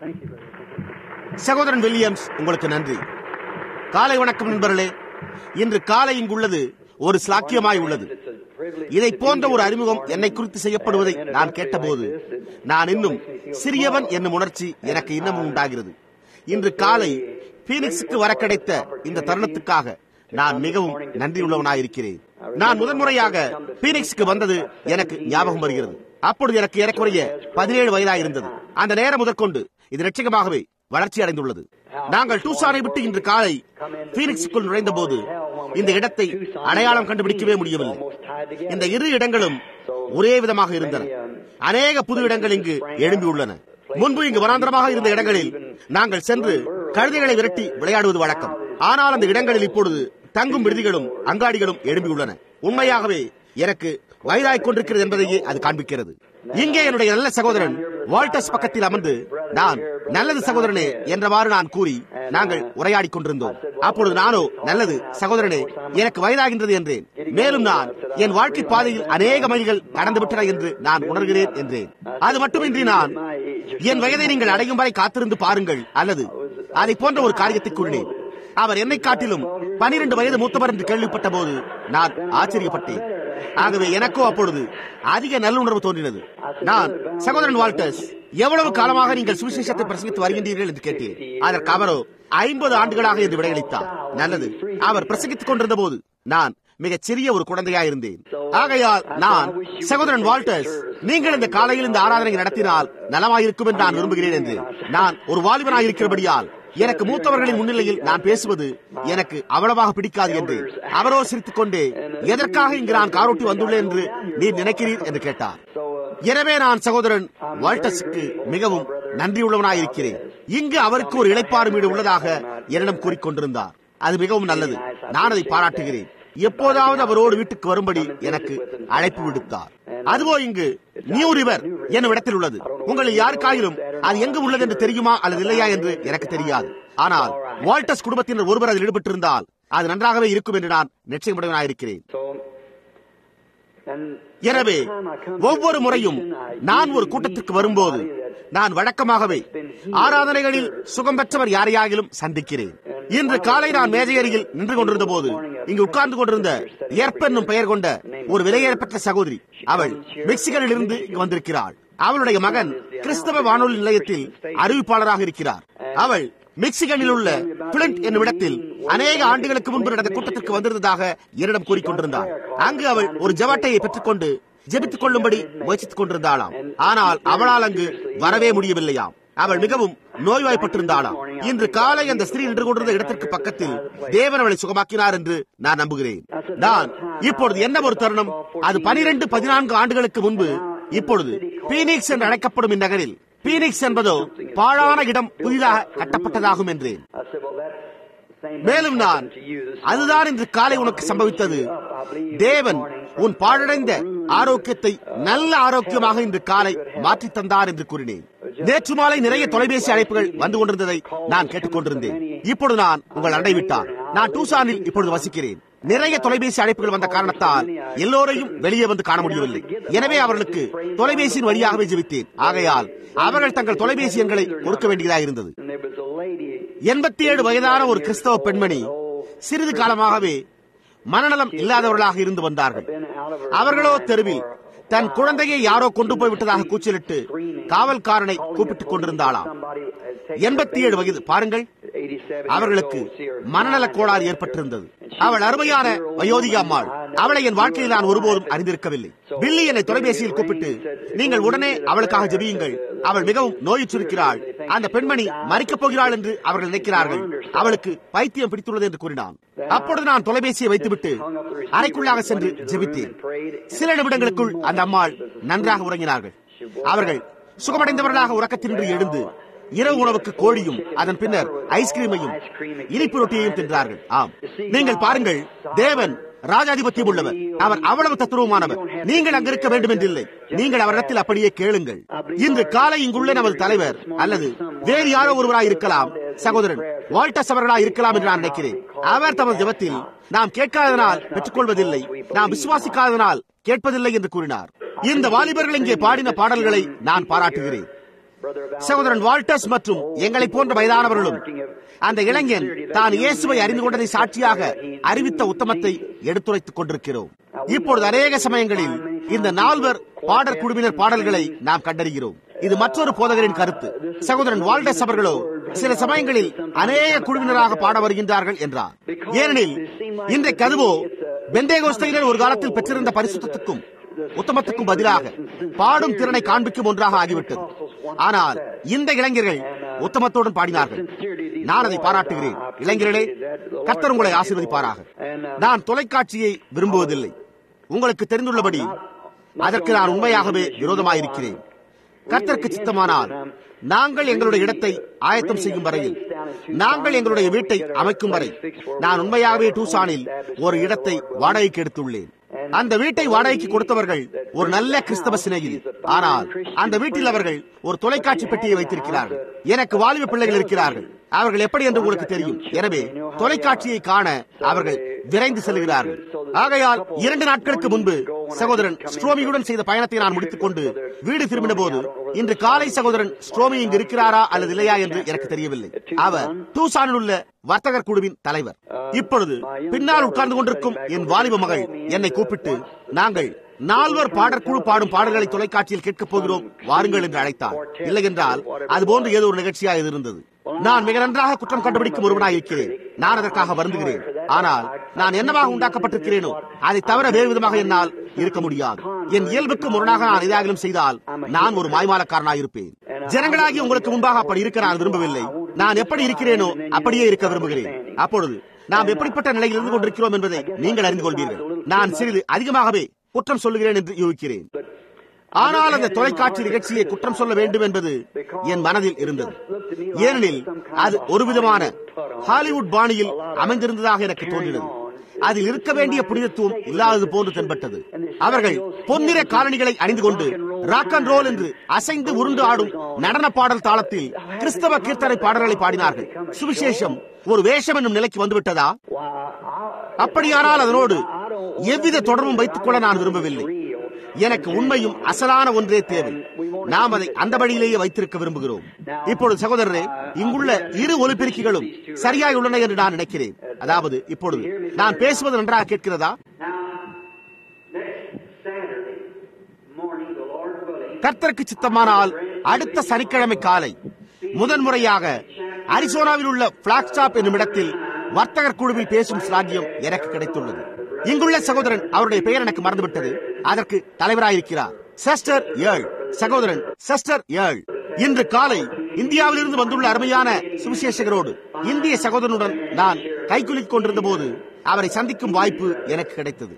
சகோதரன் வில்லியம்ஸ் உங்களுக்கு நன்றி காலை வணக்கம் நண்பர்களே இன்று காலை இங்குள்ளது ஒரு சாக்கியமாய் உள்ளது இதை போன்ற ஒரு அறிமுகம் என்னை குறித்து செய்யப்படுவதை நான் கேட்டபோது நான் இன்னும் சிறியவன் என்னும் உணர்ச்சி எனக்கு இன்னமும் உண்டாகிறது இன்று காலை பீனிக்ஸுக்கு வர கிடைத்த இந்த தருணத்துக்காக நான் மிகவும் நன்றியுள்ளவனாயிருக்கிறேன் நான் முதன்முறையாக பீனிக்ஸுக்கு வந்தது எனக்கு ஞாபகம் வருகிறது அப்பொழுது எனக்கு ஏறக்குறைய பதினேழு வயதாயிருந்தது அந்த நேரம் முதற்கொண்டு இது நிச்சயமாகவே வளர்ச்சி அடைந்துள்ளது நாங்கள் டூசானை விட்டு இன்று காலை பீனிக்ஸுக்குள் நுழைந்த போது இந்த இடத்தை அடையாளம் கண்டுபிடிக்கவே முடியவில்லை இந்த இரு இடங்களும் ஒரே விதமாக இருந்தன அநேக புது இடங்கள் இங்கு எழும்பியுள்ளன முன்பு இங்கு வனாந்திரமாக இருந்த இடங்களில் நாங்கள் சென்று கழுதைகளை விரட்டி விளையாடுவது வழக்கம் ஆனால் அந்த இடங்களில் இப்பொழுது தங்கும் விடுதிகளும் அங்காடிகளும் எழும்பியுள்ளன உண்மையாகவே எனக்கு வயதாய் கொண்டிருக்கிறது என்பதையே அது காண்பிக்கிறது இங்கே என்னுடைய நல்ல சகோதரன் வால்டஸ் பக்கத்தில் அமர்ந்து நான் நல்லது சகோதரனே என்றவாறு நான் கூறி நாங்கள் உரையாடி கொண்டிருந்தோம் அப்பொழுது நானோ நல்லது சகோதரனே எனக்கு வயதாகின்றது என்றேன் மேலும் நான் என் வாழ்க்கை பாதையில் அநேக மைல்கள் கடந்து விட்டன என்று நான் உணர்கிறேன் என்றேன் அது மட்டுமின்றி நான் என் வயதை நீங்கள் அடையும் வரை காத்திருந்து பாருங்கள் அல்லது அதை போன்ற ஒரு காரியத்தை கூறினேன் அவர் என்னை காட்டிலும் பனிரெண்டு வயது மூத்தவர் என்று கேள்விப்பட்ட போது நான் ஆச்சரியப்பட்டேன் ஆகவே எனக்கோ அப்பொழுது அதிக நல்லுணர்வு தோன்றினது நான் சகோதரன் வால்டர்ஸ் எவ்வளவு காலமாக நீங்கள் சுவிசேஷத்தை பிரசங்கித்து வருகின்றீர்கள் என்று கேட்டேன் அதற்கு அவரோ ஐம்பது ஆண்டுகளாக என்று விடையளித்தார் நல்லது அவர் பிரசங்கித்துக் கொண்டிருந்த போது நான் மிகச் சிறிய ஒரு குழந்தையா இருந்தேன் ஆகையால் நான் சகோதரன் வால்டர்ஸ் நீங்கள் இந்த காலையில் இந்த ஆராதனை நடத்தினால் நலமாயிருக்கும் என்று நான் விரும்புகிறேன் என்று நான் ஒரு வாலிபனாயிருக்கிறபடியால் எனக்கு மூத்தவர்களின் முன்னிலையில் நான் பேசுவது எனக்கு அவ்வளவாக பிடிக்காது என்று அவரோ சிரித்துக் கொண்டே எதற்காக இங்கு நான் காரோட்டி வந்துள்ளேன் என்று நீர் நினைக்கிறீர் என்று கேட்டார் எனவே நான் சகோதரன் வால்டஸுக்கு மிகவும் நன்றியுள்ளவனாயிருக்கிறேன் இங்கு அவருக்கு ஒரு இழைப்பாறு வீடு உள்ளதாக என்னிடம் கூறிக்கொண்டிருந்தார் அது மிகவும் நல்லது நான் அதை பாராட்டுகிறேன் எப்போதாவது அவரோடு வீட்டுக்கு வரும்படி எனக்கு அழைப்பு விடுத்தார் அதுவோ இங்கு நியூ ரிவர் என்னும் இடத்தில் உள்ளது உங்களில் யாருக்காயிலும் அது எங்கு உள்ளது என்று தெரியுமா அல்லது இல்லையா என்று எனக்கு தெரியாது ஆனால் வால்டஸ் குடும்பத்தினர் ஒருவர் அதில் ஈடுபட்டிருந்தால் அது நன்றாகவே இருக்கும் என்று நான் நிச்சயமுடையவனாயிருக்கிறேன் எனவே ஒவ்வொரு முறையும் நான் ஒரு கூட்டத்திற்கு வரும்போது நான் வழக்கமாகவே ஆராதனைகளில் சுகம் பெற்றவர் யாரையாகிலும் சந்திக்கிறேன் இன்று காலை நான் மேஜையருகில் நின்று கொண்டிருந்த போது இங்கு உட்கார்ந்து கொண்டிருந்த ஏற்பென்னும் பெயர் கொண்ட ஒரு விலையேறப்பட்ட சகோதரி அவள் மெக்சிகனில் இருந்து இங்கு வந்திருக்கிறாள் அவளுடைய மகன் கிறிஸ்தவ வானொலி நிலையத்தில் அறிவிப்பாளராக இருக்கிறார் அவள் மெக்சிகனில் உள்ள பிளண்ட் என்னும் இடத்தில் அநேக ஆண்டுகளுக்கு முன்பு நடந்த கூட்டத்திற்கு வந்திருந்ததாக என்னிடம் கூறிக்கொண்டிருந்தார் அங்கு அவள் ஒரு ஜவாட்டையை பெற்றுக்கொண்டு ஜெபித்துக் கொள்ளும்படி முயற்சித்துக் கொண்டிருந்தாளாம் ஆனால் அவளால் அங்கு வரவே முடியவில்லையாம் அவள் மிகவும் நோய்வாய்ப்பட்டிருந்தாளாம் இன்று காலை அந்த ஸ்திரீ நின்று கொண்டிருந்த இடத்திற்கு பக்கத்தில் தேவன் அவளை சுகமாக்கினார் என்று நான் நம்புகிறேன் நான் இப்பொழுது என்ன ஒரு தருணம் அது பனிரெண்டு பதினான்கு ஆண்டுகளுக்கு முன்பு இப்பொழுது பீனிக்ஸ் என்று அழைக்கப்படும் இந்நகரில் பீனிக்ஸ் என்பதோ பாழான இடம் புதிதாக கட்டப்பட்டதாகும் என்றேன் மேலும் நான் அதுதான் இன்று காலை உனக்கு சம்பவித்தது தேவன் உன் பாழடைந்த ஆரோக்கியத்தை நல்ல ஆரோக்கியமாக இன்று காலை மாற்றி தந்தார் என்று கூறினேன் நேற்று மாலை நிறைய தொலைபேசி அழைப்புகள் வந்து கொண்டிருந்ததை நான் கேட்டுக்கொண்டிருந்தேன் இப்பொழுது நான் உங்கள் அண்டை விட்டார் நான் டூசானில் இப்பொழுது வசிக்கிறேன் நிறைய தொலைபேசி அழைப்புகள் வந்த காரணத்தால் எல்லோரையும் வெளியே வந்து காண முடியவில்லை எனவே அவர்களுக்கு தொலைபேசியின் வழியாகவே ஜெபித்தேன் ஆகையால் அவர்கள் தங்கள் தொலைபேசி எண்களை கொடுக்க வேண்டியதாக இருந்தது எண்பத்தி ஏழு வயதான ஒரு கிறிஸ்தவ பெண்மணி சிறிது காலமாகவே மனநலம் இல்லாதவர்களாக இருந்து வந்தார்கள் அவர்களோ தெருவில் தன் குழந்தையை யாரோ கொண்டு போய் விட்டதாக கூச்சலிட்டு காவல்காரனை கூப்பிட்டுக் கொண்டிருந்தாளாம் எண்பத்தி ஏழு வயது பாருங்கள் அவர்களுக்கு மனநல கோளாறு ஏற்பட்டிருந்தது அவள் அருமையான வயோதிக அம்மாள் அவளை என் வாழ்க்கையில் நான் ஒருபோதும் அறிந்திருக்கவில்லை பில்லி என்னை தொலைபேசியில் கூப்பிட்டு நீங்கள் உடனே அவளுக்காக ஜெபியுங்கள் அவள் மிகவும் நோயுற்றிருக்கிறாள் அந்த பெண்மணி மறிக்கப் போகிறாள் என்று அவர்கள் நினைக்கிறார்கள் அவளுக்கு பைத்தியம் பிடித்துள்ளது என்று கூறினான் அப்பொழுது நான் தொலைபேசியை வைத்துவிட்டு அறைக்குள்ளாக சென்று ஜெபித்தேன் சில நிமிடங்களுக்குள் அந்த அம்மாள் நன்றாக உறங்கினார்கள் அவர்கள் சுகமடைந்தவர்களாக உறக்கத்தினின்று எழுந்து இரவு உணவுக்கு கோழியும் அதன் பின்னர் ஐஸ்கிரீமையும் இனிப்பு ரொட்டியையும் தின்றார்கள் ஆம் நீங்கள் பாருங்கள் தேவன் ராஜாதிபத்தியம் உள்ளவர் அவர் அவ்வளவு தத்துவமானவர் நீங்கள் அங்கிருக்க வேண்டும் என்றில்லை நீங்கள் அவரிடத்தில் அப்படியே கேளுங்கள் இன்று காலை இங்குள்ள நமது தலைவர் அல்லது வேறு யாரோ ஒருவராய் இருக்கலாம் சகோதரன் வால்டஸ் அவர்களாய் இருக்கலாம் என்று நான் நினைக்கிறேன் அவர் தமது ஜபத்தில் நாம் கேட்காதனால் பெற்றுக்கொள்வதில்லை நாம் விசுவாசிக்காதனால் கேட்பதில்லை என்று கூறினார் இந்த வாலிபர்கள் இங்கே பாடின பாடல்களை நான் பாராட்டுகிறேன் சகோதரன் வால்டர்ஸ் மற்றும் எங்களை போன்ற வயதானவர்களும் அந்த இளைஞன் தான் இயேசுவை அறிந்து கொண்டதை சாட்சியாக அறிவித்த உத்தமத்தை எடுத்துரைத்துக் கொண்டிருக்கிறோம் இப்பொழுது அநேக சமயங்களில் இந்த நால்வர் பாடற் குழுவினர் பாடல்களை நாம் கண்டறிகிறோம் இது மற்றொரு போதகரின் கருத்து சகோதரன் வால்டஸ் அவர்களோ சில சமயங்களில் அநேக குழுவினராக பாட வருகின்றார்கள் என்றார் ஏனெனில் இன்றைக்கு அதுவோ பெந்தேகோஸ்தையினர் ஒரு காலத்தில் பெற்றிருந்த பரிசுத்தத்துக்கும் உத்தமத்துக்கும் பதிலாக பாடும் திறனை காண்பிக்கும் ஒன்றாக ஆகிவிட்டது ஆனால் இந்த இளைஞர்கள் உத்தமத்துடன் பாடினார்கள் நான் அதை பாராட்டுகிறேன் இளைஞர்களே கர்த்தர் உங்களை ஆசீர்வதிப்பாராக நான் தொலைக்காட்சியை விரும்புவதில்லை உங்களுக்கு தெரிந்துள்ளபடி அதற்கு நான் உண்மையாகவே விரோதமாயிருக்கிறேன் கர்த்தருக்கு சித்தமானால் நாங்கள் எங்களுடைய இடத்தை ஆயத்தம் செய்யும் வரையில் நாங்கள் எங்களுடைய வீட்டை அமைக்கும் வரை நான் உண்மையாகவே டூசானில் ஒரு இடத்தை வாடகைக்கு எடுத்துள்ளேன் அந்த வீட்டை வாடகைக்கு கொடுத்தவர்கள் ஒரு நல்ல கிறிஸ்தவ சினையில் ஆனால் அந்த வீட்டில் அவர்கள் ஒரு தொலைக்காட்சி பெட்டியை வைத்திருக்கிறார்கள் எனக்கு வாலிப பிள்ளைகள் இருக்கிறார்கள் அவர்கள் எப்படி என்று உங்களுக்கு தெரியும் எனவே தொலைக்காட்சியை காண அவர்கள் விரைந்து செல்கிறார்கள் ஆகையால் இரண்டு நாட்களுக்கு முன்பு சகோதரன் ஸ்ட்ரோமியுடன் செய்த பயணத்தை நான் முடித்துக் கொண்டு வீடு திரும்பின போது இன்று காலை சகோதரன் ஸ்ட்ரோமி இங்கு இருக்கிறாரா அல்லது இல்லையா என்று எனக்கு தெரியவில்லை அவர் டூசானில் உள்ள வர்த்தகர் குழுவின் தலைவர் இப்பொழுது பின்னால் உட்கார்ந்து கொண்டிருக்கும் என் வாலிப மகள் என்னை கூப்பிட்டு நாங்கள் நால்வர் பாடற்குழு பாடும் பாடல்களை தொலைக்காட்சியில் கேட்கப் போகிறோம் வாருங்கள் என்று அழைத்தார் இல்லை என்றால் அது போன்று ஏதோ ஒரு நிகழ்ச்சியாக இருந்தது நான் மிக நன்றாக குற்றம் கண்டுபிடிக்கும் ஒருவனாக இருக்கிறேன் நான் அதற்காக வருந்துகிறேன் ஆனால் நான் என்னவாக உண்டாக்கப்பட்டிருக்கிறேனோ அதை தவிர வேறு விதமாக என்னால் இருக்க முடியாது என் இயல்புக்கு முரணாக நான் எதாகிலும் செய்தால் நான் ஒரு மாய்மாலக்காரனாக இருப்பேன் ஜனங்களாகி உங்களுக்கு முன்பாக அப்படி இருக்க நான் விரும்பவில்லை நான் எப்படி இருக்கிறேனோ அப்படியே இருக்க விரும்புகிறேன் அப்பொழுது நாம் எப்படிப்பட்ட நிலையில் இருந்து கொண்டிருக்கிறோம் என்பதை நீங்கள் அறிந்து கொள்வீர்கள் நான் சிறிது அதிகமாகவே குற்றம் சொல்லுகிறேன் என்று யூகிக்கிறேன் ஆனால் அந்த தொலைக்காட்சி நிகழ்ச்சியை குற்றம் சொல்ல வேண்டும் என்பது என் மனதில் இருந்தது ஏனெனில் அது ஒரு விதமான ஹாலிவுட் பாணியில் அமைந்திருந்ததாக எனக்கு தோன்றினது அதில் இருக்க வேண்டிய புனிதத்துவம் இல்லாதது போன்று தென்பட்டது அவர்கள் பொன்னிற காலணிகளை அணிந்து கொண்டு ராக் அண்ட் ரோல் என்று அசைந்து உருண்டு ஆடும் நடன பாடல் தாளத்தில் கிறிஸ்தவ கீர்த்தனை பாடல்களை பாடினார்கள் சுவிசேஷம் ஒரு வேஷம் என்னும் நிலைக்கு வந்துவிட்டதா அப்படியானால் அதனோடு எவ்வித தொடர்பும் வைத்துக் கொள்ள நான் விரும்பவில்லை எனக்கு உண்மையும் அசலான ஒன்றே தேவை நாம் அதை அந்த வழியிலேயே வைத்திருக்க விரும்புகிறோம் இப்பொழுது சகோதரரே இங்குள்ள இரு ஒலிபெருக்கிகளும் சரியாய் உள்ளன என்று நான் நினைக்கிறேன் அதாவது இப்பொழுது நான் பேசுவது நன்றாக கேட்கிறதா கர்த்தருக்கு சித்தமானால் அடுத்த சனிக்கிழமை காலை முதன்முறையாக அரிசோனாவில் உள்ள பிளாக்ஸ்டாப் என்னும் இடத்தில் வர்த்தகர் குழுவில் பேசும் சாகியம் எனக்கு கிடைத்துள்ளது இங்குள்ள சகோதரன் அவருடைய பெயர் எனக்கு மறந்துவிட்டது அதற்கு தலைவராயிருக்கிறார் செஸ்டர் ஏழ் சகோதரன் செஸ்டர் ஏழ் இன்று காலை இந்தியாவிலிருந்து வந்துள்ள அருமையான சுவிசேஷகரோடு இந்திய சகோதரனுடன் நான் கைக்குலிக் கொண்டிருந்த போது அவரை சந்திக்கும் வாய்ப்பு எனக்கு கிடைத்தது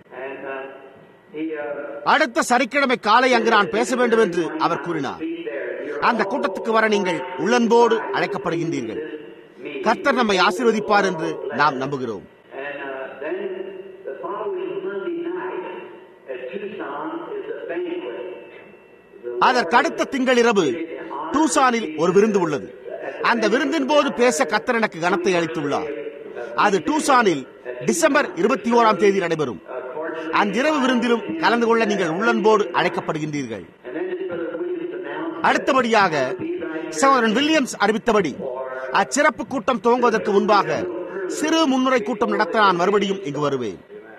அடுத்த சனிக்கிழமை காலை அங்கு நான் பேச வேண்டும் என்று அவர் கூறினார் அந்த கூட்டத்துக்கு வர நீங்கள் உள்ளன்போடு அழைக்கப்படுகின்றீர்கள் கர்த்தர் நம்மை ஆசீர்வதிப்பார் என்று நாம் நம்புகிறோம் அதற்கு அடுத்த திங்கள் இரவு டூசானில் ஒரு விருந்து உள்ளது அந்த விருந்தின் போது பேச கத்தர் எனக்கு கனத்தை அளித்துள்ளார் அது டூசானில் டிசம்பர் இருபத்தி ஓராம் தேதி நடைபெறும் அந்த இரவு விருந்திலும் கலந்து கொள்ள நீங்கள் உள்ளன்போடு அழைக்கப்படுகின்றீர்கள் அடுத்தபடியாக சகோதரன் வில்லியம்ஸ் அறிவித்தபடி அச்சிறப்பு கூட்டம் துவங்குவதற்கு முன்பாக சிறு முன்னுரை கூட்டம் நடத்த நான் மறுபடியும் இங்கு வருவேன்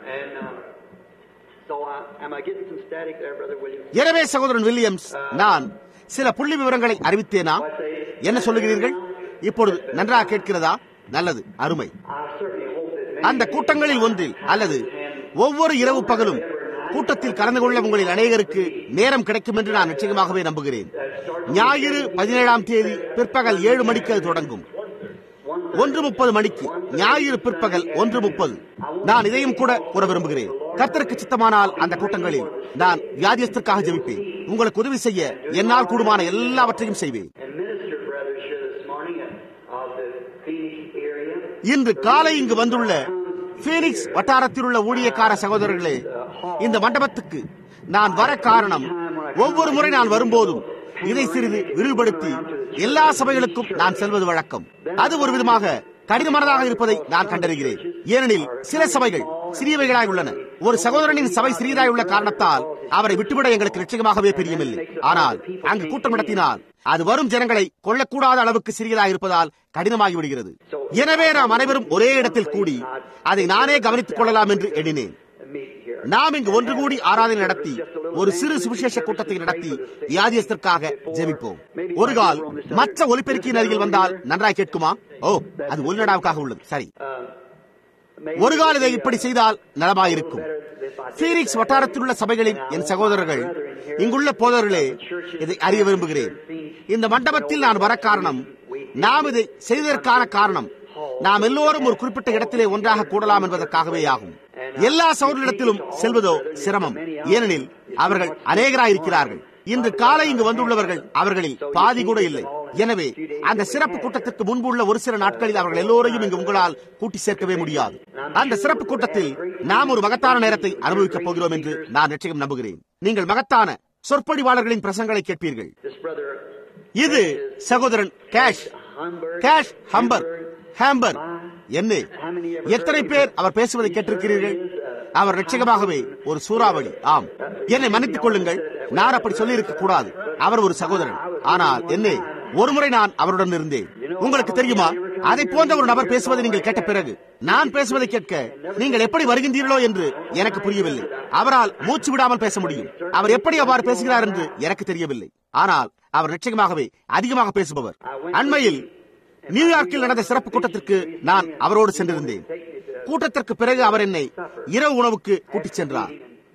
எனவே சகோதரன் வில்லியம்ஸ் நான் சில புள்ளி விவரங்களை அறிவித்தேனா என்ன சொல்லுகிறீர்கள் இப்பொழுது நன்றாக கேட்கிறதா நல்லது அருமை அந்த கூட்டங்களில் ஒன்றில் அல்லது ஒவ்வொரு இரவு பகலும் கூட்டத்தில் கலந்து கொள்ள உங்களில் அநேகருக்கு நேரம் கிடைக்கும் என்று நான் நிச்சயமாகவே நம்புகிறேன் ஞாயிறு பதினேழாம் தேதி பிற்பகல் ஏழு மணிக்கு அது தொடங்கும் ஒன்று முப்பது மணிக்கு ஞாயிறு பிற்பகல் ஒன்று முப்பது நான் இதையும் கூட கூற விரும்புகிறேன் கர்த்தருக்கு சித்தமானால் அந்த கூட்டங்களில் நான் வியாதியத்திற்காக ஜெபிப்பேன் உங்களுக்கு உதவி செய்ய என்னால் கூடுமான எல்லாவற்றையும் செய்வேன் இன்று காலை இங்கு வந்துள்ள பீனிக்ஸ் வட்டாரத்தில் உள்ள ஊழியக்கார சகோதரர்களே இந்த மண்டபத்துக்கு நான் வர காரணம் ஒவ்வொரு முறை நான் வரும்போதும் இதை சிறிது விரிவுபடுத்தி எல்லா சபைகளுக்கும் நான் செல்வது வழக்கம் அது ஒரு விதமாக கடினமானதாக இருப்பதை நான் கண்டறிகிறேன் ஏனெனில் சில சபைகள் சிறியவைகளாய் உள்ளன ஒரு சகோதரனின் சபை சிறியதாய் உள்ள காரணத்தால் அவரை விட்டுவிட எங்களுக்கு நிச்சயமாகவே பிரியமில்லை ஆனால் அங்கு கூட்டம் நடத்தினால் அது வரும் ஜனங்களை கொள்ளக்கூடாத அளவுக்கு சிறியதாக இருப்பதால் கடினமாகி விடுகிறது எனவே நாம் அனைவரும் ஒரே இடத்தில் கூடி அதை நானே கவனித்துக் கொள்ளலாம் என்று எண்ணினேன் நாம் இங்கு ஒன்று கூடி ஆராதனை நடத்தி ஒரு சிறு சுவிசேஷ கூட்டத்தை நடத்தி வியாதியத்திற்காக ஜெபிப்போம் ஒரு கால் மற்ற ஒலிபெருக்கியின் அருகில் வந்தால் நன்றாய் கேட்குமா ஓ அது ஒலிநடாவுக்காக உள்ளது சரி ஒரு கால் இதை இப்படி செய்தால் நலமாயிருக்கும் பீனிக்ஸ் வட்டாரத்தில் உள்ள சபைகளின் என் சகோதரர்கள் இங்குள்ள போதர்களே இதை அறிய விரும்புகிறேன் இந்த மண்டபத்தில் நான் வர காரணம் நாம் இதை செய்ததற்கான காரணம் நாம் எல்லோரும் ஒரு குறிப்பிட்ட இடத்திலே ஒன்றாக கூடலாம் என்பதற்காகவே ஆகும் எல்லா சகோதரிடத்திலும் செல்வதோ சிரமம் ஏனெனில் அவர்கள் அநேகராயிருக்கிறார்கள் இன்று காலை இங்கு வந்துள்ளவர்கள் அவர்களில் பாதி கூட இல்லை எனவே அந்த சிறப்பு கூட்டத்திற்கு முன்பு உள்ள ஒரு சில நாட்களில் அவர்கள் எல்லோரையும் இங்கு உங்களால் கூட்டி சேர்க்கவே முடியாது அந்த சிறப்பு கூட்டத்தில் நாம் ஒரு மகத்தான நேரத்தை அனுபவிக்கப் போகிறோம் என்று நான் நிச்சயம் நம்புகிறேன் நீங்கள் மகத்தான சொற்பொழிவாளர்களின் பிரசங்களை கேட்பீர்கள் இது சகோதரன் கேஷ் கேஷ் ஹம்பர் ஹேம்பர் என்ன எத்தனை பேர் அவர் பேசுவதை கேட்டிருக்கிறீர்கள் அவர் நிச்சயமாகவே ஒரு சூறாவளி ஆம் என்னை மன்னித்துக் கொள்ளுங்கள் நான் அப்படி சொல்லி இருக்க கூடாது அவர் ஒரு சகோதரன் ஆனால் என்ன ஒருமுறை நான் அவருடன் இருந்தேன் உங்களுக்கு தெரியுமா அதை போன்ற ஒரு நபர் பேசுவதை நீங்கள் கேட்ட பிறகு நான் பேசுவதை கேட்க நீங்கள் எப்படி வருகின்றீர்களோ என்று எனக்கு புரியவில்லை அவரால் மூச்சு விடாமல் பேச முடியும் அவர் எப்படி அவ்வாறு பேசுகிறார் என்று எனக்கு தெரியவில்லை ஆனால் அவர் நிச்சயமாகவே அதிகமாக பேசுபவர் அண்மையில் நியூயார்க்கில் நடந்த சிறப்பு கூட்டத்திற்கு நான் அவரோடு சென்றிருந்தேன் கூட்டத்திற்கு பிறகு அவர் என்னை இரவு உணவுக்கு கூட்டிச் சென்றார்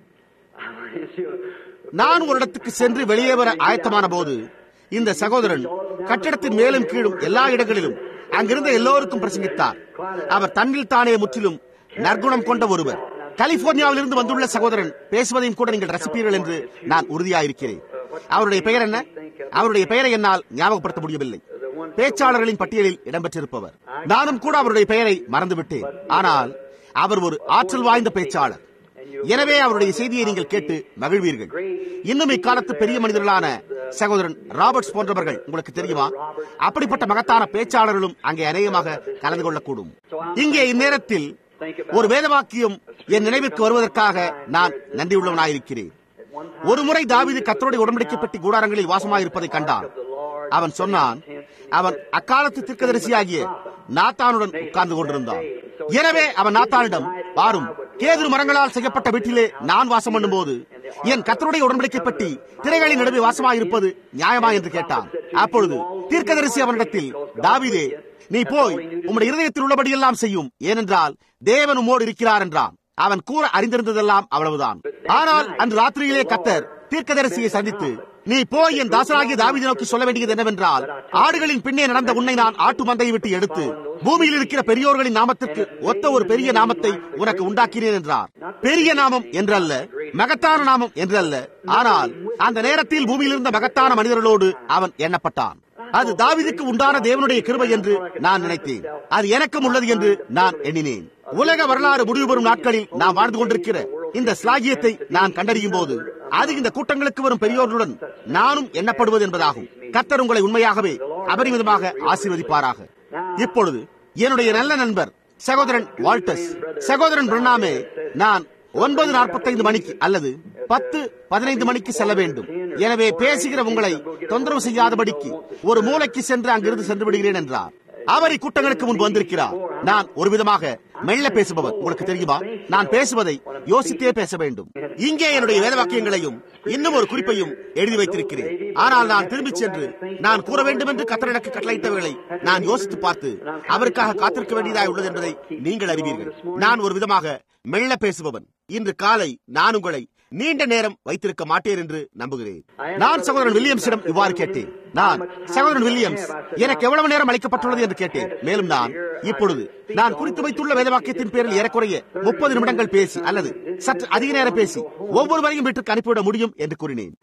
நான் ஒரு இடத்துக்கு சென்று வெளியே வர ஆயத்தமான போது இந்த சகோதரன் கட்டிடத்தின் மேலும் கீழும் எல்லா இடங்களிலும் அங்கிருந்த எல்லோருக்கும் பிரசங்கித்தார் அவர் தன்னில் தானே முற்றிலும் நற்குணம் கொண்ட ஒருவர் கலிபோர்னியாவிலிருந்து வந்துள்ள சகோதரன் பேசுவதையும் கூட நீங்கள் ரசிப்பீர்கள் என்று நான் உறுதியாயிருக்கிறேன் அவருடைய பெயர் என்ன அவருடைய பெயரை என்னால் ஞாபகப்படுத்த முடியவில்லை பேச்சாளர்களின் பட்டியலில் இடம்பெற்றிருப்பவர் நானும் கூட அவருடைய பெயரை மறந்துவிட்டேன் ஆனால் அவர் ஒரு ஆற்றல் வாய்ந்த பேச்சாளர் எனவே அவருடைய செய்தியை நீங்கள் கேட்டு மகிழ்வீர்கள் இன்னும் இக்காலத்து பெரிய மனிதர்களான சகோதரன் ராபர்ட்ஸ் போன்றவர்கள் உங்களுக்கு தெரியுமா அப்படிப்பட்ட மகத்தான பேச்சாளர்களும் அங்கே அநேகமாக கலந்து கொள்ளக்கூடும் இங்கே இந்நேரத்தில் ஒரு வேதவாக்கியம் என் நினைவிற்கு வருவதற்காக நான் நன்றியுள்ளவனாயிருக்கிறேன் ஒரு முறை தாவிது கத்தருடைய உடன்படிக்கை பெட்டி கூடாரங்களில் வாசமாயிருப்பதை கண்டான் அவன் சொன்னான் அவன் அக்காலத்து தீர்க்கதரிசியாகிய நாத்தானுடன் உட்கார்ந்து கொண்டிருந்தான் எனவே அவன் நாத்தானிடம் பாரும் கேது மரங்களால் செய்யப்பட்ட வீட்டிலே நான் வாசம் பண்ணும் போது என் கத்தருடைய உடன்படிக்கை பற்றி திரைகளின் நடுவே வாசமாயிருப்பது நியாயமா என்று கேட்டான் அப்பொழுது தீர்க்கதரிசி அவனிடத்தில் தாவிதே நீ போய் உம்முடைய இருதயத்தில் உள்ளபடியெல்லாம் செய்யும் ஏனென்றால் தேவன் உம்மோடு இருக்கிறார் என்றான் அவன் கூற அறிந்திருந்ததெல்லாம் அவ்வளவுதான் ஆனால் அன்று ராத்திரியிலே கத்தர் தீர்க்கதரிசியை சந்தித்து நீ போய் என் தாசராகிய தாவிதை நோக்கி சொல்ல வேண்டியது என்னவென்றால் ஆடுகளின் பின்னே நடந்த உன்னை நான் ஆட்டு மந்தையை விட்டு எடுத்து பூமியில் இருக்கிற பெரியோர்களின் நாமத்திற்கு ஒத்த ஒரு பெரிய நாமத்தை உனக்கு உண்டாக்கினேன் என்றார் பெரிய நாமம் என்றல்ல மகத்தான நாமம் என்றல்ல ஆனால் அந்த நேரத்தில் பூமியில் இருந்த மகத்தான மனிதர்களோடு அவன் எண்ணப்பட்டான் அது தாவிதுக்கு உண்டான தேவனுடைய கிருபை என்று நான் நினைத்தேன் அது எனக்கும் உள்ளது என்று நான் எண்ணினேன் உலக வரலாறு முடிவு பெறும் நாட்களில் நாம் வாழ்ந்து கொண்டிருக்கிற இந்த ஸ்லாகியத்தை நான் கண்டறியும் போது அது இந்த கூட்டங்களுக்கு வரும் பெரியோர்களுடன் நானும் எண்ணப்படுவது என்பதாகும் கத்தர் உங்களை உண்மையாகவே அபரிமிதமாக ஆசீர்வதிப்பாராக இப்பொழுது என்னுடைய நல்ல நண்பர் சகோதரன் வால்டஸ் சகோதரன் பிரணாமே நான் ஒன்பது நாற்பத்தைந்து மணிக்கு அல்லது பத்து பதினைந்து மணிக்கு செல்ல வேண்டும் எனவே பேசுகிற உங்களை தொந்தரவு செய்யாதபடிக்கு ஒரு மூளைக்கு சென்று அங்கிருந்து சென்று விடுகிறேன் என்றார் அவர் இக்கூட்டங்களுக்கு முன்பு வந்திருக்கிறார் நான் ஒரு விதமாக மெல்ல பேசுபவர் உங்களுக்கு தெரியுமா நான் பேசுவதை யோசித்தே பேச வேண்டும் இங்கே என்னுடைய வேதவாக்கியங்களையும் இன்னும் ஒரு குறிப்பையும் எழுதி வைத்திருக்கிறேன் ஆனால் நான் திரும்பிச் சென்று நான் கூற வேண்டும் என்று கத்தர் எனக்கு கட்டளையிட்டவர்களை நான் யோசித்து பார்த்து அவருக்காக காத்திருக்க வேண்டியதாக உள்ளது என்பதை நீங்கள் அறிவீர்கள் நான் ஒரு விதமாக மெல்ல பேசுபவன் இன்று காலை நான் உங்களை நீண்ட நேரம் வைத்திருக்க மாட்டேன் என்று நம்புகிறேன் நான் சகோதரன் வில்லியம்ஸிடம் இவ்வாறு கேட்டேன் நான் சகோதரன் வில்லியம்ஸ் எனக்கு எவ்வளவு நேரம் அளிக்கப்பட்டுள்ளது என்று கேட்டேன் மேலும் நான் இப்பொழுது நான் குறித்து வைத்துள்ள வேதவாக்கியத்தின் பேரில் ஏறக்குறைய முப்பது நிமிடங்கள் பேசி அல்லது சற்று அதிக நேரம் பேசி ஒவ்வொருவரையும் வீட்டுக்கு அனுப்பிவிட முடியும் என்று கூறினேன்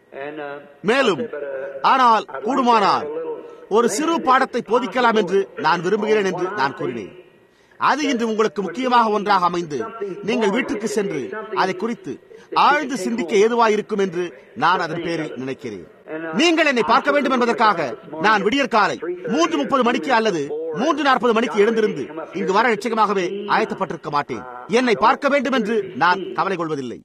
மேலும் ஆனால் கூடுமானால் ஒரு சிறு பாடத்தை போதிக்கலாம் என்று நான் விரும்புகிறேன் என்று நான் கூறினேன் அது இன்று உங்களுக்கு முக்கியமாக ஒன்றாக அமைந்து நீங்கள் வீட்டுக்கு சென்று அதை குறித்து ஆழ்ந்து சிந்திக்க ஏதுவாயிருக்கும் என்று நான் அதன் பேரில் நினைக்கிறேன் நீங்கள் என்னை பார்க்க வேண்டும் என்பதற்காக நான் விடியற் காலை மூன்று முப்பது மணிக்கு அல்லது மூன்று நாற்பது மணிக்கு எழுந்திருந்து இங்கு வர நிச்சயமாகவே ஆயத்தப்பட்டிருக்க மாட்டேன் என்னை பார்க்க வேண்டும் என்று நான் கவலை கொள்வதில்லை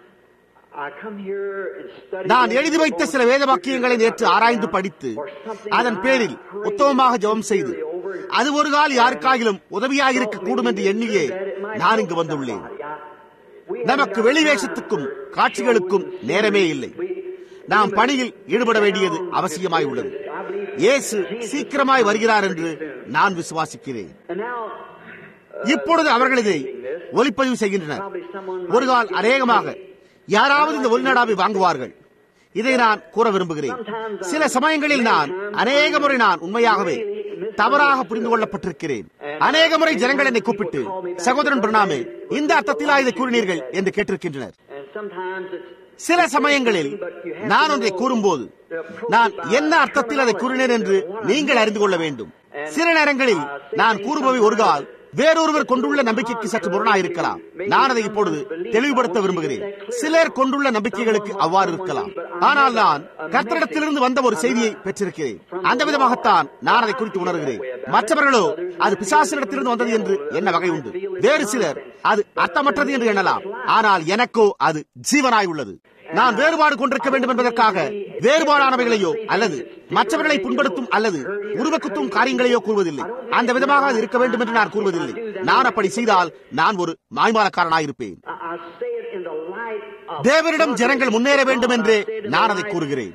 நான் எழுதி வைத்த சில வேத வாக்கியங்களை நேற்று ஆராய்ந்து படித்து அதன் பேரில் உத்தமமாக ஜெபம் செய்து அது ஒரு கால் யாருக்காகிலும் உதவியாக இருக்க கூடும் என்று எண்ணியே நான் இங்கு வந்துள்ளேன் நமக்கு வெளிவேஷத்துக்கும் காட்சிகளுக்கும் நேரமே இல்லை நாம் பணியில் ஈடுபட வேண்டியது அவசியமாய் உள்ளது இயேசு சீக்கிரமாய் வருகிறார் என்று நான் விசுவாசிக்கிறேன் இப்பொழுது அவர்கள் இதை ஒலிப்பதிவு செய்கின்றனர் ஒரு கால் அநேகமாக யாராவது இந்த ஒளிநாடாவை வாங்குவார்கள் இதை நான் கூற விரும்புகிறேன் சில சமயங்களில் நான் அநேக முறை நான் உண்மையாகவே தவறாக புரிந்து கொள்ளப்பட்டிருக்கிறேன் அநேக முறை ஜனங்கள் என்னை கூப்பிட்டு சகோதரன் பிரணாமே இந்த அர்த்தத்திலா இதை கூறினீர்கள் என்று கேட்டிருக்கின்றனர் சில சமயங்களில் நான் ஒன்றை கூறும்போது நான் என்ன அர்த்தத்தில் அதை கூறினேன் என்று நீங்கள் அறிந்து கொள்ள வேண்டும் சில நேரங்களில் நான் கூறுபவை ஒரு கால் வேறொருவர் கொண்டுள்ள நம்பிக்கைக்கு சற்று முரணாயிருக்கலாம் நான் அதை இப்பொழுது தெளிவுபடுத்த விரும்புகிறேன் சிலர் கொண்டுள்ள நம்பிக்கைகளுக்கு அவ்வாறு இருக்கலாம் ஆனால் நான் கர்த்தரிடத்திலிருந்து வந்த ஒரு செய்தியை பெற்றிருக்கிறேன் அந்த விதமாகத்தான் நான் அதை குறித்து உணர்கிறேன் மற்றவர்களோ அது பிசாசினிடத்திலிருந்து வந்தது என்று என்ன வகை உண்டு வேறு சிலர் அது அர்த்தமற்றது என்று எண்ணலாம் ஆனால் எனக்கோ அது ஜீவனாய் உள்ளது நான் வேறுபாடு கொண்டிருக்க வேண்டும் என்பதற்காக வேறுபாடானவைகளையோ அல்லது மற்றவர்களை புண்படுத்தும் அல்லது உருவக்குத்தும் காரியங்களையோ கூறுவதில்லை அந்த விதமாக அது இருக்க வேண்டும் என்று நான் கூறுவதில்லை நான் அப்படி செய்தால் நான் ஒரு மாய்மாலக்காரனாயிருப்பேன் தேவனிடம் ஜனங்கள் முன்னேற வேண்டும் என்று நான் அதை கூறுகிறேன்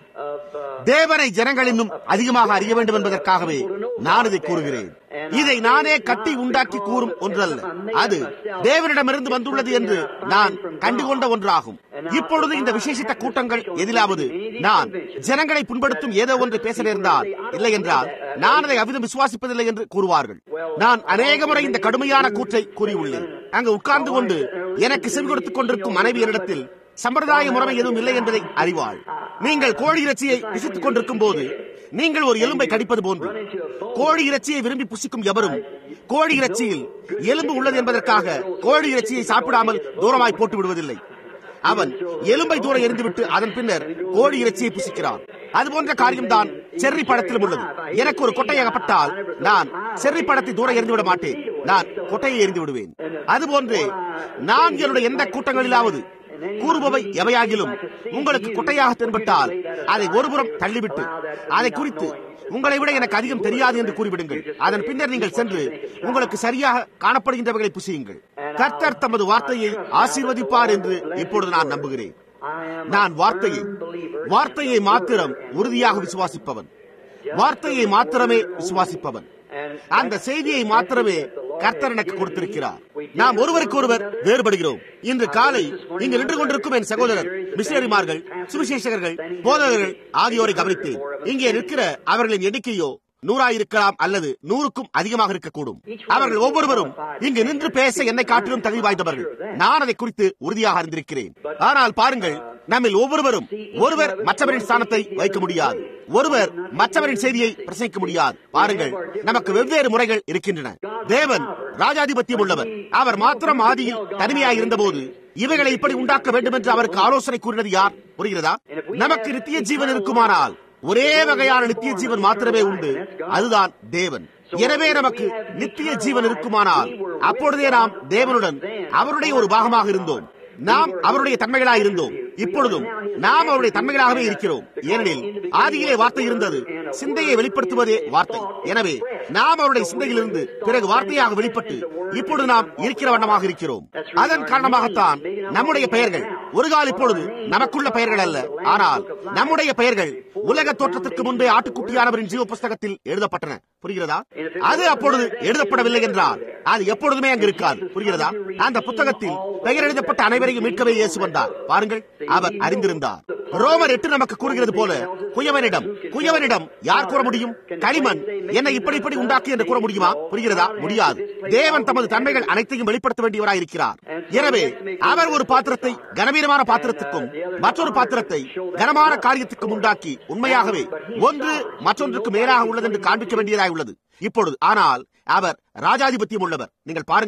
தேவனை ஜனங்கள் இன்னும் அதிகமாக அறிய வேண்டும் என்பதற்காகவே நான் இதை கூறுகிறேன் இதை நானே கட்டி உண்டாக்கி கூறும் ஒன்றல்ல அது தேவனிடமிருந்து வந்துள்ளது என்று நான் கண்டுகொண்ட ஒன்றாகும் இப்பொழுது இந்த விசேஷித்த கூட்டங்கள் எதிலாவது நான் ஜனங்களை புண்படுத்தும் ஏதோ ஒன்று பேச நேர்ந்தால் இல்லை என்றால் நான் அதை அவிதம் விசுவாசிப்பதில்லை என்று கூறுவார்கள் நான் அநேக முறை இந்த கடுமையான கூற்றை கூறியுள்ளேன் அங்கு உட்கார்ந்து கொண்டு எனக்கு செவி கொடுத்துக் கொண்டிருக்கும் மனைவியரிடத்தில் சம்பிரதாய முறைமை எதுவும் இல்லை என்பதை அறிவாள் நீங்கள் கோழி இறைச்சியை பிசித்துக் கொண்டிருக்கும் போது நீங்கள் ஒரு எலும்பை கடிப்பது போன்று கோழி இறைச்சியை விரும்பி புசிக்கும் எவரும் கோழி இறைச்சியில் எலும்பு உள்ளது என்பதற்காக கோழி இறைச்சியை சாப்பிடாமல் தூரமாய் போட்டு விடுவதில்லை அவன் எலும்பை தூரம் எரிந்துவிட்டு அதன் பின்னர் கோழி இறைச்சியை புசிக்கிறான் அது போன்ற காரியம்தான் செர்ரி படத்திலும் உள்ளது எனக்கு ஒரு கொட்டை அகப்பட்டால் நான் செர்ரி படத்தை தூரம் எரிந்து விட மாட்டேன் நான் கொட்டையை எரிந்து விடுவேன் அதுபோன்று நான் என்னுடைய எந்த கூட்டங்களிலாவது கூறுபவை எவையாகிலும் உங்களுக்கு குட்டையாக தென்பட்டால் அதை ஒருபுறம் தள்ளிவிட்டு அதை குறித்து உங்களை விட எனக்கு அதிகம் தெரியாது என்று கூறிவிடுங்கள் அதன் பின்னர் நீங்கள் சென்று உங்களுக்கு சரியாக காணப்படுகின்றவர்களை புசியுங்கள் கர்த்தர் தமது வார்த்தையை ஆசீர்வதிப்பார் என்று இப்பொழுது நான் நம்புகிறேன் நான் வார்த்தையை வார்த்தையை மாத்திரம் உறுதியாக விசுவாசிப்பவன் வார்த்தையை மாத்திரமே விசுவாசிப்பவன் அந்த செய்தியை மாத்திரமே கர்த்தர் எனக்கு கொடுத்திருக்கிறார் நாம் ஒருவருக்கு ஒருவர் வேறுபடுகிறோம் இன்று காலை இங்கு நின்று கொண்டிருக்கும் என் சகோதரர் மிஷனரிமார்கள் சுவிசேஷகர்கள் போதகர்கள் ஆகியோரை கவனித்தேன் இங்கே நிற்கிற அவர்களின் எண்ணிக்கையோ நூறாயிருக்கலாம் அல்லது நூறுக்கும் அதிகமாக இருக்கக்கூடும் அவர்கள் ஒவ்வொருவரும் இங்கு நின்று பேச என்னை காட்டிலும் தகுதி வாய்ந்தவர்கள் நான் அதை குறித்து உறுதியாக அறிந்திருக்கிறேன் ஆனால் பாருங்கள் நம்மில் ஒவ்வொருவரும் ஒருவர் மற்றவரின் ஸ்தானத்தை வைக்க முடியாது ஒருவர் மற்றவரின் செய்தியை பிரசங்கிக்க முடியாது பாருங்கள் நமக்கு வெவ்வேறு முறைகள் இருக்கின்றன தேவன் ராஜாதிபத்தியம் உள்ளவர் அவர் மாத்திரம் ஆதியில் தனிமையாக இருந்தபோது இவைகளை இப்படி உண்டாக்க வேண்டும் என்று அவருக்கு ஆலோசனை கூறினது யார் புரிகிறதா நமக்கு நித்திய ஜீவன் இருக்குமானால் ஒரே வகையான நித்திய ஜீவன் மாத்திரமே உண்டு அதுதான் தேவன் எனவே நமக்கு நித்திய ஜீவன் இருக்குமானால் அப்பொழுதே நாம் தேவனுடன் அவருடைய ஒரு பாகமாக இருந்தோம் நாம் அவருடைய தன்மைகளாக இருந்தோம் இப்பொழுதும் நாம் அவருடைய தன்மைகளாகவே இருக்கிறோம் ஏனெனில் ஆதியிலே வார்த்தை இருந்தது சிந்தையை வெளிப்படுத்துவதே வார்த்தை எனவே நாம் அவருடைய சிந்தையிலிருந்து பிறகு வார்த்தையாக வெளிப்பட்டு இப்பொழுது நாம் இருக்கிற வண்ணமாக இருக்கிறோம் அதன் காரணமாகத்தான் நம்முடைய பெயர்கள் ஒரு கால் இப்பொழுது நமக்குள்ள பெயர்கள் அல்ல ஆனால் நம்முடைய பெயர்கள் உலக தோற்றத்திற்கு முன்பே ஆட்டுக்குட்டியானவரின் ஜீவ புஸ்தகத்தில் எழுதப்பட்டன புரிகிறதா அது அப்பொழுது எழுதப்படவில்லை என்றால் அது எப்பொழுதுமே அங்கு இருக்காது புரிகிறதா அந்த புத்தகத்தில் பெயர் எழுதப்பட்ட அனைவரையும் மீட்கவே இயேசு வந்தார் பாருங்கள் அவர் அறிந்திருந்தார் ரோமர் எட்டு நமக்கு கூறுகிறது போல குயவனிடம் குயவனிடம் யார் கூற முடியும் களிமண் என்னை இப்படி இப்படி உண்டாக்கி என்று கூற முடியுமா புரிகிறதா முடியாது தேவன் தமது தன்மைகள் அனைத்தையும் வெளிப்படுத்த வேண்டியவராய் இருக்கிறார் எனவே அவர் ஒரு பாத்திரத்தை கனவீனமான பாத்திரத்துக்கும் மற்றொரு பாத்திரத்தை கனமான காரியத்துக்கும் உண்டாக்கி உண்மையாகவே ஒன்று மற்றொன்றுக்கு மேலாக உள்ளது என்று காண்பிக்க வேண்டியதாய் உள்ளது இப்பொழுது ஆனால் அவர் ராஜாதிபத்தியம் உள்ளவர் நீங்கள் பாருங்கள்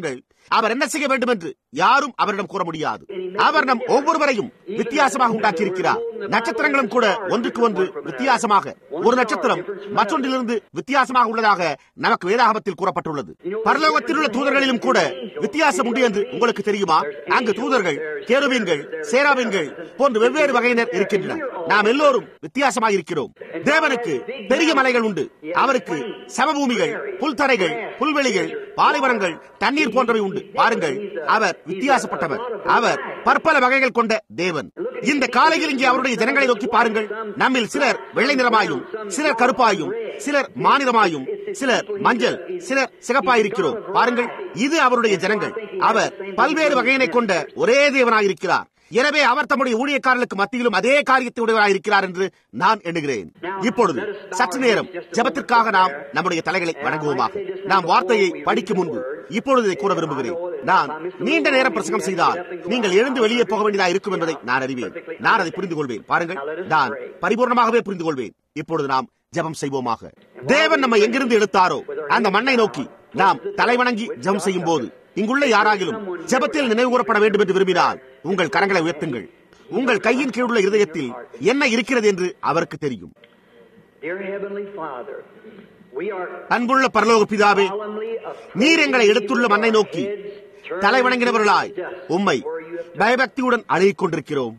அவர் என்ன செய்ய வேண்டும் என்று யாரும் அவரிடம் கூற முடியாது அவர் நம் ஒவ்வொருவரையும் வித்தியாசமாக உண்டாக்கியிருக்கிறார் நட்சத்திரங்களும் கூட ஒன்றுக்கு ஒன்று வித்தியாசமாக ஒரு நட்சத்திரம் மற்றொன்றிலிருந்து வித்தியாசமாக உள்ளதாக நமக்கு வேதாகமத்தில் கூறப்பட்டுள்ளது பரலோகத்தில் உள்ள தூதர்களிலும் கூட வித்தியாசம் உண்டு என்று உங்களுக்கு தெரியுமா அங்கு தூதர்கள் கேருபீன்கள் சேராபீன்கள் போன்ற வெவ்வேறு வகையினர் இருக்கின்றனர் நாம் எல்லோரும் வித்தியாசமாக இருக்கிறோம் தேவனுக்கு பெரிய மலைகள் உண்டு அவருக்கு சமபூமிகள் புல்தரைகள் புல்வெளிகள் பாலைவனங்கள் தண்ணீர் போன்றவை உண்டு பாருங்கள் அவர் வித்தியாசப்பட்டவர் அவர் பற்பல வகைகள் கொண்ட தேவன் இந்த காலையில் இங்கே அவருடைய ஜனங்களை நோக்கி பாருங்கள் நம்மில் சிலர் வெள்ளை நிறமாயும் சிலர் கருப்பாயும் சிலர் மாநிலமாயும் சிலர் மஞ்சள் சிலர் சிகப்பாயிருக்கிறோம் பாருங்கள் இது அவருடைய ஜனங்கள் அவர் பல்வேறு வகையினை கொண்ட ஒரே தேவனாயிருக்கிறார் எனவே அவர் தம்முடைய ஊழியக்காரர்களுக்கு மத்தியிலும் அதே காரியத்தை உடையவராக இருக்கிறார் என்று நான் எண்ணுகிறேன் இப்பொழுது சற்று நேரம் ஜபத்திற்காக நாம் நம்முடைய தலைகளை வணங்குவோமாக நாம் வார்த்தையை படிக்கும் முன்பு இப்பொழுது இதை கூற விரும்புகிறேன் நான் நீண்ட நேரம் பிரசங்கம் செய்தால் நீங்கள் எழுந்து வெளியே போக வேண்டியதாக இருக்கும் என்பதை நான் அறிவேன் நான் அதை புரிந்து கொள்வேன் பாருங்கள் நான் பரிபூர்ணமாகவே புரிந்து கொள்வேன் இப்பொழுது நாம் ஜெபம் செய்வோமாக தேவன் நம்ம எங்கிருந்து எடுத்தாரோ அந்த மண்ணை நோக்கி நாம் தலைவணங்கி ஜெபம் செய்யும் போது இங்குள்ள யாராகிலும் ஜெபத்தில் நினைவு கூறப்பட வேண்டும் என்று விரும்பினால் உங்கள் கரங்களை உயர்த்துங்கள் உங்கள் கையின் கீழுள்ள இருதயத்தில் என்ன இருக்கிறது என்று அவருக்கு தெரியும் Dear Heavenly Father, we are அன்புள்ள பரலோக பிதாவே solemnly நீர் எங்களை எடுத்துள்ள மண்ணை நோக்கி தலை வணங்கினவர்களாய் உம்மை பயபக்தியுடன் அழுகிக் கொண்டிருக்கிறோம்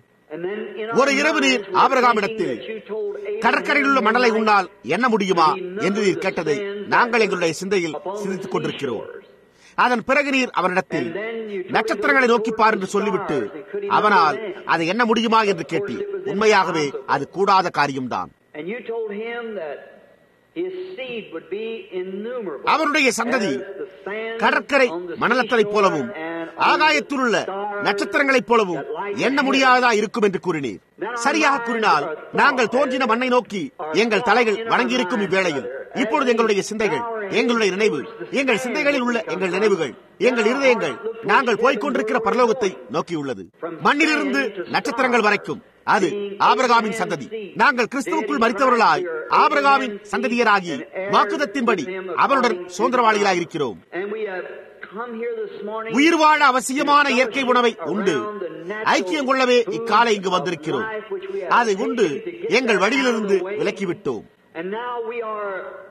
ஒரு இரவு நீர் ஆபிரகாமிடத்தில் கடற்கரையில் உள்ள மணலை உன்னால் எண்ண முடியுமா என்று நீர் கேட்டதை நாங்கள் எங்களுடைய சிந்தையில் சிந்தித்துக் கொண்டிருக்கிறோம் அதன் பிறகு நீர் அவனிடத்தில் நட்சத்திரங்களை நோக்கி பார் என்று சொல்லிவிட்டு அவனால் அதை எண்ண முடியுமா என்று கேட்டீர் உண்மையாகவே அது கூடாத காரியம்தான் And you told him that his seed would be innumerable. அவருடைய சந்ததி as the sand கடற்கரை on the மணலத்தைப் போலவும் seashore and on ஆகாயத்தில் உள்ள the stars நட்சத்திரங்களைப் போலவும் that light எண்ண the முடியாததா இருக்கும் என்று கூறினீர் சரியாக கூறினால் நாங்கள் தோன்றின மண்ணை நோக்கி எங்கள் தலைகள் வணங்கியிருக்கும் இவ்வேளையில் இப்பொழுது எங்களுடைய சிந்தைகள் எங்களுடைய நினைவு எங்கள் சிந்தைகளில் உள்ள எங்கள் நினைவுகள் எங்கள் இருதயங்கள் நாங்கள் போய்க்கொண்டிருக்கிற பரலோகத்தை நோக்கியுள்ளது மண்ணிலிருந்து நட்சத்திரங்கள் வரைக்கும் அது ஆபிரகாமின் சந்ததி நாங்கள் கிறிஸ்துவுக்குள் மறித்தவர்களாய் ஆபிரகாமின் சந்ததியராகி வாக்குதத்தின்படி அவருடன் சுதந்திரவாளிகளாய் இருக்கிறோம் And we have come here this morning உயிர் வாழ அவசியமான இயற்கை உணவை உண்டு ஐக்கியம் கொள்ளவே இக்காலை இங்கு வந்திருக்கிறோம் அதை உண்டு எங்கள் வழியிலிருந்து விலக்கிவிட்டோம் And now we are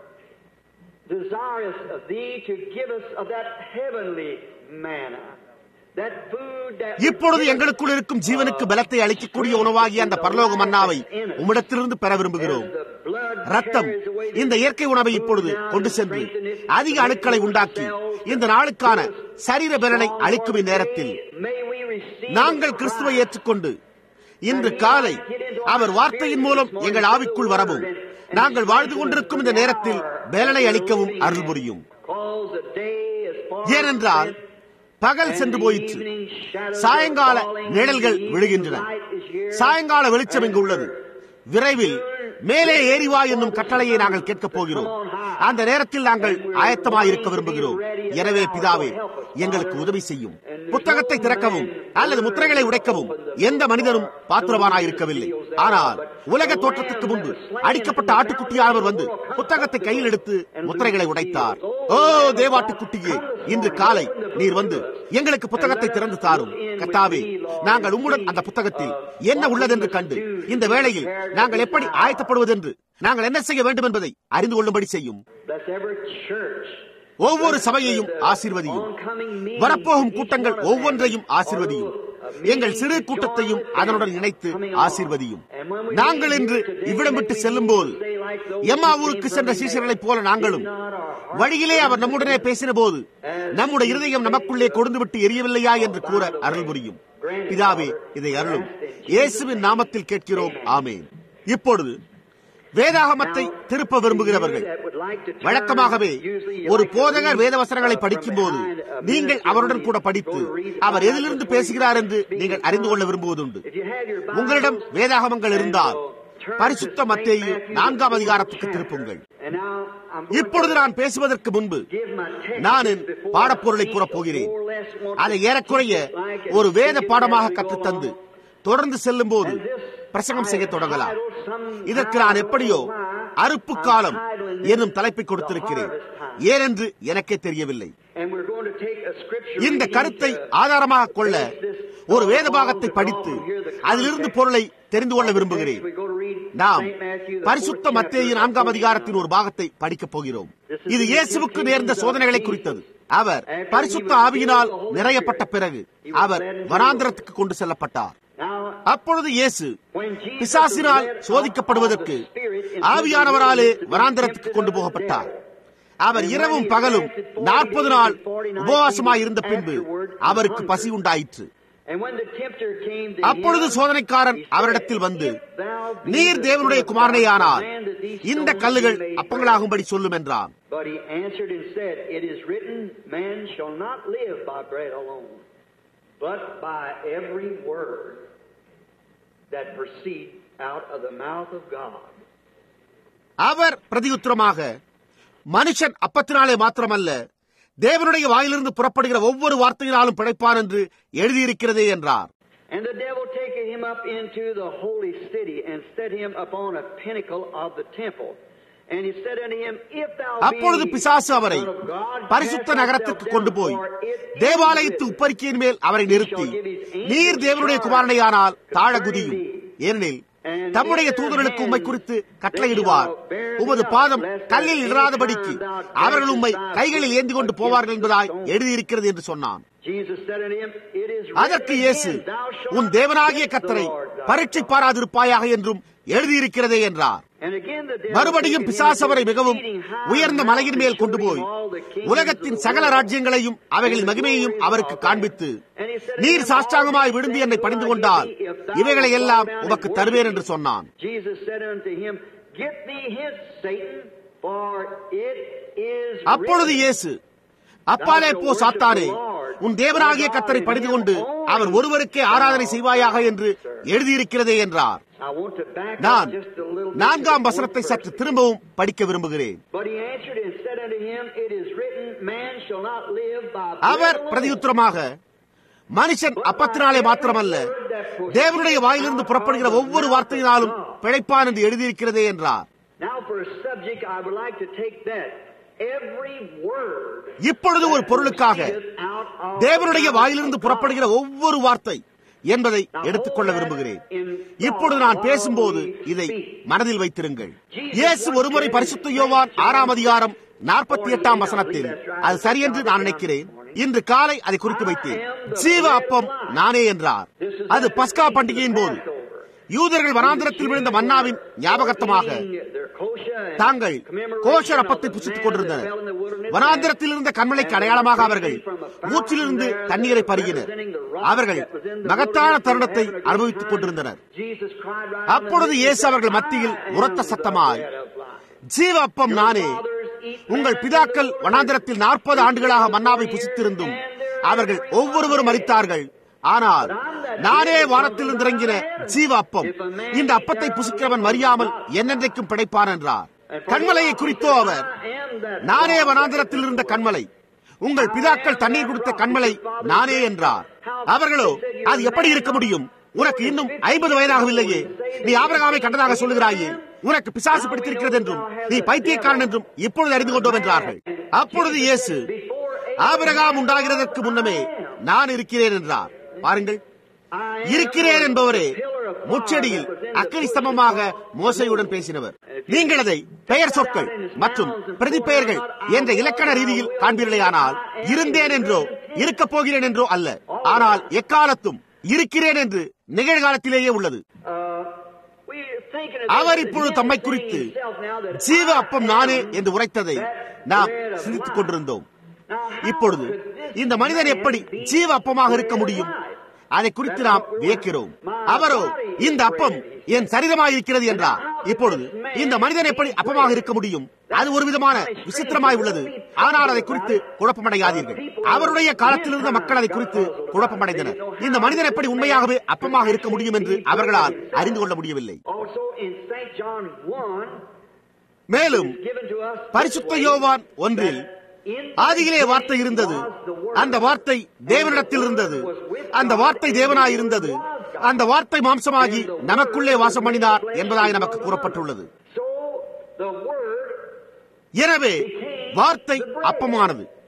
desirous of thee to give us of that heavenly manna. That food that இப்பொழுது எங்களுக்குள் இருக்கும் ஜீவனுக்கு பலத்தை அளிக்கக்கூடிய உணவாகிய அந்த பரலோக மன்னாவை உம்மிடத்திலிருந்து பெற விரும்புகிறோம் ரத்தம் இந்த இயற்கை உணவை இப்பொழுது கொண்டு சென்று அதிக அணுக்களை உண்டாக்கி இந்த நாளுக்கான சரீர பலனை அளிக்கும் இந்நேரத்தில் நாங்கள் கிறிஸ்துவை ஏற்றுக்கொண்டு இன்று காலை அவர் வார்த்தையின் மூலம் எங்கள் ஆவிக்குள் வரவும் நாங்கள் வாழ்ந்து கொண்டிருக்கும் இந்த நேரத்தில் பலனை அளிக்கவும் அருள் புரியும் ஏனென்றால் பகல் சென்று போயிற்று சாயங்கால நிழல்கள் விழுகின்றன சாயங்கால வெளிச்சம் இங்கு உள்ளது விரைவில் மேலே ஏறிவா என்னும் கட்டளையை நாங்கள் கேட்கப் போகிறோம் அந்த நேரத்தில் நாங்கள் ஆயத்தமாயிருக்க விரும்புகிறோம் எனவே பிதாவே எங்களுக்கு உதவி செய்யும் புத்தகத்தை திறக்கவும் அல்லது முத்திரைகளை உடைக்கவும் எந்த மனிதனும் பாத்திரவானாயிருக்கவில்லை ஆனால் உலக தோற்றத்துக்கு முன்பு அடிக்கப்பட்ட ஆட்டுக்குட்டியானவர் வந்து புத்தகத்தை கையில் எடுத்து முத்திரைகளை உடைத்தார் ஓ தேவாட்டுக்குட்டியே இன்று காலை நீர் வந்து எங்களுக்கு புத்தகத்தை திறந்து தாரும் கத்தாவே நாங்கள் உம்முடன் அந்த புத்தகத்தில் என்ன உள்ளதென்று கண்டு இந்த வேளையில் நாங்கள் எப்படி ஆயத்தப்படுவதென்று நாங்கள் என்ன செய்ய வேண்டும் என்பதை அறிந்து கொள்ளும்படி செய்யும் Bless every church. ஒவ்வொரு சபையையும் ஆசீர்வதியும் வரப்போகும் கூட்டங்கள் ஒவ்வொன்றையும் ஆசீர்வதியும் எங்கள் சிறு கூட்டத்தையும் அதனுடன் இணைத்து ஆசீர்வதியும் நாங்கள் இன்று இவ்விடம் விட்டு செல்லும் போது எம்மா ஊருக்கு சென்ற சீசர்களைப் போல நாங்களும் வழியிலே அவர் நம்முடனே பேசின போது நம்முடைய இருதயம் நமக்குள்ளே கொடுந்து விட்டு எரியவில்லையா என்று கூற அருள் புரியும் பிதாவே இதை அருளும் இயேசுவின் நாமத்தில் கேட்கிறோம் ஆமேன் இப்பொழுது வேதாகமத்தை திருப்ப விரும்புகிறவர்கள் வழக்கமாகவே ஒரு போதகர் வேதவசனங்களை படிக்கும் போது நீங்கள் அவருடன் கூட படித்து அவர் எதிலிருந்து பேசுகிறார் என்று நீங்கள் அறிந்து கொள்ள விரும்புவதுண்டு உங்களிடம் வேதாகமங்கள் இருந்தால் பரிசுத்த மத்தேயு நான்காம் அதிகாரத்துக்கு திருப்புங்கள் And now I'm இப்பொழுது நான் பேசுவதற்கு முன்பு give my text. நான் என் பாடப்பொருளை கூறப் போகிறேன் அதை ஏறக்குறைய ஒரு வேத பாடமாக கற்றுத்தந்து தொடர்ந்து செல்லும் போது பிரசங்கம் செய்ய தொடங்கலாம் இதற்கு நான் எப்படியோ அறுப்பு காலம் என்னும் தலைப்பை கொடுத்திருக்கிறேன் ஏனென்று எனக்கே தெரியவில்லை And we're going to take a scripture இந்த reading கருத்தை to ஆதாரமாக கொள்ள base this ஒரு all வேத on பாகத்தை the படித்து call, hear the அதிலிருந்து context. பொருளை தெரிந்து கொள்ள விரும்புகிறேன் We're going to read நாம் Saint Matthew, the பரிசுத்த fourth மத்தேயு chapter, நான்காம் 14 அதிகாரத்தின் ஒரு பாகத்தை படிக்கப் போகிறோம் இது இயேசுவுக்கு நேர்ந்த சோதனைகளை குறித்தது அவர் பரிசுத்த ஆவியினால் நிறையப்பட்ட பிறகு அவர் வனாந்திரத்துக்கு கொண்டு செல்லப்பட்டார் Now, அப்பொழுது இயேசு when Jesus பிசாசினால் was led சோதிக்கப்படுவதற்கு out of the Spirit into ஆவியானவராலே the wilderness to be வனாந்திரத்துக்கு tempted கொண்டு of the போகப்பட்டார் devil. அவர் இரவும் பகலும் நாற்பது நாள் உபவாசமாய் இருந்த பின்பு அவருக்கு பசி உண்டாயிற்று And when the tempter came to அப்பொழுது him, சோதனைக்காரன் he said, அவரிடத்தில் வந்து "If thou be நீர் the தேவனுடைய Son of குமாரனேயானால் God, command that these இந்த stones கல்லுகள் be made bread." அப்பங்களாகும்படி சொல்லும் என்றான் But he answered and said, It is written, Man shall not live by bread alone, but by every word that proceeds out of the mouth of God. அவர் பிரதியுத்தரமாக மனுஷன் அப்பத்தினாலே மாத்திரமல்ல தேவனுடைய வாயிலிருந்து புறப்படுகிற ஒவ்வொரு வார்த்தையினாலும் பிழைப்பான் என்று எழுதியிருக்கிறதே என்றார் And the devil taketh him up into the holy city and set him upon a pinnacle of the temple. And he said unto him, If thou அப்பொழுது be பிசாசு அவரை Son of God, பரிசுத்த cast நகரத்திற்கு thyself கொண்டு down, போய் for it is தேவாலயத்து written, உப்பரிக்கையின் மேல் அவரை நிறுத்தி நீர் தேவனுடைய குமாரனையானால் தாழ குதியும் ஏனெனில் தம்முடைய தூதர்களுக்கு உம்மை குறித்து கட்டளையிடுவார் உமது பாதம் கல்லில் இடராதபடிக்கு அவர்கள் உம்மை கைகளில் ஏந்தி கொண்டு போவார்கள் என்பதாய் எழுதியிருக்கிறது என்று சொன்னான் Jesus said unto him, It is அதற்கு written இயேசு again, Thou shalt உன் not தேவனாகிய tempt the கத்தரை Lord thy பரீட்சை God." பாராதிருப்பாயாக என்றும் எழுதியிருக்கிறதே என்றார் And again the devil மறுபடியும் taken him பிசாசு to அவரை an மிகவும் exceeding high உயர்ந்த mountain, மலையின் மேல் கொண்டு showing போய் him all the kingdoms உலகத்தின் of the சகல world. ராஜ்யங்களையும் அவைகளின் மகிமையையும் அவருக்கு காண்பித்து நீர் சாஷ்டாங்கமாய் விழுந்து என்னை பணிந்து கொண்டால் இவைகளை எல்லாம் உமக்கு தருவேன் என்று சொன்னான் Jesus said unto him, Get thee hence, Satan, for it is அப்பொழுது written, இயேசு அப்பாலே போ சாத்தானே உன் தேவனாகிய கத்தரை பணிந்து கொண்டு அவர் ஒருவருக்கே ஆராதனை செய்வாயாக என்று எழுதியிருக்கிறதே என்றார் I want to back நான் up just a little bit நான்காம் to வசனத்தை one சற்று verse. திரும்பவும் படிக்க விரும்புகிறேன் But he answered and said unto him, It is written, Man shall not live by our bread alone, பிரதியுத்தரமாக மனுஷன் அப்பத்தினாலே மாத்திரமல்ல தேவனுடைய வாயிலிருந்து புறப்படுகிற ஒவ்வொரு வார்த்தையினாலும் பிழைப்பான் என்று எழுதியிருக்கிறதே என்றார் Now, for a subject, I would like to take that. Every word இப்பொழுது ஒரு பொருளுக்காக proceedeth out of தேவனுடைய the mouth வாயிலிருந்து of புறப்படுகிற God. ஒவ்வொரு வார்த்தை என்பதை எடுத்துக்கொள்ள விரும்புகிறேன் இப்பொழுது நான் பேசும்போது இதை மனதில் வைத்திருங்கள் இயேசு ஒருமுறை பரிசுத்த யோவான் ஆறாம் அதிகாரம் நாற்பத்தி எட்டாம் வசனத்தில் அது சரியென்று நான் நினைக்கிறேன் இன்று காலை அதை குறித்து வைத்தேன் ஜீவ அப்பம் நானே என்றார் அது பஸ்கா பண்டிகையின் போது யூதர்கள் வனாந்திரத்தில் விழுந்த மன்னாவின் ஞாபகத்தமாக தாங்கள் கோஷர் அப்பத்தை புசித்துக் கொண்டிருந்தனர் வனாந்திரத்தில் இருந்த கண்மலைக்கு அடையாளமாக அவர்கள் மூச்சிலிருந்து தண்ணீரை பருகினர் அவர்கள் மகத்தான தருணத்தை அனுபவித்துக் கொண்டிருந்தனர் அப்பொழுது இயேசு அவர்கள் மத்தியில் உரத்த சத்தமாய் ஜீவ அப்பம் நானே உங்கள் பிதாக்கள் வனாந்திரத்தில் நாற்பது ஆண்டுகளாக மன்னாவை புசித்திருந்தும் அவர்கள் ஒவ்வொருவரும் மறித்தார்கள் ஆனால் நானே வானத்தில் இறங்கின ஜீவ அப்பம் இந்த அப்பத்தை புசிக்கிறவன் மறியாமல் என்னென்றைக்கும் பிழைப்பான் என்றார் கண்மலையை குறித்தோ அவர் நானே வனாந்திரத்தில் இருந்த கண்மலை உங்கள் பிதாக்கள் தண்ணீர் கொடுத்த கண்மலை நானே என்றார் அவர்களோ அது எப்படி இருக்க முடியும் உனக்கு இன்னும் ஐம்பது வயதாகவில்லையே நீ ஆபரகாமை கண்டதாக சொல்லுகிறாயே உனக்கு பிசாசு பிடித்திருக்கிறது என்றும் நீ பைத்தியக்காரன் என்றும் இப்பொழுது அறிந்து கொண்டோம் என்றார்கள் அப்பொழுது இயேசு ஆபிரகாம் உண்டாகிறதற்கு முன்னமே நான் இருக்கிறேன் என்றார் பாருங்கள் இருக்கிறேன் என்பவரே முச்செடியில் அக்கறை ஸ்தம்பமாக மோசையுடன் பேசினவர் நீங்கள் அதை பெயர் சொற்கள் மற்றும் பிரதிப்பெயர்கள் என்ற இலக்கண ரீதியில் காண்பீர்களேயானால் இருந்தேன் என்றோ இருக்கப் போகிறேன் என்றோ அல்ல ஆனால் எக்காலத்தும் இருக்கிறேன் என்று நிகழ்காலத்திலேயே உள்ளது அவர் இப்பொழுது தம்மை குறித்து ஜீவ அப்பம் நானே என்று உரைத்ததை நாம் சிந்தித்துக் கொண்டிருந்தோம் இப்பொழுது இந்த மனிதன் எப்படி ஜீவ அப்பமாக இருக்க முடியும் அதை குறித்து நாம் வியக்கிறோம் அவரோ இந்த அப்பம் என் சரிதமாக இருக்கிறது என்றார் இப்பொழுது இந்த மனிதன் எப்படி அப்பமாக இருக்க முடியும் அது ஒரு விதமான விசித்திரமாய் உள்ளது ஆனால் அதை குறித்து குழப்பமடையாதீர்கள் அவருடைய காலத்தில் இருந்த மக்கள் அதை குறித்து குழப்பமடைந்தனர் இந்த மனிதன் எப்படி உண்மையாகவே அப்பமாக இருக்க முடியும் என்று அவர்களால் அறிந்து கொள்ள முடியவில்லை மேலும் பரிசுத்த யோவான் ஒன்றில் ஆதியிலே வார்த்தை இருந்தது அந்த வார்த்தை தேவனிடத்தில் இருந்தது அந்த வார்த்தை தேவனாய் இருந்தது அந்த வார்த்தை மாம்சமாகி நமக்குள்ளே வாசம் பண்ணினார் என்பதாய் நமக்கு கூறப்பட்டுள்ளது எனவே வார்த்தை அப்பமானது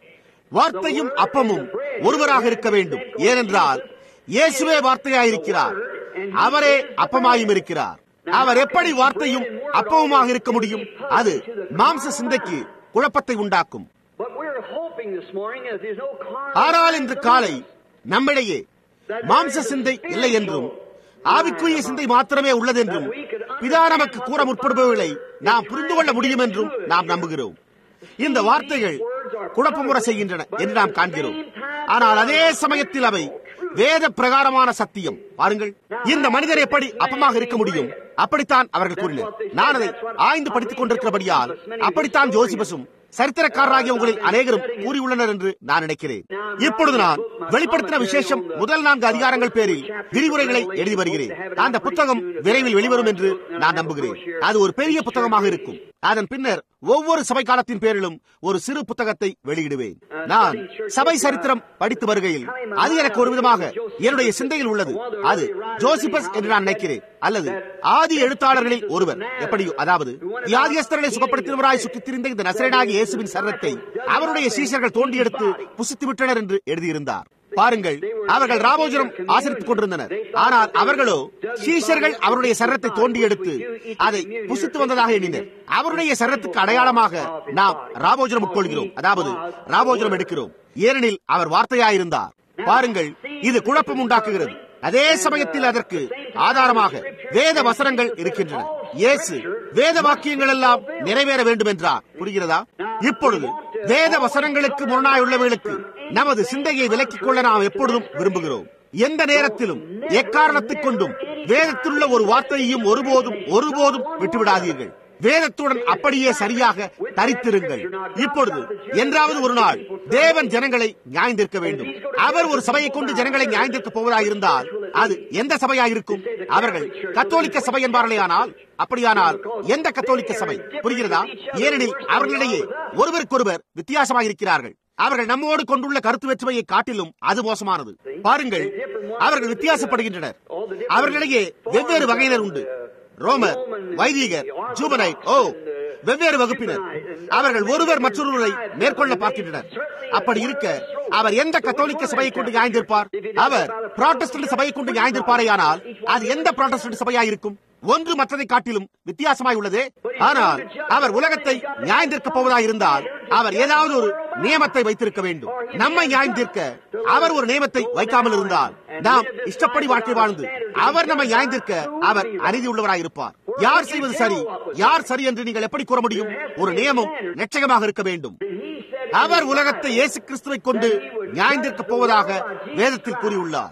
வார்த்தையும் அப்பமும் ஒருவராக இருக்க வேண்டும் ஏனென்றால் இயேசுவே வார்த்தையாயிருக்கிறார் அவரே அப்பமாயும் இருக்கிறார் அவர் எப்படி வார்த்தையும் அப்பவுமாக இருக்க முடியும் அது மாம்ச சிந்தைக்கு குழப்பத்தை உண்டாக்கும் But we're hoping this morning that there's no ஆனால் இன்று காலை நம்மிடையே மாம்ச சிந்தை இல்லை என்றும் ஆவிக்குரிய சிந்தை மாத்திரமே உள்ளதென்றும் பிதா நமக்கு கூற முற்படுபவர்களை நாம் புரிந்து கொள்ள முடியும் என்றும் நாம் நம்புகிறோம் இந்த வார்த்தைகள் குழப்பமுற செய்கின்றன என்று நாம் காண்கிறோம் ஆனால் அதே சமயத்தில் அவை வேத பிரகாரமான சத்தியம் பாருங்கள் இந்த மனிதர் எப்படி அப்பமாக இருக்க முடியும் அப்படித்தான் அவர்கள் கூறினர் நான் அதை ஆய்ந்து படித்துக் கொண்டிருக்கிறபடியால் அப்படித்தான் ஜோசிபஸும் சரித்திரக்காரராகிய உங்களில் அநேகரும் கூறியுள்ளனர் என்று நான் நினைக்கிறேன் இப்பொழுது நான் வெளிப்படுத்தின விசேஷம் முதல் நான்கு அதிகாரங்கள் பேரில் விரிவுரைகளை எழுதி வருகிறேன் அந்த புத்தகம் விரைவில் வெளிவரும் என்று நான் நம்புகிறேன் அது ஒரு பெரிய புத்தகமாக இருக்கும் அதன் பின்னர் ஒவ்வொரு சபை காலத்தின் பேரிலும் ஒரு சிறு புத்தகத்தை வெளியிடுவேன் நான் சபை சரித்திரம் படித்து வருகையில் அது எனக்கு ஒரு விதமாக என்னுடைய சிந்தையில் உள்ளது அது ஜோசிபஸ் என்று நான் நினைக்கிறேன் அல்லது ஆதி எழுத்தாளர்களில் ஒருவர் எப்படியோ அதாவது வியாதியஸ்தர்களை சுகப்படுத்தினவராய் சுற்றித் திரிந்த இந்த நசரனாகிய இயேசுவின் சரணத்தை அவருடைய சீசர்கள் தோண்டி எடுத்து புசித்து விட்டனர் என்று எழுதியிருந்தார் பாருங்கள் அவர்கள் ராமோஜனம் ஆசரித்துக் கொண்டிருந்தனர் ஆனால் அவர்களோ சீஷர்கள் அவருடைய சரத்தை தோண்டி எடுத்து அதை புசித்து வந்ததாக எண்ணினர் அவருடைய சரத்துக்கு அடையாளமாக நாம் ராமோஜனம் உட்கொள்கிறோம் அதாவது ராமோஜனம் எடுக்கிறோம் ஏனெனில் அவர் வார்த்தையாயிருந்தார் பாருங்கள் இது குழப்பம் உண்டாக்குகிறது அதே சமயத்தில் அதற்கு ஆதாரமாக வேத வசனங்கள் இருக்கின்றன இயேசு வேத வாக்கியங்கள் எல்லாம் நிறைவேற வேண்டும் என்றார் புரிகிறதா இப்பொழுது வேத வசனங்களுக்கு முரணாயுள்ளவர்களுக்கு நமது சிந்தையை விலக்கிக் கொள்ள நாம் எப்பொழுதும் விரும்புகிறோம் எந்த நேரத்திலும் எக்காரணத்தைக் கொண்டும் வேதத்திலுள்ள ஒரு வார்த்தையையும் ஒருபோதும் ஒருபோதும் விட்டுவிடாதீர்கள் வேதத்துடன் அப்படியே சரியாக தரித்திருங்கள் இப்பொழுது என்றாவது ஒரு நாள் தேவன் ஜனங்களை நியாய்ந்திருக்க வேண்டும் அவர் ஒரு சபையை கொண்டு ஜனங்களை நியாய்ந்திருக்க போவதாயிருந்தால் அது எந்த சபையாயிருக்கும் அவர்கள் கத்தோலிக்க சபை என்பார்களே ஆனால் அப்படியானால் எந்த கத்தோலிக்க சபை புரிகிறதா ஏனெனில் அவர்களிடையே ஒருவருக்கொருவர் வித்தியாசமாக இருக்கிறார்கள் அவர்கள் நம்மோடு கொண்டுள்ள கருத்து வேற்றுமையை காட்டிலும் அது மோசமானது பாருங்கள் அவர்கள் வித்தியாசப்படுகின்றனர் அவர்களிடையே வெவ்வேறு வகையினர் உண்டு ரோமர் வைதிகர் ஜூபனைட் ஓ வெவ்வேறு வகுப்பினர் அவர்கள் ஒருவர் மற்றொருவரை மேற்கொள்ள பார்க்கின்றனர் அப்படி இருக்க அவர் எந்த கத்தோலிக்க சபையை கொண்டு நியாய்ந்திருப்பார் அவர் புராட்டஸ்டன்ட் சபையை கொண்டு நியாய்ந்திருப்பாரேயானால் அது எந்த புராட்டஸ்டன்ட் சபையாயிருக்கும் ஒன்று மற்றதை காட்டிலும் வித்தியாசமாய் உள்ளதே ஆனால் அவர் உலகத்தை நியாய்ந்திருக்க போவதாக இருந்தால் அவர் ஏதாவது ஒரு நியமத்தை வைத்திருக்க வேண்டும் நம்மை நியாய்ந்திருக்க அவர் ஒரு நியமத்தை வைக்காமல் இருந்தால் நாம் இஷ்டப்படி வாழ்க்கை வாழ்ந்து அவர் நம்மை நியாய்ந்திருக்க அவர் அநீதி உள்ளவராயிருப்பார் யார் செய்வது சரி யார் சரி என்று நீங்கள் எப்படி கூற முடியும் ஒரு நியமம் நிச்சயமாக இருக்க வேண்டும் அவர் உலகத்தை இயேசு கிறிஸ்துவை கொண்டு நியாய்ந்திருக்க போவதாக வேதத்தில் கூறியுள்ளார்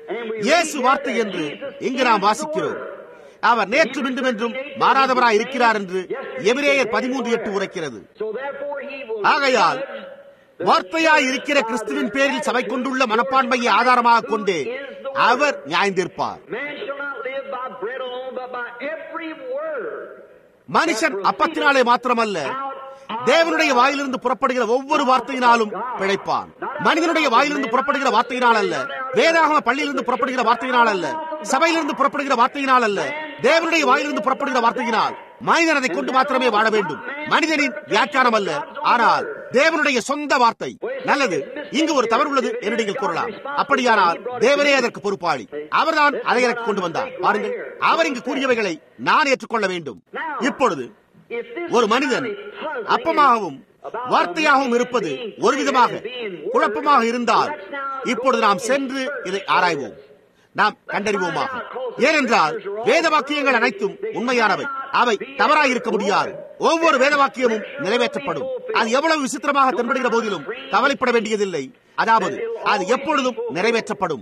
இயேசு வார்த்தை என்று இங்கு நாம் வாசிக்கிறோம் அவர் நேற்று மீண்டும் என்றும் மாறாதவராய் இருக்கிறார் என்று எபிரேயர் பதிமூன்று எட்டு உரைக்கிறது ஆகையால் வார்த்தையாய் இருக்கிற கிறிஸ்துவின் பேரில் சபை கொண்டுள்ள மனப்பான்மையை ஆதாரமாக கொண்டே அவர் நியாய்ந்திருப்பார் மனுஷன் அப்பத்தினாலே மாத்திரமல்ல தேவனுடைய வாயிலிருந்து புறப்படுகிற ஒவ்வொரு வார்த்தையினாலும் பிழைப்பான் மனிதனுடைய வாயிலிருந்து புறப்படுகிற வார்த்தையினால் அல்ல வேதாகம பள்ளியிலிருந்து புறப்படுகிற வார்த்தையினால் அல்ல சபையிலிருந்து புறப்படுகிற வார்த்தையினால் அல்ல தேவனுடைய வாயிலிருந்து புறப்படுகிற வார்த்தையினால் மனிதன் அதை கொண்டு மாத்திரமே வாழ வேண்டும் மனிதனின் வியாக்கியானம் அல்ல ஆனால் தேவனுடைய சொந்த வார்த்தை நல்லது இங்கு ஒரு தவறு உள்ளது என்று நீங்கள் கூறலாம் அப்படியானால் தேவனே அதற்கு பொறுப்பாளி அவர்தான் அதை எனக்கு கொண்டு வந்தார் பாருங்கள் அவர் இங்கு கூறியவைகளை நான் ஏற்றுக்கொள்ள வேண்டும் இப்பொழுது ஒரு மனிதன் அப்பமாகவும் வார்த்தையாகவும் இருப்பது ஒரு விதமாக குழப்பமாக இருந்தால் இப்பொழுது நாம் சென்று இதை ஆராய்வோம் நாம் கண்டறிவோமாக ஏனென்றால் வேத வாக்கியங்கள் அனைத்தும் உண்மையானவை அவை தவறாயிருக்க முடியாது ஒவ்வொரு வேத வாக்கியமும் நிறைவேற்றப்படும் அது எவ்வளவு விசித்திரமாக தென்படுகிற போதிலும் கவலைப்பட வேண்டியதில்லை அதாவது அது எப்பொழுதும் நிறைவேற்றப்படும்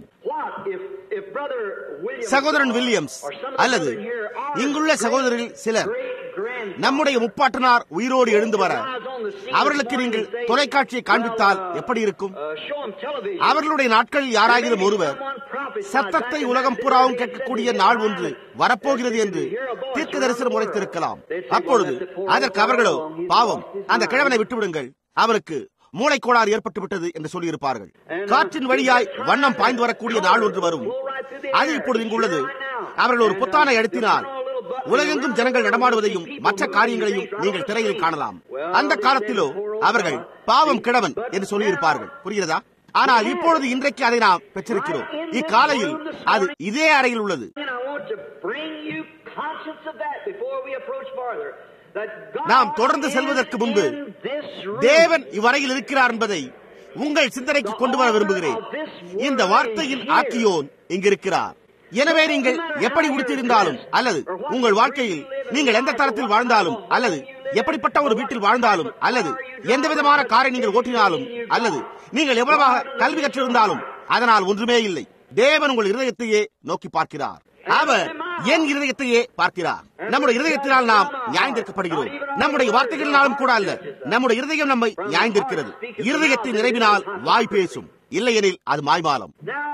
சகோதரன் வில்லியம்ஸ் அல்லது இங்குள்ள சகோதரரில் சிலர் நம்முடைய முப்பாட்டனார் உயிரோடு எழுந்து வர அவர்களுக்கு நீங்கள் தொலைக்காட்சியை காண்பித்தால் எப்படி இருக்கும் அவர்களுடைய நாட்களில் யாராகிலும் ஒருவர் சத்தத்தை உலகம் புறாவும் கேட்கக்கூடிய நாள் ஒன்று வரப்போகிறது என்று தீர்க்க தரிசனம் உரைத்திருக்கலாம் அப்பொழுது அதற்கு அவர்களோ பாவம் அந்த கிழவனை விட்டுவிடுங்கள் அவருக்கு மூளைக்கோளாறு ஏற்பட்டு விட்டது என்று சொல்லியிருப்பார்கள் காற்றின் வழியாய் வண்ணம் பாய்ந்து வரக்கூடிய நாள் ஒன்று வரும் அது இப்பொழுது இங்குள்ளது அவர்கள் ஒரு புத்தானை அழுத்தினால் உலகெங்கும் ஜனங்கள் நடமாடுவதையும் மற்ற காரியங்களையும் நீங்கள் திரையில் காணலாம் அந்த காலத்திலோ அவர்கள் பாவம் கிழவன் என்று சொல்லியிருப்பார்கள் புரிகிறதா ஆனால் இப்பொழுது இன்றைக்கு அதை நாம் பெற்றிருக்கிறோம் இக்காலையில் அது இதே அறையில் உள்ளது And I want to bring you conscious of that before we approach farther. That God நாம் தொடர்ந்து செல்வதற்கு முன்பு is in this room. தேவன் இவ்வறையில் இருக்கிறார் என்பதை உங்கள் சிந்தனைக்கு கொண்டு வர விரும்புகிறேன் இந்த வார்த்தையின் ஆக்கியோன் இங்கிருக்கிறார் எனவே நீங்கள் எப்படி உடுத்திருந்தாலும் அல்லது உங்கள் வாழ்க்கையில் நீங்கள் எந்த தரத்தில் வாழ்ந்தாலும் அல்லது எப்படிப்பட்ட ஒரு வீட்டில் வாழ்ந்தாலும் அல்லது எந்த விதமான காரை நீங்கள் ஓட்டினாலும் அல்லது நீங்கள் எவ்வளவாக கல்வி கற்றிருந்தாலும் அதனால் ஒன்றுமே இல்லை தேவன் உங்கள் இருதயத்தையே நோக்கி பார்க்கிறார் அவர் என் இருதயத்தையே பார்க்கிறார் நம்முடைய இருதயத்தினால் நாம் நியாயந்திருக்கப்படுகிறோம் நம்முடைய வார்த்தைகளினாலும் கூட அல்ல நம்முடைய இருதயம் நம்மை நியாயந்திருக்கிறது இருதயத்தின் நிறைவினால் வாய் பேசும் இல்லையெனில் அது மாய்மாலம் Now,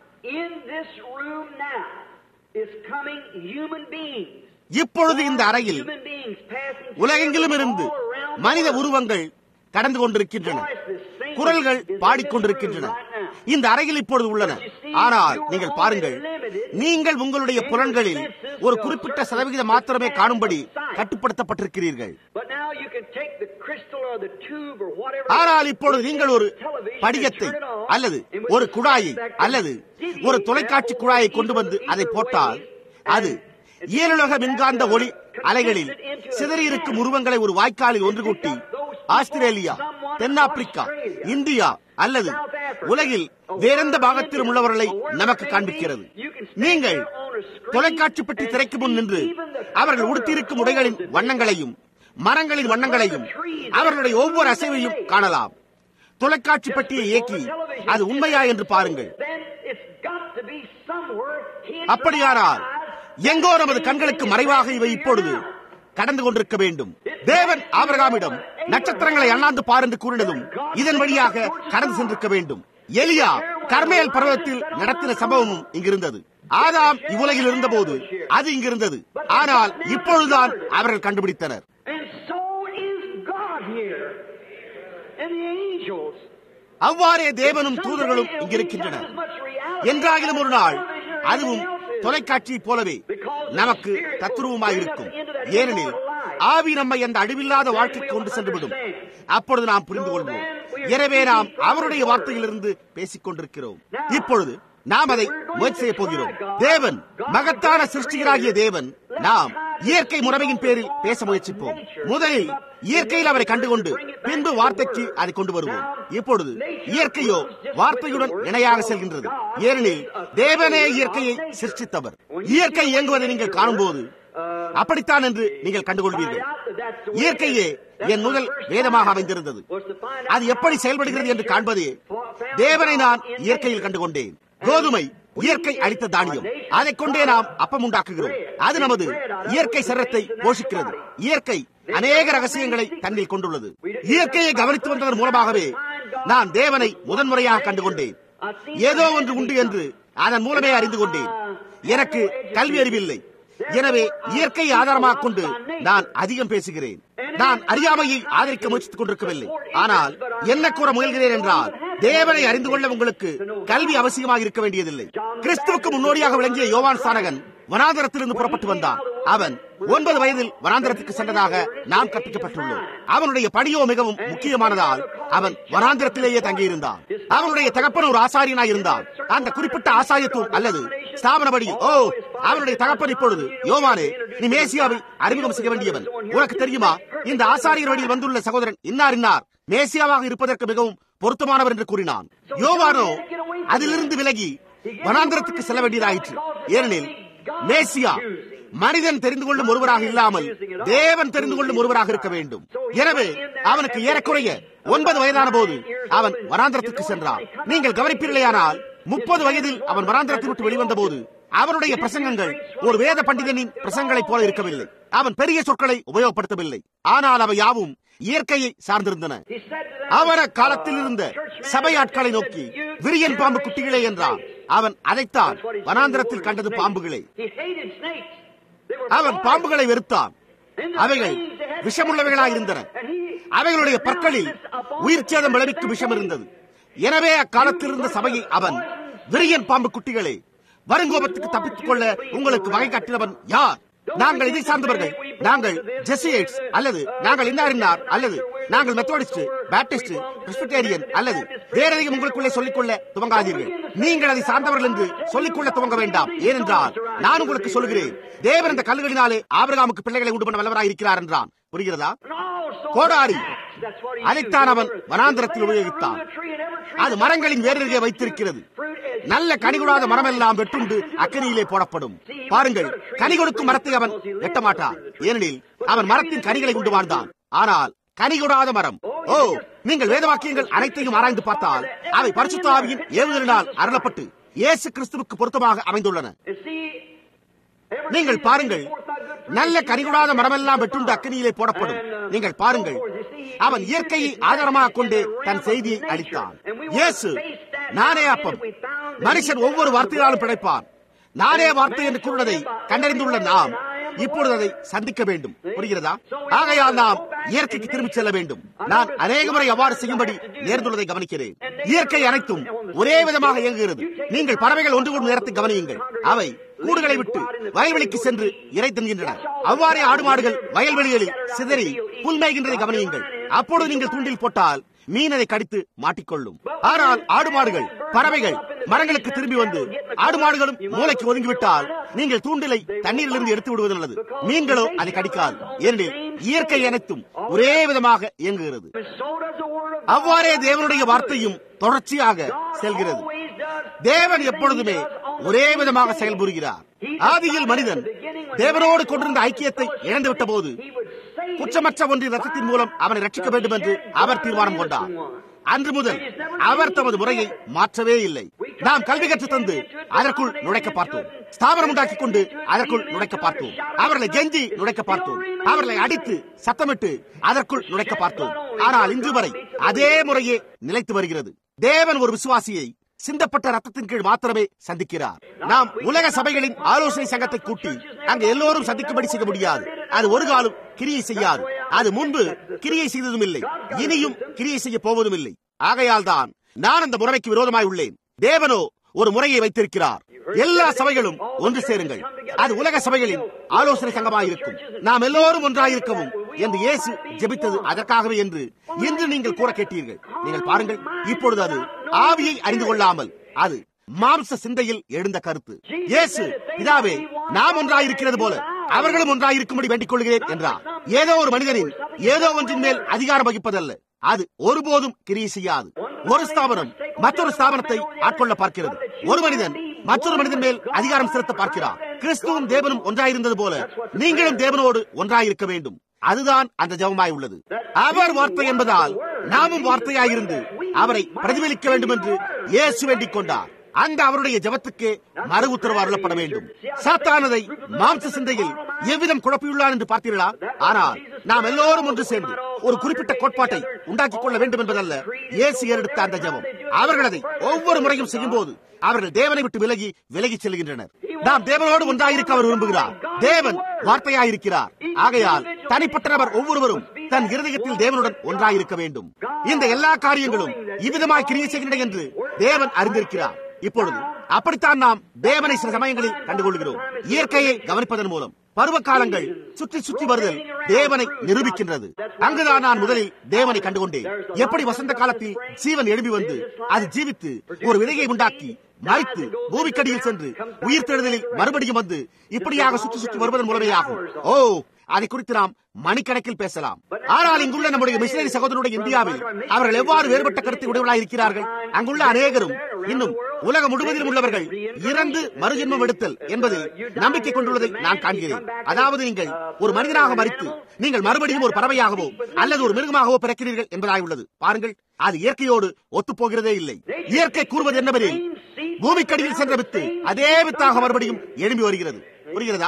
in this room now is coming human beings. இப்பொழுது இந்த அறையில் Human beings passing உலகெங்கிலும் இருந்து all around the மனித world. உருவங்கள் கடந்து கொண்டிருக்கின்றன Voices, singing குரல்கள் is in this பாடிக்கொண்டிருக்கின்றன room right now. இந்த அறையில் இப்பொழுது உள்ளன ஆனால் நீங்கள் பாருங்கள் நீங்கள் உங்களுடைய புலன்களில் ஒரு குறிப்பிட்ட சதவிகிதம் மாத்திரமே காணும்படி கட்டுப்படுத்தப்பட்டிருக்கிறீர்கள் But now you can take the crystal or the tube or whatever. ஆனால் இப்பொழுது நீங்கள் ஒரு படிகத்தை அல்லது ஒரு குழாயை அல்லது ஒரு தொலைக்காட்சி குழாயை கொண்டு வந்து அதை போட்டால் அது இயலுலக மின்காந்த ஒளி அலைகளில் சிதறியிருக்கும் உருவங்களை ஒரு வாய்க்காலில் ஒன்று கூட்டி ஆஸ்திரேலியா தென்னாப்பிரிக்கா இந்தியா அல்லது உலகில் வேறெந்த பாகத்திலும் உள்ளவர்களை நமக்கு காண்பிக்கிறது நீங்கள் தொலைக்காட்சி பெட்டி திரைக்கு முன் நின்று அவர்கள் உடுத்தியிருக்கும் உடைகளின் வண்ணங்களையும் மரங்களின் வண்ணங்களையும் அவர்களுடைய ஒவ்வொரு அசைவையும் காணலாம் தொலைக்காட்சி பெட்டியை இயக்கி அது உண்மையா என்று பாருங்கள் Then it's got to be somewhere hidden அப்படியானால் from our eyes. எங்கோ நமது கண்களுக்கு மறைவாக இவை இப்பொழுது கடந்து கொண்டிருக்க வேண்டும் தேவன் ஆபிரகாமிடம் நட்சத்திரங்களை அண்ணாந்து பார் என்று கூறினதும் இதன் வழியாக கடந்து சென்றிருக்க வேண்டும் எலியா கர்மேல் பர்வதத்தில் நடத்தின சம்பவமும் இங்கிருந்தது ஆதாம் இவ்வுலகில் இருந்தபோது அது இங்கிருந்தது ஆனால் இப்பொழுதுதான் அவர்கள் கண்டுபிடித்தனர் And so is God here. And the angels. அவ்வாறே தேவனும் தூதர்களும் இங்கிருக்கின்றனர் என்றாகிலும் ஒரு நாள் அதுவும் தொலைக்காட்சியைப் போலவே நமக்கு தத்துருவமாயிருக்கும் ஏனெனில் ஆவி நம்மை அந்த அழிவில்லாத வாழ்க்கைக்கு கொண்டு சென்றுவிடும் அப்பொழுது நாம் புரிந்து கொள்வோம் எனவே நாம் அவருடைய வார்த்தையிலிருந்து பேசிக் கொண்டிருக்கிறோம் இப்பொழுது நாம் அதை முயற்சி செய்ய போகிறோம் தேவன் மகத்தான சிருஷ்டிகராகிய தேவன் நாம் இயற்கை முறைமையின் பேரில் பேச முயற்சிப்போம் முதலில் இயற்கையில் அவரை கண்டுகொண்டு பின்பு வார்த்தைக்கு அதை கொண்டு வருவோம் இப்பொழுது இயற்கையோ வார்த்தையுடன் இணையாக செல்கின்றது ஏனெனில் தேவனே இயற்கையை சிருஷ்டித்தவர் இயற்கை இயங்குவதை நீங்கள் காணும்போது அப்படித்தான் என்று நீங்கள் கண்டுகொள்வீர்கள் இயற்கையே என் முதல் வேதமாக அமைந்திருந்தது அது எப்படி செயல்படுகிறது என்று காண்பதே தேவனை நான் இயற்கையில் கண்டுகொண்டேன் கோதுமை இயற்கை அளித்த தானியம் அதை கொண்டே நாம் அப்பம் உண்டாக்குகிறோம் அது நமது இயற்கை சரத்தை போஷிக்கிறது இயற்கை அநேக ரகசியங்களை தன்னில் கொண்டுள்ளது இயற்கையை கவனித்து வந்ததன் மூலமாகவே நான் தேவனை முதன்முறையாக கண்டுகொண்டேன் ஏதோ ஒன்று உண்டு என்று அதன் மூலமே அறிந்து கொண்டேன் எனக்கு கல்வி அறிவில்லை எனவே இயற்கையை ஆதாரமாக கொண்டு நான் அதிகம் பேசுகிறேன் நான் அறியாமையை ஆதரிக்க முயற்சித்துக் கொண்டிருக்கவில்லை ஆனால் என்ன கூற முயல்கிறேன் என்றால் தேவனை அறிந்து கொள்ள உங்களுக்கு கல்வி அவசியமாக இருக்க வேண்டியதில்லை கிறிஸ்துவுக்கு முன்னோடியாக விளங்கிய யோவான் சானகன் வனாந்தரத்திலிருந்து புறப்பட்டு வந்தான் அவன் ஒன்பது வயதில் வனாந்தரத்துக்கு சென்றதாக நாம் கற்பிக்கப்பட்டுள்ளோம் அவனுடைய பணியோ மிகவும் முக்கியமானதால் அவன் வனாந்திரத்திலேயே தங்கியிருந்தான் அவனுடைய தகப்பன் ஒரு ஆசாரியனாய் இருந்தான் அந்த குறிப்பிட்ட ஆசாரியத்துவம் அல்லது ஸ்தாபனபடி ஓ அவனுடைய தகப்பன் இப்பொழுது யோவானே நீ மேசியாவை அறிமுகம் செய்ய வேண்டியவன் உனக்கு தெரியுமா இந்த ஆசாரியர் வழியில் வந்துள்ள சகோதரன் இன்னார் இன்னார் மேசியாவாக இருப்பதற்கு மிகவும் பொருத்தமானவர் என்று கூறினான் யோவானோ அதிலிருந்து விலகி வனாந்திரத்துக்கு செல்ல வேண்டியதாயிற்று ஏனெனில் மேசியா மனிதன் தெரிந்து கொள்ளும் ஒருவராக இல்லாமல் தேவன் தெரிந்து கொள்ளும் ஒருவராக இருக்க வேண்டும் எனவே அவனுக்கு ஏறக்குறைய ஒன்பது வயதான போது அவன் வனாந்திரத்துக்கு சென்றான் நீங்கள் கவனிப்பீர்களேயானால் முப்பது வயதில் அவன் வனாந்திரத்தை விட்டு வெளிவந்த போது அவனுடைய பிரசங்கங்கள் ஒரு வேத பண்டிதனின் பிரசங்கங்களைப் போல இருக்கவில்லை அவன் பெரிய சொற்களை உபயோகப்படுத்தவில்லை ஆனால் அவை யாவும் இயற்கையை சார்ந்திருந்தன அவர காலத்தில் இருந்த சபை ஆட்களை நோக்கி விரியன் பாம்பு குட்டிகளே என்றான் அவன் அதைத்தான் வனாந்திரத்தில் கண்டது பாம்புகளே அவன் பாம்புகளை வெறுத்தான் அவைகள் விஷமுள்ளவைகளாக இருந்தன அவைகளுடைய பற்களில் உயிர் சேதம் விளைவிக்கும் விஷம் இருந்தது எனவே அக்காலத்தில் இருந்த சபையை அவன் விரியன் பாம்பு குட்டிகளே வருங்கோபத்துக்கு தப்பித்துக் கொள்ள உங்களுக்கு வகை காட்டினவன் யார் நாங்கள் இதை சார்ந்தவர்கள் நாங்கள் ஜெசியேட்ஸ் அல்லது நாங்கள் இன்னார் இன்னார் அல்லது நாங்கள் மெத்தோடிஸ்ட் பேப்டிஸ்ட் பிரெஸ்பிட்டேரியன் அல்லது வேற எதையும் உங்களுக்குள்ளே சொல்லிக்கொள்ள துவங்காதீர்கள் நீங்கள் அதை சார்ந்தவர்கள் என்று சொல்லிக்கொள்ள துவங்க வேண்டாம் ஏனென்றால் நான் உங்களுக்கு சொல்கிறேன் தேவன் இந்த கல்லுகளினாலே ஆபிரகாமுக்கு பிள்ளைகளை உண்டு பண்ண வல்லவராய் இருக்கிறார் என்றான் புரிகிறதா கோடாரி அதைத்தான் அவன் வனாந்திரத்தில் உபயோகித்தான் அது மரங்களின் வேரிலே வைத்திருக்கிறது நல்ல கனி கொடாத மரம் எல்லாம் வெட்டுண்டு அக்கனியிலே போடப்படும் பாருங்கள் கனி கொடுக்கும் மரத்தை அவன் வெட்ட மாட்டான் ஏனெனில் அவன் மரத்தின் கனிகளை கொண்டு வாழ்ந்தான் ஆனால் கனி கொடாத மரம் ஓ நீங்கள் வேதவாக்கியங்கள் அனைத்தையும் ஆராய்ந்து பார்த்தால் அவை பரிசுத்தாவியின் ஏவுதலினால் அருளப்பட்டு இயேசு கிறிஸ்துவுக்கு பொருத்தமாக அமைந்துள்ளன நீங்கள் பாருங்கள் நல்ல கனிகொடாத மரமெல்லாம் வெட்டுண்டு அக்கனியிலே போடப்படும் நீங்கள் பாருங்கள் அவன் இயற்கையை ஆதாரமாக கொண்டு தன் செய்தியை அளித்தான் இயேசு நானே அப்பம் மனுஷன் ஒவ்வொரு வார்த்தையாலும் பிழைப்பான் நானே வார்த்தை என்று கூறுவதை கண்டறிந்துள்ள நாம் இப்பொழுது அதை சந்திக்க வேண்டும் புரிகிறதா ஆகையால் நாம் இயற்கைக்கு திரும்பிச் செல்ல வேண்டும் நான் அநேக முறை அவ்வாறு செய்யும்படி நேர்ந்துள்ளதை கவனிக்கிறேன் இயற்கை அனைத்தும் ஒரே விதமாக இயங்குகிறது நீங்கள் பறவைகள் ஒன்று கூடும் நேரத்தை கவனியுங்கள் அவை கூடுகளை விட்டு வயல்வெளிக்கு சென்று இறை தின்கின்றன அவ்வாறே ஆடு மாடுகள் வயல்வெளிகளில் சிதறி புல்மேகின்றதை கவனியுங்கள் அப்பொழுது நீங்கள் தூண்டில் போட்டால் மீன் அதை கடித்து மாட்டிக்கொள்ளும் ஆனால் ஆடு மாடுகள் பறவைகள் மரங்களுக்கு திரும்பி வந்து ஆடு மாடுகளும் மூளைக்கு ஒதுங்கிவிட்டால் நீங்கள் தூண்டிலை தண்ணீரிலிருந்து எடுத்து விடுவது நல்லது மீன்களோ அதை கடிக்காது ஏனெனில் இயற்கை அனைத்தும் ஒரே விதமாக இயங்குகிறது அவ்வாறே தேவனுடைய வார்த்தையும் தொடர்ச்சியாக செல்கிறது தேவன் எப்பொழுதுமே ஒரே விதமாக செயல்புரிகிறார் ஆதியில் மனிதன் தேவனோடு கொண்டிருந்த ஐக்கியத்தை இழந்துவிட்ட போது குற்றமற்ற ஒன்றின் ரத்தத்தின் மூலம் அவனை ரட்சிக்க வேண்டும் என்று அவர் தீர்மானம் கொண்டார் அன்று முதல் அவர் தமது முறையை மாற்றவே இல்லை நாம் கல்வி கற்று தந்து அதற்குள் நுழைக்க பார்த்தோம் ஸ்தாபனம் உண்டாக்கி கொண்டு அதற்குள் நுழைக்க பார்த்தோம் அவர்களை கெஞ்சி நுழைக்க பார்த்தோம் அவர்களை அடித்து சத்தமிட்டு அதற்குள் நுழைக்க பார்த்தோம் ஆனால் இன்று வரை அதே முறையே நிலைத்து வருகிறது தேவன் ஒரு விசுவாசியை சிந்தப்பட்ட ரத்தத்தின் கீழ் மாத்திரமே சந்திக்கிறார் நாம் உலக சபைகளின் ஆலோசனை சங்கத்தை கூட்டி அங்கு எல்லோரும் சந்திக்கும்படி செய்ய முடியாது அது ஒரு காலம் கிரியை செய்யாது அது முன்பு கிரியை செய்ததும் இல்லை இனியும் கிரியை செய்ய போவதும் இல்லை ஆகையால் தான் நான் அந்த முறைக்கு விரோதமாய் உள்ளேன் தேவனோ ஒரு முறையை வைத்திருக்கிறார் எல்லா சபைகளும் ஒன்று சேருங்கள் அது உலக சபைகளின் ஆலோசனை சங்கமாயிருக்கும் நாம் எல்லோரும் ஒன்றாயிருக்கவும் என்று இயேசு ஜெபித்தது அதற்காகவே என்று இன்று நீங்கள் கூற கேட்டீர்கள் நீங்கள் பாருங்கள் இப்பொழுது அது ஆவியை அறிந்து கொள்ளாமல் அது மாம்ச சிந்தையில் எழுந்த கருத்து இயேசு இதாவே நாம் ஒன்றாயிருக்கிறது போல அவர்களும் ஒன்றாயிருக்கும்படி வேண்டிக் கொள்கிறேன் என்றார் ஏதோ ஒரு மனிதனின் ஏதோ ஒன்றின் மேல் அதிகாரம் வகிப்பதல்ல அது ஒருபோதும் கிரியை செய்யாது ஒரு ஸ்தாபனம் மற்றொரு ஸ்தாபனத்தை ஆட்கொள்ள பார்க்கிறது ஒரு மனிதன் மற்றொரு மனிதன் மேல் அதிகாரம் செலுத்த பார்க்கிறார் கிறிஸ்துவும் தேவனும் ஒன்றாயிருந்தது போல நீங்களும் தேவனோடு ஒன்றாயிருக்க வேண்டும் அதுதான் அந்த ஜபமாய் உள்ளது அவர் வார்த்தை என்பதால் நாமும் வார்த்தையாயிருந்து அவரை பிரதிபலிக்க வேண்டும் என்று இயேசு வேண்டிக் கொண்டார் அந்த அவருடைய ஜபத்துக்கு மறு உத்தரவு அருளப்பட வேண்டும் சாத்தானதை மாம்ச சிந்தையில் எவ்விதம் குழப்பியுள்ளான் என்று பார்த்தீர்களா ஆனால் நாம் எல்லோரும் ஒன்று சேர்ந்து ஒரு குறிப்பிட்ட கோட்பாட்டை உண்டாக்கிக் கொள்ள வேண்டும் என்பதல்ல இயேசு ஏறெடுத்த அந்த ஜபம் அவர்கள் அதை ஒவ்வொரு முறையும் செய்யும் போது அவர்கள் தேவனை விட்டு விலகி விலகி செல்கின்றனர் நாம் தேவனோடு ஒன்றாயிருக்க அவர் விரும்புகிறார் தேவன் வார்த்தையாயிருக்கிறார் ஆகையால் தனிப்பட்ட நபர் ஒவ்வொருவரும் தன் இருதயத்தில் தேவனுடன் ஒன்றாயிருக்க வேண்டும் இந்த எல்லா காரியங்களும் இவ்விதமாய் கிரியை செய்கின்றன என்று தேவன் அறிந்திருக்கிறார் இப்பொழுது அப்படித்தான் நாம் தேவனை சில சமயங்களில் கண்டுகொள்கிறோம் இயற்கையை கவனிப்பதன் மூலம் பருவ காலங்கள் சுற்றி சுற்றி வருதல் தேவனை நிரூபிக்கின்றது அங்குதான் நான் முதலில் தேவனை கண்டுகொண்டேன் எப்படி வசந்த காலத்தில் ஜீவன் எழுப்பி வந்து அது ஜீவித்து ஒரு விதையை உண்டாக்கி மறித்து பூமிக்கடியில் சென்று உயிர் தேடுதலில் மறுபடியும் வந்து இப்படியாக சுற்றி சுற்றி வருவதன் மூலமே ஆகும் ஓ அதை குறித்து நாம் மணிக்கணக்கில் பேசலாம் ஆனால் இங்குள்ள நம்முடைய மிஷினரி சகோதரனுடைய இந்தியாவில் அவர்கள் எவ்வாறு வேறுபட்ட கருத்தை உடையவர்களாக இருக்கிறார்கள் அங்குள்ள அநேகரும் இன்னும் உலகம் முழுவதிலும் உள்ளவர்கள் இறந்து மறுஜென்மம் எடுத்தல் என்பதில் நம்பிக்கை கொண்டுள்ளதை நான் காண்கிறேன் அதாவது நீங்கள் ஒரு மனிதனாக மறித்து நீங்கள் மறுபடியும் ஒரு பறவையாகவோ அல்லது ஒரு மிருகமாகவோ பிறக்கிறீர்கள் என்பதாய் உள்ளது பாருங்கள் அது இயற்கையோடு ஒத்துப்போகிறதே இல்லை இயற்கை கூறுவது என்னவெனில் பூமிக்கடியில் சென்ற வித்து அதே வித்தாக மறுபடியும் எழும்பி வருகிறது புரிகிறதா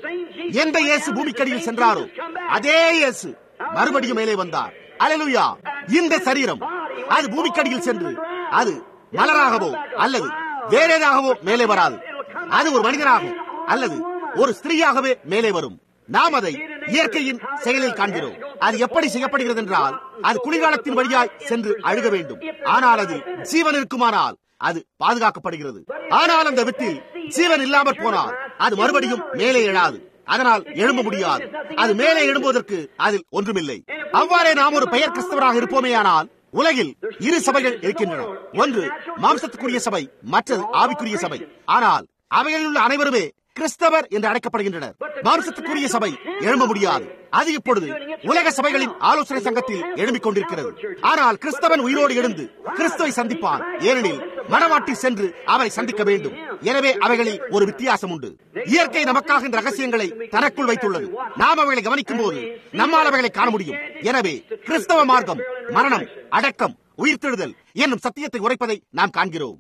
எந்த இயேசு பூமிக்கடியில் சென்றாரோ அதே இயேசு மறுபடியும் மேலே வந்தார் அலலுயா இந்த சரீரம் அது பூமிக்கடியில் சென்று அது மலராகவோ அல்லது வேறேதாகவோ மேலே வராது அது ஒரு மனிதனாக அல்லது ஒரு ஸ்திரீயாகவே மேலே வரும் நாம் அதை இயற்கையின் செயலில் காண்கிறோம் அது எப்படி செய்யப்படுகிறது என்றால் அது குளிர்காலத்தின் வழியாய் சென்று அழுக வேண்டும் ஆனால் அதில் ஜீவன் இருக்குமானால் அது பாதுகாக்கப்படுகிறது ஆனால் அந்த வித்தில் ஜீவன் இல்லாமற் போனால் அது மறுபடியும் மேலே எழாது அதனால் எழும்ப முடியாது அது மேலே எழும்புவதற்கு அதில் ஒன்றுமில்லை அவ்வாறே நாம் ஒரு பெயர் கிறிஸ்தவராக இருப்போமேயானால் உலகில் இரு சபைகள் இருக்கின்றன ஒன்று மாம்சத்துக்குரிய சபை மற்றது ஆவிக்குரிய சபை ஆனால் அவைகளில் உள்ள அனைவருமே கிறிஸ்தவர் என்று அழைக்கப்படுகின்றனர் மாம்சத்துக்குரிய சபை எழும்ப முடியாது அது இப்பொழுது உலக சபைகளின் ஆலோசனை சங்கத்தில் எழும்பிக் கொண்டிருக்கிறது ஆனால் கிறிஸ்தவன் உயிரோடு எழுந்து கிறிஸ்துவை சந்திப்பான் ஏனெனில் மனவாட்டி சென்று அவரை சந்திக்க வேண்டும் எனவே அவைகளில் ஒரு வித்தியாசம் உண்டு இயற்கை நமக்காக இந்த ரகசியங்களை தனக்குள் வைத்துள்ளது நாம் அவைகளை கவனிக்கும் போது நம்மால் அவைகளை காண முடியும் எனவே கிறிஸ்தவ மார்க்கம் மரணம் அடக்கம் உயிர்த்தெழுதல் என்னும் சத்தியத்தை உரைப்பதை நாம் காண்கிறோம்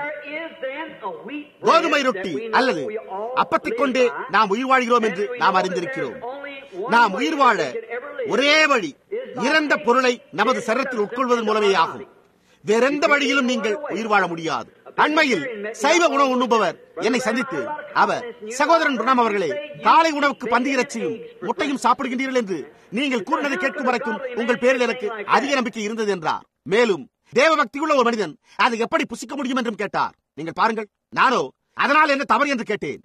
கோதுமை ரொட்டி அல்லது அப்பத்தை கொண்டே நாம் உயிர் வாழ்கிறோம் என்று நாம் அறிந்திருக்கிறோம் நாம் உயிர் வாழ ஒரே வழி இறந்த பொருளை நமது சரீரத்தில் உட்கொள்வதன் மூலமே ஆகும் வேறெந்த வழியிலும் நீங்கள் உயிர் வாழ முடியாது அண்மையில் சைவ உணவு உண்ணுபவர் என்னை சந்தித்து அவர் சகோதரன் பிரணாம் அவர்களே காலை உணவுக்கு பந்தி இறைச்சியும் முட்டையும் சாப்பிடுகின்றீர்கள் என்று நீங்கள் கூறினதை கேட்கும் வரைக்கும் உங்கள் பேரில் எனக்கு அதிக நம்பிக்கை இருந்தது என்றார் மேலும் தேவ பக்தியுள்ள ஒரு மனிதன் அதை எப்படி புசிக்க முடியும் என்றும் கேட்டார் நீங்கள் பாருங்கள் நானோ அதனால் என்ன தவறு என்று கேட்டேன்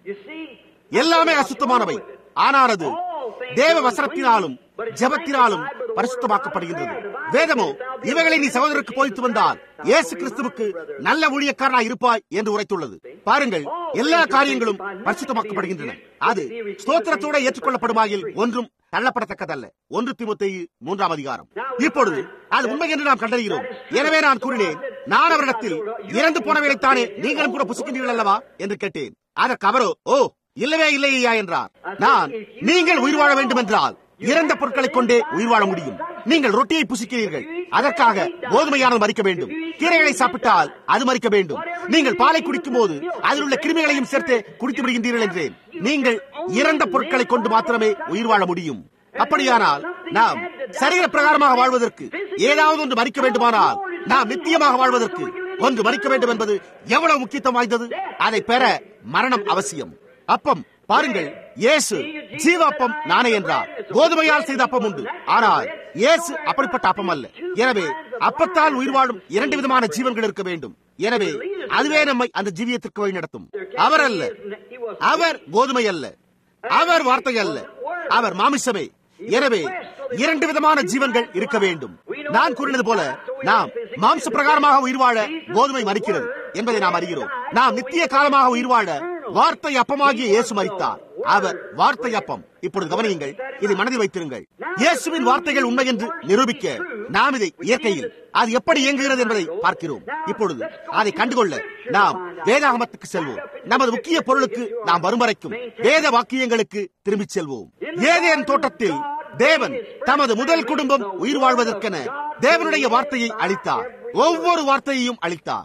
எல்லாமே அசுத்தமானவை ஆனால் அது தேவ வசனத்தினாலும் ஜபத்தினாலும் பரிசுத்தமாக்கப்படுகின்றது வேதமோ இவைகளை நீ சகோதரருக்கு போதித்து வந்தால் இயேசு கிறிஸ்துவுக்கு நல்ல ஊழியக்காரனாய் இருப்பாய் என்று உரைத்துள்ளது பாருங்கள் எல்லா காரியங்களும் பரிசுத்தமாக்கப்படுகின்றன அது ஸ்தோத்திரத்தோட ஏற்றுக்கொள்ளப்படுமாயில் ஒன்றும் தள்ளப்படத்தக்கதல்ல ஒன்று திமுத்தை மூன்றாம் அதிகாரம் இப்பொழுது அது உண்மை என்று நாம் கண்டறிகிறோம் எனவே நான் கூறினேன் நான் அவரிடத்தில் இறந்து போனவைகளைத்தானே நீங்களும் கூட புசிக்கின்றீர்கள் அல்லவா என்று கேட்டேன் அதற்கு அவரோ ஓ இல்லவே இல்லையா என்றார் நான் நீங்கள் உயிர் வாழ வேண்டும் என்றால் இறந்த பொருட்களை கொண்டே உயிர் வாழ முடியும் நீங்கள் ரொட்டியை புசிக்கிறீர்கள் அதற்காக கோதுமையானது மறிக்க வேண்டும் கீரைகளை சாப்பிட்டால் அது மறிக்க வேண்டும் நீங்கள் பாலை குடிக்கும் போது அதில் உள்ள கிருமிகளையும் சேர்த்து குடித்து விடுகின்றீர்கள் என்றேன் நீங்கள் இறந்த பொருட்களை கொண்டு மாத்திரமே உயிர் வாழ முடியும் அப்படியானால் நாம் சரீர பிரகாரமாக வாழ்வதற்கு ஏதாவது ஒன்று மறிக்க வேண்டுமானால் நாம் நித்தியமாக வாழ்வதற்கு ஒன்று மறிக்க வேண்டும் என்பது எவ்வளவு முக்கியத்துவம் வாய்ந்தது அதை பெற மரணம் அவசியம் அப்பம் பாருங்கள் இயேசு ஜீவ அப்பம் நானே என்றார் கோதுமையால் செய்த அப்பம் உண்டு ஆனால் இயேசு அப்படிப்பட்ட அப்பம் அல்ல எனவே அப்பத்தால் உயிர் வாழும் இரண்டு விதமான ஜீவன்கள் இருக்க வேண்டும் எனவே அதுவே நம்மை அந்த ஜீவியத்திற்கு வழி நடத்தும் அவர் அல்ல அவர் கோதுமை அல்ல அவர் வார்த்தை அல்ல அவர் மாமிசமே எனவே இரண்டு விதமான ஜீவன்கள் இருக்க வேண்டும் நான் கூறினது போல நாம் மாம்ச பிரகாரமாக உயிர் வாழ கோதுமை மறிக்கிறது என்பதை நாம் அறிகிறோம் நாம் நித்திய காலமாக உயிர் வாழ வார்த்தை அப்பமாகிய இயேசு மறித்தார் அவர் வார்த்தை அப்பம் இப்பொழுது கவனியுங்கள் இதை மனதில் வைத்திருங்கள் இயேசுவின் வார்த்தைகள் உண்மை என்று நிரூபிக்க நாம் இதை இயற்கையில் அது எப்படி இயங்குகிறது என்பதை பார்க்கிறோம் இப்பொழுது அதை கண்டுகொள்ள நாம் வேதாகமத்துக்கு செல்வோம் நமது முக்கிய பொருளுக்கு நாம் வரும் வரைக்கும் வேத வாக்கியங்களுக்கு திரும்பிச் செல்வோம் ஏதேன் தோட்டத்தில் தேவன் தமது முதல் குடும்பம் உயிர் வாழ்வதற்கென தேவனுடைய வார்த்தையை அளித்தார் ஒவ்வொரு வார்த்தையையும் அளித்தார்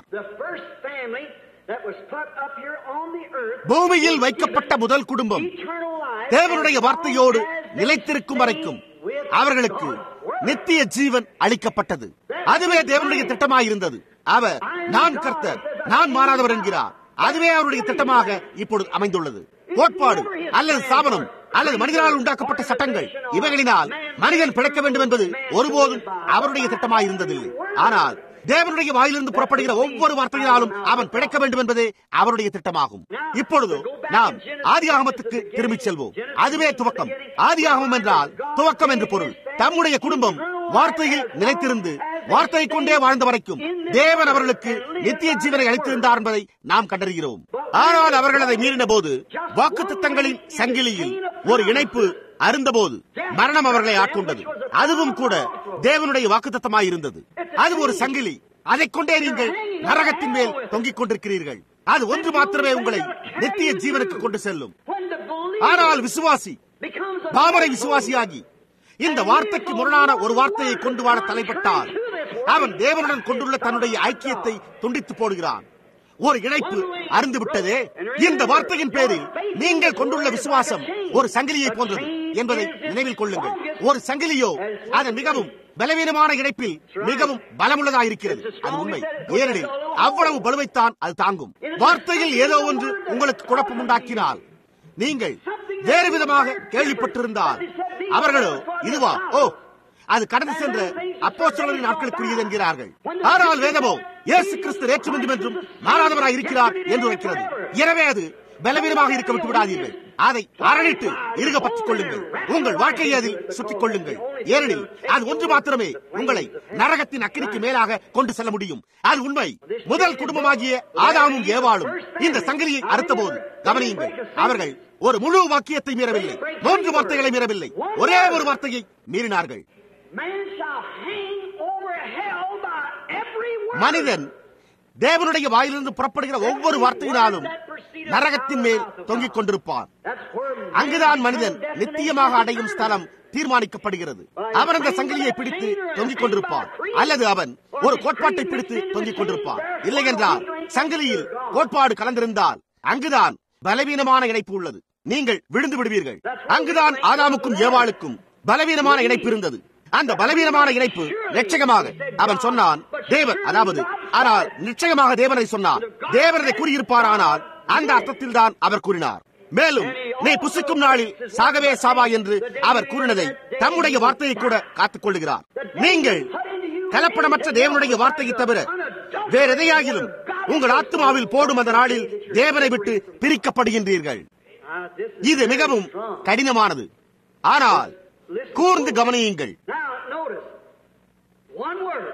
பூமியில் வைக்கப்பட்ட முதல் குடும்பம் தேவனுடைய வார்த்தையோடு நிலைத்திருக்கும் வரைக்கும் அவர்களுக்கு நித்திய ஜீவன் அளிக்கப்பட்டது அதுவே தேவனுடைய திட்டமாயிருந்தது அவர் நான் கர்த்தர் நான் மாறாதவர் என்கிறார் அதுவே அவருடைய திட்டமாக இப்பொழுது அமைந்துள்ளது கோட்பாடு அல்லது ஸ்தாபனம் அல்லது மனிதனால் உண்டாக்கப்பட்ட சட்டங்கள் இவைகளினால் மனிதன் பிழைக்க வேண்டும் என்பது ஒருபோதும் அவருடைய திட்டமாயிருந்ததில்லை ஆனால் தேவனுடைய வாயிலிருந்து புறப்படுகிற ஒவ்வொரு வார்த்தையினாலும் அவன் பிழைக்க வேண்டும் என்பதே அவருடைய திட்டமாகும் இப்பொழுது நாம் ஆதி ஆகமத்துக்கு திரும்பிச் செல்வோம் அதுவே துவக்கம் ஆதி ஆகமம் என்றால் துவக்கம் என்று பொருள் தம்முடைய குடும்பம் வார்த்தையில் நிலைத்திருந்து வார்த்தையை கொண்டே வாழ்ந்த வரைக்கும் தேவன் அவர்களுக்கு நித்திய ஜீவனை அளித்திருந்தார் என்பதை நாம் கண்டறிகிறோம் ஆனால் அவர்கள் அதை மீறின போது வாக்கு திட்டங்களின் சங்கிலியில் ஒரு இணைப்பு அருந்தபோது மரணம் அவர்களை ஆட்கொண்டது அதுவும் கூட தேவனுடைய வாக்குத்தத்தமாய் இருந்தது அது ஒரு சங்கிலி அதை கொண்டே நீங்கள் நரகத்தின் மேல் தொங்கிக் கொண்டிருக்கிறீர்கள் அது ஒன்று மாத்திரமே உங்களை நித்திய ஜீவனுக்கு கொண்டு செல்லும் ஆனால் விசுவாசி பாமரை விசுவாசியாகி இந்த வார்த்தைக்கு முரணான ஒரு வார்த்தையை கொண்டு வாழ தலைப்பட்டால் அவன் தேவனுடன் கொண்டுள்ள தன்னுடைய ஐக்கியத்தை துண்டித்து போடுகிறான் ஒரு இணைப்பு அருந்து விட்டதே இந்த வார்த்தையின் பேரில் நீங்கள் கொண்டுள்ள விசுவாசம் ஒரு சங்கிலியை போன்றது என்பதை நினைவில் கொள்ளுங்கள் ஒரு சங்கிலியோ அதன் மிகவும் பலவீனமான இணைப்பில் மிகவும் பலமுள்ளதாயிருக்கிறது அது உண்மை ஏனெனில் அவ்வளவு பலுவைத்தான் அது தாங்கும் வார்த்தையில் ஏதோ ஒன்று உங்களுக்கு குழப்பம் உண்டாக்கினால் நீங்கள் வேறு விதமாக கேள்விப்பட்டிருந்தால் அவர்களோ இதுவா ஓ அது கடந்து சென்ற அப்போ நாட்களுக்குரியது என்கிறார்கள் ஆனால் வேதமோ இயேசு கிறிஸ்து ஏற்று வேண்டும் என்றும் மாறாதவராய் இருக்கிறார் என்று உரைக்கிறது எனவே அது பலவீனமாக இருக்க விட்டு விடாதீர்கள் அதை அரணிட்டு இருக பற்றிக் கொள்ளுங்கள் உங்கள் வாழ்க்கையை அதில் சுற்றிக் கொள்ளுங்கள் ஏனெனில் அது ஒன்று மாத்திரமே உங்களை நரகத்தின் அக்கினிக்கு மேலாக கொண்டு செல்ல முடியும் அது உண்மை முதல் குடும்பமாகிய ஆதாமும் ஏவாளும் இந்த சங்கிலியை அறுத்தபோது கவனியுங்கள் அவர்கள் ஒரு முழு வாக்கியத்தை மீறவில்லை மூன்று வார்த்தைகளை மீறவில்லை ஒரே ஒரு வார்த்தையை மீறினார்கள் Man shall hang over hell by every word. மனிதன் தேவனுடைய வாயிலிருந்து புறப்படுகிற ஒவ்வொரு வார்த்தையினாலும் நரகத்தின் மேல் தொங்கிக் கொண்டிருப்பான் That's where man அங்குதான் மனிதன் becomes நித்தியமாக destination அடையும் eternal. ஸ்தலம் தீர்மானிக்கப்படுகிறது அவன் அந்த சங்கிலியை பிடித்து தொங்கிக் கொண்டிருப்பான் அல்லது அவன் ஒரு கோட்பாட்டை பிடித்து தொங்கிக் கொண்டிருப்பான் இல்லை என்றால் சங்கிலியில் கோட்பாடு கலந்திருந்தால் அங்குதான் பலவீனமான இணைப்பு உள்ளது நீங்கள் விழுந்து விடுவீர்கள் அங்குதான் ஆதாமுக்கும் ஏவாளுக்கும் பலவீனமான இணைப்பு இருந்தது அந்த பலவீனமான இணைப்பு நிச்சயமாக அவன் சொன்னான் தேவன் அதாவது ஆனால் நிச்சயமாக தேவனை சொன்னான் தேவனை கூறியிருப்பாரானால் அந்த அர்த்தத்தில் தான் அவர் கூறினார் மேலும் நீ புசிக்கும் நாளில் சாகவே சாவா என்று அவர் கூறினதை தம்முடைய வார்த்தையை கூட காத்துக் கொள்ளுகிறார் நீங்கள் கலப்படமற்ற தேவனுடைய வார்த்தையை தவிர வேற எதையாகிலும் உங்கள் ஆத்மாவில் போடும் அந்த நாளில் தேவனை விட்டு பிரிக்கப்படுகின்றீர்கள் Uh, this is இது மிகவும் strong. கடினமானது ஆனால் கூர்ந்து கவனியுங்கள் Now, notice one word.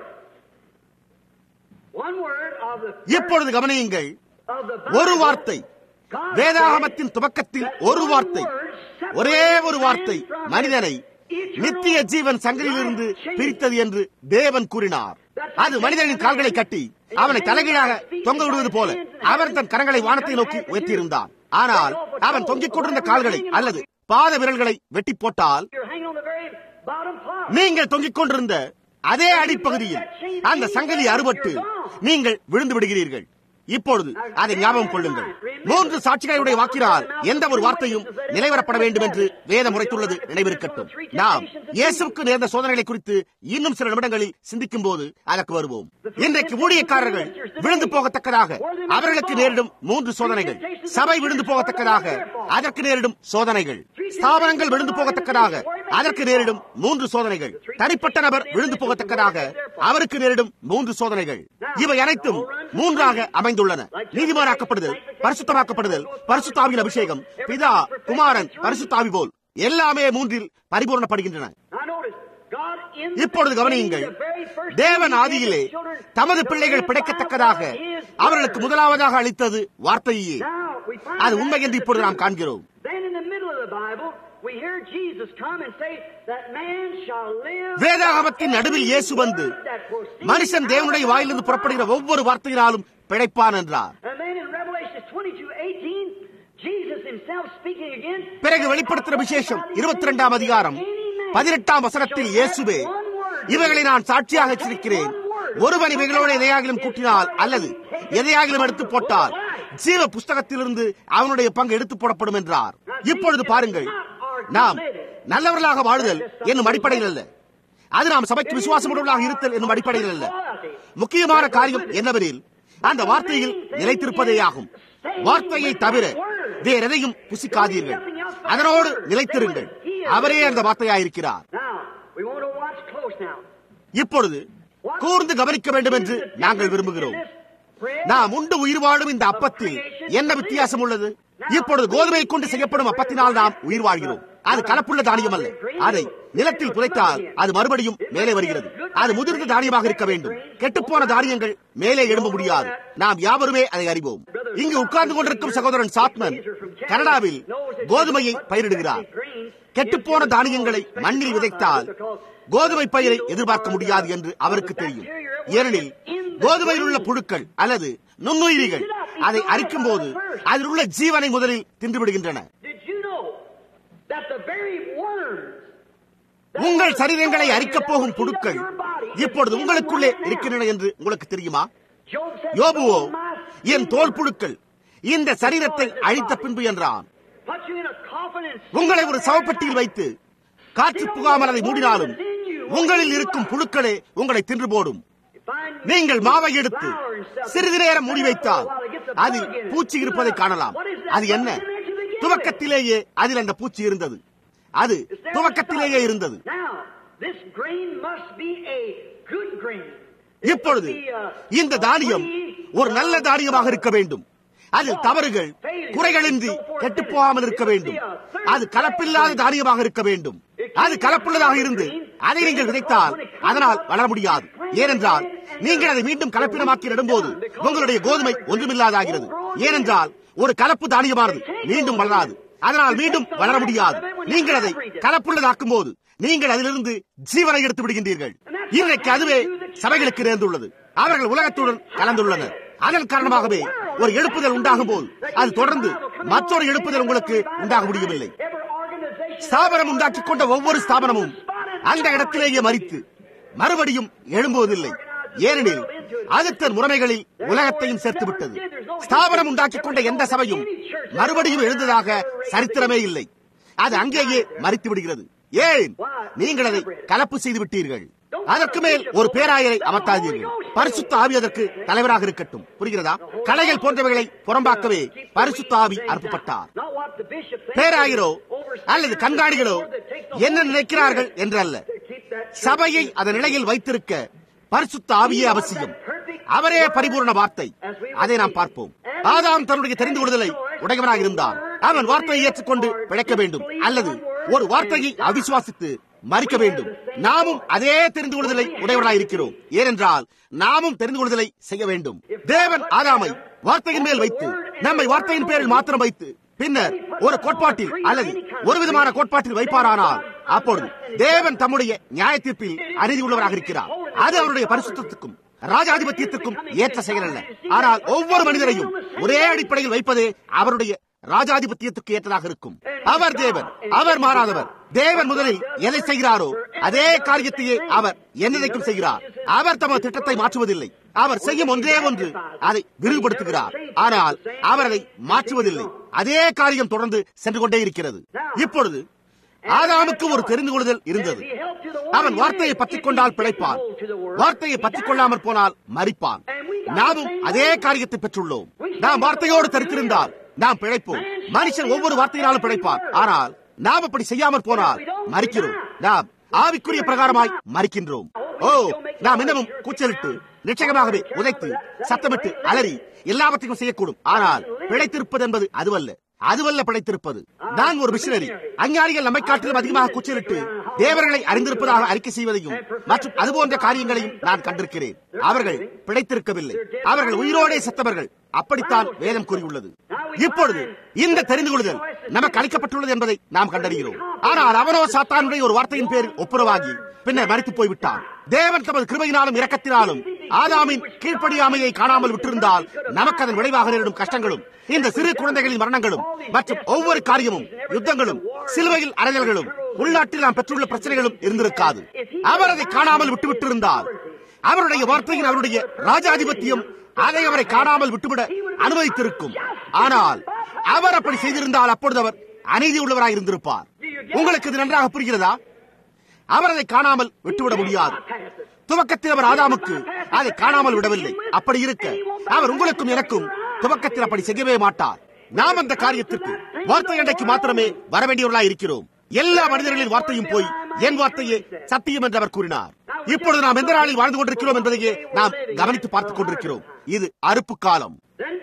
One word of the இப்பொழுது கவனியுங்கள் of the ஒரு Bible. வார்த்தை God வேதாகமத்தின் துவக்கத்தில் said ஒரு one வார்த்தை word separated ஒரே ஒரு வார்த்தை man from மனிதனை eternal நித்திய ஜீவன் சங்கிலியிலிருந்து life பிரித்தது என்று தேவன் கூறினார் அது மனிதனின் கால்களை கட்டி அவனை தலைகீழாக தொங்க விடுவது போல அவர் தன் கரங்களை வானத்தை நோக்கி உயர்த்தியிருந்தான் ஆனால் அவன் தொங்கிக் கொண்டிருந்த கால்களை அல்லது பாத விரல்களை வெட்டி போட்டால் You're hanging on the very bottom part. நீங்கள் தொங்கிக் கொண்டிருந்த அதே அடிப்பகுதியில் அந்த சங்கிலி அறுபட்டு நீங்கள் விழுந்து விடுகிறீர்கள் இப்பொழுது அதை ஞாபகம் கொள்ளுங்கள் மூன்று சாட்சிகளுடைய வாக்கினால் எந்த ஒரு வார்த்தையும் நிலைவரப்பட வேண்டும் என்று வேதம் உரைத்துள்ளது நினைவிருக்கட்டும் நாம் இயேசுக்கு நேர்ந்த சோதனைகளை குறித்து இன்னும் சில நிமிடங்களில் சிந்திக்கும் போது அதற்கு வருவோம் இன்றைக்கு ஊழியக்காரர்கள் விழுந்து போகத்தக்கதாக அவர்களுக்கு நேரிடும் மூன்று சோதனைகள் சபை விழுந்து போகத்தக்கதாக அதற்கு நேரிடும் சோதனைகள் ஸ்தாபனங்கள் விழுந்து போகத்தக்கதாக அதற்கு நேரிடும் மூன்று சோதனைகள் தனிப்பட்ட நபர் விழுந்து போகத்தக்கதாக அவருக்கு நேரிடும் மூன்று சோதனைகள் இவை அனைத்தும் மூன்றாக அமைந்துள்ளன நீதிமானாக்கப்படுதல் பரிசுத்தமாக்கப்படுதல் பரிசுத்தாவின் அபிஷேகம் பிதா குமாரன் பரிசுத்தாவி போல் எல்லாமே மூன்றில் பரிபூரணப்படுகின்றன Now notice, God in the இப்பொழுது கவனியுங்கள் beginning, the very first தேவன் thing he ஆதியிலே gave his children, தமது the பிள்ளைகள் very பிழைக்கத்தக்கதாக Bible is His அவர்களுக்கு word. முதலாவதாக அளித்தது வார்த்தையே Now, we find அது that உண்மை in என்று the இப்பொழுது நாம் truth. காண்கிறோம் Then in the middle of the Bible, we hear Jesus come and say that man shall live வேதாகமத்தின் நடுவில் இயேசு வந்து மனுஷன் தேவனுடைய வாயிலிருந்து புறப்படுகிற ஒவ்வொரு வார்த்தையினாலும் பிழைப்பான் என்றார் And then in Revelation 22, 18, Jesus himself speaking again. பிறகு வெளிப்படுத்துகிற விசேஷம் இருபத்தி ரெண்டாம் அதிகாரம் பதினெட்டாம் வசனத்தில் இயேசுவே இவைகளை நான் சாட்சியாக வச்சிருக்கிறேன் ஒருவன் இவைகளோடு எதையாகிலும் கூட்டினால் அல்லது எதையாகிலும் எடுத்து போட்டால் ஜீவ புஸ்தகத்திலிருந்து அவனுடைய பங்கு எடுத்து போடப்படும் என்றார் இப்பொழுது பாருங்கள் நாம் நல்லவர்களாக வாழுதல் என்னும் அடிப்படையில் அல்ல அது நாம் சபைக்கு விசுவாசமுள்ளவர்களாக இருத்தல் என்னும் அடிப்படையில் அல்ல முக்கியமான காரியம் என்னவெனில் அந்த வார்த்தையில் நிலைத்திருப்பதே ஆகும் வார்த்தையை தவிர வேற எதையும் புசிக்காதீர்கள் அதனோடு நிலைத்திருங்கள் அவரே அந்த வார்த்தையாயிருக்கிறார் Now, we want to watch close now. இப்பொழுது கூர்ந்து கவனிக்க வேண்டும் என்று நாங்கள் விரும்புகிறோம் நாம் உண்டு உயிர் வாழும் இந்த அப்பத்தில் என்ன வித்தியாசம் உள்ளது இப்பொழுது கோதுமை கொண்டு செய்யப்படும் அப்பத்தினால் நாம் உயிர் வாழ்கிறோம் அது கலப்புள்ள தானியம் அல்ல அதை நிலத்தில் புதைத்தால் அது மறுபடியும் மேலே வருகிறது அது முதிர்ந்த தானியமாக இருக்க வேண்டும் கெட்டுப்போன தானியங்கள் மேலே எழும்ப முடியாது நாம் யாவருமே அதை அறிவோம் இங்கு உட்கார்ந்து கொண்டிருக்கும் சகோதரன் சாத்மன் கனடாவில் கோதுமையை பயிரிடுகிறார் கெட்டுப்போன தானியங்களை மண்ணில் விதைத்தால் கோதுமை பயிரை எதிர்பார்க்க முடியாது என்று அவருக்கு தெரியும் ஏனெனில் கோதுமையில் உள்ள புழுக்கள் அல்லது நுண்ணுயிரிகள் அதை அரிக்கும் போது அதில் உள்ள ஜீவனை முதலில் தின்றுவிடுகின்றன Did you know that the very worms உங்கள் சரீரங்களை அரிக்கப் போகும் புழுக்கள் இப்பொழுது உங்களுக்குள்ளே இருக்கின்றன என்று உங்களுக்கு தெரியுமா Job said, யோபுவோ "Though my என் தோல் புழுக்கள் இந்த சரீரத்தை அழித்த பின்பு என்றான் Put you in a coffin and உங்களை ஒரு சவப்பெட்டியில் வைத்து காற்று புகாமல் அதை மூடினாலும் உங்களில் இருக்கும் புழுக்களே உங்களை தின்று போடும் find நீங்கள் மாவை எடுத்து சிறிது நேரம் மூடி வைத்தால் அதில் பூச்சி இருப்பதை காணலாம் அது என்ன துவக்கத்திலேயே அதில் அந்த பூச்சி இருந்தது அது துவக்கத்திலேயே இருந்தது Now, this grain must be a good grain. இப்பொழுது இந்த தானியம் ஒரு நல்ல தானியமாக இருக்க வேண்டும் அதில் தவறுகள் குறைகளின்றி கெட்டுப் போகாமல் இருக்க வேண்டும் அது கலப்பில்லாத தானியமாக இருக்க வேண்டும் அது கலப்புள்ளதாக இருந்து அதை நீங்கள் விதைத்தால் அதனால் வளர முடியாது ஏனென்றால் நீங்கள் அதை மீண்டும் கலப்பினமாக்கி நடும்போது உங்களுடைய கோதுமை ஒன்றுமில்லாதாகிறது ஏனென்றால் ஒரு கலப்பு தானியமானது மீண்டும் வளராது அதனால் மீண்டும் வளர முடியாது நீங்கள் அதை கலப்புள்ளதாக்கும் போது நீங்கள் அதிலிருந்து ஜீவனை எடுத்து விடுகின்றீர்கள் இன்றைக்கு அதுவே சபைகளுக்கு நேர்ந்துள்ளது அவர்கள் உலகத்துடன் கலந்துள்ளனர் அதன் காரணமாகவே ஒரு எழுப்புதல் உண்டாகும் போது அது தொடர்ந்து மற்றொரு எழுப்புதல் உங்களுக்கு உண்டாக முடியவில்லை ஸ்தாபனம் உண்டாக்கிக் கொண்ட ஒவ்வொரு ஸ்தாபனமும் அந்த இடத்திலேயே மறித்து மறுபடியும் எழும்புவதில்லை ஏனெனில் அது தன் முறைமைகளில் உலகத்தையும் சேர்த்து விட்டது ஸ்தாபனம் உண்டாக்கிக் கொண்ட எந்த சபையும் மறுபடியும் எழுந்ததாக சரித்திரமே இல்லை அது அங்கேயே மறித்து விடுகிறது ஏன் நீங்கள் அதை கலப்பு செய்து விட்டீர்கள் அதற்கு மேல் ஒரு பேராயரை அமர்த்தாதீர்கள் பரிசுத்த ஆவி அதற்கு தலைவராக இருக்கட்டும் புரிகிறதா கலைகள் போன்றவைகளை புறம்பாக்கவே பரிசுத்த ஆவி அனுப்பப்பட்டார் பேராயரோ அல்லது கண்காணிகளோ என்ன நினைக்கிறார்கள் என்றல்ல சபையை அதன் நிலையில் வைத்திருக்க பரிசுத்த ஆவியே அவசியம் அவரே பரிபூர்ண வார்த்தை அதை நாம் பார்ப்போம் ஆதாம் தன்னுடைய தெரிந்து கொள்ளுதலை உடையவனாக இருந்தான் அவன் வார்த்தையை ஏற்றுக்கொண்டு பிழைக்க வேண்டும் அல்லது ஒரு வார்த்தையை அவிசுவாசித்து மறிக்க வேண்டும் நாமும் அதே தெரிந்து கொள்ளுதலை உடையவர்களாக இருக்கிறோம் ஏனென்றால் நாமும் தெரிந்து கொள்ளுதலை செய்ய வேண்டும் தேவன் ஆதாமை வார்த்தையின் மேல் வைத்து நம்மை வார்த்தையின் பேரில் மாத்திரம் வைத்து பின்னர் ஒரு கோட்பாட்டில் அல்லது ஒரு விதமான கோட்பாட்டில் வைப்பாரானால் அப்பொழுது தேவன் தம்முடைய நியாய தீர்ப்பில் அநீதி உள்ளவராக இருக்கிறார் அது அவருடைய பரிசுத்தத்துக்கும் ராஜாதிபத்தியத்துக்கும் ஏற்ற செயல் அல்ல ஆனால் ஒவ்வொரு மனிதரையும் ஒரே அடிப்படையில் வைப்பதே அவருடைய ராஜாதிபத்தியத்துக்கு ஏற்றதாக இருக்கும் அவர் தேவன் அவர் மாறாதவர் தேவன் முதலில் எதை செய்கிறாரோ அதே காரியத்தையே அவர் என்னைக்கும் செய்கிறார் அவர் தமது திட்டத்தை மாற்றுவதில்லை அவர் செய்யும் ஒன்றே ஒன்று அதை விரிவுபடுத்துகிறார் ஆனால் அவர் அதை மாற்றுவதில்லை அதே காரியம் தொடர்ந்து சென்று கொண்டே இருக்கிறது இப்பொழுது ஆதாமுக்கு ஒரு தெரிந்து கொள்ளுதல் இருந்தது அவன் வார்த்தையை பற்றிக் கொண்டால் பிழைப்பான் வார்த்தையை பற்றிக் கொள்ளாமற் போனால் மறிப்பான் நாமும் அதே காரியத்தை பெற்றுள்ளோம் நாம் வார்த்தையோடு தரித்திருந்தால் நாம் பிழைப்போம் மனுஷன் ஒவ்வொரு வார்த்தையினாலும் பிழைப்பான் ஆனால் நாம் அப்படி செய்யாமற் போனால் மறிக்கிறோம் நாம் ஆவிக்குரிய பிரகாரமாய் மறிக்கின்றோம் ஓ நாம் இன்னமும் கூச்சலிட்டு நிச்சயமாகவே உதைத்து சத்தமிட்டு அலறி எல்லாவற்றையும் செய்யக்கூடும் ஆனால் பிழைத்திருப்பது என்பது அதுவல்ல அதுவல்ல பிழைத்திருப்பது நான் ஒரு மிஷினரி அஞ்ஞானிகள் நம்மை காட்டிலும் அதிகமாக கூச்சலிட்டு தேவர்களை அறிந்திருப்பதாக அறிக்கை செய்வதையும் மற்றும் அதுபோன்ற காரியங்களையும் நான் கண்டிருக்கிறேன் அவர்கள் பிழைத்திருக்கவில்லை அவர்கள் உயிரோடே செத்தவர்கள் அப்படித்தான் வேதம் கூறியுள்ளது இப்பொழுது இந்த தெரிந்து கொள்ளுதல் நமக்கு அளிக்கப்பட்டுள்ளது என்பதை நாம் கண்டறிகிறோம் ஆனால் அவனோ சாத்தானுடைய ஒரு வார்த்தையின் பேரில் ஒப்புரவாகி பின்னர் மறித்து போய்விட்டான் தேவன் தமது கிருபையினாலும் இரக்கத்தினாலும் ஆதாமின் கீழ்ப்படியாமையை காணாமல் விட்டிருந்தால் நமக்கு அதன் விளைவாக நேரிடும் கஷ்டங்களும் இந்த சிறு குழந்தைகளின் மரணங்களும் மற்றும் ஒவ்வொரு காரியமும் யுத்தங்களும் சிலுவையில் அறைதல்களும் உள்நாட்டில் நாம் பெற்றுள்ள பிரச்சனைகளும் இருந்திருக்காது அவர் அதை காணாமல் விட்டுவிட்டிருந்தால் அவருடைய வார்த்தையின் அவருடைய ராஜாதிபத்தியம் அதை அவரை காணாமல் விட்டுவிட அனுமதித்திருக்கும் ஆனால் அவர் அப்படி செய்திருந்தால் அப்பொழுது அவர் அநீதி உள்ளவராக இருந்திருப்பார் உங்களுக்கு இது நன்றாக புரிகிறதா அவர் அதை காணாமல் விட்டுவிட முடியாது துவக்கத்தில் அவர் ஆதாமுக்கு அதை காணாமல் விடவில்லை அப்படி இருக்க அவர் உங்களுக்கும் எனக்கும் துவக்கத்தில் அப்படி செய்யவே மாட்டார் நாம் அந்த காரியத்திற்கு வார்த்தை அண்டைக்கு மாத்திரமே வர வேண்டியவர்களாக இருக்கிறோம் எல்லா மனிதர்களின் வார்த்தையும் போய் என் வார்த்தையே சத்தியம் என்று அவர் கூறினார் இப்பொழுது நாம் எந்த நாளில் வாழ்ந்து கொண்டிருக்கிறோம் என்பதையே நாம் கவனித்து பார்த்துக் கொண்டிருக்கிறோம் இது அறுப்பு காலம்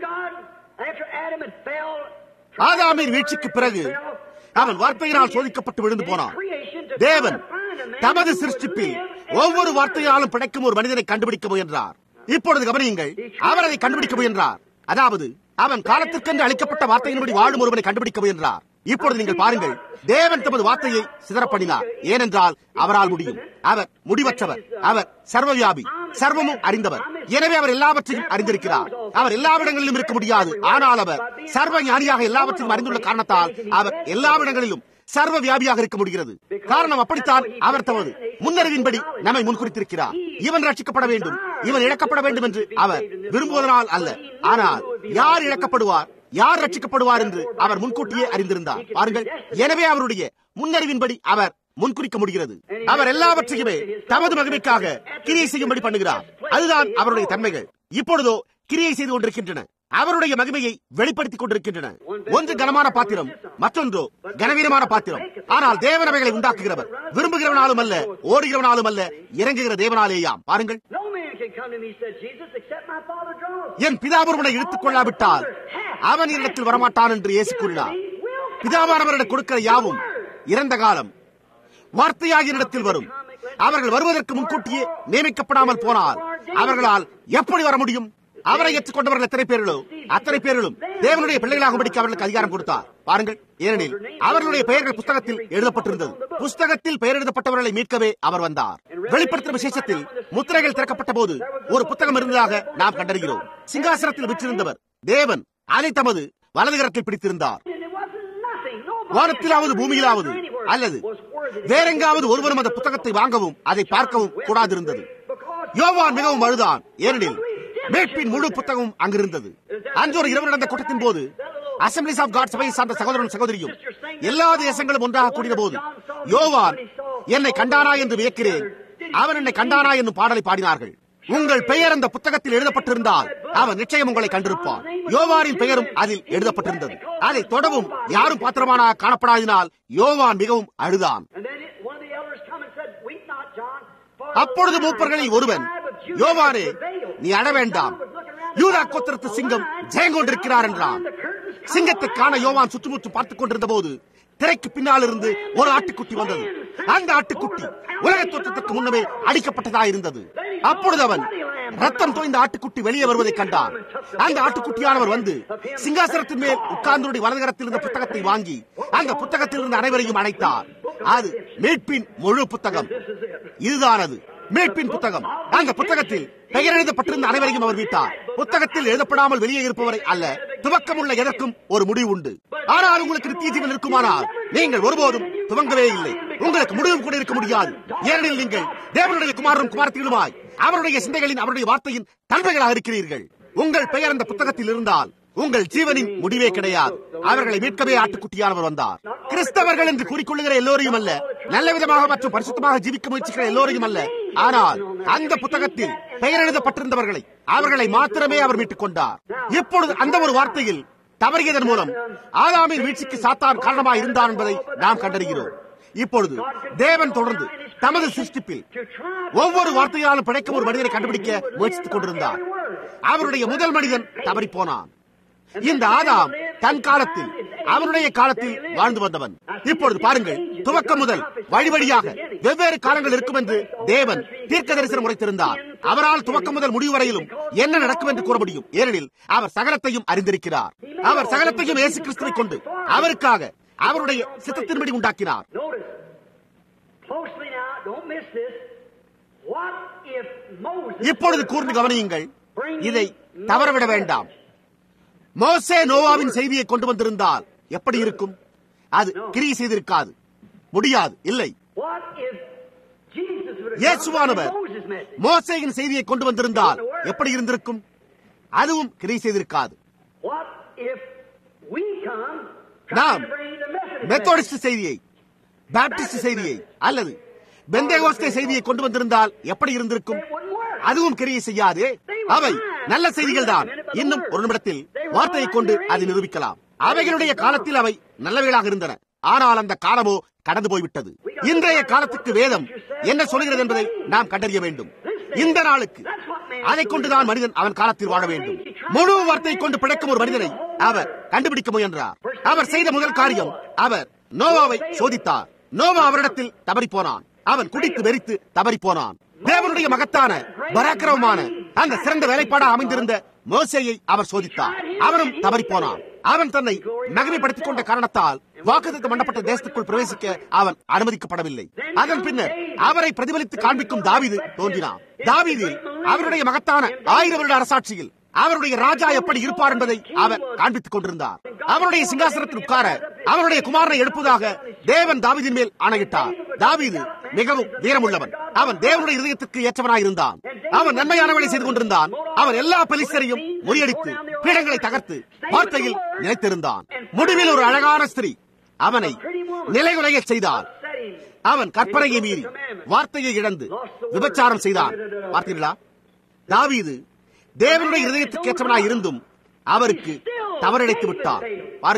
ஆதாமின் வீழ்ச்சிக்கு பிறகு அவன் வார்த்தையினால் சோதிக்கப்பட்டு விழுந்து போனான் தேவன் தமது சிருஷ்டிப்பில் ஒவ்வொரு வார்த்தையாலும் பிழைக்கும் ஒரு மனிதனை கண்டுபிடிக்க முயன்றார் இப்பொழுது கவனியுங்கள் அவர் அதை கண்டுபிடிக்க முயன்றார் அதாவது அவன் காலத்திற்கென்று அளிக்கப்பட்ட வார்த்தையின்படி வாழும் ஒருவனை கண்டுபிடிக்க முயன்றார் இப்பொழுது நீங்கள் பாருங்கள் தேவன் தமது வார்த்தையை சிதறப்பண்ணினார் ஏனென்றால் அவரால் முடியும் அவர் முடிவற்றவர் அவர் சர்வவியாபி சர்வமும் அறிந்தவர் எனவே அவர் எல்லாவற்றையும் அறிந்திருக்கிறார் அவர் எல்லாவிடங்களிலும் இருக்க முடியாது ஆனால் அவர் சர்வ ஞானியாக எல்லாவற்றையும் அறிந்துள்ள காரணத்தால் அவர் எல்லாவிடங்களிலும் சர்வ வியாபியாக இருக்க முடிகிறது காரணம் அப்படித்தான் அவர் தமது முன்னறிவின்படி நம்மை முன்குறித்திருக்கிறார் இவன் ரட்சிக்கப்பட வேண்டும் இவன் இழக்கப்பட வேண்டும் என்று அவர் விரும்புவதனால் அல்ல ஆனால் யார் இழக்கப்படுவார் யார் ரட்சிக்கப்படுவார் என்று அவர் முன்கூட்டியே அறிந்திருந்தார் பாருங்கள் எனவே அவருடைய முன்னறிவின்படி அவர் முன்குறிக்க முடிகிறது அவர் எல்லாவற்றையுமே தமது மகிமைக்காக கிரியை செய்யும்படி பண்ணுகிறார் அதுதான் அவருடைய தன்மைகள் இப்பொழுதோ கிரியை செய்து கொண்டிருக்கின்றன அவருடைய மகிமையை வெளிப்படுத்திக் கொண்டிருக்கின்றன ஒன்று கனமான பாத்திரம் மற்றொன்றோ கனவீனமான பாத்திரம் ஆனால் தேவனவைகளை உண்டாக்குகிறவர் விரும்புகிறவனாலும் அல்ல ஓடுகிறவனாலும் அல்ல இறங்குகிற தேவனாலேயாம் பாருங்கள் man can come to me, said Jesus, except my Father draws. என் பிதாபுரமனை இழுத்துக் கொள்ளாவிட்டால் அவன் என்னிடத்தில் வரமாட்டான் என்று இயேசு கூறினார் பிதாவானவரிடம் கொடுக்கிற யாவும் இறந்த காலம் வார்த்தையாகிய இடத்தில் வரும் அவர்கள் வருவதற்கு முன்கூட்டியே நியமிக்கப்படாமல் போனால் அவர்களால் எப்படி வர முடியும் அவரை ஏற்றுக்கொண்டவர்கள் எத்தனை பேர்களோ அத்தனை பேர்களும் தேவனுடைய பிள்ளைகளாகும்படிக்கு அவர்களுக்கு அதிகாரம் கொடுத்தார் பாருங்கள் ஏனெனில் அவர்களுடைய பெயர்கள் புஸ்தகத்தில் எழுதப்பட்டிருந்தது புஸ்தகத்தில் பெயர் எழுதப்பட்டவர்களை மீட்கவே அவர் வந்தார் வெளிப்படுத்தும் விசேஷத்தில் முத்திரைகள் திறக்கப்பட்ட போது ஒரு புத்தகம் இருந்ததாக நாம் கண்டறிகிறோம் சிங்காசனத்தில் விற்றிருந்தவர் தேவன் அதை தமது வலதுகரத்தில் பிடித்திருந்தார் வானத்திலாவது பூமியிலாவது அல்லது வேறெங்காவது ஒருவரும் அந்த புத்தகத்தை வாங்கவும் அதை பார்க்கவும் கூடாதிருந்தது யோவான் மிகவும் அழுதான் ஏனெனில் மீட்பின் முழு புத்தகமும் அங்கிருந்தது அன்று ஒரு இரவு நடந்த கூட்டத்தின் போது அசம்பிளிஸ் ஆஃப் காட் சபையை சார்ந்த சகோதரன் சகோதரியும் எல்லா தேசங்களும் ஒன்றாக கூடிய போது யோவான் என்னை கண்டானா என்று வியக்கிறேன் அவன் என்னை கண்டானா என்னும் பாடலை பாடினார்கள் உங்கள் பெயர் அந்த புத்தகத்தில் எழுதப்பட்டிருந்தால் அவன் நிச்சயம் உங்களை கண்டிருப்பான் யோவானின் பெயரும் அதில் எழுதப்பட்டிருந்தது அதை தொடவும் யாரும் பாத்திரமானாக காணப்படாதினால் யோவான் மிகவும் அழுதான் அப்பொழுது மூப்பர்களில் ஒருவன் யோவானே நீ அழ வேண்டாம் யூதா கோத்திரத்து சிங்கம் ஜெயங்கொண்டிருக்கிறார் என்றான் சிங்கத்தை காண யோவான் சுற்றுமுற்று பார்த்துக் கொண்டிருந்த போது திரைக்கு பின்னால் இருந்து ஒரு ஆட்டுக்குட்டி வந்தது அந்த ஆட்டுக்குட்டி உலக தோற்றத்திற்கு முன்னமே அடிக்கப்பட்டதா இருந்தது அப்பொழுது அவன் ரத்தம் தோய்ந்த ஆட்டுக்குட்டி வெளியே வருவதை கண்டான் அந்த ஆட்டுக்குட்டியானவர் வந்து சிங்காசனத்தின் மேல் உட்கார்ந்துடைய வலதுகரத்தில் இருந்த புத்தகத்தை வாங்கி அந்த புத்தகத்தில் இருந்த அனைவரையும் அணைத்தார் அது மீட்பின் முழு புத்தகம் இதுதான் அது மீட்பின் புத்தகம் அந்த புத்தகத்தில் பெயர் எழுதப்பட்டிருந்த அனைவரையும் அவர் மீட்டார் புத்தகத்தில் எழுதப்படாமல் வெளியே இருப்பவரை அல்ல துவக்கம் உள்ள எதற்கும் ஒரு முடிவு உண்டு ஆனால் உங்களுக்கு நித்திய ஜீவன் இருக்குமானால் நீங்கள் ஒருபோதும் துவங்கவே இல்லை உங்களுக்கு முடிவும் கூட இருக்க முடியாது ஏனெனில் நீங்கள் தேவனுடைய குமாரரும் குமாரத்திலுமாய் அவருடைய சிந்தைகளின் அவருடைய வார்த்தையின் தன்மைகளாக இருக்கிறீர்கள் உங்கள் பெயர் அந்த புத்தகத்தில் இருந்தால் உங்கள் ஜீவனின் முடிவே கிடையாது அவர்களை மீட்கவே ஆட்டுக்குட்டியானவர் வந்தார் கிறிஸ்தவர்கள் என்று கூறிக்கொள்ளுகிற எல்லோரையும் அல்ல நல்ல விதமாக மற்றும் பரிசுத்தமாக ஜீவிக்க முயற்சிக்கிற எல்லோரையும் அல்ல ஆனால் அந்த புத்தகத்தில் பெயர் எழுதப்பட்டிருந்தவர்களை அவர்களை மாத்திரமே அவர் மீட்டுக் கொண்டார் இப்பொழுது அந்த ஒரு வார்த்தையில் தவறியதன் மூலம் ஆதாமின் வீழ்ச்சிக்கு சாத்தான் காரணமாக இருந்தார் என்பதை நாம் கண்டறிகிறோம் இப்பொழுது தேவன் தொடர்ந்து தமது சிருஷ்டிப்பில் ஒவ்வொரு வார்த்தையாலும் பிழைக்கும் ஒரு மனிதனை கண்டுபிடிக்க முயற்சித்துக் கொண்டிருந்தார் அவருடைய முதல் மனிதன் தவறி போனான் இந்த ஆதாம் தன் காலத்தில் அவனுடைய காலத்தில் வாழ்ந்து வந்தவன் இப்பொழுது பாருங்கள் துவக்கம் முதல் வழி வழியாக வெவ்வேறு காலங்கள் இருக்கும் என்று தேவன் தீர்க்க தரிசனம் உரைத்திருந்தார் அவரால் துவக்கம் முதல் முடிவு வரையிலும் என்ன நடக்கும் என்று கூற முடியும் ஏனெனில் அவர் சகலத்தையும் அறிந்திருக்கிறார் அவர் சகலத்தையும் இயேசு கிறிஸ்துவை கொண்டு அவருக்காக அவருடைய சித்தத்தின்படி உண்டாக்கினார் இப்பொழுது கூர்ந்து கவனியுங்கள் இதை தவறவிட வேண்டாம் மோசே நோவாவின் செய்தியை கொண்டு வந்திருந்தால் எப்படி இருக்கும் அது கிரி செய்திருக்காது முடியாது இல்லை இயேசுவானவர் மோசையின் செய்தியை கொண்டு வந்திருந்தால் எப்படி இருந்திருக்கும் அதுவும் கிரி செய்திருக்காது நாம் மெத்தோடிஸ்ட் செய்தியை பாப்டிஸ்ட் செய்தியை அல்லது பெந்தேகோஸ்தே செய்தியை கொண்டு வந்திருந்தால் எப்படி இருந்திருக்கும் அதுவும் கிரியை செய்யாது அவை நல்ல செய்திகள் தான் இன்னும் ஒரு நிமிடத்தில் வார்த்தையை கொண்டு அதை நிரூபிக்கலாம் அவைகளுடைய காலத்தில் அவை நல்லவைகளாக இருந்தன ஆனால் அந்த காலமோ கடந்து போய்விட்டது இன்றைய காலத்துக்கு வேதம் என்ன சொல்கிறது என்பதை நாம் கண்டறிய வேண்டும் இந்த நாளுக்கு அதை கொண்டுதான் மனிதன் அவன் காலத்தில் வாழ வேண்டும் முழு வார்த்தை கொண்டு பிழைக்கும் ஒரு மனிதனை அவர் கண்டுபிடிக்க முயன்றார் அவர் செய்த முதல் காரியம் அவர் நோவாவை சோதித்தார் நோவா அவரிடத்தில் தவறி போனான் அவன் குடித்து வெறித்து தவறி போனான் தேவனுடைய மகத்தான பராக்கிரமமான அந்த சிறந்த வேலைப்பாடாக அமைந்திருந்த மோசையை அவர் சோதித்தார் அவனும் தவறி போனான் அவன் தன்னை நகமைப்படுத்திக் கொண்ட காரணத்தால் வாக்குத்தம் பண்ணப்பட்ட தேசத்துக்குள் பிரவேசிக்க அவன் அனுமதிக்கப்படவில்லை அதன் பின்னர் அவரை பிரதிபலித்து காண்பிக்கும் தாவிது தோன்றினான் தாவிதில் அவருடைய மகத்தான ஆயிரம் வருட அரசாட்சியில் அவருடைய ராஜா எப்படி இருப்பார் என்பதை அவர் காண்பித்துக் கொண்டிருந்தார் அவருடைய சிங்காசனத்தில் உட்கார அவருடைய குமாரனை எழுப்புவதாக தேவன் தாவிதின் மேல் ஆணையிட்டார் தாவீது மிகவும் வீரமுள்ளவன் அவன் தேவனுடைய இதயத்திற்கு ஏற்றவனாய் இருந்தான் அவன் நன்மையானவளை செய்து கொண்டிருந்தான் அவன் எல்லா பலிஸ்தரையும் முறியடித்து பீடங்களை தகர்த்து வார்த்தையில் நிலைத்திருந்தான் முடிவில் ஒரு அழகான ஸ்திரீ அவனை நிலைகுலைய செய்தார் அவன் கற்பனையை மீறி வார்த்தையை இழந்து விபச்சாரம் செய்தான் பார்த்தீர்களா தாவீது தேவனுடைய இதயத்துக்கு ஏற்றவனாய் இருந்தும் அவருக்கு தவறிழைத்து விட்டார் பாருங்கள்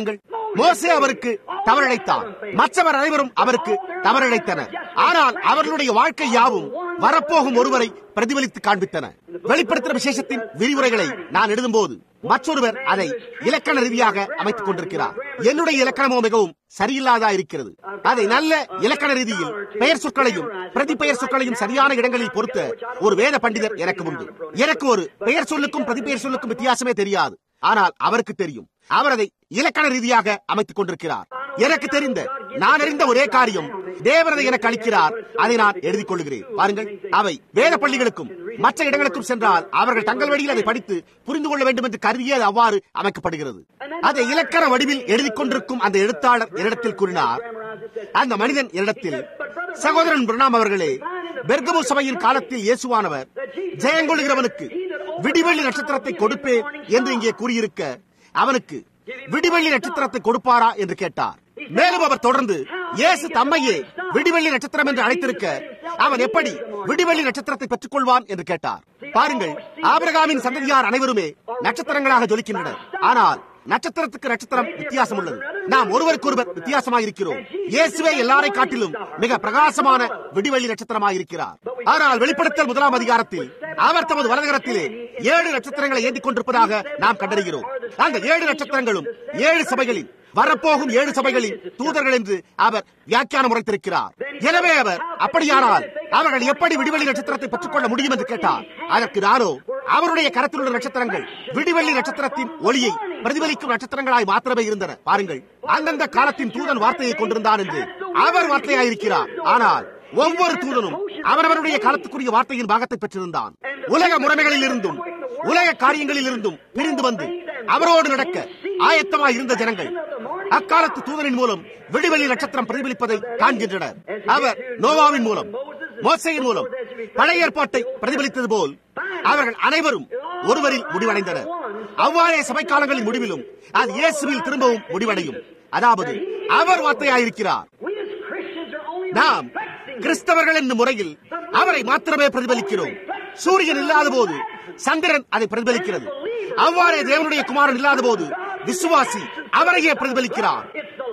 மோசே அவருக்கு தவறிழைத்தார் மற்றவர் அனைவரும் அவருக்கு தவறிழைத்தனர் ஆனால் அவர்களுடைய வாழ்க்கை யாவும் வரப்போகும் ஒருவரை பிரதிபலித்து காண்பித்தன வெளிப்படுத்துகிற விசேஷத்தின் விரிவுரைகளை நான் எழுதும்போது மற்றொருவர் அதை இலக்கண ரீதியாக அமைத்துக் கொண்டிருக்கிறார் என்னுடைய இலக்கணமோ மிகவும் சரியில்லாதா இருக்கிறது அதை நல்ல இலக்கண ரீதியில் பெயர் சொற்களையும் பிரதி பெயர் சொற்களையும் சரியான இடங்களில் பொறுத்த ஒரு வேத பண்டிதர் எனக்கு உண்டு எனக்கு ஒரு பெயர் சொல்லுக்கும் பிரதி பெயர் சொல்லுக்கும் வித்தியாசமே தெரியாது ஆனால் அவருக்கு தெரியும் அவர் அதை இலக்கண ரீதியாக அமைத்துக் கொண்டிருக்கிறார் எனக்கு தெரிந்த நான் அறிந்த ஒரே காரியம் தேவனதை எனக்கு அளிக்கிறார் அதை நான் எழுதிக் கொள்கிறேன் பாருங்கள் அவை வேத பள்ளிகளுக்கும் மற்ற இடங்களுக்கும் சென்றால் அவர்கள் தங்கள் வழியில் அதை படித்து புரிந்து கொள்ள வேண்டும் என்று கருதியே அது அவ்வாறு அமைக்கப்படுகிறது அதை இலக்கண வடிவில் எழுதிக் கொண்டிருக்கும் அந்த எழுத்தாளர் என்னிடத்தில் கூறினார் அந்த மனிதன் என்னிடத்தில் சகோதரன் பிரணாம் அவர்களே பெர்கமு சபையின் காலத்தில் இயேசுவானவர் ஜெயங்கொள்கிறவனுக்கு விடிவெள்ளி நட்சத்திரத்தை கொடுப்பேன் என்று இங்கே கூறியிருக்க அவனுக்கு விடிவெள்ளி நட்சத்திரத்தை கொடுப்பாரா என்று கேட்டார் மேலும் அவர் தொடர்ந்து இயேசு தம்மையே விடிவெள்ளி நட்சத்திரம் என்று அழைத்திருக்க அவன் எப்படி விடிவெள்ளி நட்சத்திரத்தை பெற்றுக் கொள்வான் என்று கேட்டார் பாருங்கள் ஆபிரகாமின் சந்ததியார் அனைவருமே நட்சத்திரங்களாக ஜொலிக்கின்றனர் ஆனால் நட்சத்திரத்துக்கு நட்சத்திரம் வித்தியாசம் உள்ளது நாம் ஒருவருக்கொருவர் வித்தியாசமாக இருக்கிறோம் இயேசுவே எல்லாரை காட்டிலும் மிக பிரகாசமான விடிவெள்ளி நட்சத்திரமாக இருக்கிறார் ஆனால் வெளிப்படுத்தல் முதலாம் அதிகாரத்தில் அவர் தமது வலதுகரத்திலே ஏழு நட்சத்திரங்களை ஏந்திக் கொண்டிருப்பதாக நாம் கண்டறிகிறோம் அந்த ஏழு நட்சத்திரங்களும் ஏழு சபைகளில் வரப்போகும் ஏழு சபைகளின் தூதர்கள் என்று அவர் வியாக்கியானம் உரைத்திருக்கிறார் எனவே அவர் அப்படியானால் அவர்கள் எப்படி விடிவெள்ளி நட்சத்திரத்தை பெற்றுக்கொள்ள முடியும் என்று கேட்டார் அதற்கு நானோ அவருடைய கரத்தில் உள்ள நட்சத்திரங்கள் விடிவெள்ளி நட்சத்திரத்தின் ஒளியை பிரதிபலிக்கும் நட்சத்திரங்களாய் மாத்திரமே இருந்தன பாருங்கள் அந்தந்த காலத்தின் தூதன் வார்த்தையை கொண்டிருந்தான் என்று அவர் வார்த்தையாயிருக்கிறார் ஆனால் ஒவ்வொரு தூதனும் அவரவருடைய காலத்துக்குரிய வார்த்தையின் பாகத்தை பெற்றிருந்தான் உலக முறைமைகளில் இருந்தும் உலக காரியங்களில் இருந்தும் பிரிந்து வந்து அவரோடு நடக்க ஆயத்தமாய் இருந்த ஜனங்கள் அக்காலத்து தூதரின் மூலம் விடிவெளி நட்சத்திரம் பிரதிபலிப்பதை காண்கின்றனர் அவர் நோவாவின் மூலம் மோசையின் மூலம் பழைய ஏற்பாட்டை பிரதிபலித்தது போல் அவர்கள் அனைவரும் ஒருவரில் முடிவடைந்தனர் அவ்வாறே சபை காலங்களின் முடிவிலும் அது இயேசுவில் திரும்பவும் முடிவடையும் அதாவது அவர் வார்த்தையாயிருக்கிறார் நாம் கிறிஸ்தவர்கள் என்னும் முறையில் அவரை மாத்திரமே பிரதிபலிக்கிறோம் சூரியன் இல்லாத போது சந்திரன் அதை பிரதிபலிக்கிறது அவ்வாறே தேவனுடைய குமாரன் இல்லாத போது விசுவாசி அவரையே பிரதிபலிக்கிறார்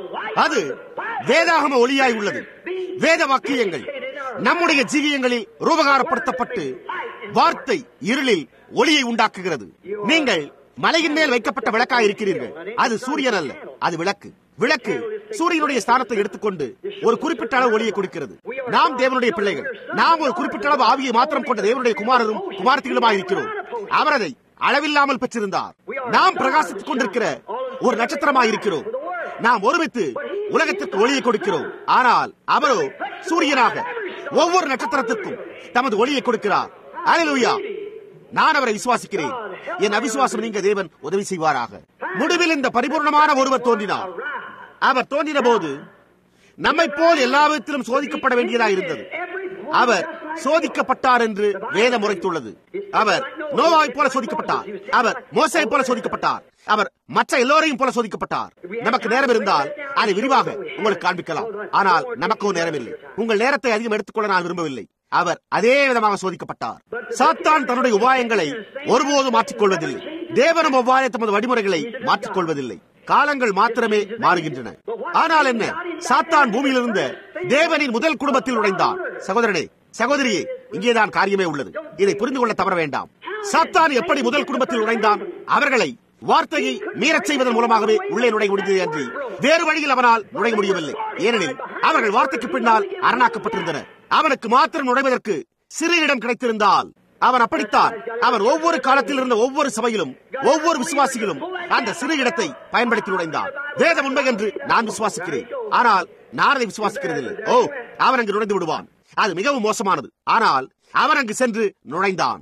அது வேதாகம ஒளியாய் உள்ளது வேத வாக்கியங்கள் நம்முடைய ஜீவியங்களில் ரூபகாரப்படுத்தப்பட்டு வார்த்தை இருளில் ஒளியை உண்டாக்குகிறது நீங்கள் மலையின் மேல் வைக்கப்பட்ட விளக்காய் இருக்கிறீர்கள் அது சூரியன் அல்ல அது விளக்கு விளக்கு சூரியனுடைய ஸ்தானத்தை எடுத்துக்கொண்டு ஒரு குறிப்பிட்ட அளவு ஒளியை கொடுக்கிறது நாம் தேவனுடைய பிள்ளைகள் நாம் ஒரு குறிப்பிட்ட அளவு ஆவியை மாத்திரம் கொண்ட தேவனுடைய குமாரரும் குமார்த்திகளுமாய் இருக்கிறோம் அவர் அதை அளவில்லாமல் பெற்றிருந்தார் நாம் பிரகாசித்துக் கொண்டிருக்கிற ஒரு நட்சத்திரமாய் இருக்கிறோம் நாம் ஒருமித்து உலகத்திற்கு ஒளியை கொடுக்கிறோம் ஆனால் அவரோ சூரியனாக ஒவ்வொரு நட்சத்திரத்திற்கும் தமது ஒளியை கொடுக்கிறார் அலையா நான் அவரை விசுவாசிக்கிறேன் என் அவிசுவாசம் நீங்க தேவன் உதவி செய்வாராக முடிவில் இந்த பரிபூர்ணமான ஒருவர் தோன்றினார் அவர் தோன்றின போது நம்மை போல் எல்லா விதத்திலும் சோதிக்கப்பட வேண்டியதாக இருந்தது அவர் சோதிக்கப்பட்டார் என்று வேதம் உரைத்துள்ளது அவர் நோவாவை போல சோதிக்கப்பட்டார் அவர் மோசை போல சோதிக்கப்பட்டார் அவர் மற்ற எல்லோரையும் போல சோதிக்கப்பட்டார் நமக்கு நேரம் இருந்தால் அதை விரிவாக உங்களுக்கு காண்பிக்கலாம் ஆனால் நமக்கோ நேரம் இல்லை உங்கள் நேரத்தை அதிகம் எடுத்துக்கொள்ள நான் விரும்பவில்லை அவர் அதே விதமாக சோதிக்கப்பட்டார் சாத்தான் தன்னுடைய உபாயங்களை ஒருபோதும் மாற்றிக்கொள்வதில்லை தேவனும் அவ்வாறே தமது வழிமுறைகளை மாற்றிக்கொள்வதில்லை காலங்கள் மாத்திரமே மாறுகின்றன ஆனால் என்ன சாத்தான் பூமியில் இருந்த தேவனின் முதல் குடும்பத்தில் நுழைந்தான் சகோதரனே சகோதரியே இங்கேதான் காரியமே உள்ளது இதை புரிந்து கொள்ள தவற வேண்டாம் சாத்தான் எப்படி முதல் குடும்பத்தில் நுழைந்தான் அவர்களை வார்த்தையை மீறச் செய்வதன் மூலமாகவே உள்ளே நுழைய முடிந்தது அன்றி வேறு வழியில் அவனால் நுழைய முடியவில்லை ஏனெனில் அவர்கள் வார்த்தைக்கு பின்னால் அரணாக்கப்பட்டிருந்தனர் அவனுக்கு மாத்திரம் நுழைவதற்கு சிறு இடம் கிடைத்திருந்தால் அவன் அப்படித்தான் அவன் ஒவ்வொரு காலத்தில் இருந்த ஒவ்வொரு சபையிலும் ஒவ்வொரு விசுவாசிகளும் அந்த சிறு இடத்தை பயன்படுத்தி நுழைந்தான் வேதம் உண்மை என்று நான் விசுவாசிக்கிறேன் ஆனால் நான் அதை விசுவாசிக்கிறதில்லை ஓ அவன் அங்கு நுழைந்து விடுவான் அது மிகவும் மோசமானது ஆனால் அவன் அங்கு சென்று நுழைந்தான்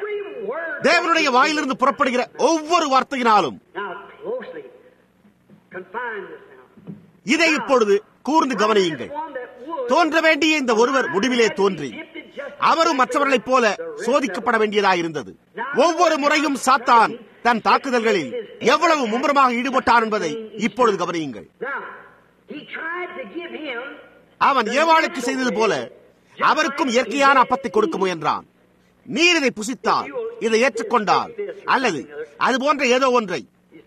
தேவனுடைய வாயிலிருந்து புறப்படுகிற ஒவ்வொரு வார்த்தையினாலும் இதை இப்பொழுது கூர்ந்து கவனியுங்கள் தோன்ற வேண்டிய இந்த ஒருவர் முடிவிலே தோன்றி அவரும் மற்றவர்களைப் போல சோதிக்கப்பட வேண்டியதாயிருந்தது ஒவ்வொரு முறையும் சாத்தான் தன் தாக்குதல்களில் எவ்வளவு மும்முரமாக ஈடுபட்டான் என்பதை இப்பொழுது கவனியுங்கள் அவன் ஏவாளுக்கு செய்தது போல அவருக்கும் இயற்கையான அப்பத்தை கொடுக்க முயன்றான் நீர் இதை புசித்தால் இதை ஏற்றுக்கொண்டால் அல்லது அது போன்ற ஏதோ ஒன்றை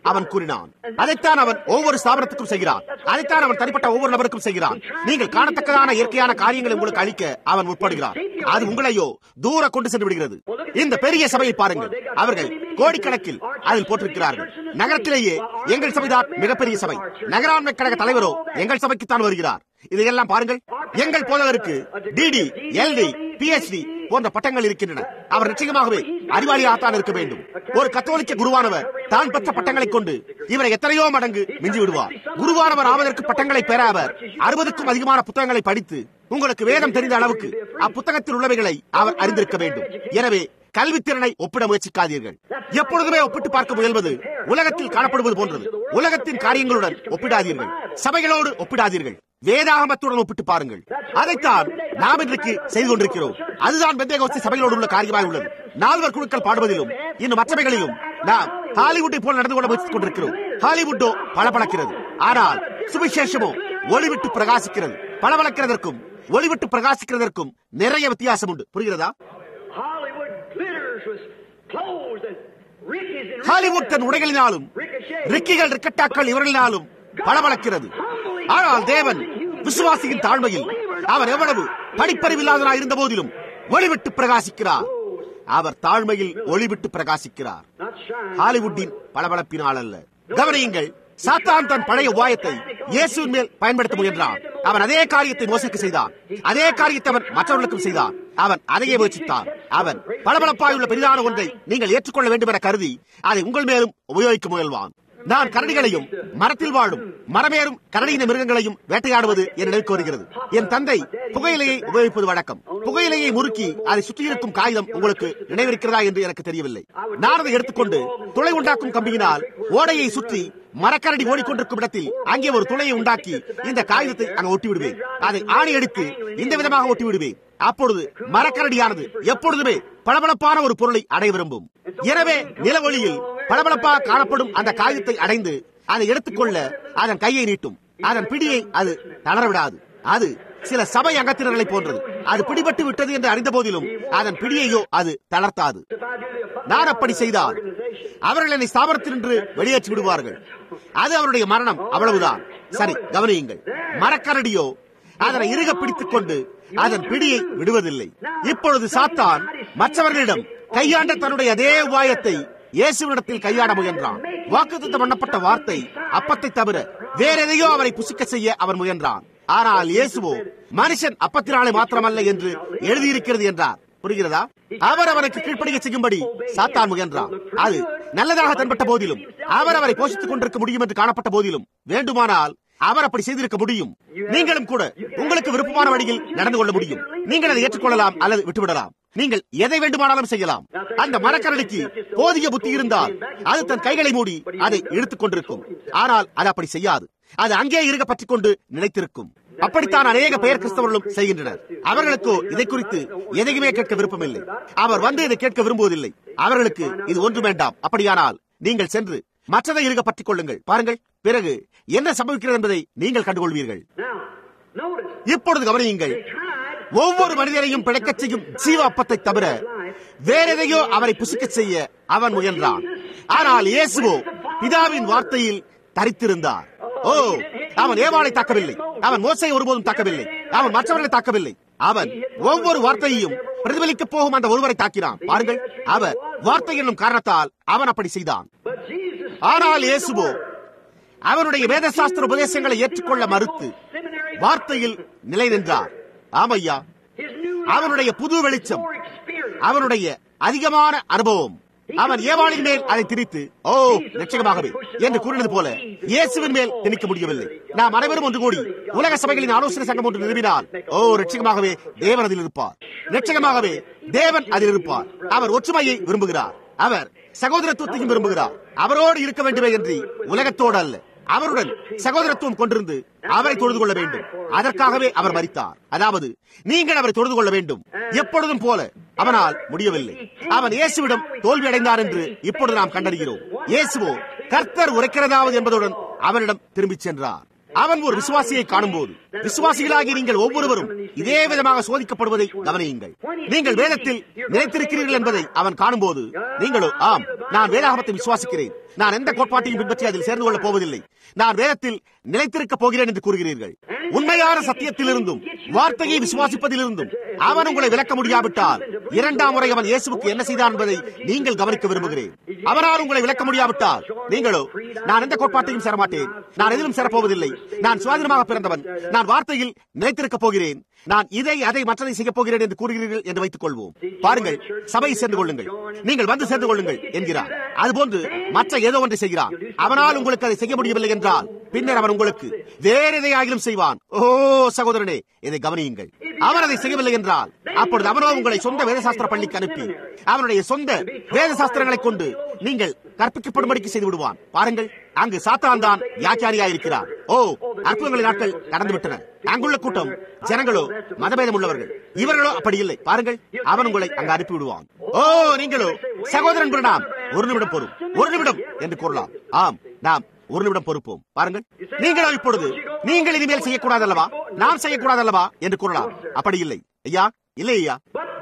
அவன் கூறினான் அதைத்தான் அவன் ஒவ்வொரு ஸ்தாபனத்துக்கும் செய்கிறான் அதைத்தான் அவன் தனிப்பட்ட ஒவ்வொரு நபருக்கும் செய்கிறான் நீங்கள் காணத்தக்கதான இயற்கையான காரியங்களை உங்களுக்கு அளிக்க அவன் முற்படுகிறான் அது உங்களையோ தூர கொண்டு சென்று விடுகிறது இந்த பெரிய சபையை பாருங்கள் அவர்கள் கோடிக்கணக்கில் அதில் போட்டிருக்கிறார்கள் நகரத்திலேயே எங்கள் சபைதான் மிகப்பெரிய சபை நகராண்மை கழக தலைவரோ எங்கள் சபைக்குத்தான் வருகிறார் இதையெல்லாம் பாருங்கள் எங்கள் போதகருக்கு டிடி எல்டி பிஹெச்டி போன்ற பட்டங்கள் இருக்கின்றன அவர் நிச்சயமாகவே அறிவாளியாகத்தான் இருக்க வேண்டும் ஒரு கத்தோலிக்க குருவானவர் தான் பெற்ற பட்டங்களை கொண்டு இவரை எத்தனையோ மடங்கு மிஞ்சி விடுவார் குருவானவர் ஆவதற்கு பட்டங்களை பெற அவர் அறுபதுக்கும் அதிகமான புத்தகங்களை படித்து உங்களுக்கு வேதம் தெரிந்த அளவுக்கு அப்புத்தகத்தில் உள்ளவைகளை அவர் அறிந்திருக்க வேண்டும் எனவே கல்வித்திறனை ஒப்பிட முயற்சிக்காதீர்கள் எப்பொழுதுமே ஒப்பிட்டு பார்க்க முயல்வது உலகத்தில் காணப்படுவது போன்றது உலகத்தின் காரியங்களுடன் ஒப்பிடாதீர்கள் சபைகளோடு ஒப்பிடாதீர்கள் வேதாகமத்துடன் ஒப்பிட்டு பாருங்கள் அதைத்தான் நாம் இன்றைக்கு செய்து கொண்டிருக்கிறோம் அதுதான் பெந்தேகோஸ்தி சபைகளோடு உள்ள காரியமாய் உள்ளது நால்வர் குழுக்கள் பாடுவதிலும் இன்னும் மற்றவைகளிலும் நாம் ஹாலிவுட்டை போல் நடந்து கொள்ள முயற்சித்துக் கொண்டிருக்கிறோம் ஹாலிவுட்டோ பளபளக்கிறது ஆனால் சுவிசேஷமோ ஒளிவிட்டு பிரகாசிக்கிறது பளபளக்கிறதற்கும் ஒளிவிட்டு பிரகாசிக்கிறதற்கும் நிறைய வித்தியாசம் உண்டு புரிகிறதா Hollywood glitters with clothes and rickies and Hollywood தன் உடைகளினாலும் ரிக்கிகள் ரிக்கட்டாக்கள் இவர்களினாலும் பளபளக்கிறது ஆனால் தேவன் விசுவாசியின் தாழ்மையில் அவர் எவ்வளவு படிப்பறிவில்லாதவராய் இருந்த போதிலும் ஒளிவிட்டு பிரகாசிக்கிறார் அவர் தாழ்மையில் ஒளிவிட்டு பிரகாசிக்கிறார் not shine. ஹாலிவுட்டின் பளபளப்பினால் அல்ல கவனியுங்கள் சாத்தான் தன் பழைய உபாயத்தை இயேசுவின் மேல் பயன்படுத்த முயன்றான் அவன் அதே காரியத்தை மோசைக்கு செய்தான் அதே காரியத்தை அவன் மற்றவர்களுக்கும் செய்தான் அவன் அதையே முயற்சித்தான் அவன் பளபளப்பாயுள்ள பெரிதான ஒன்றை நீங்கள் ஏற்றுக்கொள்ள வேண்டும் என கருதி அதை உங்கள் மேலும் உபயோகிக்க முயல்வான் நான் கரடிகளையும் மரத்தில் வாழும் மரமேறும் கரடியின மிருகங்களையும் வேட்டையாடுவது என் நினைவுக்கு வருகிறது என் தந்தை புகையிலையை உபயோகிப்பது வழக்கம் புகையிலையை முறுக்கி அதை சுற்றியிருக்கும் காகிதம் உங்களுக்கு நினைவிருக்கிறதா என்று எனக்கு தெரியவில்லை நான் அதை எடுத்துக்கொண்டு துளை உண்டாக்கும் கம்பியினால் ஓடையை சுற்றி மரக்கரடி ஓடிக்கொண்டிருக்கும் இடத்தில் அங்கே ஒரு துளையை உண்டாக்கி இந்த காகிதத்தை அங்கு ஒட்டி விடுவேன் அதை ஆணி எடுத்து இந்த விதமாக ஒட்டி விடுவேன் அப்பொழுது மரக்கரடியானது எப்பொழுதுமே பளபளப்பான ஒரு பொருளை அடைய விரும்பும் எனவே நிலவொளியில் பளபளப்பாக காணப்படும் அந்த காகிதத்தை அடைந்து அதை எடுத்துக்கொள்ள அதன் கையை நீட்டும் அதன் பிடியை அது தளர விடாது அது சில சபை அங்கத்தினர்களை போன்றது அது பிடிபட்டு விட்டது என்று அறிந்த போதிலும் அதன் பிடியையோ அது தளர்த்தாது நான் அப்படி செய்தால் அவர்கள் என்னை ஸ்தாபனத்தினின்று வெளியேற்றி விடுவார்கள் அது அவருடைய மரணம் அவ்வளவுதான் சரி கவனியுங்கள் மரக்கரடியோ அதனை இறுக பிடித்துக் கொண்டு அதன் பிடியை விடுவதில்லை இப்பொழுது சாத்தான் மற்றவர்களிடம் கையாண்ட தன்னுடைய அதே உபாயத்தை இயேசுவிடத்தில் கையாட முயன்றான் வாக்குத்தத்தம் பண்ணப்பட்ட வார்த்தை அப்பத்தை தவிர வேற எதையோ அவரை புசிக்க செய்ய அவன் முயன்றான் ஆனால் இயேசுவோ மனுஷன் அப்பத்தினாலே மாத்திரமல்ல என்று எழுதியிருக்கிறது என்றார் புரிகிறதா அவர் அவனுக்கு கீழ்ப்படிய செய்யும்படி சாத்தான் முயன்றான் அது நல்லதாக தென்பட்ட போதிலும் அவர் அவரை போஷித்துக் கொண்டிருக்க முடியும் என்று காணப்பட்ட போதிலும் வேண்டுமானால் அவர் அப்படி செய்திருக்க முடியும் நீங்களும் கூட உங்களுக்கு விருப்பமான வழியில் நடந்து கொள்ள முடியும் நீங்கள் அதை ஏற்றுக்கொள்ளலாம் அல்லது விட்டுவிடலாம் நீங்கள் எதை வேண்டுமானாலும் செய்யலாம் அந்த மரக்கரடிக்கு போதிய புத்தி இருந்தால் அது தன் கைகளை மூடி அதை இழுத்துக் கொண்டிருக்கும் ஆனால் அது அப்படி செய்யாது அது அங்கே இருக்க பற்றிக் கொண்டு நிலைத்திருக்கும் அப்படித்தான் அநேக பெயர் கிறிஸ்தவர்களும் செய்கின்றனர் அவர்களுக்கோ இதை குறித்து எதையுமே கேட்க விருப்பமில்லை அவர் வந்து இதை கேட்க விரும்புவதில்லை அவர்களுக்கு இது ஒன்று வேண்டாம் அப்படியானால் நீங்கள் சென்று மற்றதை இருக்க பற்றிக் கொள்ளுங்கள் பாருங்கள் பிறகு என்ன சம்பவிக்கிறது என்பதை நீங்கள் கண்டுகொள்வீர்கள் Now, notice, இப்பொழுது கவனியுங்கள் they tried ஒவ்வொரு மனிதரையும் பிழைக்கச் செய்யும் ஜீவ அப்பத்தை தவிர வேற எதையோ அவரை புசிக்கச் செய்ய அவன் முயன்றான் ஆனால் இயேசுவோ பிதாவின் வார்த்தையில் தரித்திருந்தார் ஓ அவன் ஏவாளை தாக்கவில்லை அவன் மோசையை ஒருபோதும் தாக்கவில்லை அவன் மற்றவர்களை தாக்கவில்லை அவன் ஒவ்வொரு வார்த்தையையும் பிரதிபலிக்கப் போகும் அந்த ஒருவரை தாக்கினான் பாருங்கள் அவர் வார்த்தை என்னும் காரணத்தால் அவன் அப்படி செய்தான் But Jesus ஆனால் இயேசுவோ அவனுடைய வேதசாஸ்திர உபதேசங்களை ஏற்றுக்கொள்ள மறுத்து வார்த்தையில் நிலை நின்றார் ஆமையா his new அவனுடைய புது வெளிச்சம் more experience. அவனுடைய அதிகமான அனுபவம் அவன் ஏவாளின் மேல் அதை திணித்து ஓ நிச்சயமாகவே என்று கூறினது போல இயேசுவின் மேல் திணிக்க முடியவில்லை நாம் அனைவரும் ஒன்று கூடி உலக சபைகளின் ஆலோசனை சங்கம் ஒன்று நிறுவினால் ஓ நிச்சயமாகவே தேவன் அதில் இருப்பார் நிச்சயமாகவே தேவன் அதில் இருப்பார் அவர் ஒற்றுமையை விரும்புகிறார் அவர் சகோதரத்துவத்தையும் விரும்புகிறார் அவரோடு இருக்க வேண்டுமே என்று உலகத்தோடு அல்ல அவருடன் சகோதரத்துவம் கொண்டிருந்து அவரை தொழுது கொள்ள வேண்டும் அதற்காகவே அவர் மரித்தார் அதாவது நீங்கள் அவரை தொழுது கொள்ள வேண்டும் எப்பொழுதும் போல அவனால் முடியவில்லை அவன் இயேசுவிடம் தோல்வி அடைந்தார் என்று இப்பொழுது நாம் கண்டறிகிறோம் இயேசுவோ கர்த்தர் உரைக்கிறதாவது என்பதுடன் அவரிடம் திரும்பிச் சென்றார் அவன் ஒரு விசுவாசியை காணும்போது விசுவாசிகளாகி நீங்கள் ஒவ்வொருவரும் இதே விதமாக சோதிக்கப்படுவதை கவனியுங்கள் நீங்கள் வேதத்தில் நினைத்திருக்கிறீர்கள் என்பதை அவன் காணும்போது நீங்களோ ஆம் நான் வேதாகமத்தை விசுவாசிக்கிறேன் நான் எந்த கோட்பாட்டையும் பின்பற்றி அதில் சேர்ந்து கொள்ளப் போவதில்லை நான் வேதத்தில் நிலைத்திருக்கப் போகிறேன் என்று கூறுகிறீர்கள் உண்மையான சத்தியத்திலிருந்தும் வார்த்தையை விசுவாசிப்பதிலிருந்தும் அவன் உங்களை விளக்க முடியாவிட்டால் இரண்டாம் முறை அவன் இயேசுக்கு என்ன செய்தான் என்பதை நீங்கள் கவனிக்க விரும்புகிறேன் அவரால் உங்களை விளக்க முடியாவிட்டால் நீங்களோ நான் எந்த கோட்பாட்டையும் சேரமாட்டேன் நான் எதிலும் சேரப்போவதில்லை நான் சுவாதீனமாக பிறந்தவன் நான் வார்த்தையில் நிலைத்திருக்கப் போகிறேன் நான் இதை அதை மற்றதை செய்யப் போகிறேன் என்று கூறுகிறீர்கள் என்று வைத்துக் கொள்வோம் பாருங்கள் சபையை சேர்ந்து கொள்ளுங்கள் நீங்கள் வந்து சேர்ந்து கொள்ளுங்கள் என்கிறார் அதுபோன்று மற்ற ஏதோ ஒன்றை செய்கிறான் அவனால் உங்களுக்கு அதை செய்ய முடியவில்லை என்றால் பின்னர் அவன் உங்களுக்கு வேற எதையாகிலும் செய்வான் ஓ சகோதரனே இதை கவனியுங்கள் அவன் அதை செய்யவில்லை என்றால் அப்பொழுது அவனோ உங்களை சொந்த வேதசாஸ்திர பள்ளிக்கு அனுப்பி அவனுடைய சொந்த வேத சாஸ்திரங்களை கொண்டு நீங்கள் கற்பிக்கப்படும்படிக்கு செய்து விடுவான் பாருங்கள் அங்கு சாத்தான் தான் வியாக்கியானியா இருக்கிறார் ஓ அற்புதங்களின் நாட்கள் கடந்து விட்டன அங்குள்ள கூட்டம் ஜனங்களோ மதபேதம் உள்ளவர்கள் இவர்களோ அப்படி இல்லை பாருங்கள் அவன் உங்களை அங்கு அனுப்பி விடுவான் ஓ நீங்களோ சகோதரன் பிரணாம் ஒரு நிமிடம் பொறும் ஒரு நிமிடம் என்று கூறலாம் ஆம் நாம் ஒரு நிமிடம் பொறுப்போம் பாருங்கள் நீங்களோ இப்பொழுது நீங்கள் இனிமேல் செய்யக்கூடாது அல்லவா நாம் செய்யக்கூடாது அல்லவா என்று கூறலாம் அப்படி இல்லை ஐயா இல்லை ஐயா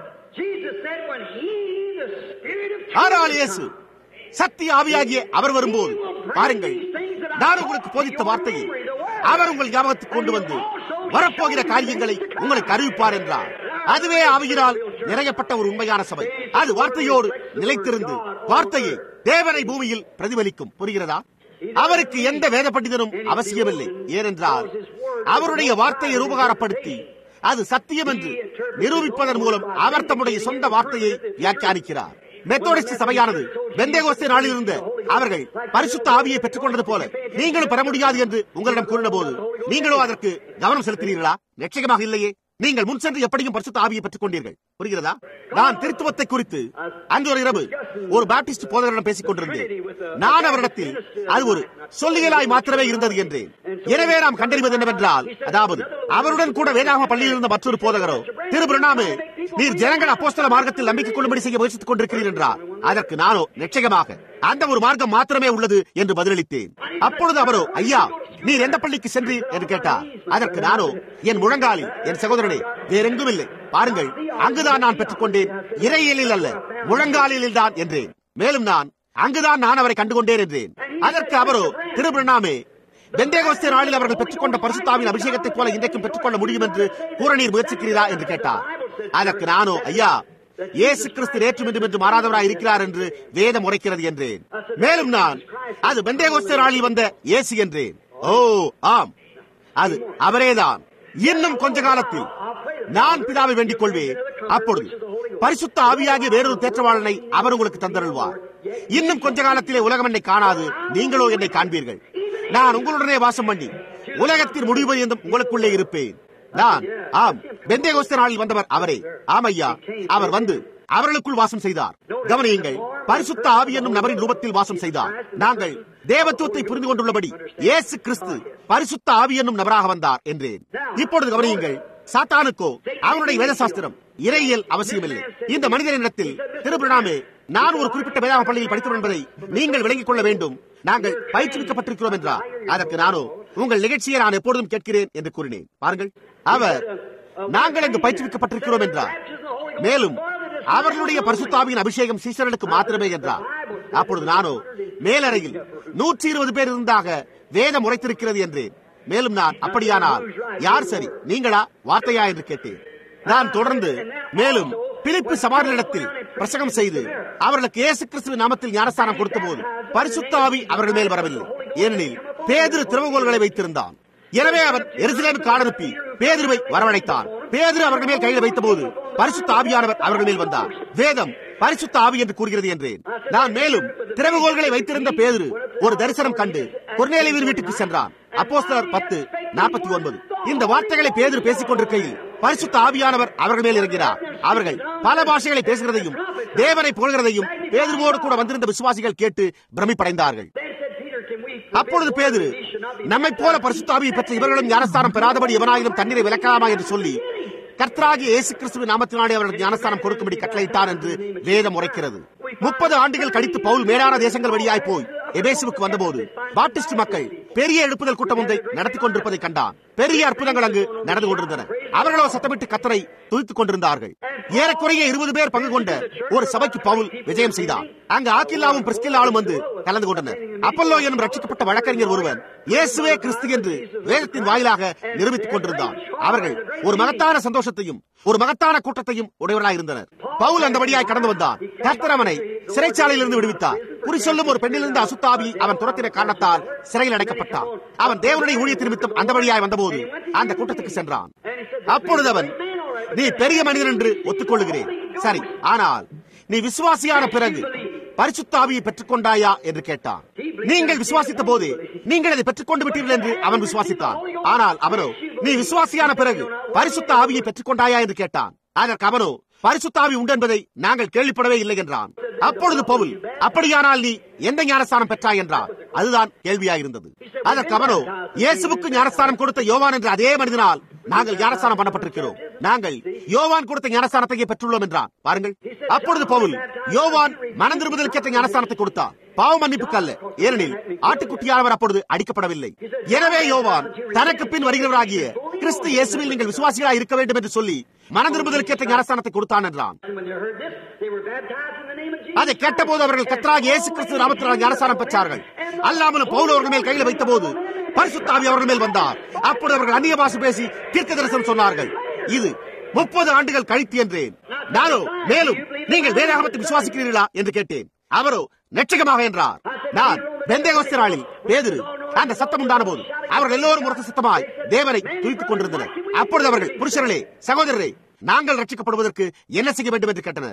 ஆனால் இயேசு சத்திய ஆவியாகிய அவர் வரும்போது பாருங்கள் நான் உங்களுக்கு போதித்த வார்த்தையை அவர் உங்கள் ஞாபகத்துக்கு கொண்டு வந்து வரப்போகிற காரியங்களை உங்களுக்கு அறிவிப்பார் என்றார் அதுவே ஆவியினால் நிறையப்பட்ட ஒரு உண்மையான சபை அது வார்த்தையோடு நிலைத்திருந்து வார்த்தையை தேவனை பூமியில் பிரதிபலிக்கும் புரிகிறதா அவருக்கு எந்த வேத பண்டிதனும் அவசியமில்லை ஏனென்றால் அவருடைய வார்த்தையை ரூபகாரப்படுத்தி அது சத்தியம் என்று நிரூபிப்பதன் மூலம் அவர் தம்முடைய சொந்த வார்த்தையை வியாக்கியானிக்கிறார் மெத்தோடிஸ்ட் சபையானது வெந்தேகோஸ்தே நாளில் இருந்த அவர்கள் பரிசுத்த ஆவியை பெற்றுக் கொண்டது போல நீங்களும் பெற முடியாது என்று உங்களிடம் கூறின போது நீங்களோ அதற்கு கவனம் செலுத்தினீர்களா நிச்சயமாக இல்லையே நீங்கள் முன் சென்று எப்படியும் பரிசுத்த ஆவியை பெற்றுக் கொண்டீர்கள் புரிகிறதா நான் திருத்துவத்தை குறித்து அன்று ஒரு இரவு ஒரு பாப்டிஸ்ட் போதகரிடம் பேசிக் கொண்டிருந்தேன் நான் அவரிடத்தில் அது ஒரு சொல்லியலாய் மாத்திரமே இருந்தது என்றேன் எனவே நாம் கண்டறிவது என்னவென்றால் அதாவது அவருடன் கூட வேதாகம பள்ளியில் இருந்த மற்றொரு போதகரோ திரு பிரணாமே நீர் ஜனங்கள் அப்போஸ்தல மார்க்கத்தில் நம்பிக்கை கொள்ளும்படி செய்ய முயற்சித்துக் கொண்டிருக்கிறீர் என்றார் அதற்கு நானோ நிச்சயமாக அந்த ஒரு மார்க்கம் மாத்திரமே உள்ளது என்று பதிலளித்தேன் அப்பொழுது அவரோ ஐயா நீர் எந்த பள்ளிக்கு சென்றீர் என்று கேட்டார் அதற்கு நானோ என் முழங்காலில் என் சகோதரனே வேறெங்கும் இல்லை பாருங்கள் அங்குதான் நான் பெற்றுக்கொண்டேன் இறையியலில் அல்ல முழங்காலில் தான் என்றேன் மேலும் நான் அங்குதான் நான் அவரை கண்டுகொண்டேன் என்றேன் அதற்கு அவரோ திருபிரணாமே பெந்தேகோஸ்தே நாளில் அவர்கள் பெற்றுக்கொண்ட பரிசுத்தாவின் அபிஷேகத்தைப் போல இன்றைக்கும் பெற்றுக்கொள்ள முடியும் என்று கூற நீர் முயற்சிக்கிறீரா என்று கேட்டார் அதற்கு நானோ ஐயா இயேசு கிறிஸ்து நேற்றும் இன்றும் என்று மாறாதவராய் இருக்கிறார் என்று வேதம் உரைக்கிறது என்றேன் மேலும் நான் அது பெந்தேகோஸ்தே நாளில் வந்த இயேசு என்றேன் ஓ ஆம் அது அவரேதான் இன்னும் கொஞ்ச காலத்தில் நான் பிதாவை வேண்டிக் கொள்வேன் அப்பொழுது பரிசுத்த ஆவியாகிய வேறொரு தேற்றவாளனை அவர் உங்களுக்கு தந்தருள்வார் இன்னும் கொஞ்ச காலத்திலே உலகம் என்னை காணாது நீங்களோ என்னை காண்பீர்கள் நான் உங்களுடனே வாசம் பண்ணி உலகத்தின் முடிவு என்றும் உங்களுக்குள்ளே இருப்பேன் நான் ஆம் பெந்தேகோஸ்த நாளில் வந்தவர் அவரே ஆமையா அவர் வந்து அவர்களுக்குள் வாசம் செய்தார் கவனியுங்கள் பரிசுத்த ஆவி என்னும் நபரின் ரூபத்தில் வாசம் செய்தார் நாங்கள் தேவத்துவத்தை புரிந்து கொண்டுள்ளபடி இயேசு கிறிஸ்து பரிசுத்த ஆவி என்னும் நபராக வந்தார் என்றேன் இப்பொழுது கவனியுங்கள் சாத்தானுக்கோ அவனுடைய வேதசாஸ்திரம் இறையியல் அவசியமில்லை இந்த மனிதனிடத்தில் திருபிரணாமே நான் ஒரு குறிப்பிட்ட வேதாம பள்ளியில் படித்தோம் என்பதை நீங்கள் விளங்கிக் கொள்ள வேண்டும் நாங்கள் பயிற்றுவிக்கப்பட்டிருக்கிறோம் என்றார் அதற்கு நானோ உங்கள் நிகழ்ச்சியை நான் எப்பொழுதும் கேட்கிறேன் என்று கூறினேன் பாருங்கள் அவர் நாங்கள் இங்கு பயிற்றுவிக்கப்பட்டிருக்கிறோம் என்றார் மேலும் அவர்களுடைய பரிசுத்தாவியின் அபிஷேகம் சீசர்களுக்கு மாத்திரமே என்றார் அப்பொழுது நானோ மேலறையில் நூற்றி இருபது பேர் இருந்தாக வேதம் உரைத்திருக்கிறது என்றேன் மேலும் நான் அப்படியானால் யார் சரி நீங்களா வார்த்தையா என்று கேட்டேன் நான் தொடர்ந்து மேலும் பிலிப்பு சமாரிடத்தில் பிரசங்கம் செய்து அவர்களுக்கு இயேசு கிறிஸ்துவின் நாமத்தில் ஞானஸ்தானம் கொடுத்த போது பரிசுத்த ஆவி அவர்கள் மேல் வரவில்லை ஏனெனில் பேதிரு திறவுகோள்களை வைத்திருந்தான் எனவே அவன் எருசலேமுக்கு அனுப்பி பேதிருவை வரவழைத்தான் பேதிரு அவர்கள் மேல் கையில் வைத்த போது பரிசுத்த ஆவியானவர் அவர்கள் மேல் வந்தார் வேதம் பரிசுத்த ஆவி என்று கூறுகிறது என்றேன் நான் மேலும் திறவுகோள்களை வைத்திருந்த பேதிரு ஒரு தரிசனம் கண்டு குர்நேலிவின் வீட்டுக்கு சென்றான் அப்போஸ்தலர் பத்து நாற்பத்தி ஒன்பது இந்த வார்த்தைகளை பேதிரு பேசிக் கொண்டிருக்கையில் பரிசுத்த ஆவியானவர் அவர்கள் மேல் இறங்கினார் அவர்கள் பல பாஷைகளை பேசுகிறதையும் தேவனை புகழ்கிறதையும் பேதுருவோடு கூட வந்திருந்த விசுவாசிகள் கேட்டு பிரமிப்படைந்தார்கள் அப்பொழுது பேதுரு நம்மை போல பரிசுத்தாவியை பெற்ற இவர்களும் ஞானஸ்தானம் பெறாதபடி எவனாயிலும் தண்ணீரை விளக்கலாமா என்று சொல்லி கர்த்தராகி இயேசு கிறிஸ்துவின் நாமத்தினாலே அவர்களுக்கு ஞானஸ்தானம் கொடுக்கும்படி கட்டளையிட்டார் என்று வேதம் உரைக்கிறது முப்பது ஆண்டுகள் கழித்து பவுல் மேலான தேசங்கள் வழியாய் போய் எபேசுவுக்கு வந்தபோது பாப்டிஸ்ட் மக்கள் பெரிய எழுப்புதல் கூட்டம் ஒன்றை நடத்தி கொண்டிருப்பதை கண்டான் பெரிய அற்புதங்கள் அங்கு நடந்து கொண்டிருந்தன அவர்களோ சத்தமிட்டு கத்தரை துதித்துக் கொண்டிருந்தார்கள் ஏறக்குறைய இருபது பேர் பங்கு கொண்ட ஒரு சபைக்கு பவுல் விஜயம் செய்தார் அங்கு ஆக்கில்லாவும் பிரிஸ்கில்லாவும் வந்து கலந்து கொண்டனர் அப்பல்லோ எனும் ரட்சிக்கப்பட்ட வழக்கறிஞர் ஒருவன் இயேசுவே கிறிஸ்து என்று வேதத்தின் வாயிலாக நிரூபித்துக் கொண்டிருந்தார் அவர்கள் ஒரு மகத்தான சந்தோஷத்தையும் ஒரு மகத்தான கூட்டத்தையும் உடையவர்களாக இருந்தனர் பவுல் அந்தபடியாய் கடந்து வந்தான் கர்த்தர் அவனை சிறைச்சாலையிலிருந்து விடுவித்தார் குறி சொல்லும் ஒரு பெண்ணிலிருந்து அசுத்தாவி அவன் துரத்தின காரணத்தால் சிறையில் அடைக்கப்பட்டான் அவன் தேவனுடைய ஊழியத்தின் நிமித்தம் அந்த வழியாய் வந்தபோது அந்த கூட்டத்துக்கு சென்றான் அப்பொழுது அவன் நீ பெரிய மனிதன் என்று ஒத்துக்கொள்ளுகிறேன் சரி ஆனால் நீ விசுவாசியான பிறகு பரிசுத்தாவியை பெற்றுக் கொண்டாயா என்று கேட்டான் நீங்கள் விசுவாசித்த போது நீங்கள் அதை பெற்றுக் கொண்டு விட்டீர்கள் என்று அவன் விசுவாசித்தான் ஆனால் அவனோ நீ விசுவாசியான பிறகு பரிசுத்த ஆவியை பெற்றுக் கொண்டாயா என்று கேட்டான் அதற்கு அவனோ பரிசுத்தாவி உண்டு என்பதை நாங்கள் கேள்விப்படவே இல்லை என்றான் அப்பொழுது பவுல் அப்படியானால் நீ எந்த ஞானஸ்தானம் பெற்றாய் என்றார் அதுதான் கேள்வியாயிருந்தது அதற்கு அவனோ இயேசுவுக்கு ஞானஸ்தானம் கொடுத்த யோவான் என்ற அதே மனிதனால் நாங்கள் ஞானஸ்தானம் பண்ணப்பட்டிருக்கிறோம் நாங்கள் யோவான் கொடுத்த ஞானஸ்தானத்தையே பெற்றுள்ளோம் என்றான் பாருங்கள் அப்பொழுது பவுல் யோவான் மனம் திரும்புதலுக்கேற்ற ஞானஸ்தானத்தை கொடுத்தார் பாவ மன்னிப்புக்கு அல்ல ஏனெனில் ஆட்டுக்குட்டியானவர் அப்பொழுது அடிக்கப்படவில்லை எனவே யோவான் தனக்கு பின் வருகிறவராகிய கிறிஸ்து இயேசுவில் நீங்கள் விசுவாசிகளாக இருக்க வேண்டும் என்று சொல்லி மனம் திரும்புதலுக்கேற்ற ஞானஸ்தானத்தை கொடுத்தான் என்றான் அதை கேட்டபோது அவர்கள் கத்தராக இயேசு கிறிஸ்து நாமத்தினால் ஞானஸ்தானம் பெற்றார்கள் அல்லாமலும் பவுல் அவர்கள் மேல் கையில் வைத்த போது பரிசுத்தாவி அவர்கள் மேல் வந்தார் அப்போது அவர்கள் அந்நிய பாஷை பேசி தீர்க்க தரிசனம் சொன்னார்கள் இது முப்பது ஆண்டுகள் கழித்து என்றேன் நானோ மேலும் நீங்கள் வேதாகமத்தை விசுவாசிக்கிறீர்களா என்று கேட்டேன் அவரோ நெச்சகமாக என்றார் நான் பெந்தேகோஸ்த நாளில் பேதிரு அந்த சத்தம் உண்டான போது அவர்கள் எல்லோரும் உரத்த சத்தமாய் தேவனை துதித்துக் கொண்டிருந்தனர் அப்பொழுது அவர்கள் புருஷர்களே சகோதரரே நாங்கள் ரட்சிக்கப்படுவதற்கு என்ன செய்ய வேண்டும் என்று கேட்டனர்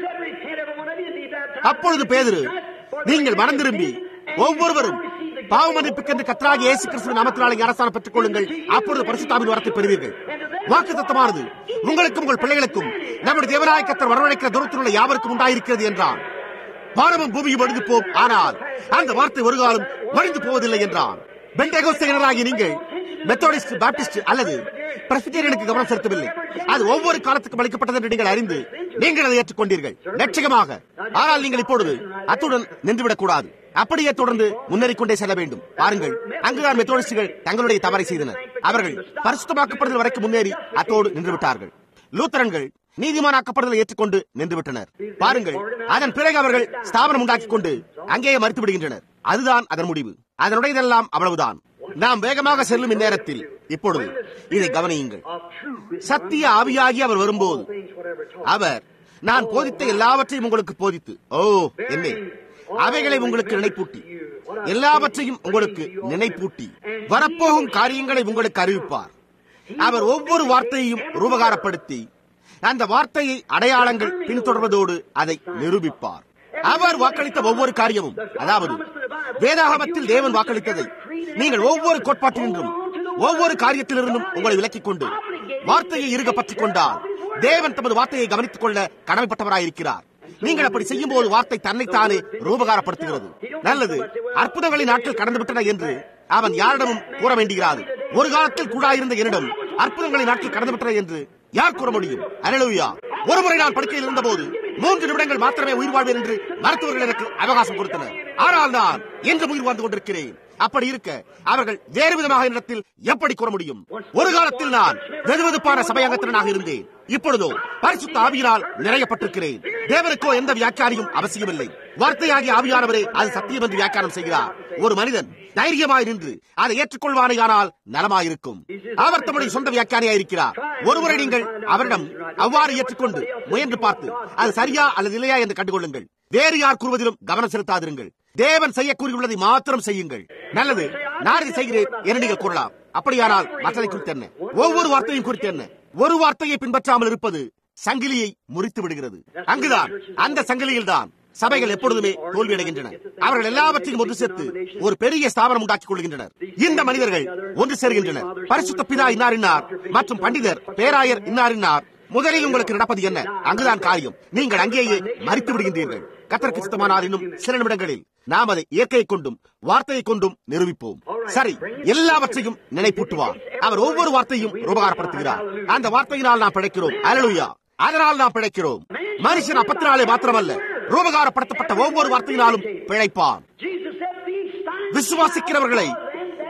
அப்பொழுது பேதிரு நீங்கள் மனம் திரும்பி ஒவ்வொருவரும் பாவ மன்னிப்புக்கென்று கத்தராக இயேசு கிறிஸ்துவின் நாமத்தினாலே ஞானஸ்தானம் பெற்றுக் கொள்ளுங்கள் அப்பொழுது பரிசுத்தாவின் வரத்தை பெறுவீர்கள் வாக்கு தத்தமானது உங்களுக்கும் உங்கள் பிள்ளைகளுக்கும் நம்முடைய தேவநாய கத்தர் வரவழைக்கிற தூரத்தில் உள்ள யாவருக்கும் உண்டாயிருக்கிறது என்றான் வானமும் பூமியும் ஒழிந்து போம் ஆனால் அந்த வார்த்தை ஒரு காலம் ஒழிந்து போவதில்லை என்றான் பெண்டகோஸ்தகராகி நீங்கள் மெத்தோடிஸ்ட் பாப்டிஸ்ட் அல்லது பிரசிடேரியனுக்கு கவனம் செலுத்தவில்லை அது ஒவ்வொரு காலத்துக்கும் அளிக்கப்பட்டது என்று நீங்கள் அறிந்து நீங்கள் அதை ஏற்றுக்கொண்டீர்கள் லட்சகமாக ஆனால் நீங்கள் இப்பொழுது அத்துடன் நின்றுவிடக் கூடாது அப்படியே தொடர்ந்து முன்னேறிக் கொண்டே செல்ல வேண்டும் பாருங்கள் அங்குதான் மெத்தோடிஸ்டுகள் தங்களுடைய தவறை செய்தனர் அவர்கள் பரிசுத்தமாக்கப்படுதல் வரைக்கும் முன்னேறி அத்தோடு நின்று விட்டார்கள் லூத்தரன்கள் நீதிமானாக்கப்படுதலை ஏற்றுக்கொண்டு நின்று விட்டனர் பாருங்கள் அதன் பிறகு அவர்கள் ஸ்தாபனம் உண்டாக்கிக் கொண்டு அங்கேயே மறுத்து விடுகின்றனர் அதுதான் அதன் முடிவு அதனுடையதெல்லாம் அவ்வளவுதான் நாம் வேகமாக செல்லும் இந்நேரத்தில் இப்பொழுது இதை கவனியுங்கள் சத்திய ஆவியாகி அவர் வரும்போது அவர் நான் போதித்த எல்லாவற்றையும் உங்களுக்கு போதித்து ஓ என்னே அவைகளை உங்களுக்கு நினைப்பூட்டி எல்லாவற்றையும் உங்களுக்கு நினைப்பூட்டி வரப்போகும் காரியங்களை உங்களுக்கு அறிவிப்பார் அவர் ஒவ்வொரு வார்த்தையையும் ரூபகாரப்படுத்தி அந்த வார்த்தையை அடையாளங்கள் பின்தொடர்வதோடு அதை நிரூபிப்பார் அவர் வாக்களித்த ஒவ்வொரு காரியமும் அதாவது வேதாகமத்தில் தேவன் வாக்களித்ததை நீங்கள் ஒவ்வொரு கோட்பாட்டினின்றும் ஒவ்வொரு காரியத்திலிருந்தும் உங்களை விலக்கிக் கொண்டு வார்த்தையை இருக பற்றிக் கொண்டால் தேவன் தமது வார்த்தையை கவனித்துக் கொள்ள கடமைப்பட்டவராயிருக்கிறார் நீங்கள் அப்படி செய்யும் போது வார்த்தை தன்னைத்தானே ரூபகாரப்படுத்துகிறது நல்லது அற்புதங்களின் நாட்கள் கடந்துவிட்டன என்று அவன் யாரிடமும் கூற வேண்டுகிறாது ஒரு காலத்தில் கூடாயிருந்த என்னிடம் அற்புதங்களின் நாட்கள் கடந்துவிட்டன என்று யார் கூற முடியும் அனலுயா ஒருமுறை நான் படுக்கையில் இருந்தபோது மூன்று நிமிடங்கள் மாத்திரமே உயிர் வாழ்வேன் என்று மருத்துவர்கள் எனக்கு அவகாசம் கொடுத்தனர் ஆனால் நான் என்று உயிர் வாழ்ந்து கொண்டிருக்கிறேன் அப்படி இருக்க அவர்கள் வேறு விதமாக இடத்தில் எப்படி கூற முடியும் ஒரு காலத்தில் நான் வெதுவெதுப்பான சபையங்கத்தினனாக இருந்தேன் இப்பொழுதோ பரிசுத்த ஆவியினால் நிறையப்பட்டிருக்கிறேன் தேவனுக்கோ எந்த வியாக்கியானியும் அவசியமில்லை வார்த்தையாகிய ஆவியானவரே அது சத்தியம் என்று வியாக்கியானம் செய்கிறார் ஒரு மனிதன் தைரியமாய் நின்று அதை ஏற்றுக்கொள்வானேயானால் நலமாயிருக்கும் அவர் தம்முடைய சொந்த வியாக்கியானியாயிருக்கிறார் ஒருமுறை நீங்கள் அவரிடம் அவ்வாறு ஏற்றுக்கொண்டு முயன்று பார்த்து அது சரியா அல்லது இல்லையா என்று கண்டுகொள்ளுங்கள் வேறு யார் கூறுவதிலும் கவனம் செலுத்தாதிருங்கள் தேவன் செய்ய கூறியுள்ளதை மாத்திரம் செய்யுங்கள் நல்லது நான் இதை செய்கிறேன் என நீங்கள் கூறலாம் அப்படியானால் மற்றதை குறித்து என்ன ஒவ்வொரு வார்த்தையும் குறித்து என்ன ஒரு வார்த்தையை பின்பற்றாமல் இருப்பது சங்கிலியை முறித்து விடுகிறது அங்குதான் அந்த சங்கிலியில் தான் சபைகள் எப்பொழுதுமே தோல்வியடைகின்றன அவர்கள் எல்லாவற்றையும் ஒன்று சேர்த்து ஒரு பெரிய ஸ்தாபனம் உண்டாக்கிக் கொள்கின்றனர் இந்த மனிதர்கள் ஒன்று சேர்கின்றனர் பரிசுத்த பிதா இன்னார் இன்னார் மற்றும் பண்டிதர் பேராயர் இன்னார் இன்னார் முதலில் உங்களுக்கு நடப்பது என்ன அங்குதான் காரியம் நீங்கள் அங்கேயே மறித்து விடுகின்றீர்கள் கத்தருக்கு சித்தமானால் இன்னும் சில நிமிடங்களில் நாம் அதை இயற்கையை கொண்டும் வார்த்தையை கொண்டும் நிரூபிப்போம் சரி எல்லாவற்றையும் நினைப்பூட்டுவார் அவர் ஒவ்வொரு வார்த்தையும் ரூபகாரப்படுத்துகிறார் அந்த வார்த்தையினால் நாம் பிழைக்கிறோம் அலலுயா அதனால் நாம் பிழைக்கிறோம் மனுஷன் அப்பத்தினாலே மாத்திரமல்ல ரூபகாரப்படுத்தப்பட்ட ஒவ்வொரு வார்த்தையினாலும் பிழைப்பான் விசுவாசிக்கிறவர்களை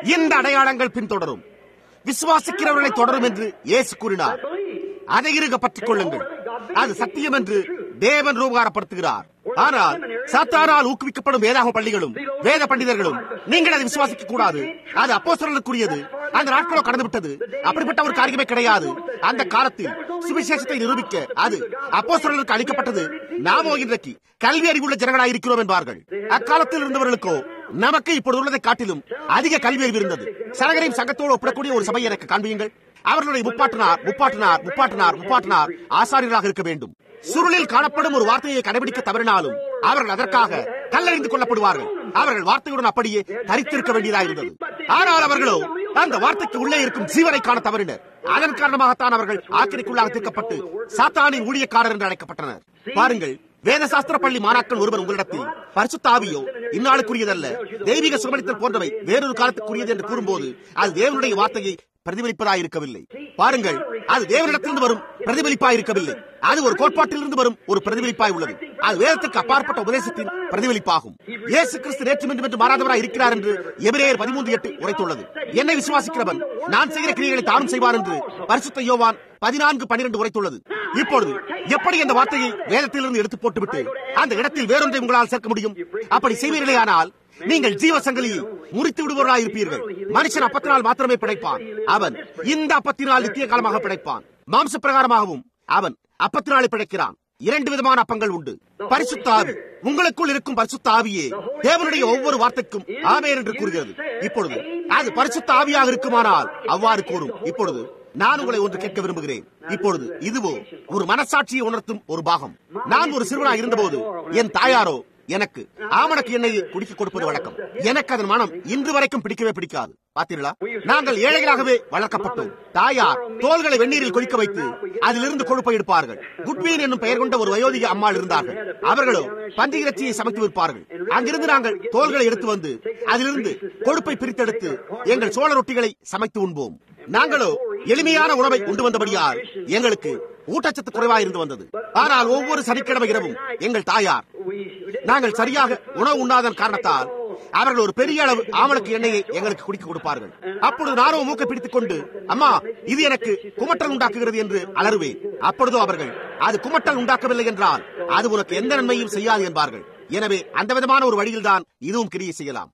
இந்த அடையாளங்கள் பின்தொடரும் விசுவாசிக்கிறவர்களை தொடரும் என்று இயேசு கூறினார் அதை இருக பற்றிக் கொள்ளுங்கள் அது சத்தியம் என்று தேவன் ரூபகாரப்படுத்துகிறார் ஆனால் சாத்தானால் ஊக்குவிக்கப்படும் வேதாக பள்ளிகளும் வேத பண்டிதர்களும் நீங்கள் அதை விசுவாசிக்க கூடாது அது அப்போஸ்தலர்களுக்குரியது அந்த நாட்களோ கடந்து விட்டது அப்படிப்பட்ட ஒரு காரியமே கிடையாது அந்த காலத்தில் சுவிசேஷத்தை நிரூபிக்க அது அப்போஸ்தலர்களுக்கு அளிக்கப்பட்டது நாமோ இன்றைக்கு கல்வி அறிவுள்ள ஜனங்களாய் இருக்கிறோம் என்பார்கள் அக்காலத்தில் இருந்தவர்களுக்கோ நமக்கு இப்பொழுது உள்ளதை காட்டிலும் அதிக கல்வி அறிவு இருந்தது சரகரையும் சங்கத்தோடு ஒப்பிடக்கூடிய ஒரு சபையை எனக்கு காண்பியுங்கள் அவர்களுடைய முப்பாட்டினார் முப்பாட்டினார் முப்பாட்டினார் முப்பாட்டினார் ஆசாரியர்களாக இருக்க வேண்டும் சுருளில் காணப்படும் ஒரு வார்த்தையை கடைபிடிக்க தவறினாலும் அவர்கள் அதற்காக கல்லறிந்து கொள்ளப்படுவார்கள் அவர்கள் வார்த்தையுடன் அப்படியே தரித்திருக்க வேண்டியதாக இருந்தது ஆனால் அவர்களோ அந்த வார்த்தைக்கு உள்ளே இருக்கும் ஜீவனை காண தவறினர் அதன் காரணமாகத்தான் அவர்கள் ஆக்கிரிக்குள்ளாக தீர்க்கப்பட்டு சாத்தானின் ஊழியக்காரர் என்று அழைக்கப்பட்டனர் பாருங்கள் வேத சாஸ்திர பள்ளி மாணாக்கள் ஒருவர் உங்களிடத்தில் பரிசுத்தாவியோ இந்நாளுக்குரியதல்ல தெய்வீக சுகமளித்தல் போன்றவை வேறொரு காலத்துக்குரியது என்று கூறும்போது அது தேவனுடைய வார்த்தையை பிரதிபலிப்பதாக இருக்கவில்லை பாருங்கள் அது தேவனிடத்திலிருந்து வரும் பிரதிபலிப்பாய் இருக்கவில்லை அது ஒரு கோட்பாட்டிலிருந்து வரும் ஒரு பிரதிபலிப்பாய் உள்ளது அது வேதத்திற்கு அப்பாற்பட்ட உபதேசத்தின் பிரதிபலிப்பாகும் இயேசு கிறிஸ்து நேற்று மீண்டும் என்று மாறாதவராய் இருக்கிறார் என்று எபிரேயர் பதிமூன்று எட்டு உரைத்துள்ளது என்னை விசுவாசிக்கிறவன் நான் செய்கிற கிரியைகளை தானும் செய்வார் என்று பரிசுத்த யோவான் பதினான்கு பனிரெண்டு உரைத்துள்ளது இப்பொழுது எப்படி அந்த வார்த்தையை வேதத்திலிருந்து எடுத்து போட்டுவிட்டு அந்த இடத்தில் வேறொன்றை உங்களால் சேர்க்க முடியும் அப்படி செய்வீர்களே ஆனால் நீங்கள் ஜீவ சங்கிலியை முறித்து விடுபவர்களாக இருப்பீர்கள் மனுஷன் அப்பத்தினால் மாத்திரமே பிழைப்பான் அவன் இந்த அப்பத்தினால் நித்திய காலமாக பிழைப்பான் மாம்ச பிரகாரமாகவும் அவன் அப்பத்தினாலே பிழைக்கிறான் இரண்டு விதமான அப்பங்கள் உண்டு பரிசுத்த ஆவி உங்களுக்குள் இருக்கும் பரிசுத்த ஆவியே தேவனுடைய ஒவ்வொரு வார்த்தைக்கும் ஆமேன் என்று கூறுகிறது இப்பொழுது அது பரிசுத்த ஆவியாக இருக்குமானால் அவ்வாறு கூறும் இப்பொழுது நான் உங்களை ஒன்று கேட்க விரும்புகிறேன் இப்பொழுது இதுவோ ஒரு மனசாட்சியை உணர்த்தும் ஒரு பாகம் நான் ஒரு சிறுவனாக இருந்தபோது என் தாயாரோ எனக்கு ஆமணக்கு எண்ணெயை குடிக்க கொடுப்பது வழக்கம் எனக்கு அதன் மனம் இன்று வரைக்கும் பிடிக்கவே பிடிக்காது பாத்தீங்களா நாங்கள் ஏழைகளாகவே வளர்க்கப்பட்டோம் தாயார் தோள்களை வெந்நீரில் கொதிக்க வைத்து அதிலிருந்து கொழுப்பை எடுப்பார்கள் குட்வீன் என்னும் பெயர் கொண்ட ஒரு வயோதிக அம்மாள் இருந்தார்கள் அவர்களோ பன்றி இறைச்சியை சமைத்து விற்பார்கள் அங்கிருந்து நாங்கள் தோள்களை எடுத்து வந்து அதிலிருந்து கொழுப்பை பிரித்தெடுத்து எங்கள் சோழ ரொட்டிகளை சமைத்து உண்போம் நாங்களோ எளிமையான உணவை உண்டு வந்தபடியால் எங்களுக்கு ஊட்டச்சத்து குறைவாக இருந்து வந்தது ஆனால் ஒவ்வொரு சனிக்கிழமை இரவும் எங்கள் தாயார் நாங்கள் சரியாக உணவு உண்ணாதன் காரணத்தால் அவர்கள் ஒரு பெரிய அளவு ஆமணக்கு எண்ணெயை எங்களுக்கு குடிக்க கொடுப்பார்கள் அப்பொழுது நானும் மூக்கை பிடித்துக் கொண்டு அம்மா இது எனக்கு குமட்டல் உண்டாக்குகிறது என்று அலறுவேன் அப்பொழுதோ அவர்கள் அது குமட்டல் உண்டாக்கவில்லை என்றால் அது உனக்கு எந்த நன்மையும் செய்யாது என்பார்கள் எனவே அந்த விதமான ஒரு வழியில்தான் இதுவும் கிரியை செய்யலாம்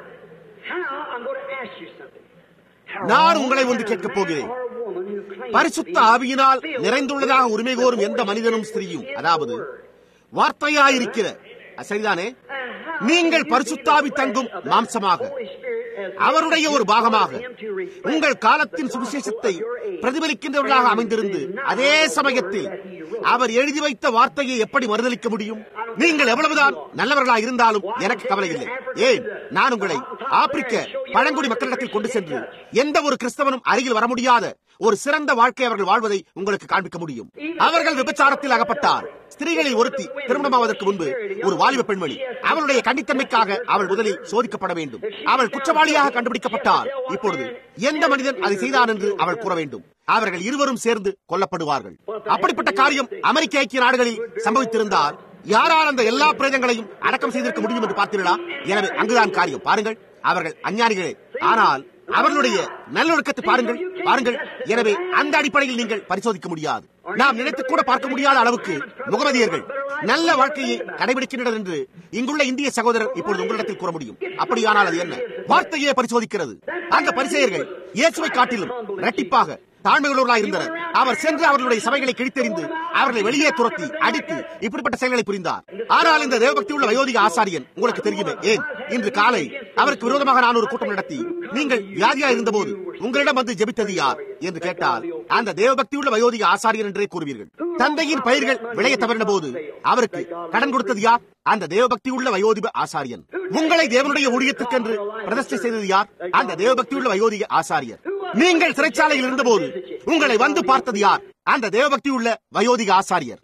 நான் உங்களை ஒன்று கேட்கப் போகிறேன் பரிசுத்த ஆவியினால் நிறைந்துள்ளதாக உரிமை கோரும் எந்த மனிதனும் ஸ்திரியும் அதாவது வார்த்தையாயிருக்கிற சரிதானே நீங்கள் பரிசுத்தாவி தங்கும் மாம்சமாக அவருடைய ஒரு பாகமாக உங்கள் காலத்தின் சுவிசேஷத்தை பிரதிபலிக்கின்றவர்களாக அமைந்திருந்து அதே சமயத்தில் அவர் எழுதி வைத்த வார்த்தையை எப்படி மறுதளிக்க முடியும் நீங்கள் எவ்வளவுதான் நல்லவர்களாக இருந்தாலும் எனக்கு கவலை இல்லை ஏன் நான் உங்களை ஆப்பிரிக்க பழங்குடி மக்களிடத்தில் கொண்டு சென்று எந்த ஒரு கிறிஸ்தவனும் அருகில் வர முடியாத ஒரு சிறந்த வாழ்க்கை அவர்கள் வாழ்வதை உங்களுக்கு காண்பிக்க முடியும் அவர்கள் விபச்சாரத்தில் அகப்பட்டார் ஸ்திரீகளில் ஒருத்தி திருமணமாவதற்கு முன்பு ஒரு வாலிப பெண்மணி அவளுடைய கண்டித்தன்மைக்காக அவள் முதலில் சோதிக்கப்பட வேண்டும் அவள் குற்றவாளியாக கண்டுபிடிக்கப்பட்டால் இப்பொழுது எந்த மனிதன் அதை செய்தான் என்று அவள் கூற வேண்டும் அவர்கள் இருவரும் சேர்ந்து கொல்லப்படுவார்கள் அப்படிப்பட்ட காரியம் அமெரிக்க ஐக்கிய நாடுகளில் சம்பவித்திருந்தால் யாரால் அந்த எல்லா பிரேதங்களையும் அடக்கம் செய்திருக்க முடியும் என்று பார்த்தீர்களா எனவே அங்குதான் காரியம் பாருங்கள் அவர்கள் அஞ்ஞானிகளே ஆனால் அவர்களுடைய நல்லொழுக்கத்தை பாருங்கள் பாருங்கள் எனவே அந்த அடிப்படையில் நீங்கள் பரிசோதிக்க முடியாது நாம் நினைத்து கூட பார்க்க முடியாத அளவுக்கு முகமதியர்கள் நல்ல வாழ்க்கையை கடைபிடிக்கின்றனர் என்று இங்குள்ள இந்திய சகோதரர் இப்பொழுது உங்களிடத்தில் கூற முடியும் அப்படியானால் அது என்ன வார்த்தையே பரிசோதிக்கிறது அந்த பரிசெயர்கள் இயேசுவை காட்டிலும் இரட்டிப்பாக தாழ்மையுள்ளவர்களாக இருந்தனர் அவர் சென்று அவர்களுடைய சபைகளை கிழித்தெறிந்து அவர்களை வெளியே துரத்தி அடித்து இப்படிப்பட்ட செயல்களை புரிந்தார் ஆனால் இந்த தேவபக்தி உள்ள வயோதிக ஆசாரியன் உங்களுக்கு தெரியுமே ஏன் இன்று காலை அவருக்கு விரோதமாக நான் ஒரு கூட்டம் நடத்தி நீங்கள் வியாதியா இருந்தபோது உங்களிடம் வந்து ஜெபித்தது யார் என்று கேட்டால் அந்த தேவபக்தி உள்ள வயோதிக ஆசாரியன் என்றே கூறுவீர்கள் தந்தையின் பயிர்கள் விளைய தவறின போது அவருக்கு கடன் கொடுத்தது யார் அந்த தேவபக்தி உள்ள வயோதிப ஆசாரியன் உங்களை தேவனுடைய ஊழியத்திற்கென்று பிரதிஷ்டை செய்தது யார் அந்த தேவபக்தி உள்ள வயோதிக ஆசாரியர் நீங்கள் சிறைச்சாலையில் இருந்தபோது உங்களை வந்து பார்த்தது யார் அந்த தேவபக்தி உள்ள வயோதிக ஆசாரியர்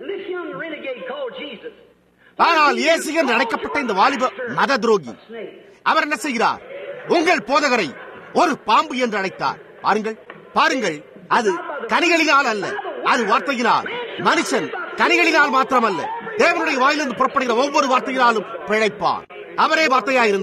ஆனால் இயேசு என்று அழைக்கப்பட்ட இந்த வாலிப மத துரோகி அவர் என்ன செய்கிறார் உங்கள் போதகரை ஒரு பாம்பு என்று அழைத்தார் பாருங்கள் பாருங்கள் அது கனிகளினால் அல்ல அது வார்த்தையினால் மனுஷன் கனிகளினால் மாத்திரமல்ல தேவனுடைய வாயிலிருந்து புறப்படுகிற ஒவ்வொரு வார்த்தையினாலும் பிழைப்பான் அவரே வார்த்தையாயிருந்தார்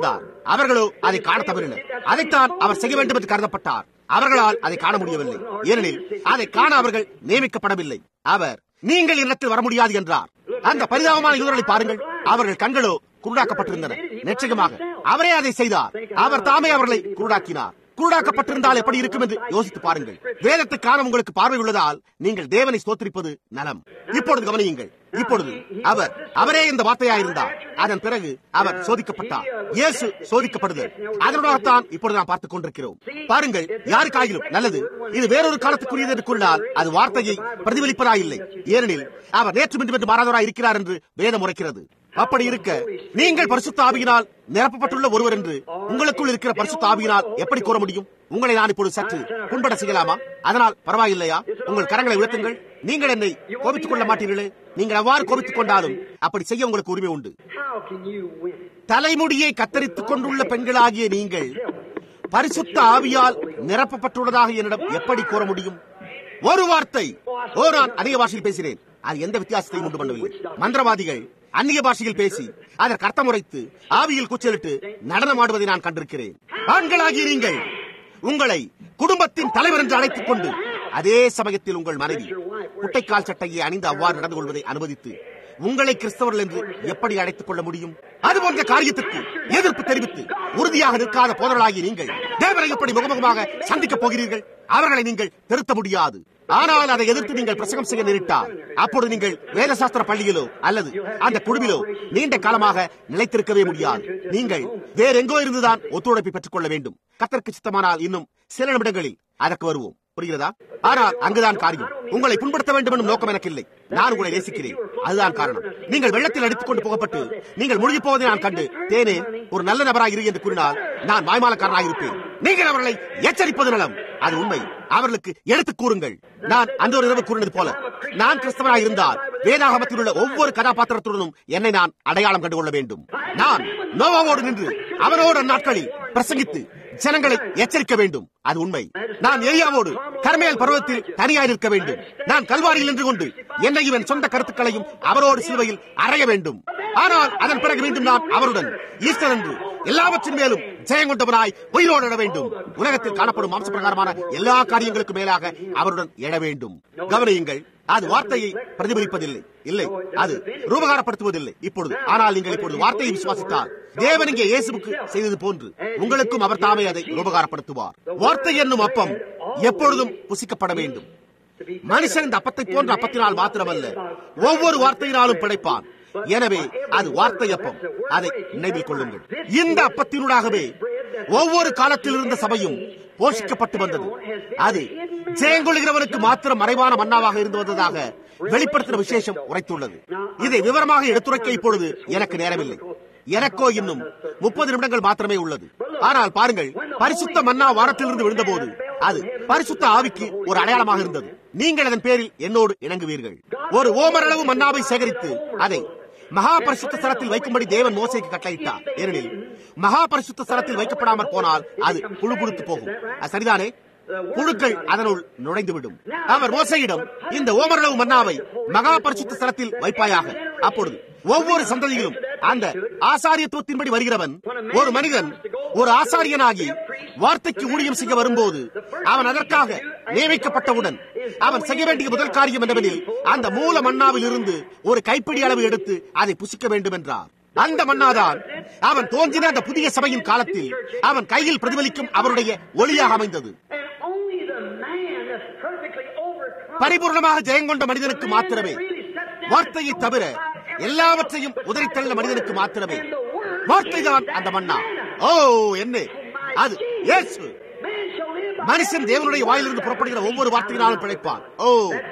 அவர்களோ அதை காண தவறினர் அதைத்தான் அவர் செய்ய வேண்டும் என்று கருதப்பட்டார் அவர்களால் அதை காண முடியவில்லை ஏனெனில் அதை காண அவர்கள் நியமிக்கப்படவில்லை அவர் நீங்கள் இடத்தில் வர முடியாது என்றார் அந்த பரிதாபமான யூதர்களை பாருங்கள் அவர்கள் கண்களோ குருடாக்கப்பட்டிருந்தன நிச்சயமாக அவரே அதை செய்தார் அவர் தாமே அவர்களை குருடாக்கினார் குருடாக்கப்பட்டிருந்தால் எப்படி இருக்கும் என்று யோசித்து பாருங்கள் வேதத்தை காண உங்களுக்கு பார்வை உள்ளதால் நீங்கள் தேவனை ஸ்தோத்திரிப்பது நலம் இப்பொழுது கவனியுங்கள் இப்பொழுது அவர் அவரே இந்த வார்த்தையாயிருந்தார் அதன் பிறகு அவர் சோதிக்கப்பட்டார் இயேசு சோதிக்கப்படுதல் அதனுடாகத்தான் இப்பொழுது நாம் பார்த்துக் கொண்டிருக்கிறோம் பாருங்கள் யாருக்காகிலும் நல்லது இது வேறொரு காலத்துக்குரியது என்று கூறினால் அது வார்த்தையை பிரதிபலிப்பதாயில்லை ஏனெனில் அவர் நேற்று மின்று என்று மாறாதவராய் இருக்கிறார் என்று வேதம் உரைக்கிறது அப்படி இருக்க நீங்கள் பரிசுத்த ஆவியினால் நிரப்பப்பட்டுள்ள ஒருவர் என்று உங்களுக்குள் இருக்கிற பரிசுத்த ஆவியினால் எப்படி கூற முடியும் உங்களை நான் இப்பொழுது சற்று புண்பட செய்யலாமா அதனால் பரவாயில்லையா உங்கள் கரங்களை உயர்த்துங்கள் நீங்கள் என்னை கோபித்துக் கொள்ள மாட்டீர்களே நீங்கள் அவ்வாறு கோபித்துக் கொண்டாலும் அப்படி செய்ய உங்களுக்கு உரிமை உண்டு How can you win? தலைமுடியை கத்தரித்துக் கொண்டுள்ள பெண்களாகிய நீங்கள் பரிசுத்த ஆவியால் நிரப்பப்பட்டுள்ளதாக என்னிடம் எப்படி கூற முடியும் ஒரு வார்த்தை ஓ நான் அந்நிய பாஷையில் பேசினேன் அது எந்த வித்தியாசத்தையும் உண்டு பண்ணவில்லை மந்திரவாதிகள் அந்நிய பாஷையில் பேசி அதற்கு அர்த்தம் உரைத்து ஆவியில் கூச்சலிட்டு நடனமாடுவதை நான் கண்டிருக்கிறேன் ஆண்களாகிய நீங்கள் உங்களை குடும்பத்தின் தலைவர் என்று அழைத்துக் கொண்டு அதே சமயத்தில் உங்கள் மனைவி குட்டைக்கால் சட்டையை அணிந்து அவ்வாறு நடந்து கொள்வதை அனுமதித்து உங்களை கிறிஸ்தவர்கள் என்று எப்படி அழைத்துக் கொள்ள முடியும் அது போன்ற காரியத்திற்கு எதிர்ப்பு தெரிவித்து உறுதியாக நிற்காத போதர்களாகி நீங்கள் தேவனை எப்படி முகமுகமாக சந்திக்கப் போகிறீர்கள் அவர்களை நீங்கள் திருத்த முடியாது ஆனால் அதை எதிர்த்து நீங்கள் பிரசங்கம் செய்ய நேரிட்டால் அப்பொழுது நீங்கள் வேதசாஸ்திர பள்ளியிலோ அல்லது அந்த குழுவிலோ நீண்ட காலமாக நிலைத்திருக்கவே முடியாது நீங்கள் வேற எங்கோ இருந்துதான் ஒத்துழைப்பை பெற்றுக் கொள்ள வேண்டும் கத்தருக்கு சித்தமானால் இன்னும் சில நிமிடங்களில் அதற்கு வருவோம் புரிகிறதா ஆனால் அங்குதான் காரியம் உங்களை புண்படுத்த வேண்டும் என்னும் நோக்கம் எனக்கு இல்லை நான் உங்களை நேசிக்கிறேன் அதுதான் காரணம் நீங்கள் வெள்ளத்தில் அடித்துக் கொண்டு போகப்பட்டு நீங்கள் முழுகி போவதை நான் கண்டு தேனே ஒரு நல்ல நபராக இரு என்று கூறினால் நான் மாய்மாலக்காரனாக இருப்பேன் நீங்கள் அவர்களை எச்சரிப்பது நலம் அது உண்மை அவர்களுக்கு எடுத்துக் கூறுங்கள் நான் அந்த ஒரு இரவு கூறினது போல நான் கிறிஸ்தவனாக இருந்தால் வேதாகமத்தில் உள்ள ஒவ்வொரு கதாபாத்திரத்துடனும் என்னை நான் அடையாளம் கண்டுகொள்ள வேண்டும் நான் நோவாவோடு நின்று அவனோடு அந்நாட்களில் பிரசங்கித்து ஜனங்களை எச்சரிக்க வேண்டும் அது உண்மை நான் ஏரியாவோடு கர்மேல் பருவத்தில் தனியாய் நிற்க வேண்டும் நான் கல்வாரியில் நின்று கொண்டு என்னை இவன் சொந்த கருத்துக்களையும் அவரோடு சிலுவையில் அறைய வேண்டும் ஆனால் அதன் பிறகு மீண்டும் நான் அவருடன் ஈஸ்டர் என்று எல்லாவற்றின் மேலும் ஜெயம் கொண்டவனாய் உயிரோடு எழ வேண்டும் உலகத்தில் காணப்படும் மாம்ச பிரகாரமான எல்லா காரியங்களுக்கும் மேலாக அவருடன் எழ வேண்டும் கவனியுங்கள் அது வார்த்தையை பிரதிபலிப்பதில்லை இல்லை அது ரூபகாரப்படுத்துவதில்லை இப்பொழுது ஆனால் நீங்கள் இப்பொழுது வார்த்தையை விசுவாசித்தால் தேவன் இங்கே இயேசுவுக்கு செய்தது போன்று உங்களுக்கும் அவர் தாமே அதை ரூபகாரப்படுத்துவார் வார்த்தை என்னும் அப்பம் எப்பொழுதும் புசிக்கப்பட வேண்டும் மனுஷன் இந்த அப்பத்தை போன்ற அப்பத்தினால் மாத்திரமல்ல ஒவ்வொரு வார்த்தையினாலும் பிழைப்பான் எனவே அது வார்த்தை அப்பம் அதை நினைவில் கொள்ளுங்கள் இந்த அப்பத்தினூடாகவே ஒவ்வொரு காலத்தில் இருந்த சபையும் போஷிக்கப்பட்டு வந்தது அது ஜெயங்கொள்கிறவனுக்கு மாத்திரம் மறைவான மன்னாவாக இருந்து வந்ததாக வெளிப்படுத்தின விசேஷம் உரைத்துள்ளது இதை விவரமாக எடுத்துரைக்க இப்பொழுது எனக்கு நேரமில்லை எனக்கோ இன்னும் முப்பது நிமிடங்கள் மாத்திரமே உள்ளது ஆனால் பாருங்கள் பரிசுத்த மன்னா வாரத்திலிருந்து விழுந்தபோது அது பரிசுத்த ஆவிக்கு ஒரு அடையாளமாக இருந்தது நீங்கள் அதன் பேரில் என்னோடு இணங்குவீர்கள் ஒரு ஓமரளவு மன்னாவை சேகரித்து அதை மகா பரிசுத்த ஸ்தலத்தில் வைக்கும்படி தேவன் மோசைக்கு கட்டளையிட்டார் ஏனெனில் மகா பரிசுத்த ஸ்தலத்தில் வைக்கப்படாமல் போனால் அது புழு புழுத்து போகும் அது சரிதானே புழுக்கள் அதனுள் நுழைந்துவிடும் அவர் மோசையிடம் இந்த ஓமரளவு மன்னாவை மகா பரிசுத்த ஸ்தலத்தில் வைப்பாயாக அப்பொழுது ஒவ்வொரு சந்ததியிலும் அந்த ஆசாரியத்துவத்தின்படி வருகிறவன் ஒரு மனிதன் ஒரு ஆசாரியனாகி வார்த்தைக்கு ஊழியம் செய்ய வரும்போது அவன் அதற்காக நியமிக்கப்பட்டவுடன் அவன் செய்ய வேண்டிய முதல் காரியம் என்னவெனில் அந்த மூல மன்னாவில் இருந்து ஒரு கைப்பிடி அளவு எடுத்து அதை புசிக்க வேண்டும் என்றார் அந்த மன்னாதான் அவன் தோன்றின அந்த புதிய சபையின் காலத்தில் அவன் கையில் பிரதிபலிக்கும் அவருடைய ஒளியாக அமைந்தது And only the man that's perfectly overcome பரிபூர்ணமாக ஜெயங்கொண்ட மனிதனுக்கு மாத்திரமே வார்த்தையை தவிர எல்லாவற்றையும் உதறித்தள்ள மனிதனுக்கு மாத்திரமே வார்த்தைதான் அந்த மன்னா ஓ என்ன அது இயேசு man shall live by மனுஷன் தேவனுடைய வாயிலிருந்து புறப்படுகிற ஒவ்வொரு வார்த்தையினாலும் பிழைப்பான் ஓ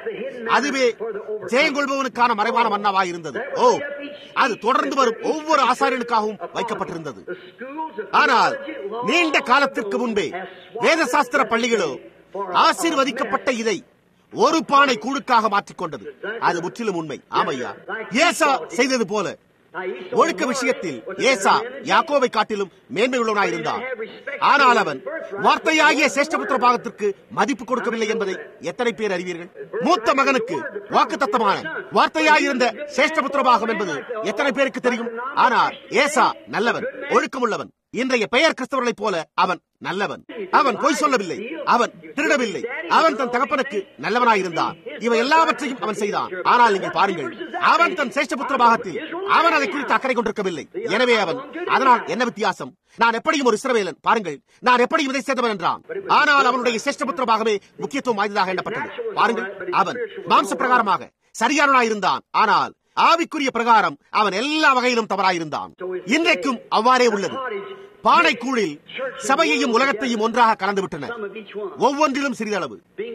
அதுவே ஜெயங்கொள்பவனுக்கான மறைவான மன்னாவாய் இருந்தது ஓ அது தொடர்ந்து வரும் ஒவ்வொரு ஆசாரியனுக்காகவும் வைக்கப்பட்டிருந்தது the schools of ஆனால் theology, law, நீண்ட காலத்திற்கு முன்பே வேதசாஸ்திர பள்ளிகளோ ஆசீர்வதிக்கப்பட்ட இதை ஒரு பானை கூழுக்காக மாற்றிக்கொண்டது அது முற்றிலும் உண்மை ஆமையா ஏசா செய்தது போல Now, Esau ஒழுக்க விஷயத்தில் ஏசா யாக்கோவை காட்டிலும் மேன்மை உள்ளவனாய் இருந்தான் ஆனால் அவன் வார்த்தையாகிய சேஷ்டபுத்திர பாகத்திற்கு மதிப்பு கொடுக்கவில்லை என்பதை எத்தனை பேர் அறிவீர்கள் மூத்த மகனுக்கு வாக்குத்தத்தமான வார்த்தையாயிருந்த சேஷ்டபுத்திர பாகம் என்பது எத்தனை பேருக்கு தெரியும் ஆனால் ஏசா நல்லவன் ஒழுக்கமுள்ளவன் இன்றைய பெயர் கிறிஸ்தவர்களைப் போல அவன் நல்லவன் அவன் பொய் சொல்லவில்லை அவன் திருடவில்லை அவன் தன் தகப்பனுக்கு நல்லவனாயிருந்தான் இவை எல்லாவற்றையும் அவன் செய்தான் ஆனால் நீங்கள் பாருங்கள் அவன் தன் சேஷ்டபுத்திர பாகத்தில் அவன் அதை குறித்து அக்கறை கொண்டிருக்கவில்லை எனவே அவன் அதனால் என்ன வித்தியாசம் நான் எப்படியும் ஒரு இஸ்ரவேலன் பாருங்கள் நான் எப்படியும் இதை சேர்ந்தவன் என்றான் ஆனால் அவனுடைய சேஷ்டபுத்திர பாகமே முக்கியத்துவம் வாய்ந்ததாக எண்ணப்பட்டது பாருங்கள் அவன் மாம்ச பிரகாரமாக சரியானவனாயிருந்தான் ஆனால் ஆவிக்குரிய பிரகாரம் அவன் எல்லா வகையிலும் தவறாயிருந்தான் இன்றைக்கும் அவ்வாறே உள்ளது பானைக்கூழில் சபையையும் உலகத்தையும் ஒன்றாக கலந்து விட்டன ஒவ்வொன்றிலும் சிறிதளவு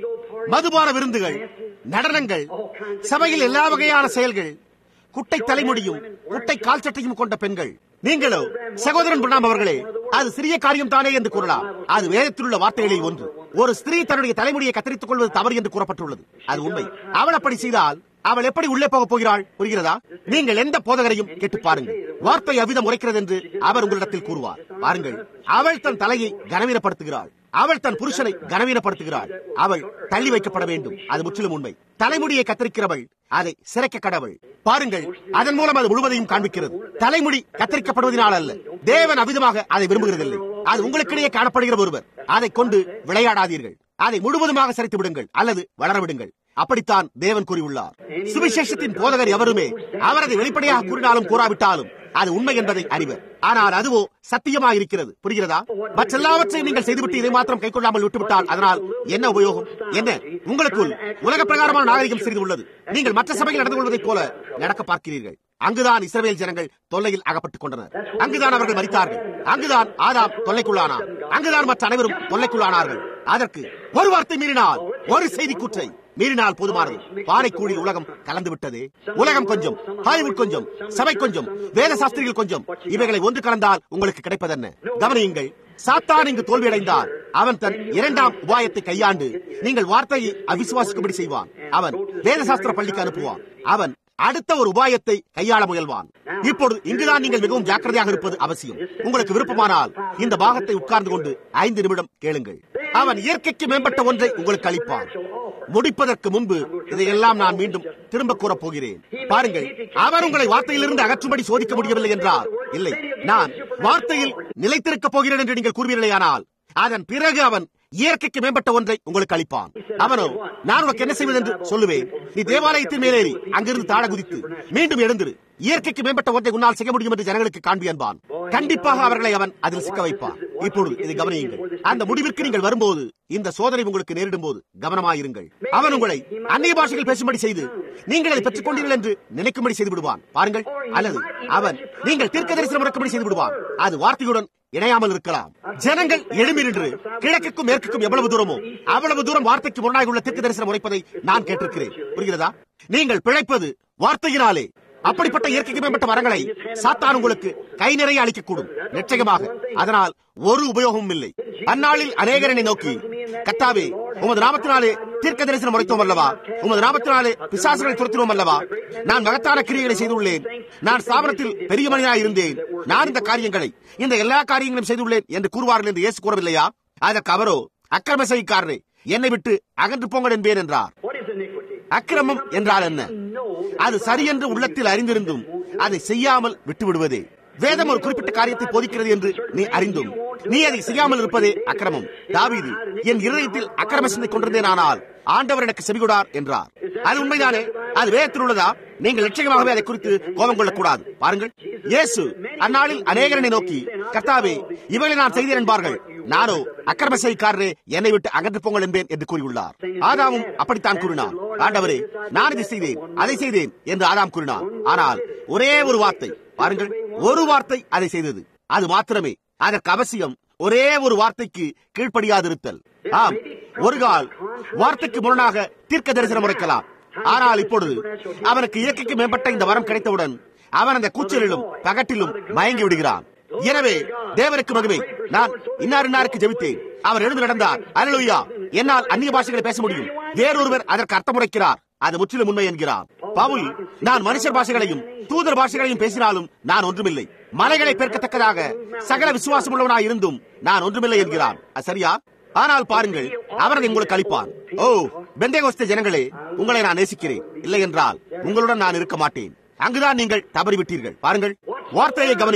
மதுபான விருந்துகள் நடனங்கள் சபையில் எல்லா வகையான செயல்கள் குட்டை தலைமுடியும் குட்டை கால் சட்டையும் கொண்ட பெண்கள் நீங்களோ சகோதரன் பிரணாம் அவர்களே அது சிறிய காரியம் தானே என்று கூறலாம் அது வேதத்தில் உள்ள வார்த்தைகளில் ஒன்று ஒரு ஸ்திரீ தன்னுடைய தலைமுடியை கத்தரித்துக் கொள்வது தவறு என்று கூறப்பட்டுள்ளது அது உண்மை அவள் அப்படி செய்தால் அவள் எப்படி உள்ளே போக போகிறாள் புரிகிறதா நீங்கள் எந்த போதகரையும் கேட்டு பாருங்கள் வார்த்தை அவ்விதம் உரைக்கிறது என்று அவர் உங்களிடத்தில் கூறுவார் பாருங்கள் அவள் தன் தலையை கனவீனப்படுத்துகிறாள் அவள் தன் புருஷனை கனவீனப்படுத்துகிறாள் அவள் தள்ளி வைக்கப்பட வேண்டும் அது முற்றிலும் உண்மை தலைமுடியை கத்தரிக்கிறவள் அதை சிறைக்க கடவுள் பாருங்கள் அதன் மூலம் அது முழுவதையும் காண்பிக்கிறது தலைமுடி கத்தரிக்கப்படுவதனால் அல்ல தேவன் அவிதமாக அதை விரும்புகிறதில்லை அது உங்களுக்கிடையே காணப்படுகிற ஒருவர் அதை கொண்டு விளையாடாதீர்கள் அதை முழுவதுமாக சரித்து விடுங்கள் அல்லது வளர விடுங்கள் அப்படித்தான் தேவன் கூறியுள்ளார் சுவிசேஷத்தின் போதகர் எவருமே அவர் அதை வெளிப்படையாக கூறினாலும் கூறாவிட்டாலும் அது உண்மை என்பதை அறிவர் ஆனால் அதுவோ சத்தியமாக இருக்கிறது புரிகிறதா மற்றெல்லாவற்றையும் நீங்கள் செய்துவிட்டு இதை மாத்திரம் கை கொள்ளாமல் விட்டுவிட்டால் அதனால் என்ன உபயோகம் என்ன உங்களுக்குள் உலக பிரகாரமான நாகரிகம் சிறிது உள்ளது நீங்கள் மற்ற சபையில் நடந்து கொள்வதைப் போல நடக்க பார்க்கிறீர்கள் அங்குதான் இஸ்ரவேல் ஜனங்கள் தொல்லையில் அகப்பட்டுக் கொண்டனர் அங்குதான் அவர்கள் மறித்தார்கள் அங்குதான் ஆதாம் தொல்லைக்குள்ளானார் அங்குதான் மற்ற அனைவரும் தொல்லைக்குள்ளானார்கள் அதற்கு ஒரு வார்த்தை மீறினால் ஒரு செய்தி கூற்றை மீறினால் போதுமானது பானைக்கூழில் உலகம் கலந்து விட்டது உலகம் கொஞ்சம் ஹாலிவுட் கொஞ்சம் சபை கொஞ்சம் வேத சாஸ்திரிகள் கொஞ்சம் இவைகளை ஒன்று கலந்தால் உங்களுக்கு கிடைப்பதென்ன கவனியுங்கள் சாத்தான் இங்கு தோல்வியடைந்தார் அவன் தன் இரண்டாம் உபாயத்தை கையாண்டு நீங்கள் வார்த்தையை அவிசுவாசிக்கும்படி செய்வான் அவன் வேதசாஸ்திர பள்ளிக்கு அனுப்புவான் அவன் அடுத்த ஒரு உபாயத்தை கையாள முயல்வான் இப்பொழுது இங்குதான் நீங்கள் மிகவும் ஜாக்கிரதையாக இருப்பது அவசியம் உங்களுக்கு விருப்பமானால் இந்த பாகத்தை உட்கார்ந்து கொண்டு ஐந்து நிமிடம் கேளுங்கள் அவன் இயற்கைக்கு மேம்பட்ட ஒன்றை உங்களுக்கு அளிப்பான் முடிப்பதற்கு முன்பு இதையெல்லாம் நான் மீண்டும் திரும்ப கூறப் போகிறேன் பாருங்கள் அவர் உங்களை வார்த்தையிலிருந்து அகற்றும்படி சோதிக்க முடியவில்லை என்றார் இல்லை நான் வார்த்தையில் நிலைத்திருக்கப் போகிறேன் என்று நீங்கள் கூறுவீர்களேயானால் அதன் பிறகு அவன் இயற்கைக்கு மேம்பட்ட ஒன்றை உங்களுக்கு அளிப்பான் அவனோ நான் உனக்கு என்ன செய்வது என்று சொல்லுவேன் நீ தேவாலயத்தின் மேலேறி அங்கிருந்து தாழ குதித்து மீண்டும் எழுந்திரு இயற்கைக்கு மேம்பட்ட ஒன்றை உன்னால் செய்ய முடியும் என்று ஜனங்களுக்கு காண்பி என்பான் கண்டிப்பாக அவர்களை அவன் அதில் சிக்க வைப்பான் இப்பொழுது இதை கவனியுங்கள் அந்த முடிவிற்கு நீங்கள் வரும்போது இந்த சோதனை உங்களுக்கு நேரிடும் போது கவனமாயிருங்கள் அவன் உங்களை அந்நிய பாஷைகள் பேசும்படி செய்து நீங்கள் அதை பெற்றுக் கொண்டீர்கள் என்று நினைக்கும்படி செய்து விடுவான் பாருங்கள் அல்லது அவன் நீங்கள் தீர்க்க தரிசனம் இறக்கும்படி செய்து விடுவான் அது வார்த்தையுடன் இணையாமல் இருக்கலாம் ஜனங்கள் எழுமி நின்று கிழக்குக்கும் மேற்குக்கும் எவ்வளவு தூரமோ அவ்வளவு தூரம் வார்த்தைக்கு முன்னாடி உள்ள தீர்க்க தரிசனம் உரைப்பதை நான் கேட்டிருக்கிறேன் புரிகிறதா நீங்கள் பிழைப்பது வார்த்தையினாலே அப்படிப்பட்ட இயற்கைக்கு மேம்பட்ட மரங்களை சாத்தான் உங்களுக்கு கை நிறைய அளிக்கக்கூடும் நிச்சயமாக அதனால் ஒரு உபயோகமும் இல்லை அந்நாளில் அநேகரனை நோக்கி கத்தாவே உமது நாமத்தினாலே தீர்க்க தரிசனம் உரைத்தோம் அல்லவா உமது நாமத்தினாலே பிசாசுகளை துரத்தினோம் அல்லவா நான் மகத்தான கிரியைகளை செய்துள்ளேன் நான் ஸ்தாபனத்தில் பெரிய மனிதனாய் இருந்தேன் நான் இந்த காரியங்களை இந்த எல்லா காரியங்களையும் செய்துள்ளேன் என்று கூறுவார்கள் என்று இயேசு கூறவில்லையா அதற்கு அவரோ அக்கிரம செய்காரனே என்னை விட்டு அகன்று போங்கள் என்பேன் என்றார் அக்கிரமம் என்றால் என்ன அது சரியென்று உள்ளத்தில் அறிந்திருந்தும் அதை செய்யாமல் விட்டு விடுவதே வேதம் ஒரு குறிப்பிட்ட காரியத்தை போதிக்கிறது என்று நீ அறிந்தும் நீ அதை செய்யாமல் இருப்பதே அக்கிரமம் தாவீது என் இருதயத்தில் அக்கிரம சிந்தை கொண்டிருந்தேன் ஆனால் ஆண்டவர் எனக்கு செவிகொடார் என்றார் அது உண்மைதானே அது வேதத்தில் உள்ளதா நீங்கள் லட்சியமாகவே அதை குறித்து கோபம் கொள்ளக்கூடாது பாருங்கள் இயேசு அந்நாளில் அநேகரனை நோக்கி கர்த்தாவே இவர்களை நான் செய்தேன் என்பார்கள் நானோ அக்கிரம செய்காரரே என்னை விட்டு அகன்று போங்கள் என்பேன் என்று கூறியுள்ளார் ஆதாமும் அப்படித்தான் கூறினார் ஆண்டவரே நான் இதை செய்தேன் அதை செய்தேன் என்று ஆதாம் கூறினார் ஆனால் ஒரே ஒரு வார்த்தை பாருங்கள் ஒரு வார்த்தை அதை செய்தது அது மாத்திரமே அதற்கு அவசியம் ஒரே ஒரு வார்த்தைக்கு கீழ்ப்படியாதிருத்தல் ஆம் ஒரு கால் வார்த்தைக்கு முரணாக தீர்க்க தரிசனம் உரைக்கலாம் ஆனால் இப்பொழுது அவனுக்கு இயற்கைக்கு மேம்பட்ட இந்த வரம் கிடைத்தவுடன் அவன் அந்த கூச்சலிலும் பகட்டிலும் மயங்கி விடுகிறான் எனவே தேவனுக்கு மகிமை நான் இன்னார் இன்னாருக்கு ஜெபித்தேன் அவர் எழுந்து நடந்தார் அலலுயா என்னால் அந்நிய பாஷைகளை பேச முடியும் வேறொருவர் அதற்கு அர்த்தம் உரைக்கிறார் அது முற்றிலும் உண்மை என்கிறார் பவுல் நான் மனுஷர் பாஷைகளையும் தூதர் பாஷைகளையும் பேசினாலும் நான் ஒன்றுமில்லை மலைகளை பெருக்கத்தக்கதாக சகல விசுவாசம் உள்ளவனாய் இருந்தும் நான் ஒன்றுமில்லை என்கிறான் அது சரியா ஆனால் பாருங்கள் அவரது உங்களுக்கு அளிப்பான் ஓ பெந்தேகோஸ்த ஜனங்களே உங்களை நான் நேசிக்கிறேன் இல்லை என்றால் உங்களுடன் நான் இருக்க மாட்டேன் அங்குதான் நீங்கள் தவறிவிட்டீர்கள் பாருங்கள் வார்த்தையை கவனியுங்கள்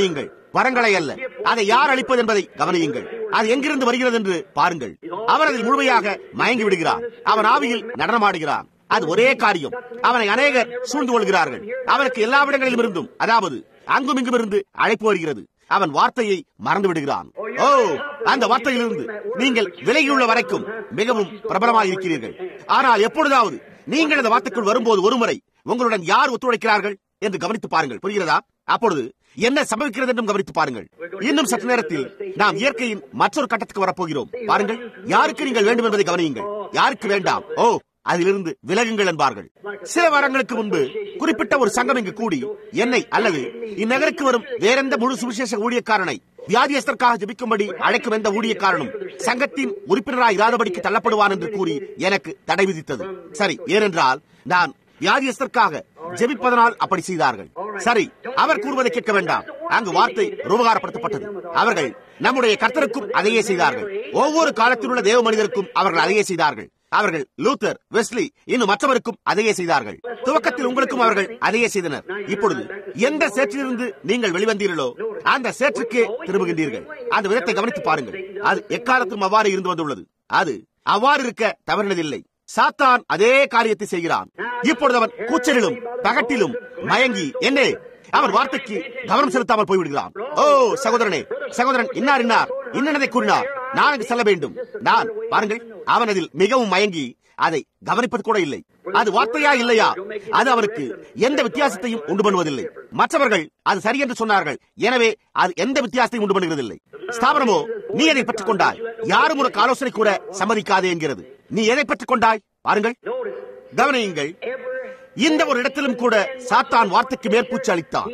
வரங்களை அல்ல அதை யார் அளிப்பது என்பதை கவனியுங்கள் அது எங்கிருந்து வருகிறது என்று பாருங்கள் அவர் அதில் முழுமையாக மயங்கி விடுகிறார் அவன் ஆவியில் நடனமாடுகிறான் அது ஒரே காரியம் அவனை அநேகர் சூழ்ந்து கொள்கிறார்கள் அவனுக்கு எல்லா இடங்களிலும் இருந்தும் அதாவது அங்கும் இங்கும் இருந்து அழைப்பு வருகிறது அவன் வார்த்தையை மறந்து விடுகிறான் ஓ அந்த வார்த்தையிலிருந்து நீங்கள் விலகியுள்ள வரைக்கும் மிகவும் பிரபலமாக இருக்கிறீர்கள் ஆனால் எப்பொழுதாவது நீங்கள் அந்த வார்த்தைக்குள் வரும்போது ஒருமுறை உங்களுடன் யார் ஒத்துழைக்கிறார்கள் என்று கவனித்து பாருங்கள் புரிகிறதா அப்பொழுது என்ன சம்பவிக்கிறது என்றும் கவனித்து பாருங்கள் இன்னும் சற்று நேரத்தில் நாம் இயற்கையின் மற்றொரு கட்டத்துக்கு வரப்போகிறோம் பாருங்கள் யாருக்கு நீங்கள் வேண்டும் என்பதை கவனியுங்கள் யாருக்கு வேண்டாம் ஓ அதிலிருந்து விலகுங்கள் என்பார்கள் சில வாரங்களுக்கு முன்பு குறிப்பிட்ட ஒரு சங்கம் இங்கு கூடி என்னை அல்லது இந்நகருக்கு வரும் வேறெந்த முழு சுவிசேஷ ஊழியக்காரனை வியாதியஸ்தற்காக ஜபிக்கும்படி அழைக்கும் எந்த ஊழியக்காரனும் சங்கத்தின் உறுப்பினராக இராதபடிக்கு தள்ளப்படுவான் என்று கூறி எனக்கு தடை விதித்தது சரி ஏனென்றால் நான் வியாதியஸ்தற்காக ஜெபிப்பதனால் அப்படி செய்தார்கள் சரி அவர் கூறுவதை கேட்க வேண்டாம் அங்கு வார்த்தை ரூபகாரப்படுத்தப்பட்டது அவர்கள் நம்முடைய கர்த்தருக்கும் அதையே செய்தார்கள் ஒவ்வொரு காலத்தில் உள்ள தேவ மனிதருக்கும் அவர்கள் அதையே செய்தார்கள் அவர்கள் லூத்தர் வெஸ்லி இன்னும் மற்றவருக்கும் அதையே செய்தார்கள் துவக்கத்தில் உங்களுக்கும் அவர்கள் அதையே செய்தனர் இப்பொழுது எந்த சேற்றிலிருந்து நீங்கள் வெளிவந்தீர்களோ அந்த சேற்றுக்கே திரும்புகின்றீர்கள் அந்த விதத்தை கவனித்து பாருங்கள் அது எக்காலத்தும் அவ்வாறு இருந்து வந்துள்ளது அது அவ்வாறு இருக்க தவறினதில்லை சாத்தான் அதே காரியத்தை செய்கிறான் இப்பொழுது அவன் கூச்சலிலும் பகட்டிலும் மயங்கி என்ன அவன் வார்த்தைக்கு கவனம் செலுத்தாமல் போய்விடுகிறான் ஓ சகோதரனே சகோதரன் இன்னார் இன்னார் இன்னதை கூறினார் நான் அங்கு செல்ல வேண்டும் நான் பாருங்கள் அவன் அதில் மிகவும் மயங்கி அதை கவனிப்பது கூட இல்லை அது வார்த்தையா இல்லையா அது அவருக்கு எந்த வித்தியாசத்தையும் உண்டு பண்ணுவதில்லை மற்றவர்கள் அது சரி என்று சொன்னார்கள் எனவே அது எந்த வித்தியாசத்தையும் உண்டு பண்ணுகிறதில்லை ஸ்தாபனமோ நீ எதை பெற்றுக் கொண்டாய் யாரும் உனக்கு ஆலோசனை கூற சம்மதிக்காதே என்கிறது நீ எதை பெற்றுக் கொண்டாய் பாருங்கள் கவனியுங்கள் இந்த ஒரு இடத்திலும் கூட சாத்தான் வார்த்தைக்கு மேற்பூச்சு அளித்தான்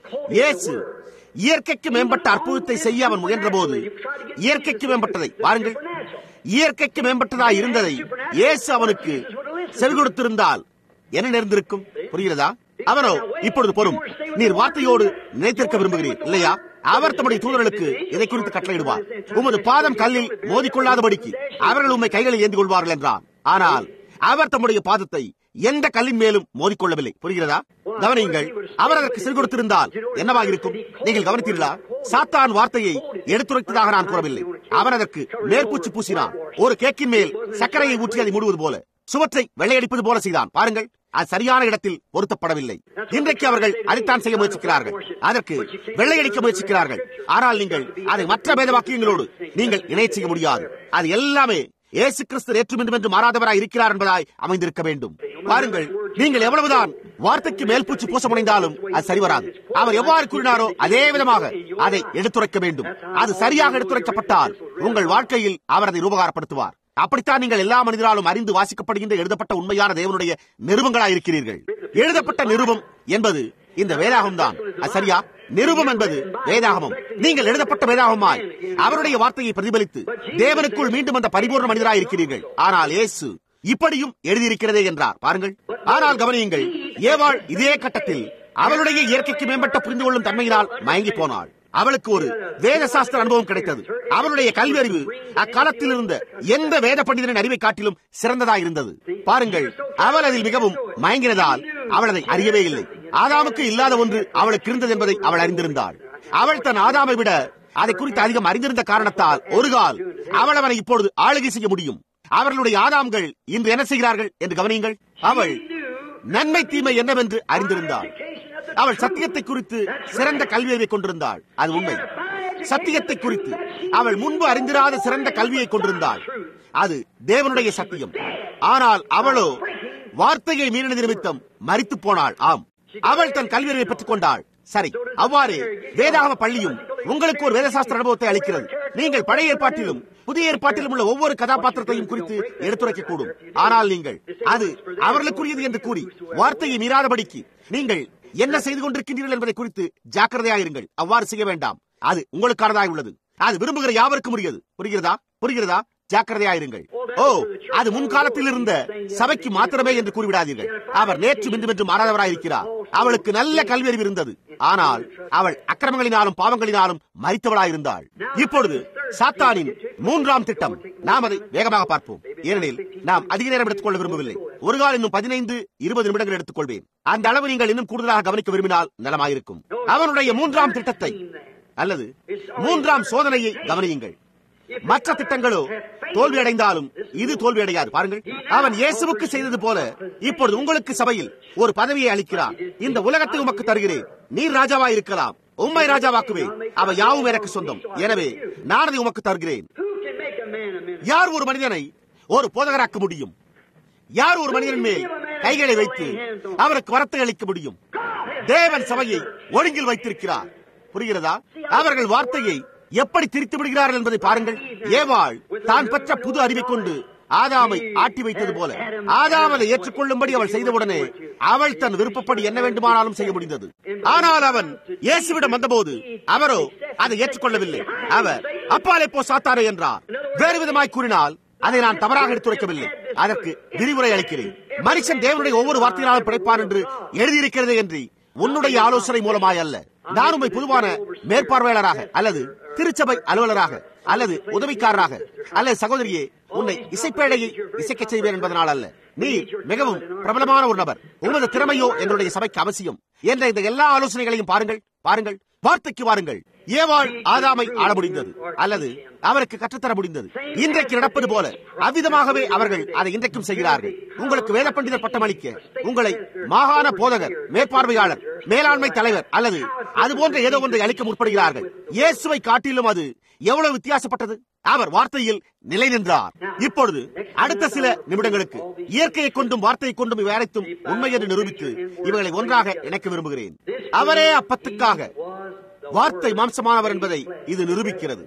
இயேசு இயற்கைக்கு மேம்பட்ட அற்புதத்தை செய்ய அவன் முயன்ற போது இயற்கைக்கு மேம்பட்டதை பாருங்கள் இயற்கைக்கு மேம்பட்டதாய் இருந்ததை இயேசு அவனுக்கு செவி கொடுத்திருந்தால் என்ன நேர்ந்திருக்கும் புரிகிறதா அவனோ இப்பொழுது பொறும் நீர் வார்த்தையோடு நினைத்திருக்க விரும்புகிறீர் இல்லையா அவர் தம்முடைய தூதர்களுக்கு இதை குறித்து கட்டளையிடுவார் உமது பாதம் கல்லில் மோதிக்கொள்ளாதபடிக்கு அவர்கள் உண்மை கைகளில் ஏந்தி கொள்வார்கள் என்றான் ஆனால் அவர் தம்முடைய பாதத்தை எந்த கல்லின் மேலும் மோதிக்கொள்ளவில்லை புரிகிறதா கவனியுங்கள் அவர் அதற்கு செல் கொடுத்திருந்தால் என்னவாக இருக்கும் நீங்கள் கவனித்தீர்களா சாத்தான் வார்த்தையை எடுத்துரைத்ததாக நான் கூறவில்லை அவன் அதற்கு மேற்பூச்சி பூசினான் ஒரு கேக்கின் மேல் சர்க்கரையை ஊற்றி அதை மூடுவது போல சுவற்றை வெள்ளையடிப்பது போல செய்தான் பாருங்கள் அது சரியான இடத்தில் பொருத்தப்படவில்லை இன்றைக்கு அவர்கள் அதைத்தான் செய்ய முயற்சிக்கிறார்கள் அதற்கு வெள்ளையடிக்க முயற்சிக்கிறார்கள் ஆனால் நீங்கள் அதை மற்ற வேத வாக்கியங்களோடு நீங்கள் இணைய செய்ய முடியாது அது எல்லாமே இயேசு கிறிஸ்து ஏற்றும் என்று மாறாதவராய் இருக்கிறார் என்பதாய் அமைந்திருக்க வேண்டும் பாருங்கள் நீங்கள் எவ்வளவுதான் வார்த்தைக்கு மேல் பூச்சி பூச முனைந்தாலும் அது சரி வராது அவர் எவ்வாறு கூறினாரோ அதே விதமாக அதை எடுத்துரைக்க வேண்டும் அது சரியாக எடுத்துரைக்கப்பட்டால் உங்கள் வாழ்க்கையில் அவர் அதை ரூபகாரப்படுத்துவார் அப்படித்தான் நீங்கள் எல்லா மனிதராலும் அறிந்து வாசிக்கப்படுகின்ற எழுதப்பட்ட உண்மையான தேவனுடைய நிருபங்களாய் இருக்கிறீர்கள் எழுதப்பட்ட நிருபம் என்பது இந்த வேதாகம் தான் சரியா நிருபம் என்பது வேதாகமம் நீங்கள் எழுதப்பட்ட வேதாகமாய் அவருடைய வார்த்தையை பிரதிபலித்து தேவனுக்குள் மீண்டும் அந்த பரிபூர்ண மனிதராய் இருக்கிறீர்கள் ஆனால் இயேசு இப்படியும் எழுதியிருக்கிறதே என்றார் பாருங்கள் ஆனால் கவனியுங்கள் ஏவாள் இதே கட்டத்தில் அவளுடைய இயற்கைக்கு மேம்பட்ட புரிந்து கொள்ளும் தன்மையினால் மயங்கி போனாள் அவளுக்கு ஒரு வேத சாஸ்திர அனுபவம் கிடைத்தது அவளுடைய கல்வி அறிவு அக்காலத்தில் இருந்த எந்த வேத பண்டிதனின் அறிவை காட்டிலும் சிறந்ததா இருந்தது பாருங்கள் அவள் அதில் மிகவும் மயங்கினதால் அவள் அதை அறியவே இல்லை ஆதாமுக்கு இல்லாத ஒன்று அவளுக்கு இருந்தது என்பதை அவள் அறிந்திருந்தாள் அவள் தன் ஆதாமை விட அதை குறித்து அதிகம் அறிந்திருந்த காரணத்தால் ஒரு கால் அவள் அவனை இப்பொழுது ஆளுகை செய்ய முடியும் அவர்களுடைய ஆதாம்கள் இன்று என்ன செய்கிறார்கள் என்று கவனியுங்கள் அவள் நன்மை தீமை என்னவென்று அறிந்திருந்தாள் அவள் சத்தியத்தை குறித்து சிறந்த கல்வியை கொண்டிருந்தாள் அது உண்மை சத்தியத்தை குறித்து அவள் முன்பு அறிந்திராத சிறந்த கல்வியை கொண்டிருந்தாள் அது தேவனுடைய சத்தியம் ஆனால் அவளோ வார்த்தையை மீறின நிமித்தம் மறித்து போனாள் ஆம் அவள் தன் கல்வியறிவை பெற்றுக் கொண்டாள் சரி அவ்வாறு வேதாகம பள்ளியும் உங்களுக்கு ஒரு வேதசாஸ்திர அனுபவத்தை அளிக்கிறது நீங்கள் பழைய ஏற்பாட்டிலும் புதிய ஏற்பாட்டிலும் உள்ள ஒவ்வொரு கதாபாத்திரத்தையும் குறித்து எடுத்துரைக்க கூடும் ஆனால் நீங்கள் அது அவர்களுக்குரியது என்று கூறி வார்த்தையை மீறாதபடிக்கு நீங்கள் என்ன செய்து கொண்டிருக்கின்றீர்கள் என்பதை குறித்து ஜாக்கிரதையாயிருங்கள் அவ்வாறு செய்ய வேண்டாம் அது உங்களுக்கானதாக உள்ளது அது விரும்புகிற யாவருக்கும் உரியது புரிகிறதா புரிகிறதா ஜாக்கிரதையாயிருங்கள் ஓ அது முன்காலத்தில் இருந்த சபைக்கு மாத்திரமே என்று கூறிவிடாதீர்கள் அவர் நேற்று மின்று என்று மாறாதவராயிருக்கிறார் அவளுக்கு நல்ல கல்வி அறிவு இருந்தது ஆனால் அவள் அக்கிரமங்களினாலும் பாவங்களினாலும் மறித்தவளாயிருந்தாள் இப்பொழுது சாத்தானின் மூன்றாம் திட்டம் நாம் அதை வேகமாக பார்ப்போம் ஏனெனில் நாம் அதிக நேரம் எடுத்துக் கொள்ள விரும்பவில்லை ஒரு கால் இன்னும் பதினைந்து இருபது நிமிடங்கள் எடுத்துக் கொள்வேன் அந்த அளவு நீங்கள் இன்னும் கூடுதலாக கவனிக்க விரும்பினால் நலமாயிருக்கும் அவனுடைய மூன்றாம் திட்டத்தை அல்லது மூன்றாம் சோதனையை கவனியுங்கள் மற்ற திட்டங்களோ தோல்வியடைந்தாலும் இது தோல்வியடையாது பாருங்கள் அவன் இயேசுவுக்கு செய்தது போல இப்பொழுது உங்களுக்கு சபையில் ஒரு பதவியை அளிக்கிறார் இந்த உலகத்தை உமக்கு தருகிறேன் நீர் ராஜாவா இருக்கலாம் உம்மை ராஜாவாக்குவேன் அவ யாவும் எனக்கு சொந்தம் எனவே நான் அதை உமக்கு தருகிறேன் Who can make a man a minister? யார் ஒரு மனிதனை ஒரு போதகராக்க முடியும் யார் ஒரு மனிதன் மேல் கைகளை வைத்து அவருக்கு வரத்தை அளிக்க முடியும் தேவன் சபையை ஒழுங்கில் வைத்திருக்கிறார் புரிகிறதா அவர்கள் வார்த்தையை எப்படி திரித்து விடுகிறார்கள் என்பதை பாருங்கள் ஏவாள் தான் பெற்ற புது அறிவை கொண்டு ஆதாமை ஆட்டி வைத்தது போல ஆதாம் அதை ஏற்றுக்கொள்ளும்படி அவள் செய்தவுடனே அவள் தன் விருப்பப்படி என்ன வேண்டுமானாலும் செய்ய முடிந்தது ஆனால் அவன் இயேசுவிடம் வந்தபோது அவரோ அதை ஏற்றுக்கொள்ளவில்லை அவர் அப்பாலே போ சாத்தாரே என்றார் வேறு விதமாய் கூறினால் அதை நான் தவறாக எடுத்துரைக்கவில்லை அதற்கு விரிவுரை அளிக்கிறேன் மனுஷன் தேவனுடைய ஒவ்வொரு வார்த்தையினாலும் பிழைப்பான் என்று எழுதியிருக்கிறது என்று உன்னுடைய ஆலோசனை மூலமாய் அல்ல நான் உண்மை பொதுவான மேற்பார்வையாளராக அல்லது திருச்சபை அலுவலராக அல்லது உதவிக்காரராக அல்லது சகோதரியே உன்னை இசைப்பேழையை இசைக்கச் செய்வேன் என்பதனால் அல்ல நீ மிகவும் பிரபலமான ஒரு நபர் உமது திறமையோ என்னுடைய சபைக்கு அவசியம் என்ற இந்த எல்லா ஆலோசனைகளையும் பாருங்கள் பாருங்கள் வார்த்தைக்கு வாருங்கள் ஏவாள் ஆதாமை ஆள முடிந்தது அல்லது அவருக்கு கற்றுத்தர முடிந்தது இன்றைக்கு நடப்பது போல அவ்விதமாகவே அவர்கள் அதை இன்றைக்கும் செய்கிறார்கள் உங்களுக்கு வேத பண்டிதர் பட்டம் அளிக்க உங்களை மாகாண போதகர் மேற்பார்வையாளர் மேலாண்மை தலைவர் அல்லது அது போன்ற ஏதோ ஒன்றை அளிக்க முற்படுகிறார்கள் இயேசுவை காட்டிலும் அது எவ்வளவு வித்தியாசப்பட்டது அவர் வார்த்தையில் நிலை நின்றார் இப்பொழுது அடுத்த சில நிமிடங்களுக்கு இயற்கையை கொண்டும் வார்த்தையை கொண்டும் இவை அனைத்தும் உண்மை என்று நிரூபித்து இவைகளை ஒன்றாக இணைக்க விரும்புகிறேன் அவரே அப்பத்துக்காக வார்த்தை மாம்சமானவர் என்பதை இது நிரூபிக்கிறது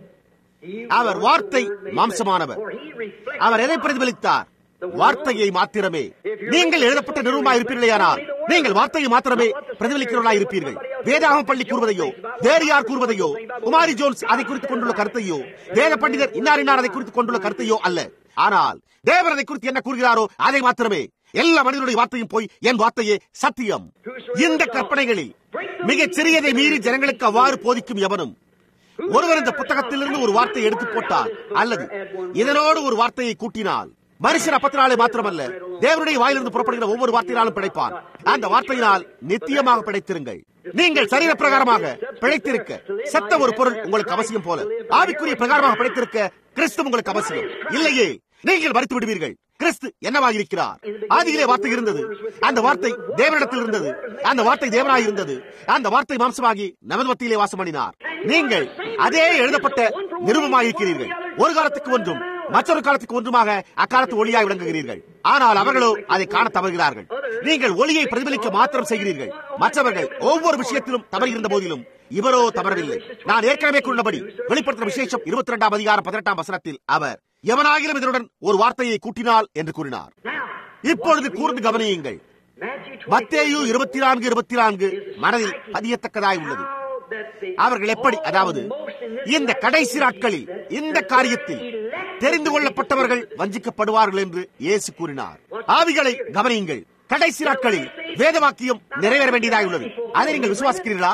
அவர் வார்த்தை மாம்சமானவர் அவர் எதை பிரதிபலித்தார் வார்த்தையை மாத்திரமே நீங்கள் எழுதப்பட்ட நிறுவனமாக இருப்பீர்களேயானால் நீங்கள் வார்த்தையை மாத்திரமே பிரதிபலிக்கிறவர்களாக இருப்பீர்கள் வேதாகம் பள்ளி கூறுவதையோ வேறு யார் கூறுவதையோ குமாரி ஜோன்ஸ் அதை குறித்துக் கொண்டுள்ள கருத்தையோ வேத பண்டிதர் இன்னார் இன்னார் அதை குறித்துக் கொண்டுள்ள கருத்தையோ அல்ல ஆனால் தேவர் அதை குறித்து என்ன கூறுகிறாரோ அதை மாத்திரமே எல்லா மனிதனுடைய வார்த்தையும் போய் என் வார்த்தையே சத்தியம் இந்த கற்பனைகளில் மிகச் சிறியதை மீறி ஜனங்களுக்கு அவ்வாறு போதிக்கும் எவனும் ஒருவர் இந்த புத்தகத்திலிருந்து ஒரு வார்த்தையை எடுத்து போட்டால் அல்லது இதனோடு ஒரு வார்த்தையை கூட்டினால் மனுஷன் அப்பத்தினாலே மாத்திரமல்ல தேவனுடைய வாயிலிருந்து புறப்படுகிற ஒவ்வொரு வார்த்தையினாலும் பிழைப்பான் அந்த வார்த்தையினால் நித்தியமாக பிழைத்திருங்கள் நீங்கள் சரீர பிரகாரமாக பிழைத்திருக்க செத்த ஒரு பொருள் உங்களுக்கு அவசியம் போல ஆவிக்குரிய பிரகாரமாக பிழைத்திருக்க கிறிஸ்து உங்களுக்கு அவசியம் இல்லையே நீங்கள் மறுத்து விடுவீர்கள் கிறிஸ்து என்னவாக இருக்கிறார் ஆதியிலே வார்த்தை இருந்தது அந்த வார்த்தை தேவனிடத்தில் இருந்தது அந்த வார்த்தை தேவனாய் இருந்தது அந்த வார்த்தை மாம்சமாகி நமது மத்தியிலே வாசம் பண்ணினார் நீங்கள் அதே எழுதப்பட்ட நிருபமாக இருக்கிறீர்கள் ஒரு காலத்துக்கு ஒன்றும் மற்றொரு காலத்துக்கு ஒன்றுமாக அக்காலத்து ஒளியாய் விளங்குகிறீர்கள் ஆனால் அவர்களோ அதை காண தவறுகிறார்கள் நீங்கள் ஒளியை பிரதிபலிக்க மாத்திரம் செய்கிறீர்கள் மற்றவர்கள் ஒவ்வொரு விஷயத்திலும் தவறுகின்ற போதிலும் இவரோ தவறவில்லை நான் ஏற்கனவே கூறினபடி வெளிப்படுத்தின விசேஷம் இருபத்தி இரண்டாம் அதிகாரம் பதினெட்டாம் வசனத்தில் அவர் எவனாகிலும் இதனுடன் ஒரு வார்த்தையை கூட்டினால் என்று கூறினார் இப்பொழுது கூர்ந்து கவனியுங்கள் மத்தேயு இருபத்தி நான்கு இருபத்தி நான்கு மனதில் பதியத்தக்கதாய் உள்ளது அவர்கள் எப்படி அதாவது இந்த கடைசி நாட்களில் இந்த காரியத்தில் தெரிந்து கொள்ளப்பட்டவர்கள் வஞ்சிக்கப்படுவார்கள் என்று இயேசு கூறினார் ஆவிகளை கவனியுங்கள் கடைசி நாட்களில் வேத வாக்கியம் நிறைவேற வேண்டியதாய் உள்ளது அதை நீங்கள் விசுவாசிக்கிறீர்களா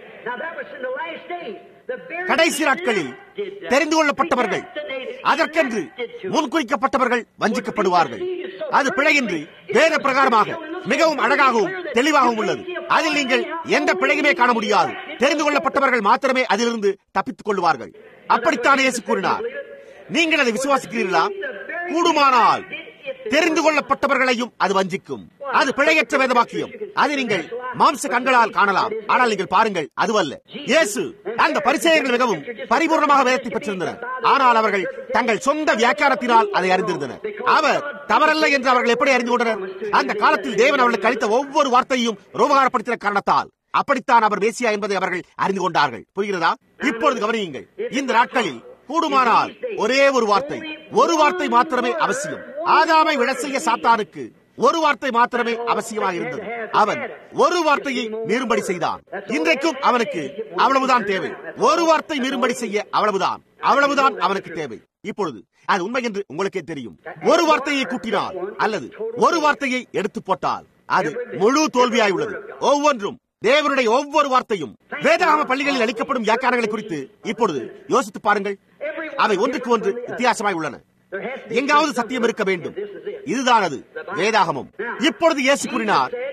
கடைசி நாட்களில் தெரிந்து கொள்ளப்பட்டவர்கள் அதற்கென்று முன்குறிக்கப்பட்டவர்கள் வஞ்சிக்கப்படுவார்கள் அது பிழையின்றி வேத பிரகாரமாக மிகவும் அழகாகவும் தெளிவாகவும் உள்ளது அதில் நீங்கள் எந்த பிழையுமே காண முடியாது தெரிந்து கொள்ளப்பட்டவர்கள் மாத்திரமே அதிலிருந்து தப்பித்துக் கொள்வார்கள் அப்படித்தான் இயேசு கூறினார் நீங்கள் அதை விசுவாசிக்கிறீர்களா கூடுமானால் தெரிந்து கொள்ளப்பட்டவர்களையும் அது வஞ்சிக்கும் அது பிழையற்ற வேதவாக்கியம் அதை நீங்கள் மாம்ச கண்களால் காணலாம் ஆனால் நீங்கள் பாருங்கள் அதுவல்ல இயேசு அந்த பரிசெயர்கள் மிகவும் பரிபூர்ணமாக வேதத்தை பெற்றிருந்தனர் ஆனால் அவர்கள் தங்கள் சொந்த வியாக்கியானத்தினால் அதை அறிந்திருந்தனர் அவர் தவறல்ல என்று அவர்கள் எப்படி அறிந்து கொண்டனர் அந்த காலத்தில் தேவன் அவர்களுக்கு அளித்த ஒவ்வொரு வார்த்தையும் ரோபகாரப்படுத்தின காரணத்தால் அப்படித்தான் அவர் பேசியா என்பதை அவர்கள் அறிந்து கொண்டார்கள் புரிகிறதா இப்பொழுது கவனியுங்கள் இந்த நாட்களில் கூடுமானால் ஒரே ஒரு வார்த்தை ஒரு வார்த்தை மாத்திரமே அவசியம் ஆதாமை விட செய்ய சாத்தானுக்கு ஒரு வார்த்தை மாத்திரமே அவசியமாக இருந்தது அவன் ஒரு வார்த்தையை மீறும்படி செய்தான் இன்றைக்கும் அவனுக்கு அவ்வளவுதான் தேவை ஒரு வார்த்தை மீறும்படி செய்ய அவ்வளவுதான் அவ்வளவுதான் அவனுக்கு தேவை இப்பொழுது அது உண்மை என்று உங்களுக்கே தெரியும் ஒரு வார்த்தையை கூட்டினால் அல்லது ஒரு வார்த்தையை எடுத்து போட்டால் அது முழு தோல்வியாய் உள்ளது ஒவ்வொன்றும் தேவனுடைய ஒவ்வொரு வார்த்தையும் வேதாகம பள்ளிகளில் அளிக்கப்படும் வியாக்கியானங்களை குறித்து இப்பொழுது யோசித்து பாருங்கள் அவை ஒன்றுக்கு ஒன்று வித்தியாசமாய் உள்ளன எங்காவது சத்தியம் இருக்க வேண்டும் இதுதான் அது வேதாகமம் இப்பொழுது இயேசு கூறினார்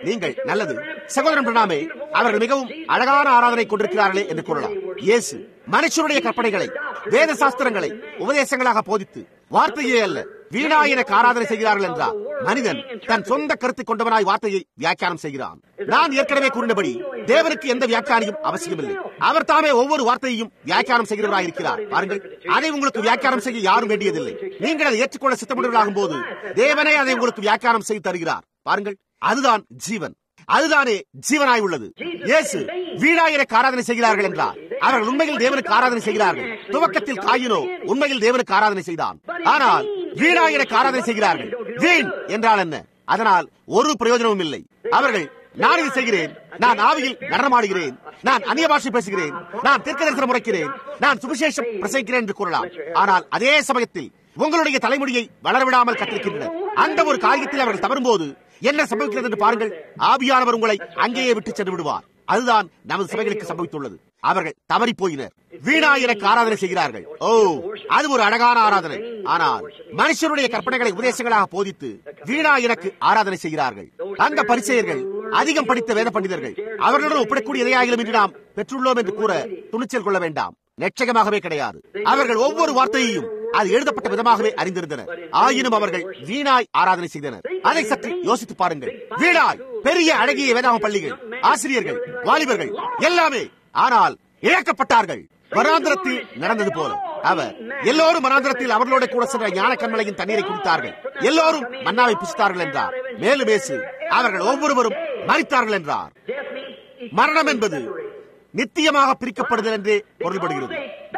நீங்கள் நல்லது சகோதரன் பிரணாமே அவர்கள் மிகவும் அழகான ஆராதனை கொண்டிருக்கிறார்களே என்று கூறலாம் இயேசு மனுஷருடைய கற்பனைகளை வேத சாஸ்திரங்களை உபதேசங்களாக போதித்து வார்த்தையே அல்ல வீணா எனக்கு ஆராதனை செய்கிறார்கள் என்றார் மனிதன் தன் சொந்த கருத்தை கொண்டவனாய் வார்த்தையை வியாக்கியானம் செய்கிறான் நான் ஏற்கனவே கூறினபடி தேவனுக்கு எந்த வியாக்கியானியும் அவசியமில்லை அவர் தாமே ஒவ்வொரு வார்த்தையையும் வியாக்கியானம் செய்கிறவராய் இருக்கிறார் பாருங்கள் அதை உங்களுக்கு வியாக்கியானம் செய்ய யாரும் வேண்டியதில்லை நீங்கள் அதை ஏற்றுக்கொள்ள சித்தமுள்ளவர்களாகும் போது தேவனே அதை உங்களுக்கு வியாக்கியானம் செய்து தருகிறார் பாருங்கள் அதுதான் ஜீவன் அதுதானே ஜீவனாய் உள்ளது இயேசு வீணாயிரக்கு ஆராதனை செய்கிறார்கள் என்றார் அவர்கள் உண்மையில் தேவனுக்கு ஆராதனை செய்கிறார்கள் துவக்கத்தில் காயினோ உண்மையில் தேவனுக்கு ஆராதனை செய்தான் ஆனால் வீணாயிரக்கு ஆராதனை செய்கிறார்கள் வீண் என்றால் என்ன அதனால் ஒரு பிரயோஜனமும் இல்லை அவர்கள் நான் இது செய்கிறேன் நான் ஆவியில் நடனமாடுகிறேன் நான் அந்நிய பாஷை பேசுகிறேன் நான் தீர்க்க தரிசனம் முறைக்கிறேன் நான் சுவிசேஷம் பிரசங்கிக்கிறேன் என்று கூறலாம் ஆனால் அதே சமயத்தில் உங்களுடைய தலைமுடியை வளரவிடாமல் கத்திருக்கின்றனர் அந்த ஒரு காரியத்தில் அவர்கள் தவறும்போது என்ன சம்பவிக்கிறது என்று பாருங்கள் ஆவியானவர் உங்களை அங்கேயே விட்டு சென்று விடுவார் அதுதான் நமது சபைகளுக்கு சம்பவித்துள்ளது அவர்கள் தவறி போயினர் வீணா எனக்கு ஆராதனை செய்கிறார்கள் ஓ அது ஒரு அழகான ஆராதனை ஆனால் மனுஷருடைய கற்பனைகளை உபதேசங்களாக போதித்து வீணா எனக்கு ஆராதனை செய்கிறார்கள் அந்த பரிசெயர்கள் அதிகம் படித்த வேத பண்டிதர்கள் அவர்களுடன் ஒப்பிடக்கூடிய எதையாகிலும் இன்று நாம் பெற்றுள்ளோம் என்று கூற துணிச்சல் கொள்ள வேண்டாம் நிச்சயமாகவே கிடையாது அவர்கள் ஒவ்வொரு வார்த்தையையும் அது எழுதப்பட்ட விதமாகவே அறிந்திருந்தனர் ஆயினும் அவர்கள் வீணாய் ஆராதனை செய்தனர் அதை சற்று யோசித்து பாருங்கள் வீணாய் பெரிய அழகிய வேதாம பள்ளிகள் ஆசிரியர்கள் வாலிபர்கள் எல்லாமே ஆனால் இழக்கப்பட்டார்கள் வனாந்திரத்தில் நடந்தது போல அவர் எல்லோரும் வனாந்திரத்தில் அவர்களோட கூட சென்ற ஞான கண்மலையின் தண்ணீரை குடித்தார்கள் எல்லோரும் மன்னாவை புசித்தார்கள் என்றார் மேலும் பேசு அவர்கள் ஒவ்வொருவரும் மறித்தார்கள் என்றார் மரணம் என்பது நித்தியமாக பிரிக்கப்படுதல் என்றே பொருள்படுகிறது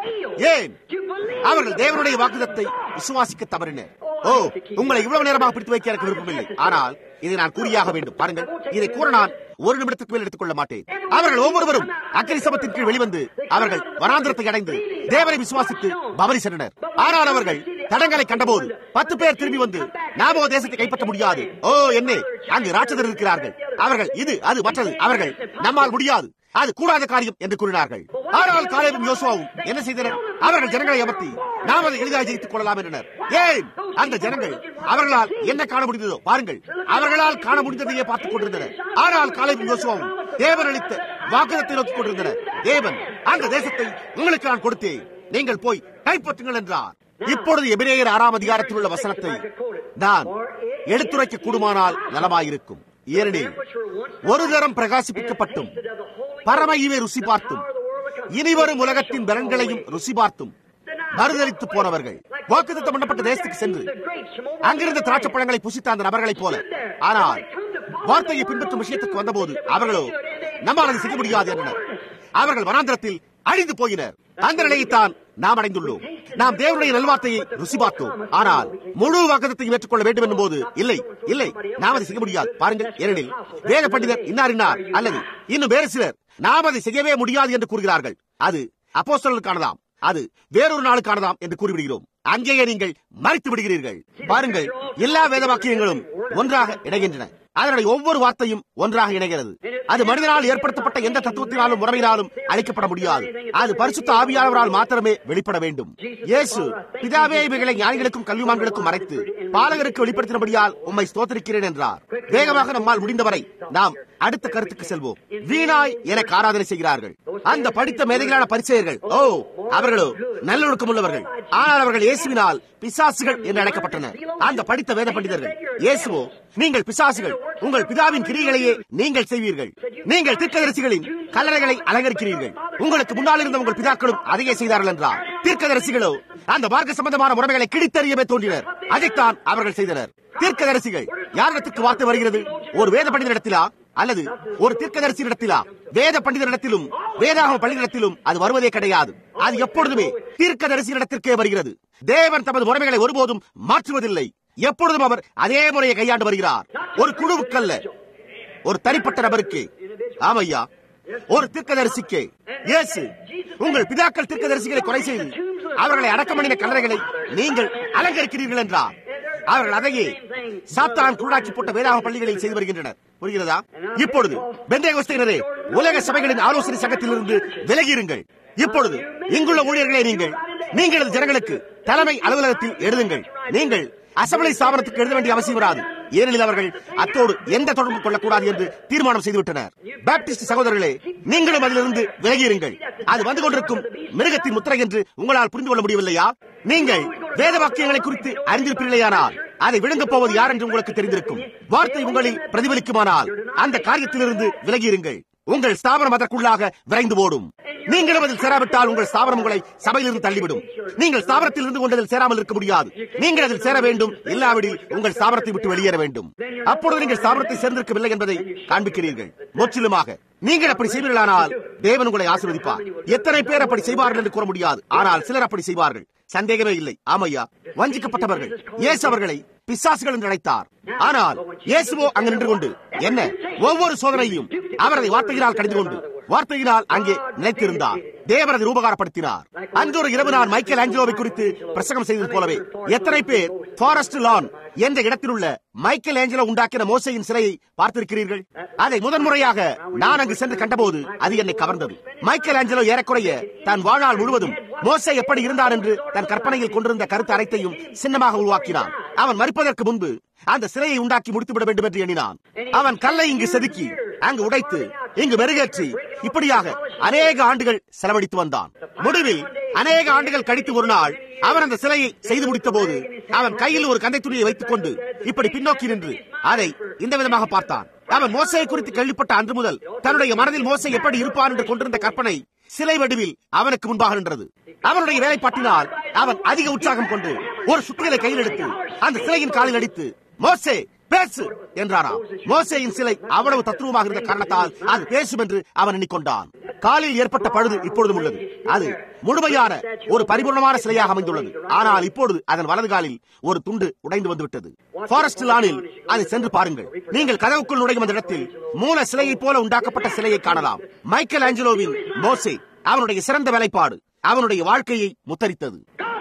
ஏன் அவர்கள் தேவனுடைய வாக்குதத்தை விசுவாசிக்க தவறினர் ஓ உங்களை இவ்வளவு நேரமாக பிடித்து வைக்க எனக்கு விருப்பமில்லை ஆனால் இதை நான் கூறியாக வேண்டும் பாருங்கள் இதை கூற நான் ஒரு நிமிடத்துக்கு மேல் எடுத்துக்கொள்ள மாட்டேன் அவர்கள் ஒவ்வொருவரும் அக்கறை சமத்தின் கீழ் வெளிவந்து அவர்கள் வனாந்திரத்தை அடைந்து தேவனை விசுவாசித்து பவனி சென்றனர் ஆனால் அவர்கள் தடங்களை கண்டபோது பத்து பேர் திரும்பி வந்து நாமோ தேசத்தை கைப்பற்ற முடியாது ஓ என்ன அங்கு ராட்சதர் இருக்கிறார்கள் அவர்கள் இது அது மற்றது அவர்கள் நம்மால் முடியாது அது கூடாத காரியம் என்று கூறினார்கள் ஆனால் காலேபும் யோசுவாவும் என்ன செய்தனர் அவர்கள் ஜனங்களை அமர்த்தி நாம் அதை எளிதாக ஜெயித்துக் கொள்ளலாம் என்றனர் ஏன் அந்த ஜனங்கள் அவர்களால் என்ன காண முடிந்ததோ பாருங்கள் அவர்களால் காண முடிந்ததையே பார்த்துக் கொண்டிருந்தனர் ஆனால் காலேபும் யோசுவாவும் தேவன் அளித்த வாக்குதத்தை நோக்கிக் கொண்டிருந்தனர் தேவன் அந்த தேசத்தை உங்களுக்கு நான் கொடுத்தேன் நீங்கள் போய் கைப்பற்றுங்கள் என்றார் இப்பொழுது எபிரேயர் ஆறாம் அதிகாரத்தில் உள்ள வசனத்தை நான் எடுத்துரைக்க கூடுமானால் நலமாயிருக்கும் ஏனெனில் ஒரு தரம் பிரகாசிப்பிக்கப்பட்டும் பரம ஈவை ருசி பார்த்தும் இனிவரும் உலகத்தின் பலன்களையும் ருசி பார்த்தும் மறுதளித்து போனவர்கள் வாக்குத்தம் பண்ணப்பட்ட தேசத்துக்கு சென்று அங்கிருந்த திராட்சை பழங்களை புசித்த அந்த நபர்களைப் போல ஆனால் வார்த்தையை பின்பற்றும் விஷயத்துக்கு வந்தபோது அவர்களோ நம்மால் அதை செய்ய முடியாது என்றனர் அவர்கள் வனாந்திரத்தில் அழிந்து போயினர் அந்த நிலையைத்தான் நாம் அடைந்துள்ளோம் நாம் தேவனுடைய நல்வார்த்தையை ருசி பார்த்தோம் ஆனால் முழு வாக்குதத்தையும் ஏற்றுக்கொள்ள வேண்டும் என்னும் போது இல்லை இல்லை நாம் அதை செய்ய முடியாது பாருங்கள் ஏனெனில் வேத பண்டிதர் இன்னார் இன்னார் அல்லது இன்னும் வேறு சிலர் நாம் அதை செய்யவே முடியாது என்று கூறுகிறார்கள் அது அப்போஸ்தலர்களுக்கானதாம் அது வேறொரு நாளுக்கானதாம் என்று கூறிவிடுகிறோம் அங்கேயே நீங்கள் மறைத்து விடுகிறீர்கள் பாருங்கள் எல்லா வேத வாக்கியங்களும் ஒன்றாக இணைகின்றன அதனுடைய ஒவ்வொரு வார்த்தையும் ஒன்றாக இணைகிறது அது மனிதனால் ஏற்படுத்தப்பட்ட எந்த தத்துவத்தினாலும் முறையினாலும் அளிக்கப்பட முடியாது அது பரிசுத்த ஆவியானவரால் மாத்திரமே வெளிப்பட வேண்டும் இயேசு பிதாவே இவைகளை ஞானிகளுக்கும் கல்விமான்களுக்கும் மறைத்து பாலகருக்கு வெளிப்படுத்தினபடியால் உம்மை ஸ்தோத்தரிக்கிறேன் என்றார் வேகமாக நம்மால் முடிந்தவரை நாம் அடுத்த கருத்துக்கு செல்வோம் வீணாய் எனக்கு ஆராதனை செய்கிறார்கள் அந்த படித்த மேதைகளான பரிசெயர்கள் ஓ அவர்களோ நல்லொழுக்கம் உள்ளவர்கள் ஆனால் அவர்கள் இயேசுவினால் பிசாசுகள் என்று அழைக்கப்பட்டனர் அந்த படித்த வேத பண்டிதர்கள் இயேசுவோ நீங்கள் பிசாசுகள் உங்கள் பிதாவின் கிரிகளையே நீங்கள் செய்வீர்கள் நீங்கள் தீர்க்கதரிசிகளின் கல்லறைகளை அலங்கரிக்கிறீர்கள் உங்களுக்கு முன்னால் இருந்த உங்கள் பிதாக்களும் அதையே செய்தார்கள் என்றார் தீர்க்கதரிசிகளோ அந்த மார்க்க சம்பந்தமான முறைகளை கிழித்தறியவே தோன்றினர் அதைத்தான் அவர்கள் செய்தனர் தீர்க்கதரிசிகள் யாரிடத்துக்கு வார்த்தை வருகிறது ஒரு வேத பண்டிதரிடத்திலா அல்லது ஒரு தீர்க்கதரிசி இடத்திலா வேத பண்டிதரிடத்திலும் வேதாகம பள்ளியிடத்திலும் அது வருவதே கிடையாது அது எப்பொழுதுமே தீர்க்கதரிசி இடத்திற்கே வருகிறது தேவன் தமது முறைமைகளை ஒருபோதும் மாற்றுவதில்லை எப்பொழுதும் அவர் அதே முறையை கையாண்டு வருகிறார் ஒரு குழுவுக்கல்ல ஒரு தனிப்பட்ட நபருக்கு ஆமையா ஒரு தீர்க்கதரிசிக்கு இயேசு உங்கள் பிதாக்கள் தீர்க்கதரிசிகளை கொலை செய்து அவர்களை அடக்கம் பண்ணின கல்லறைகளை நீங்கள் அலங்கரிக்கிறீர்கள் என்றார் அவர்கள் அதையே சாத்தான் குருடாக்கி போட்ட வேதாக பள்ளிகளில் செய்து வருகின்றனர் புரிகிறதா இப்பொழுது பெந்தேகோஸ்தையினரே உலக சபைகளின் ஆலோசனை சங்கத்திலிருந்து விலகியிருங்கள் இப்பொழுது இங்குள்ள ஊழியர்களே நீங்கள் நீங்கள் ஜனங்களுக்கு தலைமை அலுவலகத்தில் எழுதுங்கள் நீங்கள் அசம்பிளி ஸ்தாபனத்துக்கு எழுத வேண்டிய அவசியம் வராது ஏனெனில் அவர்கள் அத்தோடு எந்த தொடர்பு கொள்ளக்கூடாது என்று தீர்மானம் செய்துவிட்டனர் பாப்டிஸ்ட் சகோதரர்களே நீங்களும் அதிலிருந்து விலகியிருங்கள் அது வந்து கொண்டிருக்கும் மிருகத்தின் முத்திரை என்று உங்களால் புரிந்து கொள்ள முடியவில்லையா நீங்கள் வேத வாக்கியங்களை குறித்து அறிந்திருப்பீர்களேயானால் அதை விழுங்கப் போவது யார் என்று உங்களுக்கு தெரிந்திருக்கும் வார்த்தை உங்களில் பிரதிபலிக்குமானால் அந்த காரியத்திலிருந்து விலகியிருங்கள் உங்கள் ஸ்தாபனம் அதற்குள்ளாக விரைந்து ஓடும் நீங்களும் அதில் சேராவிட்டால் உங்கள் ஸ்தாபனம் உங்களை சபையிலிருந்து தள்ளிவிடும் நீங்கள் ஸ்தாபனத்தில் இருந்து கொண்டதில் சேராமல் இருக்க முடியாது நீங்கள் அதில் சேர வேண்டும் இல்லாவிடில் உங்கள் ஸ்தாபனத்தை விட்டு வெளியேற வேண்டும் அப்பொழுது நீங்கள் ஸ்தாபனத்தை சேர்ந்திருக்கவில்லை என்பதை காண்பிக்கிறீர்கள் முற்றிலுமாக நீங்கள் அப்படி செய்வீர்களானால் தேவன் உங்களை ஆசீர்வதிப்பார் எத்தனை பேர் அப்படி செய்வார்கள் என்று கூற முடியாது ஆனால் சிலர் அப்படி செய்வார்கள் சந்தேகமே இல்லை ஆமையா வஞ்சிக்கப்பட்டவர்கள் இயேசு அவர்களை பிசாசுகள் என்று அழைத்தார் ஆனால் இயேசுவோ அங்கு நின்று கொண்டு என்ன ஒவ்வொரு சோதனையும் அவரது வார்த்தையினால் கடிந்து கொண்டு வார்த்தையினால் அங்கே நிலைத்திருந்தார் தேவரது ரூபகாரப்படுத்தினார் அன்று ஒரு இரவு நான் மைக்கேல் ஆஞ்சலோவை குறித்து பிரசங்கம் செய்தது போலவே எத்தனை பேர் ஃபாரஸ்ட் லான் என்ற இடத்தில் உள்ள மைக்கேல் ஏஞ்சலோ உண்டாக்கின மோசையின் சிலையை பார்த்திருக்கிறீர்கள் அதை முதன்முறையாக நான் அங்கு சென்று கண்டபோது அது என்னை கவர்ந்தது மைக்கேல் ஆஞ்சலோ ஏறக்குறைய தன் வாழ்நாள் முழுவதும் மோசை எப்படி இருந்தார் என்று தன் கற்பனையில் கொண்டிருந்த கருத்து அனைத்தையும் சின்னமாக உருவாக்கினான் அவன் மறிப்பதற்கு முன்பு அந்த சிலையை உண்டாக்கி முடித்துவிட வேண்டும் என்று எண்ணினான் அவன் கல்லை இங்கு செதுக்கி அங்கு உடைத்து இங்கு மெருகேற்றி இப்படியாக அநேக ஆண்டுகள் செலவழித்து வந்தான் முடிவில் அநேக ஆண்டுகள் கழித்து ஒரு நாள் அவன் அந்த சிலையை செய்து முடித்த போது அவன் கையில் ஒரு கந்தை துணியை வைத்துக் கொண்டு இப்படி பின்னோக்கி நின்று அதை இந்த விதமாக பார்த்தான் அவன் மோசையை குறித்து கேள்விப்பட்ட அன்று முதல் தன்னுடைய மனதில் மோசை எப்படி இருப்பான் என்று கொண்டிருந்த கற்பனை சிலை வடிவில் அவனுக்கு முன்பாக நின்றது அவனுடைய வேலைப்பாட்டினால் அவன் அதிக உற்சாகம் கொண்டு ஒரு சுத்தியலை கையில் எடுத்து அந்த சிலையின் காலில் அடித்து மோசே பேசு என்றாராம் மோசேயின் சிலை அவ்வளவு தத்துவமாக இருந்த காரணத்தால் அது பேசும் என்று அவன் எண்ணிக்கொண்டான் காலில் ஏற்பட்ட பழுது இப்பொழுதும் உள்ளது அது முழுமையான ஒரு பரிபூர்ணமான சிலையாக அமைந்துள்ளது ஆனால் இப்பொழுது அதன் வலது காலில் ஒரு துண்டு உடைந்து வந்துவிட்டது ஃபாரஸ்ட் லானில் அதை சென்று பாருங்கள் நீங்கள் கதவுக்குள் நுழையும் அந்த இடத்தில் மூல சிலையைப் போல உண்டாக்கப்பட்ட சிலையை காணலாம் மைக்கேல் ஆஞ்சலோவின் மோசே அவனுடைய சிறந்த வேலைப்பாடு அவனுடைய வாழ்க்கையை முத்தரித்தது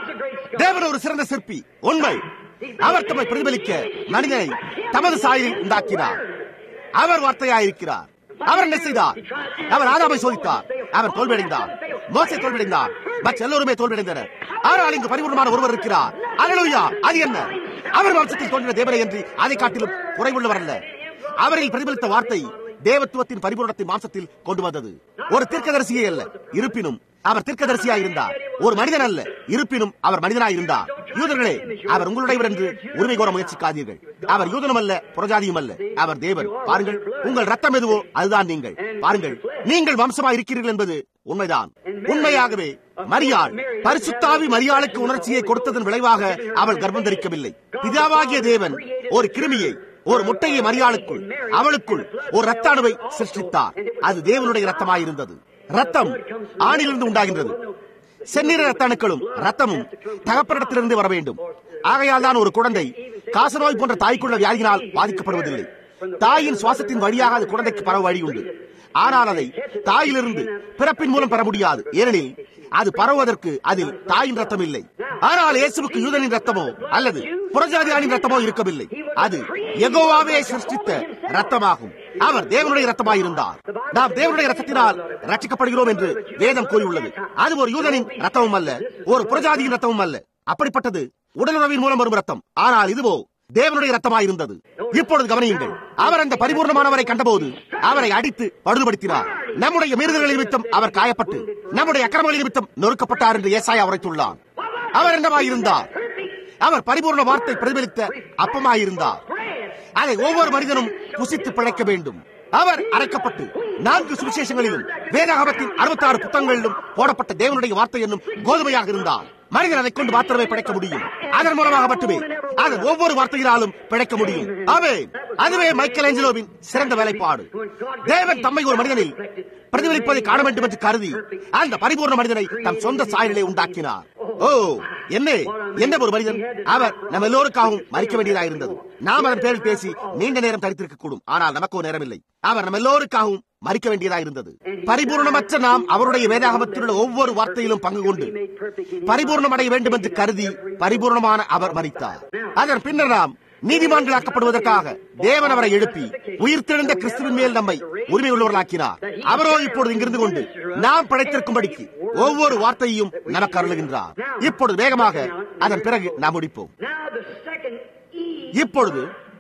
தேவன் ஒரு சிறந்த சிற்பி உண்மை அவர் தம்மை பிரதிபலிக்க மனிதனை தமது சாயலில் உண்டாக்கினார் அவர் வார்த்தையாயிருக்கிறார் அவர் என்ன செய்தார் அவர் ஆதாமை சோதித்தார் அவர் தோல்வியடைந்தார் மோசை தோல்வியடைந்தார் மற்ற எல்லோருமே தோல்வியடைந்தனர் ஆனால் இங்கு பரிபூர்ணமான ஒருவர் இருக்கிறார் அலலுயா அது என்ன அவர் வம்சத்தில் தோன்றின தேவனை என்று அதை காட்டிலும் குறைவுள்ளவர் அல்ல அவரில் பிரதிபலித்த வார்த்தை தேவத்துவத்தின் பரிபூர்ணத்தின் மாம்சத்தில் கொண்டு வந்தது ஒரு தீர்க்கதரிசியே அல்ல இருப்பினும் அவர் தீர்க்கதரிசியா இருந்தார் ஒரு மனிதன் அல்ல இருப்பினும் அவர் மனிதனாய் இருந்தார் யூதர்களே அவர் உங்களுடையவர் என்று உரிமை கோர முயற்சிக்காதீர்கள் அவர் யூதனும் அல்ல புறஜாதியும் அல்ல அவர் தேவன் பாருங்கள் உங்கள் ரத்தம் எதுவோ அதுதான் நீங்கள் பாருங்கள் நீங்கள் வம்சமா இருக்கிறீர்கள் என்பது உண்மைதான் உண்மையாகவே மரியாள் பரிசுத்தாவி மரியாளுக்கு உணர்ச்சியை கொடுத்ததன் விளைவாக அவள் கர்ப்பம் தரிக்கவில்லை பிதாவாகிய தேவன் ஒரு கிருமியை ஒரு முட்டையை மரியாளுக்குள் அவளுக்குள் ஒரு ரத்த அணுவை சிருஷ்டித்தார் அது தேவனுடைய ரத்தமாயிருந்தது ரத்தம் ஆணிலிருந்து உண்டாகின்றது செந்நிற ரத்த அணுக்களும் ரத்தமும் தகப்பனிடத்திலிருந்து வர வேண்டும் ஆகையால் தான் ஒரு குழந்தை காசநோய் போன்ற தாய்க்குள்ள வியாதியினால் பாதிக்கப்படுவதில்லை தாயின் சுவாசத்தின் வழியாக அது குழந்தைக்கு பரவ வழி உண்டு ஆனால் அதை தாயிலிருந்து பிறப்பின் மூலம் பெற முடியாது ஏனெனில் அது பரவுவதற்கு அதில் தாயின் ரத்தம் இல்லை ஆனால் இயேசுவுக்கு யூதனின் ரத்தமோ அல்லது புறஜாதியானின் ரத்தமோ இருக்கவில்லை அது எகோவாவே சிருஷ்டித்த ரத்தமாகும் அவர் தேவனுடைய ரத்தமாயிருந்தார் நாம் தேவனுடைய ரத்தத்தினால் ரட்சிக்கப்படுகிறோம் என்று வேதம் கூறியுள்ளது அது ஒரு யூதனின் ரத்தமும் அல்ல ஒரு புறஜாதியின் ரத்தமும் அல்ல அப்படிப்பட்டது உடலுறவின் மூலம் வரும் ரத்தம் ஆனால் இதுவோ தேவனுடைய ரத்தமாயிருந்தது இப்பொழுது கவனியுங்கள் அவர் அந்த பரிபூர்ணமானவரை கண்டபோது அவரை அடித்து பழுதுபடுத்தினார் நம்முடைய மீறுதல்கள் நிமித்தம் அவர் காயப்பட்டு நம்முடைய அக்கிரமங்கள் நிமித்தம் நொறுக்கப்பட்டார் என்று ஏசாயா உரைத்துள்ளார் அவர் என்னவாயிருந்தார் அவர் பரிபூர்ண வார்த்தை பிரதிபலித்த அப்பமாயிருந்தார் அதை ஒவ்வொரு மனிதனும் புசித்து பிழைக்க வேண்டும் அவர் அரைக்கப்பட்டு நான்கு சுவிசேஷங்களிலும் வேதாகமத்தின் அறுபத்தி ஆறு புத்தகங்களிலும் போடப்பட்ட தேவனுடைய வார்த்தை என்னும் கோதுமையாக இருந்தார் மனிதன் அதை கொண்டு மாத்திரமே பிழைக்க முடியும் அதன் மூலமாக மட்டுமே அதன் ஒவ்வொரு வார்த்தையினாலும் பிழைக்க முடியும் அவே அதுவே மைக்கேல் ஏஞ்சலோவின் சிறந்த வேலைப்பாடு தேவன் தம்மை ஒரு மனிதனில் பிரதிபலிப்பதை காண வேண்டும் என்று கருதி அந்த பரிபூர்ண மனிதனை தம் சொந்த சாயலிலே உண்டாக்கினார் ஓ என்ன என்ன ஒரு மனிதன் அவர் நம்ம எல்லோருக்காகவும் மறிக்க வேண்டியதாக இருந்தது நாம் அதன் பேரில் பேசி நீண்ட நேரம் தரித்திருக்க கூடும் ஆனால் நமக்கு ஒரு நேரம் இல்லை அவர் நம்ம எல்லோருக்காகவும் மறிக்க வேண்டியதாக இருந்தது பரிபூர்ணமற்ற நாம் அவருடைய வேதாகமத்தில் உள்ள ஒவ்வொரு வார்த்தையிலும் பங்கு கொண்டு பரிபூர்ணமடைய வேண்டும் என்று கருதி பரிபூர்ணமான அவர் மறித்தார் அதன் பின்னர் நாம் நீதிமான்களாக்கப்படுவதற்காக தேவன் அவரை எழுப்பி உயிர்த்தெழுந்த கிறிஸ்துவின் மேல் நம்மை உரிமை உள்ளவர்களாக்கினார் அவரோ இப்பொழுது இங்கிருந்து கொண்டு நாம் படைத்திருக்கும்படிக்கு ஒவ்வொரு வார்த்தையையும் நமக்கு அருளுகின்றார் இப்பொழுது வேகமாக அதன் பிறகு நாம் முடிப்போம் இப்பொழுது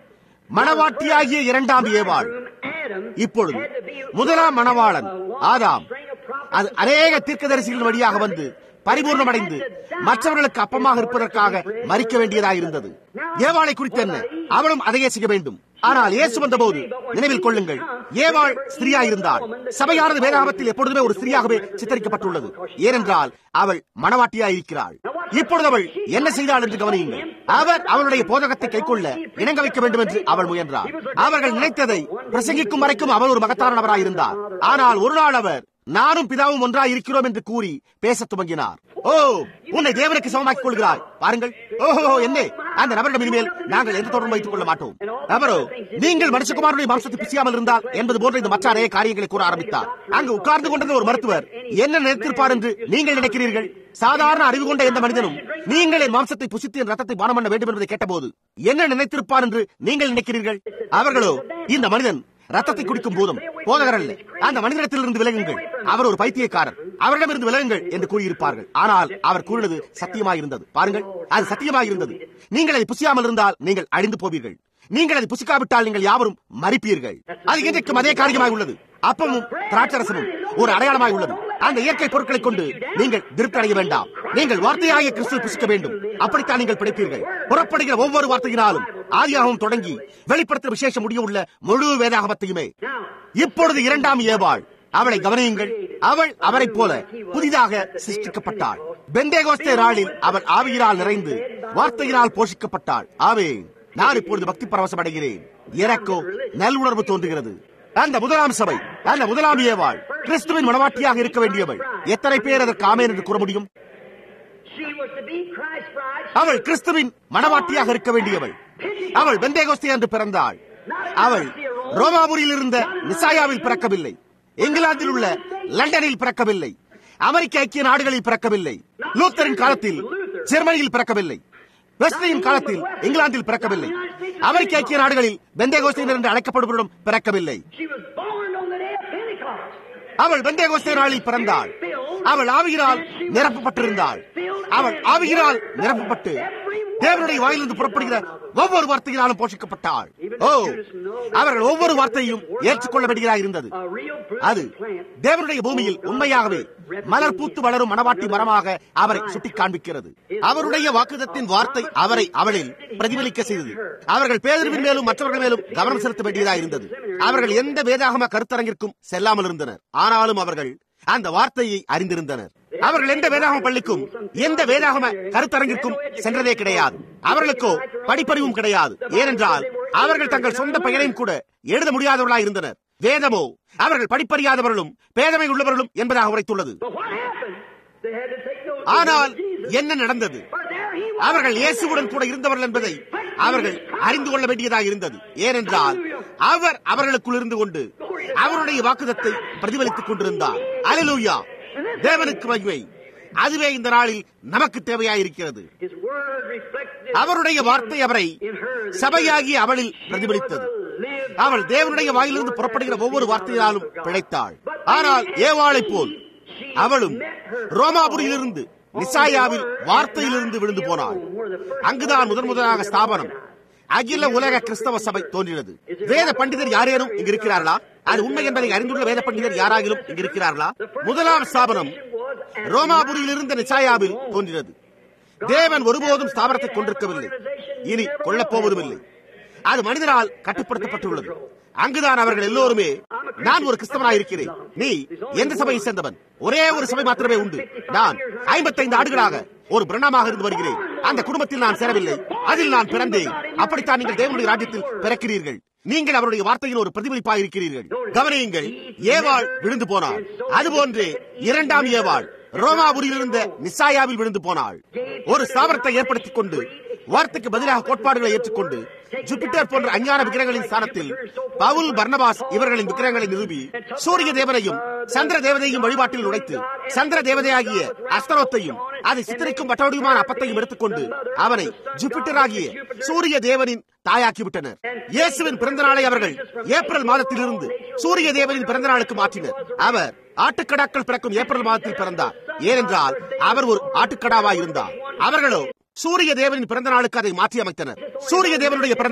மணவாட்டியாகிய இரண்டாம் ஏவாள் இப்பொழுது முதலாம் மணவாளன் ஆதாம் அது அநேக தீர்க்கதரிசிகள் வழியாக வந்து பரிபூர்ணமடைந்து மற்றவர்களுக்கு அப்பமாக இருப்பதற்காக மறிக்க வேண்டியதாக இருந்தது ஏவாளை குறித்து என்ன அவளும் அதையே செய்ய வேண்டும் ஆனால் இயேசு வந்தபோது நினைவில் கொள்ளுங்கள் ஏவாள் ஸ்திரியா இருந்தாள் சபையானது வேதாகமத்தில் எப்பொழுதுமே ஒரு ஸ்திரியாகவே சித்தரிக்கப்பட்டுள்ளது ஏனென்றால் அவள் மணவாட்டியா இருக்கிறாள் இப்பொழுது அவள் என்ன செய்தாள் என்று கவனியுங்கள் அவர் அவளுடைய போதகத்தை கைக்கொள்ள இணங்க வைக்க வேண்டும் என்று அவள் முயன்றார் அவர்கள் நினைத்ததை பிரசங்கிக்கும் வரைக்கும் அவர் ஒரு மகத்தான நபராக இருந்தார் ஆனால் ஒரு நாள் அவர் நானும் பிதாவும் ஒன்றாய் இருக்கிறோம் என்று கூறி பேசத் துவங்கினார் ஓ உன்னை தேவனுக்கு சமமாக்கிக் கொள்கிறாய் பாருங்கள் ஓஹோ என்ன அந்த நபரிடம் இனிமேல் நாங்கள் எந்த தொடர்பு வைத்துக் கொள்ள மாட்டோம் அவரோ நீங்கள் மனுஷகுமாரனுடைய மாம்சத்தை பிசியாமல் இருந்தால் என்பது போன்ற இந்த மற்ற அநேக காரியங்களை கூற ஆரம்பித்தார் அங்கு உட்கார்ந்து கொண்டிருந்த ஒரு மருத்துவர் என்ன நினைத்திருப்பார் என்று நீங்கள் நினைக்கிறீர்கள் சாதாரண அறிவு கொண்ட எந்த மனிதனும் நீங்கள் என் மாம்சத்தை புசித்து என் ரத்தத்தை பானம் பண்ண வேண்டும் என்பதை கேட்டபோது என்ன நினைத்திருப்பார் என்று நீங்கள் நினைக்கிறீர்கள் அவர்களோ இந்த மனிதன் ரத்தத்தை குடிக்கும் போதும் போதகர் அல்ல அந்த மனிதனிடத்திலிருந்து விலகுங்கள் அவர் ஒரு பைத்தியக்காரர் அவரிடமிருந்து விலகுங்கள் என்று கூறியிருப்பார்கள் ஆனால் அவர் கூறினது சத்தியமாயிருந்தது பாருங்கள் அது சத்தியமாயிருந்தது நீங்கள் அதை புசியாமல் இருந்தால் நீங்கள் அழிந்து போவீர்கள் நீங்கள் அதை புசிக்காவிட்டால் நீங்கள் யாவரும் மறிப்பீர்கள் அது இன்றைக்கும் அதே காரியமாய் உள்ளது அப்பமும் திராட்சரசமும் ஒரு அடையாளமாய் உள்ளது அந்த இயற்கை பொருட்களை கொண்டு நீங்கள் திருப்தி அடைய வேண்டாம் நீங்கள் வார்த்தையாகிய கிறிஸ்துவை புசிக்க வேண்டும் அப்படித்தான் நீங்கள் பிடிப்பீர்கள் புறப்படுகிற ஒவ்வொரு வார்த்தையினாலும் ஆதியாகவும் தொடங்கி வெளிப்படுத்தும் விசேஷம் முடிய உள்ள முழு வேதாகமத்தையுமே இப்பொழுது இரண்டாம் ஏவாள் அவளை கவனியுங்கள் அவள் அவரைப் போல புதிதாக சிருஷ்டிக்கப்பட்டாள் பெந்தேகோஸ்தே நாளில் அவள் ஆவியினால் நிறைந்து வார்த்தையினால் போஷிக்கப்பட்டாள் ஆவே நான் இப்பொழுது பக்தி பரவசம் அடைகிறேன் எனக்கோ நல்லுணர்வு தோன்றுகிறது அந்த முதலாம் சபை அந்த முதலாம் ஏவாள் கிறிஸ்துவின் மனவாட்டியாக இருக்க வேண்டியவள் எத்தனை பேர் அதற்கு ஆமேன் என்று கூற முடியும் அவள் கிறிஸ்துவின் மனவாட்டியாக இருக்க வேண்டியவள் அவள் பெந்தேகோஸ்தே என்று பிறந்தாள் அவள் ரோமாபுரியில் இருந்த நிசாயாவில் பிறக்கவில்லை இங்கிலாந்தில் உள்ள லண்டனில் பிறக்கவில்லை அமெரிக்க ஐக்கிய நாடுகளில் பிறக்கவில்லை லூத்தரின் காலத்தில் ஜெர்மனியில் பிறக்கவில்லை வெஸ்லியின் காலத்தில் இங்கிலாந்தில் பிறக்கவில்லை அமெரிக்க ஐக்கிய நாடுகளில் பெந்தேகோஸ்தினர் என்று அழைக்கப்படுவதுடன் பிறக்கவில்லை அவள் பெந்தேகோஸ்தே நாளில் பிறந்தாள் அவள் ஆவியினால் நிரப்பப்பட்டிருந்தாள் அவள் ஆவியினால் நிரப்பப்பட்டு தேவனுடைய வாயிலிருந்து புறப்படுகிற ஒவ்வொரு வார்த்தையினாலும் போஷிக்கப்பட்டாள் ஓ அவர்கள் ஒவ்வொரு வார்த்தையும் ஏற்றுக்கொள்ள வேண்டியதாக இருந்தது அது தேவனுடைய பூமியில் உண்மையாகவே மலர் பூத்து வளரும் மனவாட்டி மரமாக அவரை சுட்டி காண்பிக்கிறது அவருடைய வாக்குதத்தின் வார்த்தை அவரை அவளில் பிரதிபலிக்க செய்தது அவர்கள் பேதர்வின் மேலும் மற்றவர்கள் மேலும் கவனம் செலுத்த வேண்டியதாக இருந்தது அவர்கள் எந்த வேதாகம கருத்தரங்கிற்கும் செல்லாமல் இருந்தனர் ஆனாலும் அவர்கள் அந்த வார்த்தையை அறிந்திருந்தனர் அவர்கள் எந்த வேதாகம பள்ளிக்கும் எந்த வேதாகம கருத்தரங்கிற்கும் சென்றதே கிடையாது அவர்களுக்கோ படிப்பறிவும் கிடையாது ஏனென்றால் அவர்கள் தங்கள் சொந்த பெயரையும் கூட எழுத முடியாதவர்களாய் இருந்தனர் வேதமோ அவர்கள் படிப்பறியாதவர்களும் பேதமை உள்ளவர்களும் என்பதாக உரைத்துள்ளது ஆனால் என்ன நடந்தது அவர்கள் இயேசுவுடன் கூட இருந்தவர்கள் என்பதை அவர்கள் அறிந்து கொள்ள வேண்டியதாக இருந்தது ஏனென்றால் அவர் அவர்களுக்குள் இருந்து கொண்டு அவருடைய வாக்குதத்தை பிரதிபலித்துக் கொண்டிருந்தார் அலலூயா தேவனுக்கு மகிமை அதுவே இந்த நாளில் நமக்கு தேவையாயிருக்கிறது அவருடைய வார்த்தை அவரை சபையாகிய அவளில் பிரதிபலித்தது அவள் தேவனுடைய வாயிலிருந்து புறப்படுகிற ஒவ்வொரு வார்த்தையினாலும் பிழைத்தாள் ஆனால் ஏவாளை போல் அவளும் ரோமாபுரியிலிருந்து நிசாயாவில் வார்த்தையிலிருந்து விழுந்து போனாள் அங்குதான் முதன் முதலாக ஸ்தாபனம் அகில உலக கிறிஸ்தவ சபை தோன்றினது வேத பண்டிதர் யாரேனும் இங்கு இருக்கிறார்களா அது உண்மை என்பதை அறிந்துள்ள வேத பண்டிதர் யாராகிலும் இங்கு இருக்கிறார்களா முதலாம் ஸ்தாபனம் ரோமாபுரியில் இருந்த நிசாயாவில் தோன்றினது தேவன் ஒருபோதும் ஸ்தாபனத்தை கொண்டிருக்கவில்லை இனி கொள்ளப்போவதும் இல்லை அது மனிதனால் கட்டுப்படுத்தப்பட்டுள்ளது அங்குதான் அவர்கள் எல்லோருமே நான் ஒரு கிறிஸ்தவனாக இருக்கிறேன் நீ எந்த சபையை சேர்ந்தவன் ஒரே ஒரு சபை மாத்திரமே உண்டு நான் ஐம்பத்தைந்து ஆண்டுகளாக ஒரு பிரணமாக இருந்து வருகிறேன் அந்த குடும்பத்தில் நான் சேரவில்லை அதில் நான் பிறந்தேன் அப்படித்தான் நீங்கள் தேவனுடைய ராஜ்யத்தில் பிறக்கிறீர்கள் நீங்கள் அவருடைய வார்த்தையில் ஒரு பிரதிபலிப்பாக இருக்கிறீர்கள் கவனியுங்கள் ஏவாள் விழுந்து போனாள் அதுபோன்று இரண்டாம் ஏவாள் ரோமாபுரியில் இருந்த நிசாயாவில் விழுந்து போனாள் ஒரு ஸ்தாபனத்தை ஏற்படுத்திக் கொண்டு வார்த்தைக்கு பதிலாக கோட்பாடுகளை ஏற்றுக்கொண்டு ஜூபிட்டர் போன்ற அஞ்ஞான விக்கிரகங்களின் ஸ்தானத்தில் பவுல் பர்னபாஸ் இவர்களின் விக்கிரகங்களை நிறுவி சூரிய தேவனையும் சந்திர தேவதையும் வழிபாட்டில் உடைத்து சந்திர தேவதையாகிய அஸ்தரோத்தையும் அதை சித்தரிக்கும் வட்டவடிவமான அப்பத்தையும் எடுத்துக்கொண்டு அவனை ஜூபிட்டர் ஆகிய சூரிய தேவனின் தாயாக்கிவிட்டனர் இயேசுவின் பிறந்த நாளை அவர்கள் ஏப்ரல் மாதத்திலிருந்து சூரிய தேவனின் பிறந்த நாளுக்கு மாற்றினர் அவர் ஆட்டுக்கடாக்கள் பிறக்கும் ஏப்ரல் மாதத்தில் பிறந்தார் ஏனென்றால் அவர் ஒரு ஆட்டுக்கடாவாய் இருந்தார் அவர்களோ சூரிய தேவனின் பிறந்த நாளுக்கு அதை மாற்றி அமைத்தனர் சூரிய தேவனுடைய பிறந்த நாள்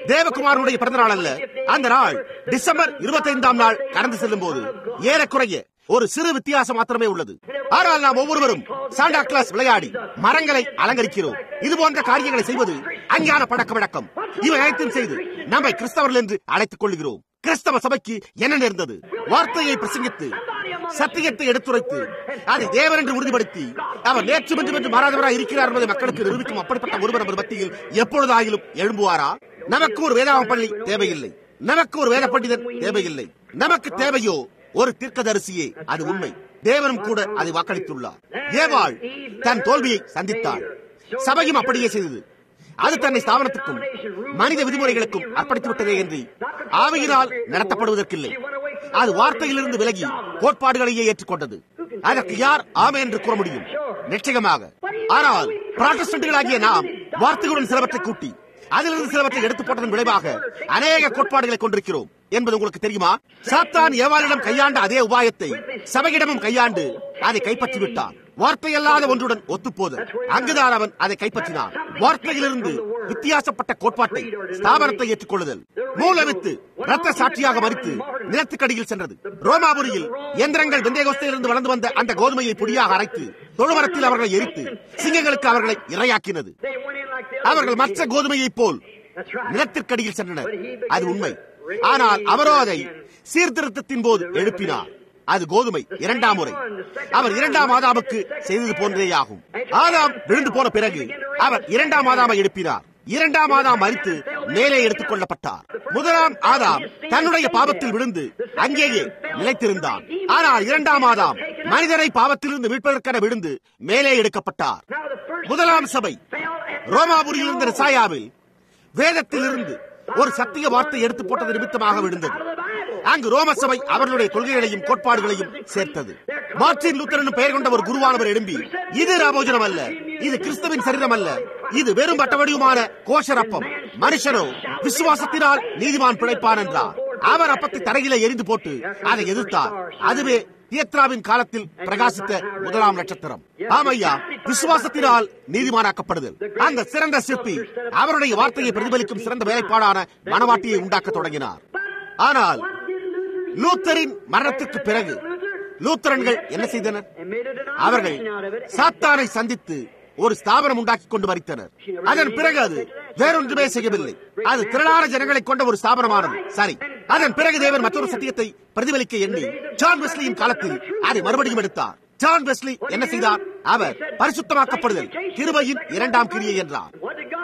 தேவகுமாரனுடைய பிறந்த நாள் அல்ல அந்த நாள் டிசம்பர் இருபத்தைந்தாம் நாள் கடந்து செல்லும் போது ஏறக்குறைய ஒரு சிறு வித்தியாசம் மாத்திரமே உள்ளது ஆனால் நாம் ஒவ்வொருவரும் சாண்டா கிளாஸ் விளையாடி மரங்களை அலங்கரிக்கிறோம் இது போன்ற காரியங்களை செய்வது அஞ்ஞான பழக்க வழக்கம் இவை அனைத்தும் செய்து நம்மை கிறிஸ்தவர்கள் என்று அழைத்துக் கொள்கிறோம் கிறிஸ்தவ சபைக்கு என்ன நேர்ந்தது வார்த்தையை பிரசங்கித்து சத்தியத்தை எடுத்துரைத்து அதை தேவன் என்று உறுதிப்படுத்தி அவர் நேற்று என்று என்று மாறாதவராக இருக்கிறார் என்பதை மக்களுக்கு நிரூபிக்கும் அப்படிப்பட்ட ஒருவர் நமது மத்தியில் எப்பொழுதாகிலும் எழும்புவாரா நமக்கு ஒரு வேதாம பள்ளி தேவையில்லை நமக்கு ஒரு வேத பண்டிதன் தேவையில்லை நமக்கு தேவையோ ஒரு தீர்க்கதரிசியே அது உண்மை தேவனும் கூட அதை வாக்களித்துள்ளார் ஏவாள் தன் தோல்வியை சந்தித்தாள் சபையும் அப்படியே செய்தது அது தன்னை ஸ்தாபனத்துக்கும் மனித விதிமுறைகளுக்கும் அர்ப்பணித்து விட்டதே என்று ஆவையினால் நடத்தப்படுவதற்கில்லை அது வார்த்தையிலிருந்து விலகி கோட்பாடுகளையே ஏற்றுக்கொண்டது அதற்கு யார் ஆமை என்று கூற முடியும் நிச்சயமாக ஆனால் புராட்டஸ்டன்ட்களாகிய நாம் வார்த்தைகளுடன் சிலவற்றை கூட்டி அதிலிருந்து சிலவற்றை எடுத்து போட்டதன் விளைவாக அநேக கோட்பாடுகளை கொண்டிருக்கிறோம் என்பது உங்களுக்கு தெரியுமா சாத்தான் ஏவாளிடம் கையாண்ட அதே உபாயத்தை சபையிடமும் கையாண்டு அதை கைப்பற்றி விட்டான் வார்த்தையல்லாத ஒன்றுடன் ஒத்துப்போது அங்குதான் அவன் அதை கைப்பற்றினான் வார்த்தையிலிருந்து வித்தியாசப்பட்ட கோட்பாட்டை ஸ்தாபனத்தை ஏற்றுக்கொள்ளுதல் மூலவித்து ரத்த சாட்சியாக மறித்து நிலத்துக்கடியில் சென்றது ரோமாபுரியில் எந்திரங்கள் வெந்தயகோஸ்தையிலிருந்து வளர்ந்து வந்த அந்த கோதுமையை பொடியாக அரைத்து தொழுமரத்தில் அவர்களை எரித்து சிங்கங்களுக்கு அவர்களை இரையாக்கினது அவர்கள் மற்ற கோதுமையைப் போல் நிலத்திற்கடியில் சென்றனர் அது உண்மை ஆனால் அவரோ அதை சீர்திருத்தத்தின் போது எழுப்பினார் அது கோதுமை இரண்டாம் முறை அவர் இரண்டாம் ஆதாமுக்கு செய்தது போன்றேயாகும் ஆதாம் விழுந்து போன பிறகு அவர் இரண்டாம் ஆதாமை எழுப்பினார் இரண்டாம் ஆதாம் மறித்து மேலே எடுத்துக் கொள்ளப்பட்டார் முதலாம் ஆதாம் தன்னுடைய பாவத்தில் விழுந்து அங்கேயே நிலைத்திருந்தான் ஆனால் இரண்டாம் ஆதாம் மனிதரை பாவத்திலிருந்து மீட்பதற்கென விழுந்து மேலே எடுக்கப்பட்டார் முதலாம் சபை ரோமாபுரியில் இருந்த ரிசாயாவில் வேதத்திலிருந்து ஒரு சத்திய வார்த்தை எடுத்து போட்டது நிமித்தமாக விழுந்தது அங்கு ரோம சபை அவர்களுடைய கொள்கைகளையும் கோட்பாடுகளையும் சேர்த்தது மார்டின் லூத்தரன் பெயர் கொண்ட ஒரு குருவானவர் எழும்பி இது ராமோஜனம் அல்ல இது கிறிஸ்தவின் சரீரம் அல்ல இது வெறும் பட்டவடியுமான கோஷரப்பம் மனுஷனோ விசுவாசத்தினால் நீதிமான் பிழைப்பான் என்றார் அவர் அப்பத்தை தரையில எரிந்து போட்டு அதை எதிர்த்தார் அதுவே தியத்ராவின் காலத்தில் பிரகாசித்த முதலாம் நட்சத்திரம் ஆமையா விசுவாசத்தினால் நீதிமானாக்கப்படுதல் அந்த சிறந்த சிற்பி அவருடைய வார்த்தையை பிரதிபலிக்கும் சிறந்த வேலைப்பாடான மனவாட்டியை உண்டாக்க தொடங்கினார் ஆனால் லூத்தரின் மரணத்திற்கு பிறகு லூத்தரன்கள் என்ன செய்தனர் அவர்கள் சாத்தானை சந்தித்து ஒரு ஸ்தாபனம் உண்டாக்கி கொண்டு மறித்தனர் அதன் பிறகு அது வேறொன்றுமே செய்யவில்லை அது திரளான ஜனங்களை கொண்ட ஒரு ஸ்தாபனமானது சரி அதன் பிறகு தேவன் மற்றொரு சத்தியத்தை பிரதிபலிக்க எண்ணி ஜான் வெஸ்லியின் காலத்தில் அதை மறுபடியும் எடுத்தார் ஜான் வெஸ்லி என்ன செய்தார் அவர் பரிசுத்தமாக்கப்படுதல் கிருபையின் இரண்டாம் கிரியை என்றார்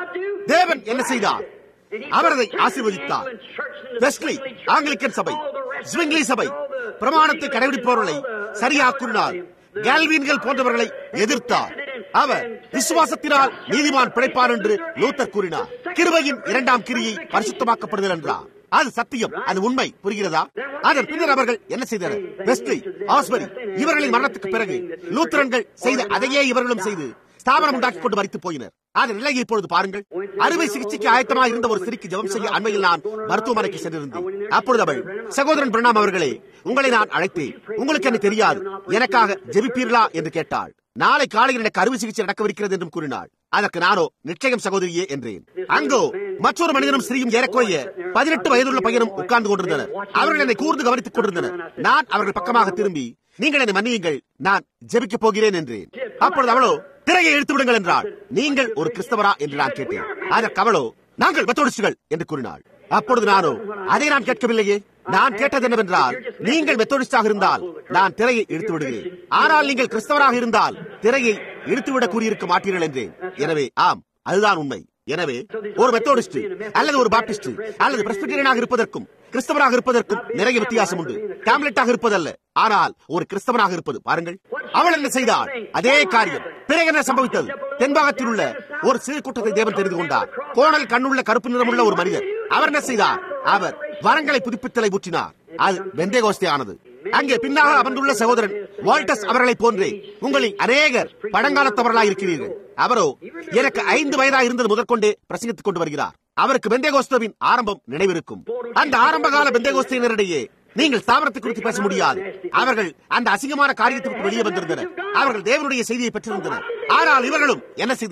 தேவன் என்ன செய்தார் அவர் அதை ஆசீர்வதித்தார் வெஸ்லி ஆங்கிலிக்கன் சபை ஸ்விங்லி சபை பிரமாணத்தை கடைபிடிப்பவர்களை சரியாக கூறினார் கேல்வீன்கள் போன்றவர்களை எதிர்த்தார் அவர் விசுவாசத்தினால் நீதிமான் பிழைப்பார் என்று லூத்தர் கூறினார் கிருபையின் இரண்டாம் கிரியை பரிசுத்தமாக்கப்படுதல் என்றார் அது சத்தியம் அது உண்மை புரிகிறதா அதன் பின்னர் அவர்கள் என்ன செய்தனர் வெஸ்ட்லி ஆஸ்பரி இவர்களின் மரணத்துக்கு பிறகு லூத்தரன்கள் செய்த அதையே இவர்களும் செய்து ஸ்தாபனம் உண்டாக்கி கொண்டு மறித்து போயினர் அதன் நிலையை இப்பொழுது பாருங்கள் அறுவை சிகிச்சைக்கு ஆயத்தமாக இருந்த ஒரு சிறிக்கு ஜெபம் செய்ய அண்மையில் நான் மருத்துவமனைக்கு சென்றிருந்தேன் அப்பொழுது அவள் சகோதரன் பிரணாம் அவர்களே உங்களை நான் அழைத்தேன் உங்களுக்கு என்ன தெரியாது எனக்காக ஜெபிப்பீர்களா என்று கேட்டாள் நாளை காலையில் எனக்கு அறுவை சிகிச்சை நடக்கவிருக்கிறது என்றும் கூறினாள் அதற்கு நானோ நிச்சயம் சகோதரியே என்றேன் அங்கோ மற்றொரு மனிதனும் ஸ்ரீயும் ஏறக்குறைய பதினெட்டு வயதுள்ள பையனும் உட்கார்ந்து கொண்டிருந்தனர் அவர்கள் என்னை கூர்ந்து கவனித்துக் கொண்டிருந்தனர் நான் அவர்கள் பக்கமாக திரும்பி நீங்கள் என்னை மன்னியுங்கள் நான் ஜெபிக்கப் போகிறேன் என்றேன் அப்பொழுது அவளோ திரையை இழுத்து விடுங்கள் என்றாள் நீங்கள் ஒரு கிறிஸ்தவரா என்று நான் கேட்டேன் அதற்கு அவளோ நாங்கள் மெத்தோடிஸ்டுகள் என்று கூறினாள் அப்பொழுது நானோ அதை நான் கேட்கவில்லையே நான் கேட்டது என்னவென்றால் நீங்கள் மெத்தோடிஸ்டாக இருந்தால் நான் திரையை இழுத்து விடுகிறேன் ஆனால் நீங்கள் கிறிஸ்தவராக இருந்தால் திரையை இழுத்துவிடக் கூறியிருக்க மாட்டீர்கள் என்றேன் எனவே ஆம் அதுதான் உண்மை எனவே ஒரு மெத்தோடிஸ்ட் அல்லது ஒரு பாப்டிஸ்ட் அல்லது பிரஸ்பிட்டரியனாக இருப்பதற்கும் கிறிஸ்தவராக இருப்பதற்கும் நிறைய வித்தியாசம் உண்டு டேப்லெட்டாக இருப்பதல்ல ஆனால் ஒரு கிறிஸ்தவனாக இருப்பது பாருங்கள் அவள் என்ன செய்தாள் அதே காரியம் பிறகு என்ன சம்பவித்தது தென்பாகத்தில் உள்ள ஒரு சிறு கூட்டத்தை தேவன் தெரிந்து கொண்டார் கோணல் கண்ணுள்ள கருப்பு நிறமுள்ள ஒரு மனிதர் அவர் என்ன செய்தார் அவர் வரங்களை புதுப்பித்தலை ஊற்றினார் அது வெந்தேகோஸ்தே ஆனது அங்கே பின்னாக அமர்ந்துள்ள சகோதரன் வால்டஸ் அவர்களை போன்றே உங்களில் அநேகர் பழங்காலத்தவர்களாக இருக்கிறீர்கள் அவரோ எனக்கு ஐந்து வயதாக இருந்தது முதற்கொண்டே பிரசங்கித்துக் கொண்டு வருகிறார் அவருக்கு பெந்தேகோஸ்தவின் ஆரம்பம் நினைவிருக்கும் அந்த ஆரம்ப கால பெந்தேகோஸ்தியினரிடையே நீங்கள் ஸ்தாபனத்தை குறித்து பேச முடியாது அவர்கள் அந்த அசிங்கமான காரியத்தை விட்டு வெளியே வந்திருந்தனர் அவர்கள் தேவனுடைய செய்தியை பெற்றிருந்தனர் ஆனால் இவர்களும் என்ன செய்தனர்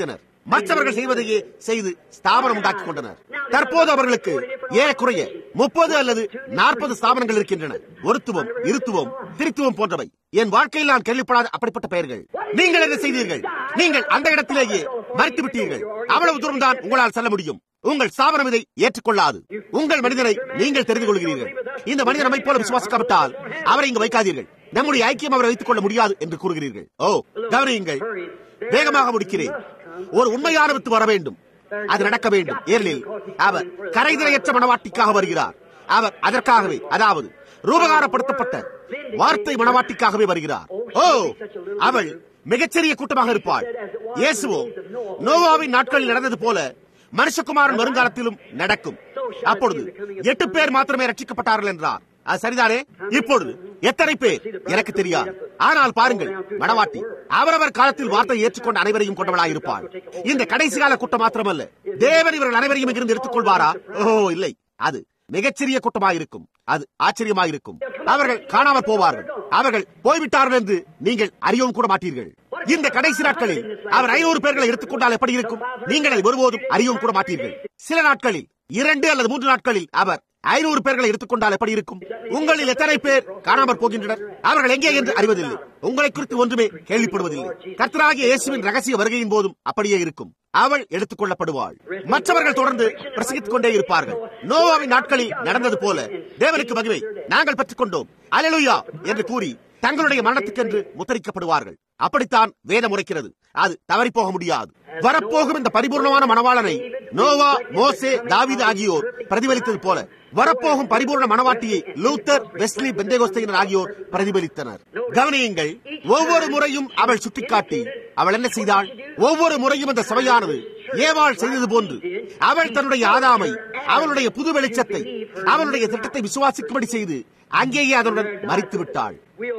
மற்றவர்கள் செய்வதையே செய்து ஸ்தாபனம் உண்டாக்கி கொண்டனர் தற்போது அவர்களுக்கு ஏறக்குறைய முப்பது அல்லது நாற்பது ஸ்தாபனங்கள் இருக்கின்றன ஒருத்துவம் இருத்துவம் திருத்துவம் போன்றவை என் வாழ்க்கையில் நான் கேள்விப்படாத அப்படிப்பட்ட பெயர்கள் நீங்கள் என்ன செய்தீர்கள் நீங்கள் அந்த இடத்திலேயே மறைத்து விட்டீர்கள் அவ்வளவு தூரம் தான் உங்களால் செல்ல முடியும் உங்கள் ஸ்தாபனம் இதை ஏற்றுக்கொள்ளாது உங்கள் மனிதனை நீங்கள் தெரிந்து கொள்கிறீர்கள் இந்த மனிதன் நம்மை போல விசுவாசிக்காவிட்டால் அவரை இங்கு வைக்காதீர்கள் நம்முடைய ஐக்கியம் அவரை வைத்துக் கொள்ள முடியாது என்று கூறுகிறீர்கள் ஓ கவனியுங்கள் வேகமாக முடிக்கிறேன் ஒரு உண்மையான வித்து வர வேண்டும் அது நடக்க வேண்டும் ஏனெனில் அவர் கரைதிரையற்ற மனவாட்டிக்காக வருகிறார் அவர் அதற்காகவே அதாவது ரூபகாரப்படுத்தப்பட்ட வார்த்தை மனவாட்டிக்காகவே வருகிறார் ஓ அவள் மிகச்சிறிய கூட்டமாக இருப்பாள் இயேசுவோ நோவாவின் நாட்களில் நடந்தது போல மனுஷகுமாரன் வருங்காலத்திலும் நடக்கும் அப்பொழுது எட்டு பேர் மாத்திரமே ரட்சிக்கப்பட்டார்கள் என்றார் அது சரிதானே இப்பொழுது எத்தனை பேர் எனக்கு தெரியாது ஆனால் பாருங்கள் மணவாட்டி அவரவர் காலத்தில் வார்த்தை ஏற்றுக்கொண்ட அனைவரையும் கொண்டவளாக இருப்பாள் இந்த கடைசி கால கூட்டம் மாத்திரமல்ல தேவன் இவர்கள் அனைவரையும் இங்கிருந்து எடுத்துக்கொள்வாரா ஓ இல்லை அது மிகச்சிறிய கூட்டமாயிருக்கும் அது ஆச்சரியமாயிருக்கும் அவர்கள் காணாமல் போவார்கள் அவர்கள் போய்விட்டார்கள் என்று நீங்கள் அறியவும் கூட மாட்டீர்கள் இந்த கடைசி நாட்களில் அவர் ஐநூறு பேர்களை எடுத்துக்கொண்டால் எப்படி இருக்கும் நீங்கள் அதை ஒருபோதும் அறியவும் கூட மாட்டீர்கள் சில நாட்களில் இரண்டு அல்லது மூன்று நாட்களில் அவர் ஐநூறு பேர்களை எடுத்துக்கொண்டால் எப்படி இருக்கும் உங்களில் எத்தனை பேர் காணாமற் போகின்றனர் அவர்கள் எங்கே என்று அறிவதில்லை உங்களை குறித்து ஒன்றுமே கேள்விப்படுவதில்லை கர்த்தராகிய இயேசுவின் ரகசிய வருகையின் போதும் அப்படியே இருக்கும் அவள் எடுத்துக் கொள்ளப்படுவாள் மற்றவர்கள் தொடர்ந்து பிரசங்கித்துக் கொண்டே இருப்பார்கள் நோவாவின் நாட்களில் நடந்தது போல தேவனுக்கு மகிமை நாங்கள் பெற்றுக் கொண்டோம் அலலுயா என்று கூறி தங்களுடைய மரணத்துக்கென்று முத்தரிக்கப்படுவார்கள் அப்படித்தான் வேதம் உரைக்கிறது அது தவறி போக முடியாது வரப்போகும் இந்த பரிபூர்ணமான மணவாளனை நோவா மோசே தாவிது ஆகியோர் பிரதிபலித்தது போல வரப்போகும் பரிபூர்ண மணவாட்டியை லூத்தர் வெஸ்லி பெந்தேகோஸ்தையினர் ஆகியோர் பிரதிபலித்தனர் கவனியுங்கள் ஒவ்வொரு முறையும் அவள் சுட்டிக்காட்டி அவள் என்ன செய்தாள் ஒவ்வொரு முறையும் இந்த சபையானது ஏவாள் செய்தது போன்று அவள் தன்னுடைய ஆதாமை அவளுடைய புது வெளிச்சத்தை அவளுடைய திட்டத்தை விசுவாசிக்கும்படி செய்து அங்கேயே அதனுடன் மறித்து விட்டாள்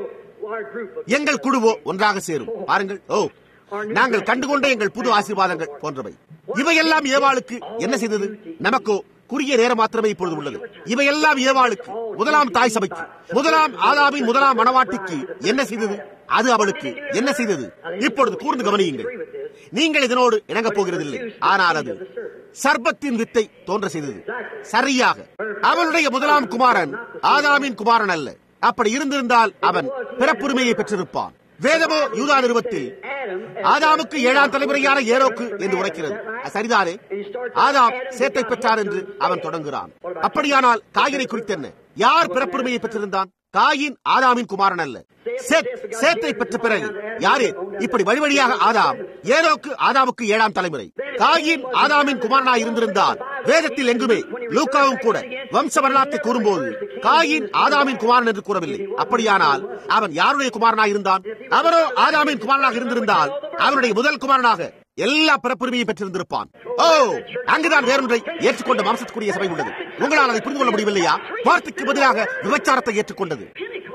எங்கள் குழுவோ ஒன்றாக சேரும் பாருங்கள் ஓ நாங்கள் கண்டுகொண்ட எங்கள் புது ஆசீர்வாதங்கள் போன்றவை இவையெல்லாம் ஏவாளுக்கு என்ன செய்தது நமக்கோ குறுகிய நேரம் மாத்திரமே இப்பொழுது உள்ளது இவையெல்லாம் ஏவாளுக்கு முதலாம் தாய் சபைக்கு முதலாம் ஆதாமின் முதலாம் மனவாட்டிக்கு என்ன செய்தது அது அவளுக்கு என்ன செய்தது இப்பொழுது கூர்ந்து கவனியுங்கள் நீங்கள் இதனோடு இணங்கப் போகிறதில்லை ஆனால் அது சர்பத்தின் வித்தை தோன்ற செய்தது சரியாக அவளுடைய முதலாம் குமாரன் ஆதாமின் குமாரன் அல்ல அப்படி இருந்திருந்தால் அவன் பிறப்புரிமையை பெற்றிருப்பான் வேதமோ யூதா நிறுவத்தில் ஆதாமுக்கு ஏழாம் தலைமுறையான ஏரோக்கு என்று உரைக்கிறது சரிதானே ஆதாம் சேத்தை பெற்றார் என்று அவன் தொடங்குகிறான் அப்படியானால் காயினை குறித்து என்ன யார் பிறப்புரிமையை பெற்றிருந்தான் காயின் ஆதாமின் குமாரன் அல்ல சேத் சேத்தை பெற்ற பிறகு யாரே இப்படி வழி வழியாக ஆதாம் ஏரோக்கு ஆதாமுக்கு ஏழாம் தலைமுறை காயின் ஆதாமின் குமாரனாய் இருந்திருந்தால் வேதத்தில் எங்குமே லூக்காவும் கூட வம்ச வரலாற்றை கூறும்போது காயின் ஆதாமின் குமாரன் என்று கூறவில்லை அப்படியானால் அவன் யாருடைய குமாரனாக இருந்தான் அவரோ ஆதாமின் குமாரனாக இருந்திருந்தால் அவனுடைய முதல் குமாரனாக எல்லா பிறப்புரிமையை பெற்றிருந்திருப்பான் ஓ அங்குதான் வேறொன்றை ஏற்றுக்கொண்ட மாம்சத்துக்குரிய சபை உள்ளது உங்களால் அதை புரிந்து கொள்ள முடியவில்லையா வார்த்தைக்கு பதிலாக விபச்சாரத்தை ஏற்றுக்கொண்டது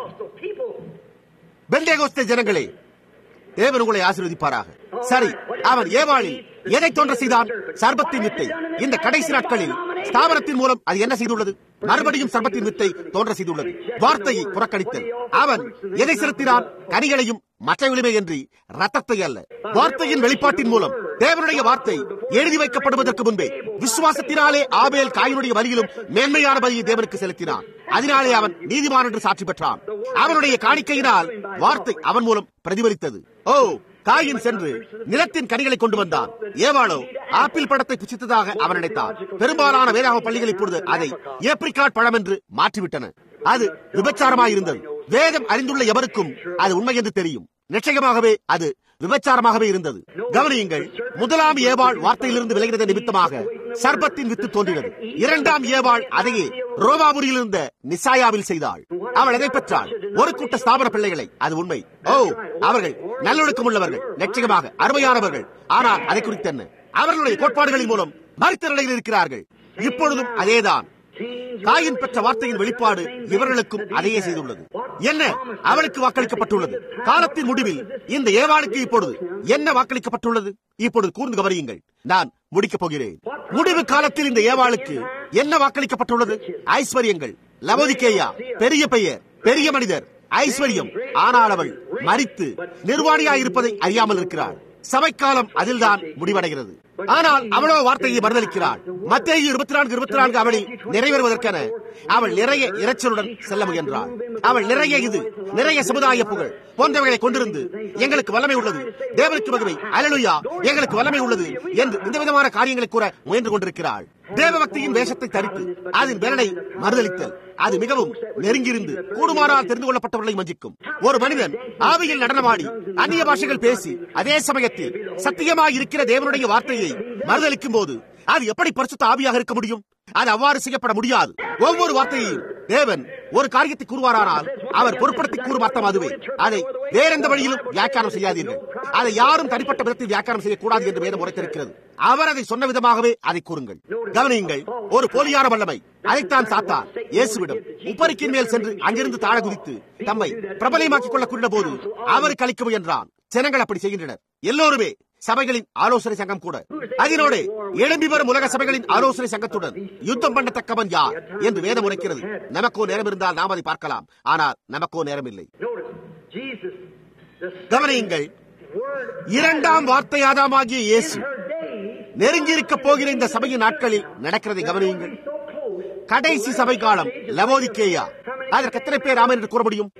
பெந்தேகோஸ்தே ஜனங்களே தேவன் உங்களை ஆசீர்வதிப்பாராக சரி அவன் ஏவாளில் எதை தோன்ற செய்தான் சர்பத்தின் வித்தை இந்த கடைசி நாட்களில் ஸ்தாபனத்தின் மூலம் அது என்ன செய்துள்ளது மறுபடியும் சர்பத்தின் வித்தை தோன்ற செய்துள்ளது வார்த்தையை புறக்கணித்தல் அவன் எதை செலுத்தினான் கனிகளையும் மற்றவிலுமே என்று ரத்தத்தை அல்ல வார்த்தையின் வெளிப்பாட்டின் மூலம் தேவனுடைய வார்த்தை எழுதி வைக்கப்படுவதற்கு முன்பே விசுவாசத்தினாலே ஆபேல் காயினுடைய வரியிலும் மேன்மையான பலியை தேவனுக்கு செலுத்தினான் அதனாலே அவன் நீதிமான் என்று சாட்சி பெற்றான் அவனுடைய காணிக்கையினால் வார்த்தை அவன் மூலம் பிரதிபலித்தது ஓ காயின் சென்று நிலத்தின் கனிகளை கொண்டு வந்தான் ஏவாளோ ஆப்பிள் பழத்தை புசித்ததாக அவன் நினைத்தான் பெரும்பாலான வேதாக பள்ளிகள் இப்பொழுது அதை ஏப்ரிகாட் பழம் என்று மாற்றிவிட்டன அது விபச்சாரமாயிருந்தது வேதம் அறிந்துள்ள எவருக்கும் அது உண்மை என்று தெரியும் நிச்சயமாகவே அது விபச்சாரமாகவே இருந்தது கவனியுங்கள் முதலாம் ஏவாள் வார்த்தையிலிருந்து விலகினது நிமித்தமாக சர்பத்தின் வித்து தோன்றினது இரண்டாம் ஏவாள் அதையே ரோமாபுரியில் இருந்த நிசாயாவில் செய்தாள் அவள் எதை பெற்றாள் ஒரு கூட்ட ஸ்தாபன பிள்ளைகளை அது உண்மை ஓ அவர்கள் நல்லொழுக்கம் உள்ளவர்கள் நிச்சயமாக அருமையானவர்கள் ஆனால் அதை குறித்து என்ன அவர்களுடைய கோட்பாடுகளின் மூலம் மறுத்த நிலையில் இருக்கிறார்கள் இப்பொழுதும் அதேதான் காயின் பெற்ற வார்த்தையின் வெளிப்பாடு இவர்களுக்கும் அதையே செய்துள்ளது என்ன அவளுக்கு வாக்களிக்கப்பட்டுள்ளது காலத்தின் முடிவில் இந்த ஏவாளுக்கு இப்பொழுது என்ன வாக்களிக்கப்பட்டுள்ளது இப்பொழுது கூர்ந்து கவனியுங்கள் நான் முடிக்கப் போகிறேன் முடிவு காலத்தில் இந்த ஏவாளுக்கு என்ன வாக்களிக்கப்பட்டுள்ளது ஐஸ்வர்யங்கள் லவோதிக்கேயா பெரிய பெயர் பெரிய மனிதர் ஐஸ்வர்யம் ஆனால் அவள் மறித்து நிர்வாணியாயிருப்பதை அறியாமல் இருக்கிறாள் சபைக்காலம் அதில்தான் முடிவடைகிறது ஆனால் அவளோ வார்த்தையை மறுதளிக்கிறாள் மத்திய இருபத்தி நான்கு இருபத்தி நான்கு அவளில் நிறைவேறுவதற்கென அவள் நிறைய இறைச்சலுடன் செல்ல முயன்றாள் அவள் நிறைய இது நிறைய சமுதாய புகழ் போன்றவைகளை கொண்டிருந்து எங்களுக்கு வல்லமை உள்ளது தேவனுக்கு மகிமை அலலுயா எங்களுக்கு வல்லமை உள்ளது என்று இந்த விதமான காரியங்களை கூற முயன்று கொண்டிருக்கிறாள் தேவ பக்தியின் வேஷத்தை தரித்து அதன் வேலனை மறுதளித்தல் அது மிகவும் நெருங்கியிருந்து கூடுமானால் தெரிந்து கொள்ளப்பட்டவர்களை வஞ்சிக்கும் ஒரு மனிதன் ஆவியில் நடனமாடி அந்நிய பாஷைகள் பேசி அதே சமயத்தில் சத்தியமாக இருக்கிற தேவனுடைய வார்த்தையை மறுதளிக்கும் போது அது எப்படி பரிசுத்த ஆவியாக இருக்க முடியும் அது அவ்வாறு செய்யப்பட முடியாது ஒவ்வொரு வார்த்தையையும் தேவன் ஒரு காரியத்தை கூறுவாரானால் அவர் பொருட்படுத்தி கூறும் அர்த்தம் அதுவே அதை வேறெந்த வழியிலும் வியாக்கியானம் செய்யாதீர்கள் அதை யாரும் தனிப்பட்ட விதத்தில் வியாக்கியானம் செய்யக்கூடாது என்று வேதம் உரைத்திருக்கிறது அவர் அதை சொன்ன விதமாகவே அதை கூறுங்கள் கவனியுங்கள் ஒரு போலியான வல்லமை அதைத்தான் சாத்தான் இயேசுவிடம் உப்பரிக்கின் மேல் சென்று அங்கிருந்து தாழ குதித்து தம்மை பிரபலமாக்கிக் கொள்ள கூறின போது அவருக்கு அளிக்க முயன்றான் ஜனங்கள் அப்படி செய்கின்றனர் எல்லோருமே சபைகளின் ஆலோசனை சங்கம் கூட அதனோடு எழும்பி வரும் உலக சபைகளின் ஆலோசனை சங்கத்துடன் யுத்தம் பண்ணத்தக்கவன் யார் என்று வேதம் உரைக்கிறது நமக்கோ நேரம் இருந்தால் நாம் அதை பார்க்கலாம் ஆனால் நமக்கோ நேரம் இல்லை கவனியுங்கள் இரண்டாம் வார்த்தை ஆதாமாகிய இயேசு நெருங்கியிருக்க போகிற இந்த சபையின் நாட்களில் நடக்கிறதை கவனியுங்கள் கடைசி சபை காலம் லவோதிக்கேயா அதற்கு எத்தனை பேர் ஆமன் என்று கூற முடியும்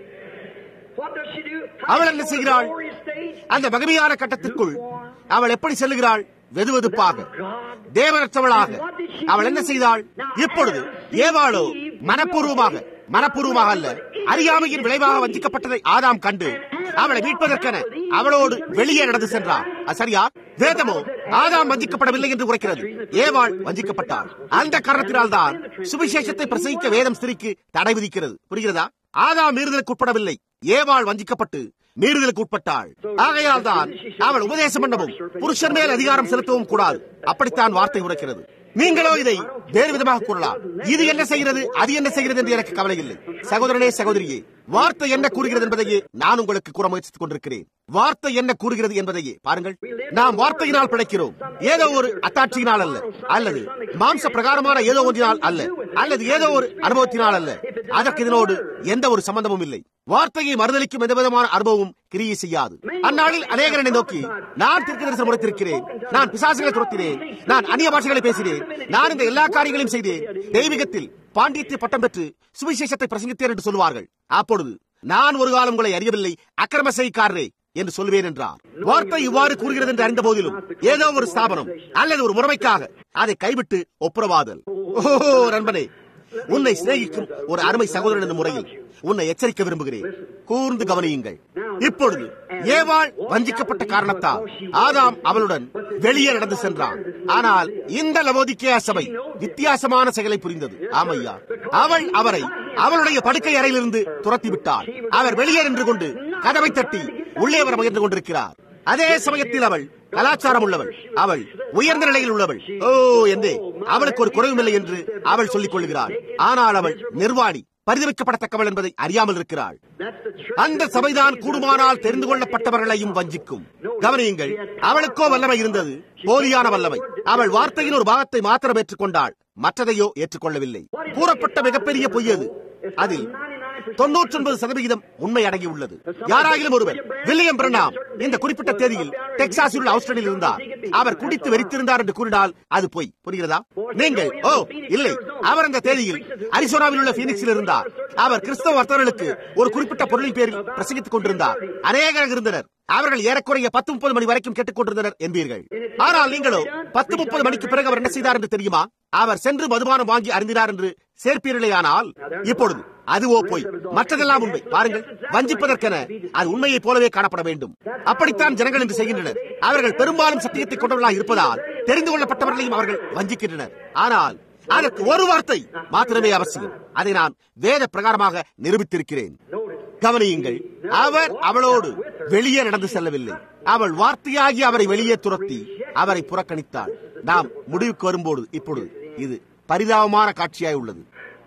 அவள் என்ன செய்கிறாள் அந்த மகிமையான கட்டத்திற்குள் அவள் எப்படி செல்லுகிறாள் வெதுவெதுப்பாக தேவனற்றவளாக அவள் என்ன செய்தாள் இப்பொழுது ஏவாளோ மனப்பூர்வமாக மனப்பூர்வமாக அல்ல அறியாமையின் விளைவாக வஞ்சிக்கப்பட்டதை ஆதாம் கண்டு அவளை மீட்பதற்கென அவளோடு வெளியே நடந்து சென்றார் சரியா வேதமோ ஆதாம் வஞ்சிக்கப்படவில்லை என்று உரைக்கிறது ஏவாள் வஞ்சிக்கப்பட்டாள் அந்த காரணத்தினால் தான் சுவிசேஷத்தை பிரசங்கிக்க வேதம் ஸ்திரிக்கு தடை விதிக்கிறது புரிகிறதா ஆதாம் மீறுதலுக்கு உட்படவில்லை ஏவாள் வஞ்சிக்கப்பட்டு மீறுதலுக்கு உட்பட்டாள் ஆகையால் தான் அவள் உபதேசம் பண்ணவும் புருஷன் மேல் அதிகாரம் செலுத்தவும் கூடாது அப்படித்தான் வார்த்தை உரைக்கிறது நீங்களோ இதை வேறு விதமாக கூறலாம் இது என்ன செய்கிறது அது என்ன செய்கிறது என்று எனக்கு கவலை இல்லை சகோதரனே சகோதரியே வார்த்தை என்ன கூறுகிறது என்பதையே நான் உங்களுக்கு கூற முயற்சித்துக் கொண்டிருக்கிறேன் வார்த்தை என்ன கூறுகிறது என்பதையே பாருங்கள் நாம் வார்த்தையினால் பிழைக்கிறோம் ஏதோ ஒரு அத்தாட்சியினால் அல்ல அல்லது மாம்ச பிரகாரமான ஏதோ ஒன்றினால் அல்ல அல்லது ஏதோ ஒரு அனுபவத்தினால் அல்ல அதற்கு இதனோடு எந்த ஒரு சம்பந்தமும் இல்லை வார்த்தையை மறுதளிக்கும் எந்த விதமான அனுபவமும் கிரியை செய்யாது அந்நாளில் அநேகரனை நோக்கி நான் திருக்கு தரிசனம் உரைத்திருக்கிறேன் நான் பிசாசுகளை துரத்தினேன் நான் அந்நிய பாஷைகளை பேசினேன் நான் இந்த எல்லா காரியங்களையும் செய்தேன் தெய்வீகத்தில் பாண்டியத்தை பட்டம் பெற்று சுவிசேஷத்தை பிரசங்கித்தேன் என்று சொல்லுவார்கள் அப்பொழுது நான் ஒரு காலம் உங்களை அறியவில்லை அக்கிரம செய்காரரே என்று சொல்வேன் என்றார் வார்த்தை இவ்வாறு கூறுகிறது என்று அறிந்த போதிலும் ஏதோ ஒரு ஸ்தாபனம் அல்லது ஒரு முறைமைக்காக அதை கைவிட்டு ஒப்புரவாதல் ஓஹோ நண்பனே உன்னை சிநேகிக்கும் ஒரு அருமை சகோதரன் என்ற முறையில் உன்னை எச்சரிக்க விரும்புகிறேன் கூர்ந்து கவனியுங்கள் இப்பொழுது ஏவாள் வஞ்சிக்கப்பட்ட காரணத்தால் ஆதாம் அவளுடன் வெளியே நடந்து சென்றான் ஆனால் இந்த லவோதிக்கேயா சபை வித்தியாசமான செயலை புரிந்தது ஆமையா அவள் அவரை அவளுடைய படுக்கை அறையிலிருந்து துரத்தி விட்டாள் அவர் வெளியே நின்று கொண்டு கதவை தட்டி உள்ளே வர முயன்று கொண்டிருக்கிறார் அதே சமயத்தில் அவள் கலாச்சாரம் உள்ளவள் அவள் உயர்ந்த நிலையில் உள்ளவள் ஓ எந்தே அவளுக்கு ஒரு குறைவும் இல்லை என்று அவள் சொல்லிக் கொள்கிறாள் ஆனால் அவள் நிர்வாணி பரிதவிக்கப்படத்தக்கவள் என்பதை அறியாமல் இருக்கிறாள் அந்த சபைதான் கூடுமானால் தெரிந்து கொள்ளப்பட்டவர்களையும் வஞ்சிக்கும் கவனியுங்கள் அவளுக்கோ வல்லமை இருந்தது போலியான வல்லமை அவள் வார்த்தையின் ஒரு பாகத்தை மாத்திரம் ஏற்றுக்கொண்டாள் மற்றதையோ ஏற்றுக்கொள்ளவில்லை கூறப்பட்ட மிகப்பெரிய பொய்யது அதில் தொன்னூற்றி ஒன்பது சதவிகிதம் உண்மை அடங்கி உள்ளது யாராகிலும் ஒருவர் வில்லியம் பிரணாம் இந்த குறிப்பிட்ட தேதியில் டெக்சாஸில் உள்ள ஆஸ்திரேலியில் இருந்தார் அவர் குடித்து வெறித்திருந்தார் என்று கூறினால் அது பொய் புரிகிறதா நீங்கள் ஓ இல்லை அவர் அந்த தேதியில் அரிசோனாவில் உள்ள பீனிக்ஸில் இருந்தார் அவர் கிறிஸ்தவ வர்த்தகர்களுக்கு ஒரு குறிப்பிட்ட பொருளின் பேரில் பிரசங்கித்துக் கொண்டிருந்தார் அநேகர் இருந்தனர் அவர்கள் ஏறக்குறைய பத்து முப்பது மணி வரைக்கும் கேட்டுக்கொண்டிருந்தனர் என்பீர்கள் ஆனால் நீங்களோ பத்து முப்பது மணிக்கு பிறகு அவர் என்ன செய்தார் என்று தெரியுமா அவர் சென்று மதுபானம் வாங்கி அறிந்தார் என்று சேர்ப்பீர்களேயானால் இப்பொழுது அதுவோ போய் மற்றதெல்லாம் உண்மை பாருங்கள் வஞ்சிப்பதற்கென அது உண்மையைப் போலவே காணப்பட வேண்டும் அப்படித்தான் ஜனங்கள் என்று செய்கின்றனர் அவர்கள் பெரும்பாலும் சத்தியத்தை கொண்டவர்களாக இருப்பதால் தெரிந்து கொள்ளப்பட்டவர்களையும் அவர்கள் வஞ்சிக்கின்றனர் ஆனால் அதற்கு ஒரு வார்த்தை மாத்திரமே அவசியம் அதை நான் வேத பிரகாரமாக நிரூபித்திருக்கிறேன் கவனியுங்கள் அவர் அவளோடு வெளியே நடந்து செல்லவில்லை அவள் வார்த்தையாகி அவரை வெளியே துரத்தி அவரை புறக்கணித்தாள் நாம் முடிவுக்கு வரும்போது இப்பொழுது இது பரிதாபமான காட்சியாய் உள்ளது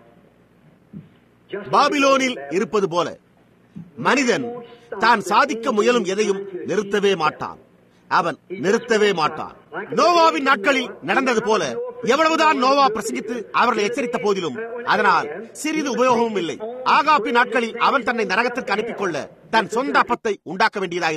பாபிலோனில் இருப்பது போல மனிதன் தான் சாதிக்க முயலும் எதையும் நிறுத்தவே மாட்டான் அவன் நிறுத்தவே மாட்டான் நோவாவின் நாட்களில் நடந்தது போல எவ்வளவுதான் நோவா பிரசங்கித்து அவர்களை எச்சரித்த போதிலும் அதனால் சிறிது உபயோகமும் இல்லை ஆகாப்பி நாட்களில் அவன் தன்னை நரகத்திற்கு அனுப்பிக் கொள்ள தன் சொந்த அப்பத்தை உண்டாக்க வேண்டியதாக இருந்தது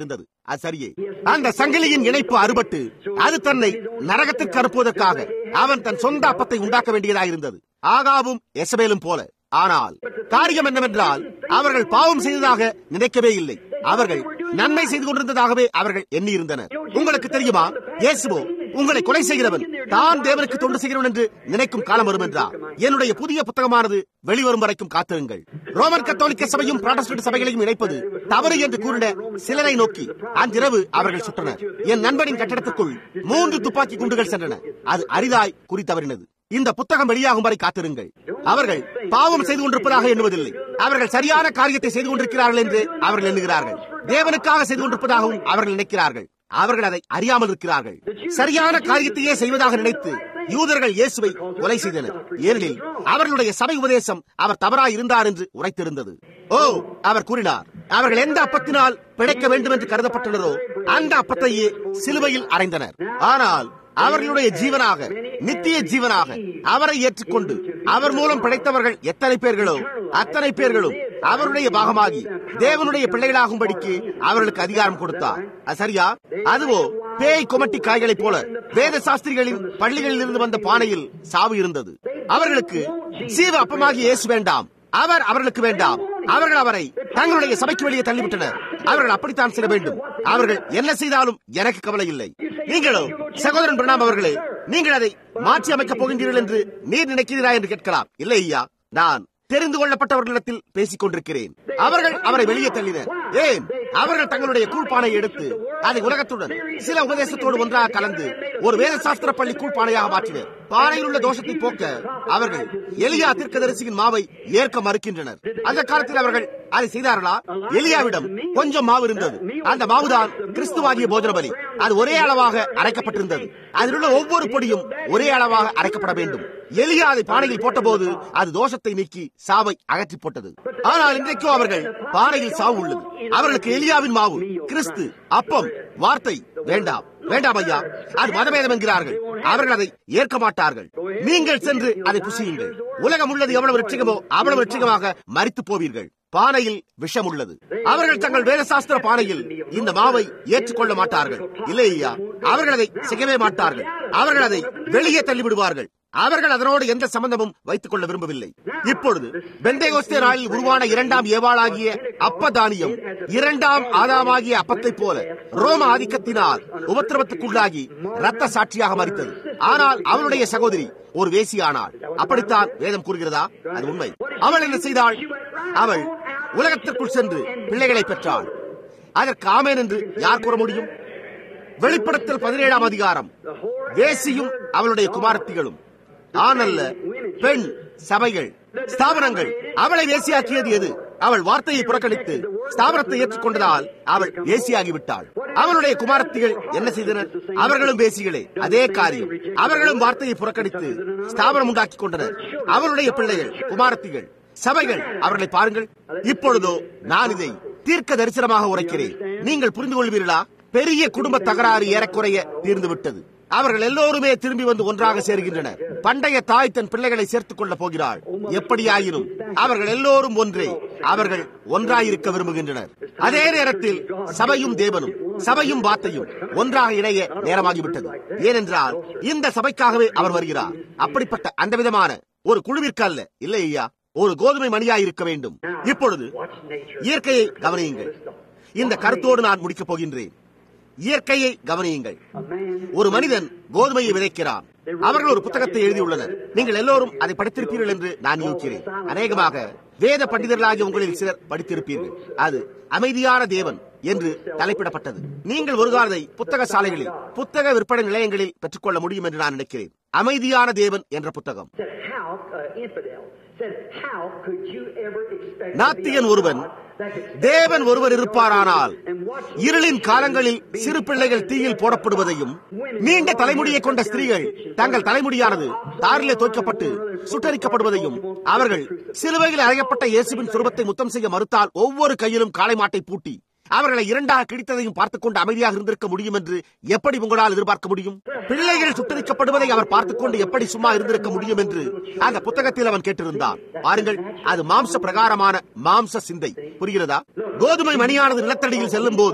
அது சரியே அந்த சங்கிலியின் இணைப்பு அறுபட்டு அது தன்னை நரகத்திற்கு அனுப்புவதற்காக அவன் தன் சொந்த அப்பத்தை உண்டாக்க வேண்டியதாயிருந்தது ஆகாவும் எசபேலும் போல ஆனால் காரியம் என்னவென்றால் அவர்கள் பாவம் செய்ததாக நினைக்கவே இல்லை அவர்கள் நன்மை செய்து கொண்டிருந்ததாகவே அவர்கள் எண்ணியிருந்தனர் உங்களுக்கு தெரியுமா இயேசுவோ உங்களை கொலை செய்கிறவன் தான் தேவனுக்கு தொண்டு செய்கிறவன் என்று நினைக்கும் காலம் வரும் என்றார் என்னுடைய புதிய புத்தகமானது வெளிவரும் வரைக்கும் காத்திருங்கள் ரோமன் கத்தோலிக்க சபையும் புராட்டஸ்டன்ட் சபைகளையும் இணைப்பது தவறு என்று கூறின சிலரை நோக்கி அன்றிரவு அவர்கள் சுட்டனர் என் நண்பனின் கட்டடத்திற்குள் மூன்று துப்பாக்கி குண்டுகள் சென்றன அது அரிதாய் குறித்தவரினது இந்த புத்தகம் வெளியாகும் வரை காத்திருங்கள் அவர்கள் பாவம் செய்து கொண்டிருப்பதாக எண்ணுவதில்லை அவர்கள் சரியான காரியத்தை செய்து கொண்டிருக்கிறார்கள் என்று அவர்கள் எண்ணுகிறார்கள் தேவனுக்காக செய்து கொண்டிருப்பதாகவும் அவர்கள் நினைக்கிறார்கள் அவர்கள் அதை அறியாமல் இருக்கிறார்கள் சரியான காரியத்தையே செய்வதாக நினைத்து யூதர்கள் இயேசுவை கொலை செய்தனர் ஏனெனில் அவர்களுடைய சபை உபதேசம் அவர் தவறாய் இருந்தார் என்று உரைத்திருந்தது ஓ அவர் கூறினார் அவர்கள் எந்த அப்பத்தினால் பிழைக்க வேண்டும் என்று கருதப்பட்டனரோ அந்த அப்பத்தையே சிலுவையில் அறைந்தனர் ஆனால் அவர்களுடைய ஜீவனாக நித்திய ஜீவனாக அவரை ஏற்றுக்கொண்டு அவர் மூலம் பிழைத்தவர்கள் எத்தனை பேர்களோ அத்தனை பேர்களும் அவருடைய பாகமாகி தேவனுடைய பிள்ளைகளாகும்படிக்கு அவர்களுக்கு அதிகாரம் கொடுத்தார் அது சரியா அதுவோ பேய் குமட்டி காய்களைப் போல வேத சாஸ்திரிகளின் பள்ளிகளில் இருந்து வந்த பானையில் சாவு இருந்தது அவர்களுக்கு சீவ அப்பமாகி இயேசு வேண்டாம் அவர் அவர்களுக்கு வேண்டாம் அவர்கள் அவரை தங்களுடைய சபைக்கு வெளியே தள்ளிவிட்டனர் அவர்கள் அப்படித்தான் செய்ய வேண்டும் அவர்கள் என்ன செய்தாலும் எனக்கு கவலை இல்லை நீங்களோ சகோதரன் பிரணாம் அவர்களே நீங்கள் அதை மாற்றி அமைக்கப் போகின்றீர்கள் என்று நீர் நினைக்கிறீரா என்று கேட்கலாம் இல்லை ஐயா நான் தெரிந்து கொள்ளப்பட்டவர்களிடத்தில் பேசிக் கொண்டிருக்கிறேன் அவர்கள் அவரை வெளியே தள்ளினர் ஏன் அவர்கள் தங்களுடைய கூழ்பானை எடுத்து அதை உலகத்துடன் சில உபதேசத்தோடு ஒன்றாக கலந்து ஒரு வேத சாஸ்திர பள்ளி கூழ்பானையாக மாற்றினர் பானையில் உள்ள தோஷத்தை போக்க அவர்கள் எலியா தீர்க்கதரிசியின் மாவை ஏற்க மறுக்கின்றனர் அந்த காலத்தில் அவர்கள் அதை செய்தார்களா எலியாவிடம் கொஞ்சம் மாவு இருந்தது அந்த மாவுதான் கிறிஸ்துவாகிய போஜன பலி அது ஒரே அளவாக அரைக்கப்பட்டிருந்தது அதில் உள்ள ஒவ்வொரு பொடியும் ஒரே அளவாக அரைக்கப்பட வேண்டும் எலியா அதை பானையில் போட்டபோது அது தோஷத்தை நீக்கி சாவை அகற்றி போட்டது ஆனால் இன்றைக்கோ அவர்கள் பானையில் சாவு உள்ளது அவர்களுக்கு எலியாவின் மாவு கிறிஸ்து அப்பம் வார்த்தை வேண்டாம் வேண்டாம் ஐயா அது மதபேதம் என்கிறார்கள் அவர்கள் அதை ஏற்க மாட்டார்கள் நீங்கள் சென்று அதை புசியுங்கள் உலகம் உள்ளது எவ்வளவு ரிச்சிகமோ அவ்வளவு ரிச்சிகமாக மறித்து போவீர்கள் பானையில் விஷம் உள்ளது அவர்கள் தங்கள் வேதசாஸ்திர பானையில் இந்த மாவை ஏற்றுக்கொள்ள மாட்டார்கள் இல்லை ஐயா அவர்கள் அதை செய்யவே மாட்டார்கள் அவர்கள் அதை வெளியே தள்ளிவிடுவார்கள் அவர்கள் அதனோடு எந்த சம்பந்தமும் வைத்துக் கொள்ள விரும்பவில்லை இப்பொழுது பெந்தேகோஸ்தே நாளில் உருவான இரண்டாம் ஏவாளாகிய அப்ப தானியம் இரண்டாம் ஆதாமாகிய அப்பத்தை போல ரோம ஆதிக்கத்தினால் உபத்திரவத்துக்குள்ளாகி ரத்த சாட்சியாக மறித்தது ஆனால் அவளுடைய சகோதரி ஒரு வேசியானாள் அப்படித்தான் வேதம் கூறுகிறதா அது உண்மை அவள் என்ன செய்தாள் அவள் உலகத்திற்குள் சென்று பிள்ளைகளை பெற்றாள் அதற்கு ஆமேன் என்று யார் கூற முடியும் வெளிப்படத்தில் பதினேழாம் அதிகாரம் வேசியும் அவளுடைய குமாரத்திகளும் ஆணல்ல பெண் சபைகள் ஸ்தாபனங்கள் அவளை வேசியாக்கியது எது அவள் வார்த்தையை புறக்கணித்து ஸ்தாபனத்தை ஏற்றுக்கொண்டதால் அவள் வேசியாகிவிட்டாள் அவளுடைய குமாரத்திகள் என்ன செய்தனர் அவர்களும் வேசிகளே அதே காரியம் அவர்களும் வார்த்தையை புறக்கணித்து ஸ்தாபனம் உண்டாக்கி கொண்டனர் அவளுடைய பிள்ளைகள் குமாரத்திகள் சபைகள் அவர்களை பாருங்கள் இப்பொழுதோ நான் இதை தீர்க்க தரிசனமாக உரைக்கிறேன் நீங்கள் புரிந்து கொள்வீர்களா பெரிய குடும்ப தகராறு ஏறக்குறைய தீர்ந்து விட்டது அவர்கள் எல்லோருமே திரும்பி வந்து ஒன்றாக சேர்கின்றனர் பண்டைய தாய் தன் பிள்ளைகளை சேர்த்துக் கொள்ள போகிறாள் எப்படியாயினும் அவர்கள் எல்லோரும் ஒன்றே அவர்கள் ஒன்றாயிருக்க விரும்புகின்றனர் அதே நேரத்தில் சபையும் தேவனும் சபையும் வார்த்தையும் ஒன்றாக இணைய நேரமாகிவிட்டது ஏனென்றால் இந்த சபைக்காகவே அவர் வருகிறார் அப்படிப்பட்ட அந்த விதமான ஒரு குழுவிற்கு அல்ல இல்லை ஐயா ஒரு கோதுமை மணியாய் இருக்க வேண்டும் இப்பொழுது இயற்கையை கவனியுங்கள் இந்த கருத்தோடு நான் முடிக்கப் போகின்றேன் இயற்கையை கவனியுங்கள் ஒரு மனிதன் கோதுமையை விதைக்கிறான் அவர்கள் ஒரு புத்தகத்தை எழுதியுள்ளனர் நீங்கள் எல்லோரும் அதை படித்திருப்பீர்கள் என்று நான் யோசிக்கிறேன் அநேகமாக வேத பண்டிதர்களாகிய உங்களில் சிலர் படித்திருப்பீர்கள் அது அமைதியான தேவன் என்று தலைப்பிடப்பட்டது நீங்கள் ஒரு காலத்தை புத்தக சாலைகளில் புத்தக விற்பனை நிலையங்களில் பெற்றுக்கொள்ள முடியும் என்று நான் நினைக்கிறேன் அமைதியான தேவன் என்ற புத்தகம் நாத்தியன் ஒருவன் தேவன் ஒருவர் இருப்பாரானால் இருளின் காலங்களில் சிறு பிள்ளைகள் தீயில் போடப்படுவதையும் நீண்ட தலைமுடியை கொண்ட ஸ்திரீகள் தங்கள் தலைமுடியானது தாரிலே தோற்கப்பட்டு சுட்டரிக்கப்படுவதையும் அவர்கள் சிலுவையில் அறையப்பட்ட இயேசுவின் சுரூபத்தை முத்தம் செய்ய மறுத்தால் ஒவ்வொரு கையிலும் காளை மாட்டை பூட்டி அவர்களை இரண்டாக கிழித்ததையும் பார்த்துக் கொண்டு அமைதியாக இருந்திருக்க முடியும் என்று எப்படி உங்களால் எதிர்பார்க்க முடியும் பிள்ளைகள் சுட்டரிக்கப்படுவதை அவர் பார்த்துக் கொண்டு எப்படி சும்மா இருந்திருக்க முடியும் என்று அந்த புத்தகத்தில் அவன் கேட்டிருந்தான் பாருங்கள் அது மாம்ச பிரகாரமான மாம்ச சிந்தை புரிகிறதா கோதுமை மணியானது நிலத்தடியில் செல்லும் போது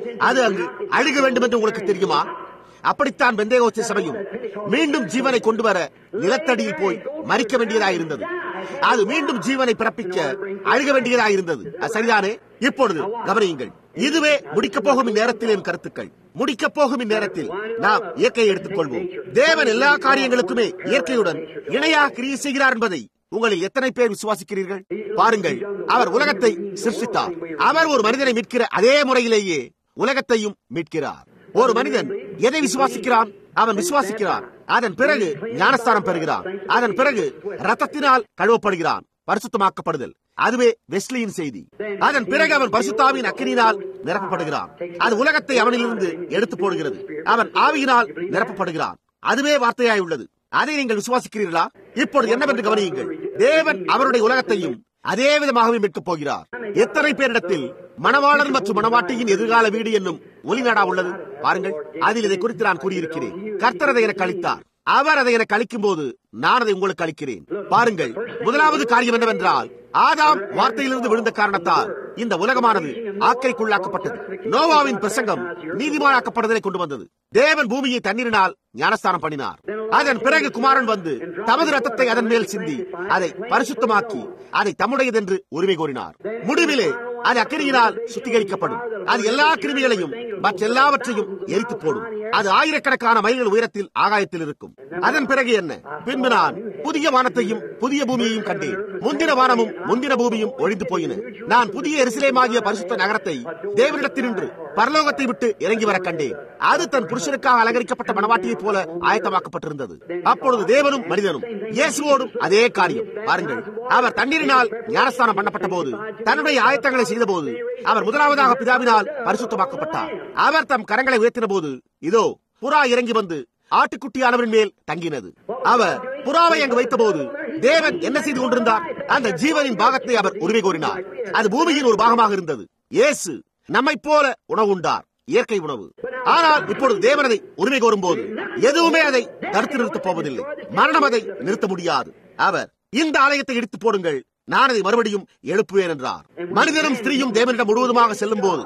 அது அங்கு அழுக வேண்டும் என்று உங்களுக்கு தெரியுமா அப்படித்தான் பெந்தேகோஸ்தே சபையும் மீண்டும் ஜீவனை கொண்டு வர நிலத்தடியில் போய் மறிக்க வேண்டியதாயிருந்தது அது மீண்டும் ஜீவனை பிறப்பிக்க அழுக வேண்டியதாயிருந்தது அது சரிதானே இப்பொழுது கவனியுங்கள் இதுவே முடிக்கப் போகும் இந்நேரத்தில் என் கருத்துக்கள் முடிக்கப் போகும் இந்நேரத்தில் நாம் இயற்கையை எடுத்துக்கொள்வோம் தேவன் எல்லா காரியங்களுக்குமே இயற்கையுடன் இணையாக கிரியை செய்கிறார் என்பதை உங்களில் எத்தனை பேர் விசுவாசிக்கிறீர்கள் பாருங்கள் அவர் உலகத்தை சிருஷ்டித்தார் அவர் ஒரு மனிதனை மீட்கிற அதே முறையிலேயே உலகத்தையும் மீட்கிறார் ஒரு மனிதன் எதை விசுவாசிக்கிறான் அவன் விசுவாசிக்கிறான் அதன் பிறகு ஞானஸ்தானம் பெறுகிறான் அதன் பிறகு ரத்தத்தினால் கழுவப்படுகிறான் பரிசுத்தமாக்கப்படுதல் அதுவே வெஸ்லியின் செய்தி அதன் பிறகு அவன் பரிசுத்தாவின் அக்கினியினால் நிரப்பப்படுகிறான் அது உலகத்தை அவனிலிருந்து எடுத்து போடுகிறது அவன் ஆவியினால் நிரப்பப்படுகிறான் அதுவே வார்த்தையாய் உள்ளது அதை நீங்கள் விசுவாசிக்கிறீர்களா இப்பொழுது என்னவென்று கவனியுங்கள் தேவன் அவருடைய உலகத்தையும் அதே விதமாகவே மீட்கப் போகிறார் எத்தனை பேரிடத்தில் மணவாளன் மற்றும் மணவாட்டியின் எதிர்கால வீடு என்னும் ஒலிநாடா உள்ளது பாருங்கள் அதில் இதை குறித்து நான் கூறியிருக்கிறேன் கர்த்தர் அதை எனக்கு அளித்தார் அவர் அதை எனக்கு அளிக்கும் போது நான் அதை உங்களுக்கு அளிக்கிறேன் பாருங்கள் முதலாவது காரியம் என்னவென்றால் ஆதாம் வார்த்தையிலிருந்து விழுந்த காரணத்தால் இந்த உலகமானது ஆக்கைக்குள்ளாக்கப்பட்டது நோவாவின் பிரசங்கம் நீதிமானாக்கப்படுதலை கொண்டு வந்தது தேவன் பூமியை தண்ணீரினால் ஞானஸ்தானம் பண்ணினார் அதன் பிறகு குமாரன் வந்து தமது ரத்தத்தை அதன் மேல் சிந்தி அதை பரிசுத்தமாக்கி அதை தம்முடையதென்று உரிமை கோரினார் முடிவிலே அது அக்கினியினால் சுத்திகரிக்கப்படும் அது எல்லா கிருமிகளையும் மற்ற எல்லாவற்றையும் எரித்து போடும் அது ஆயிரக்கணக்கான மைல்கள் உயரத்தில் ஆகாயத்தில் இருக்கும் அதன் பிறகு என்ன பின்பு நான் புதிய வானத்தையும் புதிய பூமியையும் கண்டேன் முந்தின வானமும் முந்தின பூமியும் ஒழிந்து போயின நான் புதிய எரிசிலேமாகிய பரிசுத்த நகரத்தை தேவனிடத்தினின்று பரலோகத்தை விட்டு இறங்கி வர கண்டேன் அது தன் புருஷனுக்காக அலங்கரிக்கப்பட்ட மனவாட்டியைப் போல ஆயத்தமாக்கப்பட்டிருந்தது அப்பொழுது தேவனும் மனிதனும் இயேசுவோடும் அதே காரியம் பாருங்கள் அவர் தண்ணீரினால் ஞானஸ்தானம் பண்ணப்பட்ட போது தன்னுடைய ஆயத்தங்களை செய்த போது அவர் முதலாவதாக பிதாவினால் பரிசுத்தமாக்கப்பட்டார் அவர் தம் கரங்களை உயர்த்தின போது இதோ புறா இறங்கி வந்து ஆட்டுக்குட்டியானவரின் மேல் தங்கினது அவர் புறாவை அங்கு வைத்தபோது தேவன் என்ன செய்து கொண்டிருந்தார் அந்த ஜீவனின் பாகத்தை அவர் உரிமை கோரினார் அது பூமியின் ஒரு பாகமாக இருந்தது இயேசு நம்மை போல உணவு உண்டார் இயற்கை உணவு ஆனால் இப்பொழுது தேவன் அதை உரிமை கோரும் போது எதுவுமே அதை தடுத்து நிறுத்தப் போவதில்லை மரணம் அதை நிறுத்த முடியாது அவர் இந்த ஆலயத்தை இடித்து போடுங்கள் நான் அதை மறுபடியும் எழுப்புவேன் என்றார் மனிதனும் ஸ்திரீயும் தேவனிடம் முழுவதுமாக செல்லும் போது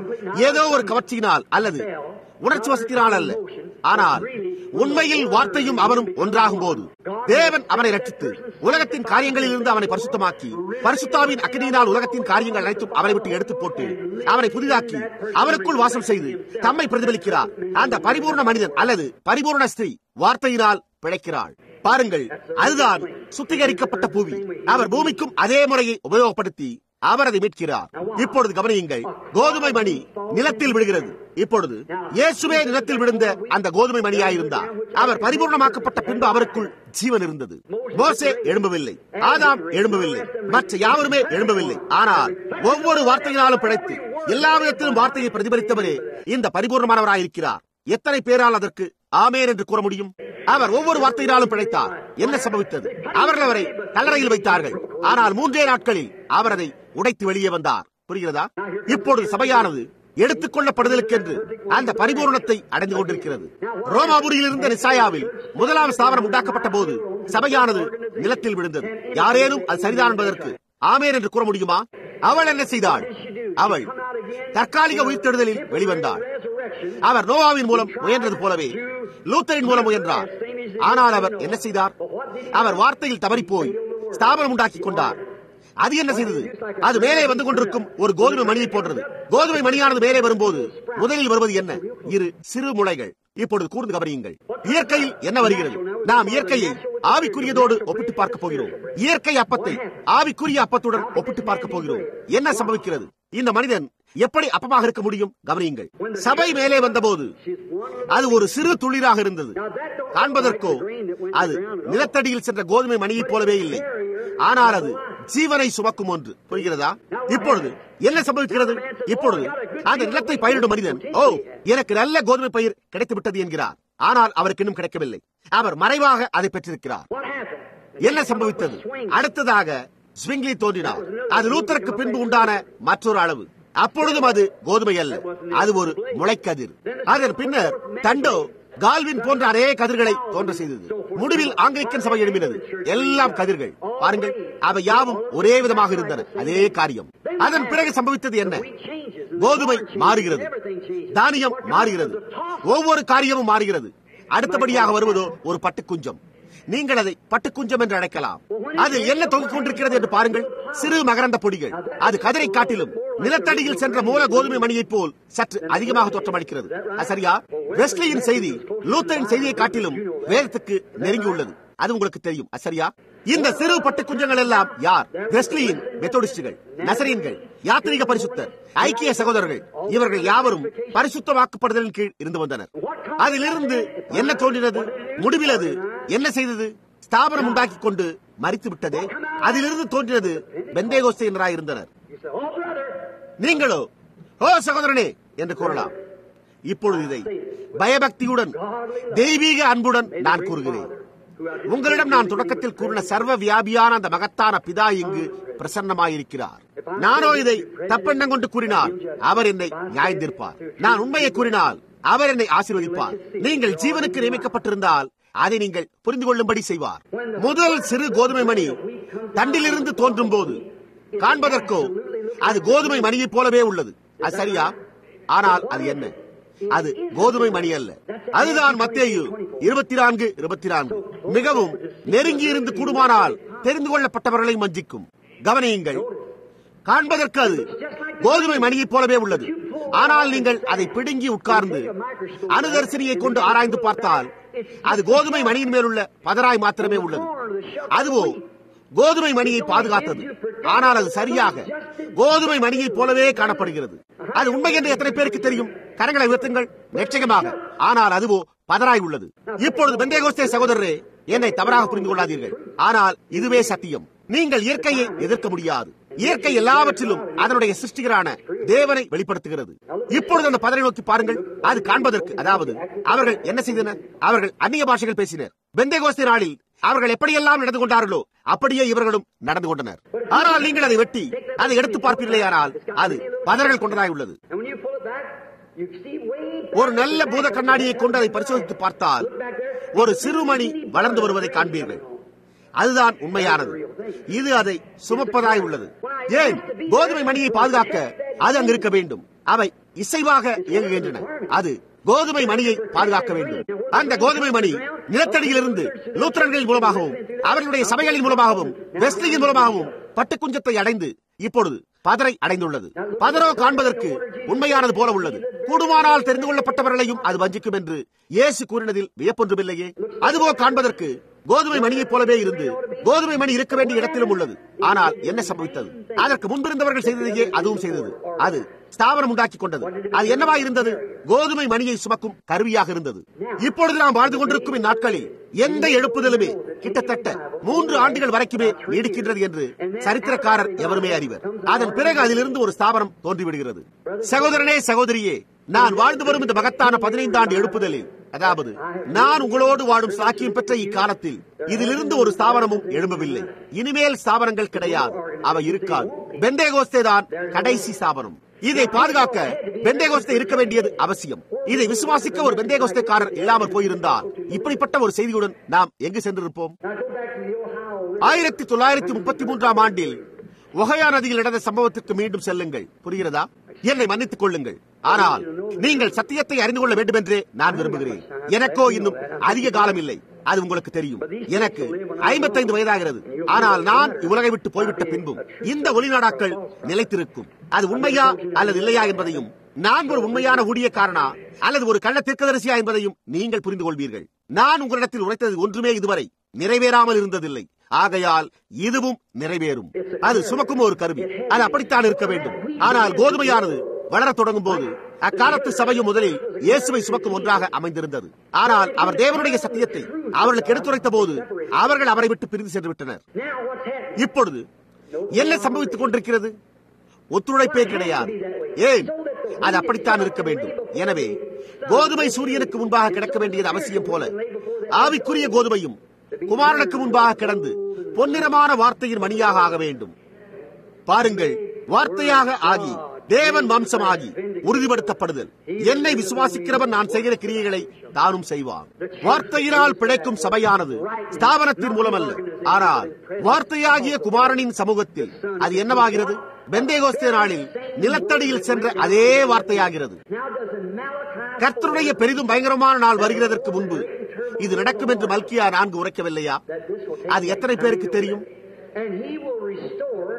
ஏதோ ஒரு கவர்ச்சியினால் அல்லது உணர்ச்சி வசத்தினால் அல்ல ஆனால் உண்மையில் வார்த்தையும் அவனும் ஒன்றாகும் போது தேவன் அவனை ரட்சித்து உலகத்தின் காரியங்களில் இருந்து அவனை பரிசுத்தமாக்கி பரிசுத்தாவின் அக்னியினால் உலகத்தின் காரியங்கள் அனைத்தும் அவனை விட்டு எடுத்து போட்டு அவனை புதிதாக்கி அவனுக்குள் வாசம் செய்து தம்மை பிரதிபலிக்கிறார் அந்த பரிபூர்ண மனிதன் அல்லது பரிபூர்ண ஸ்திரீ வார்த்தையினால் பிழைக்கிறாள் பாருங்கள் அதுதான் சுத்திகரிக்கப்பட்ட பூமி அவர் பூமிக்கும் அதே முறையை உபயோகப்படுத்தி அவர் அதை மீட்கிறார் இப்பொழுது கவனியுங்கள் கோதுமை மணி நிலத்தில் விழுகிறது இப்பொழுது இயேசுவே நிலத்தில் விழுந்த அந்த கோதுமை மணியாயிருந்தார் அவர் பரிபூர்ணமாக்கப்பட்ட பின்பு அவருக்குள் ஜீவன் இருந்தது மோசே எழும்பவில்லை ஆதாம் எழும்பவில்லை மற்ற யாவருமே எழும்பவில்லை ஆனால் ஒவ்வொரு வார்த்தையினாலும் பிழைத்து எல்லா விதத்திலும் வார்த்தையை பிரதிபலித்தவரே இந்த பரிபூர்ணமானவராயிருக்கிறார் எத்தனை பேரால் அதற்கு ஆமேன் என்று கூற முடியும் அவர் ஒவ்வொரு வார்த்தையினாலும் பிழைத்தார் என்ன சம்பவித்தது அவர்கள் அவரை கல்லறையில் வைத்தார்கள் ஆனால் மூன்றே நாட்களில் அவர் அதை உடைத்து வெளியே வந்தார் புரிகிறதா இப்பொழுது சபையானது எடுத்துக் கொள்ளப்படுதலுக்கென்று அந்த பரிபூர்ணத்தை அடைந்து கொண்டிருக்கிறது ரோமாபுரியில் இருந்த நிசாயாவில் முதலாம் ஸ்தாபனம் உண்டாக்கப்பட்ட போது சபையானது நிலத்தில் விழுந்தது யாரேனும் அது சரிதான் என்பதற்கு ஆமேன் என்று கூற முடியுமா அவள் என்ன செய்தாள் அவள் தற்காலிக உயிர்த்தெழுதலில் வெளிவந்தாள் அவர் நோவாவின் மூலம் முயன்றது போலவே லூத்தரின் மூலம் முயன்றார் ஆனால் அவர் என்ன செய்தார் அவர் வார்த்தையில் தவறி போய் ஸ்தாபனம் உண்டாக்கி கொண்டார் அது என்ன செய்தது அது மேலே வந்து கொண்டிருக்கும் ஒரு கோதுமை மணியை போன்றது கோதுமை மணியானது மேலே வரும்போது முதலில் வருவது என்ன இரு சிறு முளைகள் இப்பொழுது கூர்ந்து கவனியுங்கள் இயற்கையில் என்ன வருகிறது நாம் இயற்கையை ஆவிக்குரியதோடு ஒப்பிட்டு பார்க்க போகிறோம் இயற்கை அப்பத்தை ஆவிக்குரிய அப்பத்துடன் ஒப்பிட்டு பார்க்க போகிறோம் என்ன சம்பவிக்கிறது இந்த மனிதன் எப்படி அப்பமாக இருக்க முடியும் கவனியுங்கள் சபை மேலே வந்தபோது அது ஒரு சிறு துளிராக இருந்தது காண்பதற்கோ அது நிலத்தடியில் சென்ற கோதுமை மணியைப் போலவே இல்லை ஆனால் அது ஜீவனை சுமக்கும் ஒன்று புரிகிறதா இப்பொழுது என்ன சம்பவிக்கிறது இப்பொழுது அந்த நிலத்தை பயிரிடும் மனிதன் ஓ எனக்கு நல்ல கோதுமை பயிர் கிடைத்து விட்டது என்கிறார் ஆனால் அவருக்கு இன்னும் கிடைக்கவில்லை அவர் மறைவாக அதை பெற்றிருக்கிறார் என்ன சம்பவித்தது அடுத்ததாக ஸ்விங்லி தோன்றினார் அது லூத்தருக்கு பின்பு உண்டான மற்றொரு அளவு அப்பொழுதும் அது கோதுமை அல்ல அது ஒரு முளைக்கதிர் அதன் பின்னர் தண்டோ கால்வின் போன்ற அதே கதிர்களை தோன்ற செய்தது முடிவில் ஆங்கிலிக்கன் சபை எழுப்பினது எல்லாம் கதிர்கள் பாருங்கள் அவை யாவும் ஒரே விதமாக இருந்தன அதே காரியம் அதன் பிறகு சம்பவித்தது என்ன கோதுமை மாறுகிறது தானியம் மாறுகிறது ஒவ்வொரு காரியமும் மாறுகிறது அடுத்தபடியாக வருவதோ ஒரு பட்டுக்குஞ்சம் நீங்கள் அதை பட்டுக்குஞ்சம் என்று அழைக்கலாம் அது என்ன தொங்கிக் கொண்டிருக்கிறது என்று பாருங்கள் சிறு மகரந்த பொடிகள் அது கதிரை காட்டிலும் நிலத்தடியில் சென்ற மூல கோதுமை மணியைப் போல் சற்று அதிகமாக தோற்றமளிக்கிறது அது சரியா வெஸ்லியின் செய்தி லூத்தரின் செய்தியை காட்டிலும் வேதத்துக்கு நெருங்கியுள்ளது அது உங்களுக்கு தெரியும் அது சரியா இந்த சிறு பட்டு குஞ்சங்கள் எல்லாம் யார் வெஸ்லியின் மெத்தோடிஸ்டுகள் நசரீன்கள் யாத்திரிக பரிசுத்தர் ஐக்கிய சகோதரர்கள் இவர்கள் யாவரும் பரிசுத்தமாக்கப்படுதலின் கீழ் இருந்து வந்தனர் அதிலிருந்து என்ன தோன்றினது முடிவில் அது என்ன செய்தது ஸ்தாபனம் உண்டாக்கிக் கொண்டு மறித்து விட்டதே அதிலிருந்து தோன்றினது பெந்தேகோஸ்தையினராய் இருந்தனர் You say, oh, brother, நீங்களோ ஓ சகோதரனே என்று கூறலாம் இப்பொழுது இதை பயபக்தியுடன் தெய்வீக அன்புடன் நான் கூறுகிறேன் உங்களிடம் நான் தொடக்கத்தில் கூறின சர்வ வியாபியான அந்த மகத்தான பிதா இங்கு பிரசன்னமாயிருக்கிறார் நானோ இதை தப்பெண்ணம் கொண்டு கூறினால் அவர் என்னை நியாயந்திருப்பார் நான் உண்மையை கூறினால் அவர் என்னை ஆசீர்வதிப்பார் நீங்கள் ஜீவனுக்கு நியமிக்கப்பட்டிருந்தால் அதை நீங்கள் புரிந்து கொள்ளும்படி செய்வார் முதல் சிறு கோதுமை மணி தண்டிலிருந்து தோன்றும் போது காண்பதற்கோ அது கோதுமை மணியைப் போலவே உள்ளது அது சரியா ஆனால் அது என்ன அது கோதுமை மணி அல்ல அதுதான் மத்தேயு இருபத்தி நான்கு இருபத்தி நான்கு மிகவும் நெருங்கி இருந்து கூடுமானால் தெரிந்து கொள்ளப்பட்டவர்களை மஞ்சிக்கும் கவனியுங்கள் காண்பதற்கு அது கோதுமை மணியைப் போலவே உள்ளது ஆனால் நீங்கள் அதை பிடுங்கி உட்கார்ந்து அணுதர்சினியை கொண்டு ஆராய்ந்து பார்த்தால் அது கோதுமை மணியின் மேலுள்ள பதராய் மாத்திரமே உள்ளது அதுவோ கோதுமை மணியை பாதுகாத்தது ஆனால் அது சரியாக கோதுமை மணியைப் போலவே காணப்படுகிறது அது உண்மை என்று எத்தனை பேருக்கு தெரியும் கரங்களை உயர்த்துங்கள் நிச்சயமாக ஆனால் அதுவோ பதராய் உள்ளது இப்பொழுது பெந்தேகோஸ்தே சகோதரரே என்னை தவறாக புரிந்து கொள்ளாதீர்கள் ஆனால் இதுவே சத்தியம் நீங்கள் இயற்கையை எதிர்க்க முடியாது இயற்கை எல்லாவற்றிலும் அதனுடைய சிருஷ்டிகரான தேவனை வெளிப்படுத்துகிறது இப்பொழுது அந்த பதரை நோக்கி பாருங்கள் அது காண்பதற்கு அதாவது அவர்கள் என்ன செய்தனர் அவர்கள் அந்நிய பாஷைகள் பேசினர் பெந்தேகோஸ்தே நாளில் அவர்கள் எப்படியெல்லாம் நடந்து கொண்டார்களோ அப்படியே இவர்களும் நடந்து கொண்டனர் ஆனால் நீங்கள் அதை வெட்டி அதை எடுத்து பார்ப்பீர்களேயானால் அது பதர்கள் கொண்டதாய் உள்ளது and when you pull it back, you see way ஒரு நல்ல பூத கண்ணாடியை கொண்டு அதை பரிசோதித்து பார்த்தால் ஒரு சிறுமணி வளர்ந்து வருவதை காண்பீர்கள் அதுதான் உண்மையானது இது அதை சுமப்பதாய் உள்ளது ஏன் கோதுமை மணியை பாதுகாக்க அது அங்கு இருக்க வேண்டும் அவை இசைவாக இயங்குகின்றன அது கோதுமை மணியை பாதுகாக்க வேண்டும் அந்த கோதுமை மணி நிலத்தடியிலிருந்து லூத்தரன்களின் மூலமாகவும் அவர்களுடைய சபைகளின் மூலமாகவும் வெஸ்லியின் மூலமாகவும் பட்டுக்குஞ்சத்தை அடைந்து இப்பொழுது பதரை அடைந்துள்ளது பதரோ காண்பதற்கு உண்மையானது போல உள்ளது கூடுமானால் தெரிந்து கொள்ளப்பட்டவர்களையும் அது வஞ்சிக்கும் என்று இயேசு கூறினதில் வியப்பொன்றுமில்லையே அதுவோ காண்பதற்கு கோதுமை மணியைப் போலவே இருந்து கோதுமை மணி இருக்க வேண்டிய இடத்திலும் உள்ளது ஆனால் என்ன சம்பவித்தது அதற்கு முன்பிருந்தவர்கள் செய்ததையே அதுவும் செய்தது அது ஸ்தாபனம் உண்டாக்கி கொண்டது அது என்னவா இருந்தது கோதுமை மணியை சுமக்கும் கருவியாக இருந்தது இப்பொழுது நாம் வாழ்ந்து கொண்டிருக்கும் இந்நாட்களில் எந்த எழுப்புதலுமே கிட்டத்தட்ட மூன்று ஆண்டுகள் வரைக்குமே நீடிக்கின்றது என்று சரித்திரக்காரர் எவருமே அறிவர் அதன் பிறகு அதிலிருந்து ஒரு ஸ்தாபனம் தோன்றிவிடுகிறது சகோதரனே சகோதரியே நான் வாழ்ந்து வரும் இந்த மகத்தான பதினைந்து ஆண்டு எழுப்புதலில் அதாவது நான் உங்களோடு வாழும் சாக்கியம் பெற்ற இக்காலத்தில் இதிலிருந்து ஒரு ஸ்தாபனமும் எழும்பவில்லை இனிமேல் ஸ்தாபனங்கள் கிடையாது அவை இருக்காது பெந்தேகோஸ்தே தான் கடைசி ஸ்தாபனம் இதை பாதுகாக்க பெந்தேகோஸ்தே இருக்க வேண்டியது அவசியம் இதை விசுவாசிக்க ஒரு பெந்தேகோஸ்தேக்காரர் இல்லாமல் போயிருந்தால் இப்படிப்பட்ட ஒரு செய்தியுடன் நாம் எங்கு சென்றிருப்போம் Now go back to the Ohio River. ஆயிரத்தி தொள்ளாயிரத்தி முப்பத்தி மூன்றாம் ஆண்டில் ஒகையா நதியில் நடந்த சம்பவத்திற்கு மீண்டும் செல்லுங்கள் புரிகிறதா என்னை மன்னித்துக் கொள்ளுங்கள் ஆனால் நீங்கள் சத்தியத்தை அறிந்து கொள்ள வேண்டும் என்றே நான் விரும்புகிறேன் எனக்கோ இன்னும் அதிக காலம் இல்லை அது உங்களுக்கு தெரியும் எனக்கு ஐம்பத்தைந்து வயதாகிறது ஆனால் நான் இவ்வுலகை விட்டு போய்விட்ட பின்பும் இந்த ஒளிநாடாக்கள் நிலைத்திருக்கும் அது உண்மையா அல்லது இல்லையா என்பதையும் நான் ஒரு உண்மையான ஊழியக்காரனா அல்லது ஒரு கள்ள தீர்க்கதரிசியா என்பதையும் நீங்கள் புரிந்து கொள்வீர்கள் நான் உங்களிடத்தில் உரைத்தது ஒன்றுமே இதுவரை நிறைவேறாமல் இருந்ததில்லை ஆகையால் இதுவும் நிறைவேறும் அது சுமக்கும் ஒரு கருவி அது அப்படித்தான் இருக்க வேண்டும் ஆனால் கோதுமையானது வளரத் தொடங்கும் போது அக்காலத்து சபையும் முதலில் இயேசுவை சுமக்கும் ஒன்றாக அமைந்திருந்தது ஆனால் அவர் தேவனுடைய சத்தியத்தை அவர்களுக்கு எடுத்துரைத்த போது அவர்கள் அவரை விட்டு பிரிந்து சென்று விட்டனர் Now what's happening? இப்பொழுது என்ன சம்பவித்துக் கொண்டிருக்கிறது ஒத்துழைப்பே கிடையாது ஏன் அது அப்படித்தான் இருக்க வேண்டும் எனவே கோதுமை சூரியனுக்கு முன்பாக கிடக்க வேண்டியது அவசியம் போல ஆவிக்குரிய கோதுமையும் குமாரனுக்கு முன்பாக கிடந்து பொன்னிறமான வார்த்தையின் மணியாக ஆக வேண்டும் பாருங்கள் வார்த்தையாக ஆகி தேவன் வம்சமாகி உறுதிப்படுத்தப்படுதல் என்னை விசுவாசிக்கிறவன் நான் செய்கிற கிரியைகளை தானும் செய்வான் வார்த்தையினால் பிழைக்கும் சபையானது ஸ்தாபனத்தின் மூலமல்ல ஆனால் வார்த்தையாகிய குமாரனின் சமூகத்தில் அது என்னவாகிறது பெந்தேகோஸ்தே நாளில் நிலத்தடியில் சென்ற அதே வார்த்தையாகிறது Now does கர்த்தருடைய பெரிதும் பயங்கரமான நாள் வருகிறதற்கு முன்பு இது நடக்கும் என்று மல்கியா நான்கு உரைக்கவில்லையா that this will take அது எத்தனை பேருக்கு தெரியும் And he will restore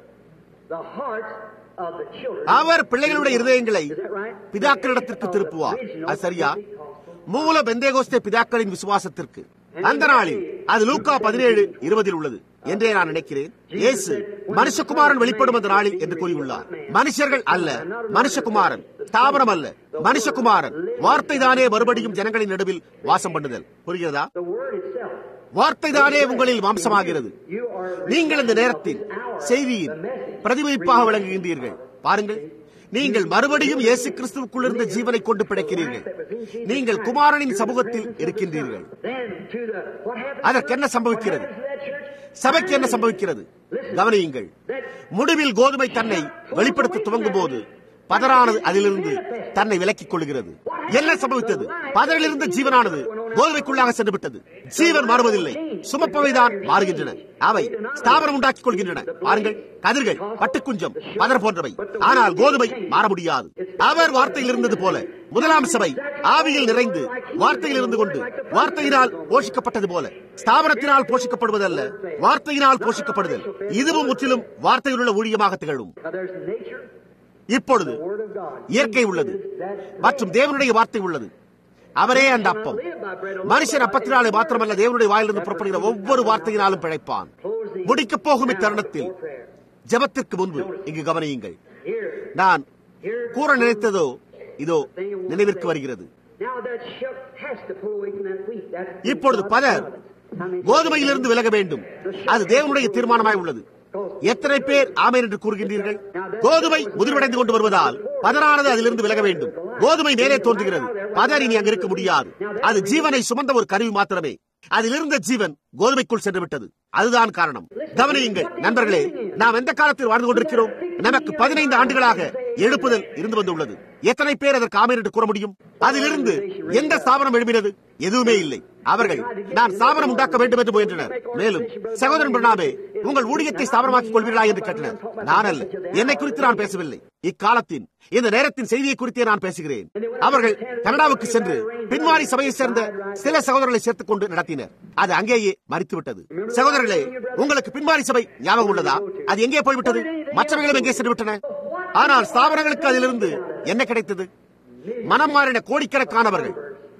the hearts of the children. அவர் பிள்ளைகளுடைய இருதயங்களை Is that right? பிதாக்களிடத்திற்கு திருப்புவார் அது சரியா மூல பெந்தேகோஸ்தே பிதாக்களின் விசுவாசத்திற்கு அந்த நாளில் அது லூக்கா பதினேழு இருபதில் உள்ளது என்றே நான் நினைக்கிறேன் இயேசு மனுஷகுமாரன் வெளிப்படும் அந்த நாளில் என்று கூறியுள்ளார் மனுஷர்கள் அல்ல மனுஷகுமாரன் ஸ்தாபனம் அல்ல மனுஷகுமாரன் வார்த்தை தானே மறுபடியும் ஜனங்களின் நடுவில் வாசம் பண்ணுதல் புரிகிறதா The word itself. வார்த்தை தானே உங்களில் மாம்சமாகிறது You are நீங்கள் இந்த நேரத்தில் செய்தியின் பிரதிபலிப்பாக விளங்குகின்றீர்கள் பாருங்கள் நீங்கள் மறுபடியும் இயேசு கிறிஸ்துவுக்குள் இருந்த ஜீவனை கொண்டு பிழைக்கிறீர்கள் நீங்கள் குமாரனின் சமூகத்தில் இருக்கின்றீர்கள் then to the what happens அதற்கு என்ன சம்பவிக்கிறது to that church? சபைக்கு என்ன சம்பவிக்கிறது கவனியுங்கள் முடிவில் கோதுமை தன்னை வெளிப்படுத்த துவங்கும் போது பதறானது அதிலிருந்து தன்னை விலக்கிக் கொள்கிறது என்ன சம்பவித்தது பதரிலிருந்து ஜீவனானது கோதுமைக்குள்ளாக சென்று விட்டது ஜீவன் மாறுவதில்லை சுமப்பவைதான் மாறுகின்றன அவை ஸ்தாபனம் உண்டாக்கிக் கொள்கின்றன பாருங்கள் கதிர்கள் பட்டுக்குஞ்சம் பதர் போன்றவை ஆனால் கோதுமை மாற முடியாது அவர் வார்த்தையில் இருந்தது போல முதலாம் சபை ஆவியில் நிறைந்து வார்த்தையில் இருந்து கொண்டு வார்த்தையினால் போஷிக்கப்பட்டது போல ஸ்தாபனத்தினால் போஷிக்கப்படுவதல்ல வார்த்தையினால் போஷிக்கப்படுதல் இதுவும் முற்றிலும் வார்த்தையில் உள்ள ஊழியமாக திகழும் Now there's nature, இப்பொழுது the word of God. இயற்கை உள்ளது மற்றும் தேவனுடைய வார்த்தை உள்ளது அவரே அந்த அப்பம் மனுஷன் அப்பத்தினாலே மாத்திரமல்ல தேவனுடைய வாயிலிருந்து புறப்படுகிற ஒவ்வொரு வார்த்தையினாலும் பிழைப்பான் முடிக்கப் போகும் இத்தருணத்தில் ஜெபத்திற்கு முன்பு இங்கு கவனியுங்கள் Here, நான் here. கூற நினைத்ததோ இதோ நினைவிற்கு வருகிறது Now that shuck has to pull away from that wheat. That's இப்பொழுது பலர் கோதுமையிலிருந்து விலக வேண்டும் அது தேவனுடைய தீர்மானமாய் உள்ளது எத்தனை பேர் ஆமேன் என்று கூறுகின்றீர்கள் கோதுமை முதிர்வடைந்து கொண்டு வருவதால் பதறானது அதிலிருந்து விலக வேண்டும் கோதுமை மேலே தோன்றுகிறது பதர் இனி அங்கு இருக்க முடியாது அது ஜீவனை சுமந்த ஒரு கருவி மாத்திரமே அதிலிருந்த ஜீவன் கோதுமைக்குள் சென்று விட்டது அதுதான் காரணம் கவனியுங்கள் நண்பர்களே நாம் எந்த காலத்தில் வாழ்ந்து கொண்டிருக்கிறோம் நமக்கு பதினைந்து ஆண்டுகளாக எழுப்புதல் இருந்து வந்துள்ளது எத்தனை பேர் அதற்கு ஆமேன் என்று கூற முடியும் அதிலிருந்து எந்த ஸ்தாபனம் எழுப்பினது எதுவுமே இல்லை அவர்கள் நான் ஸ்தாபனம் உண்டாக்க வேண்டும் என்று முயன்றனர் மேலும் சகோதரன் பிரணாமே உங்கள் ஊழியத்தை ஸ்தாபனமாக்கிக் கொள்வீர்களா என்று கேட்டனர் நான் அல்ல என்னை குறித்து நான் பேசவில்லை இக்காலத்தின் இந்த நேரத்தின் செய்தியை குறித்தே நான் பேசுகிறேன் அவர்கள் கனடாவுக்கு சென்று பின்வாரி சபையை சேர்ந்த சில சகோதரர்களை சேர்த்துக் கொண்டு நடத்தினர் அது அங்கேயே மறித்துவிட்டது சகோதரர்களே உங்களுக்கு பின்வாரி சபை ஞாபகம் உள்ளதா அது எங்கே போய்விட்டது மற்றவைகளும் எங்கே சென்று விட்டன ஆனால் ஸ்தாபனங்களுக்கு அதிலிருந்து என்ன கிடைத்தது மனம் மாறின கோடிக்கணக்கானவர்கள்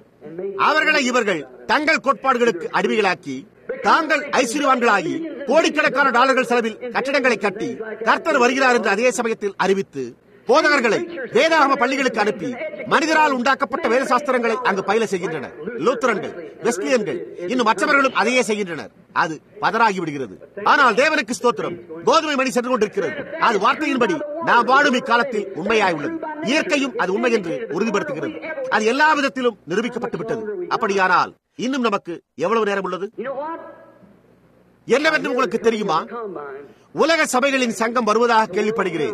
அவர்களை இவர்கள் தங்கள் கோட்பாடுகளுக்கு அடிமைகளாக்கி தாங்கள் ஐஸ்வர்யவான்களாகி கோடிக்கணக்கான டாலர்கள் செலவில் கட்டிடங்களை கட்டி கர்த்தர் வருகிறார் என்று அதே சமயத்தில் அறிவித்து போதகர்களை வேதாகம பள்ளிகளுக்கு அனுப்பி மனிதரால் உண்டாக்கப்பட்ட வேத சாஸ்திரங்களை அங்கு பயில செய்கின்றனர் லூத்தரன்கள் வெஸ்லியன்கள் இன்னும் மற்றவர்களும் அதையே செய்கின்றனர் அது பதறாகி விடுகிறது ஆனால் தேவனுக்கு ஸ்தோத்திரம் கோதுமை மணி சென்று கொண்டிருக்கிறது அது வார்த்தையின்படி நாம் வாழும் இக்காலத்தில் உண்மையாய் உள்ளது இயற்கையும் அது உண்மை என்று உறுதிப்படுத்துகிறது அது எல்லா விதத்திலும் நிரூபிக்கப்பட்டு விட்டது அப்படியானால் இன்னும் நமக்கு எவ்வளவு நேரம் உள்ளது You know what? என்னவென்று உங்களுக்கு தெரியுமா Combine. உலக சபைகளின் சங்கம் வருவதாக கேள்விப்படுகிறேன்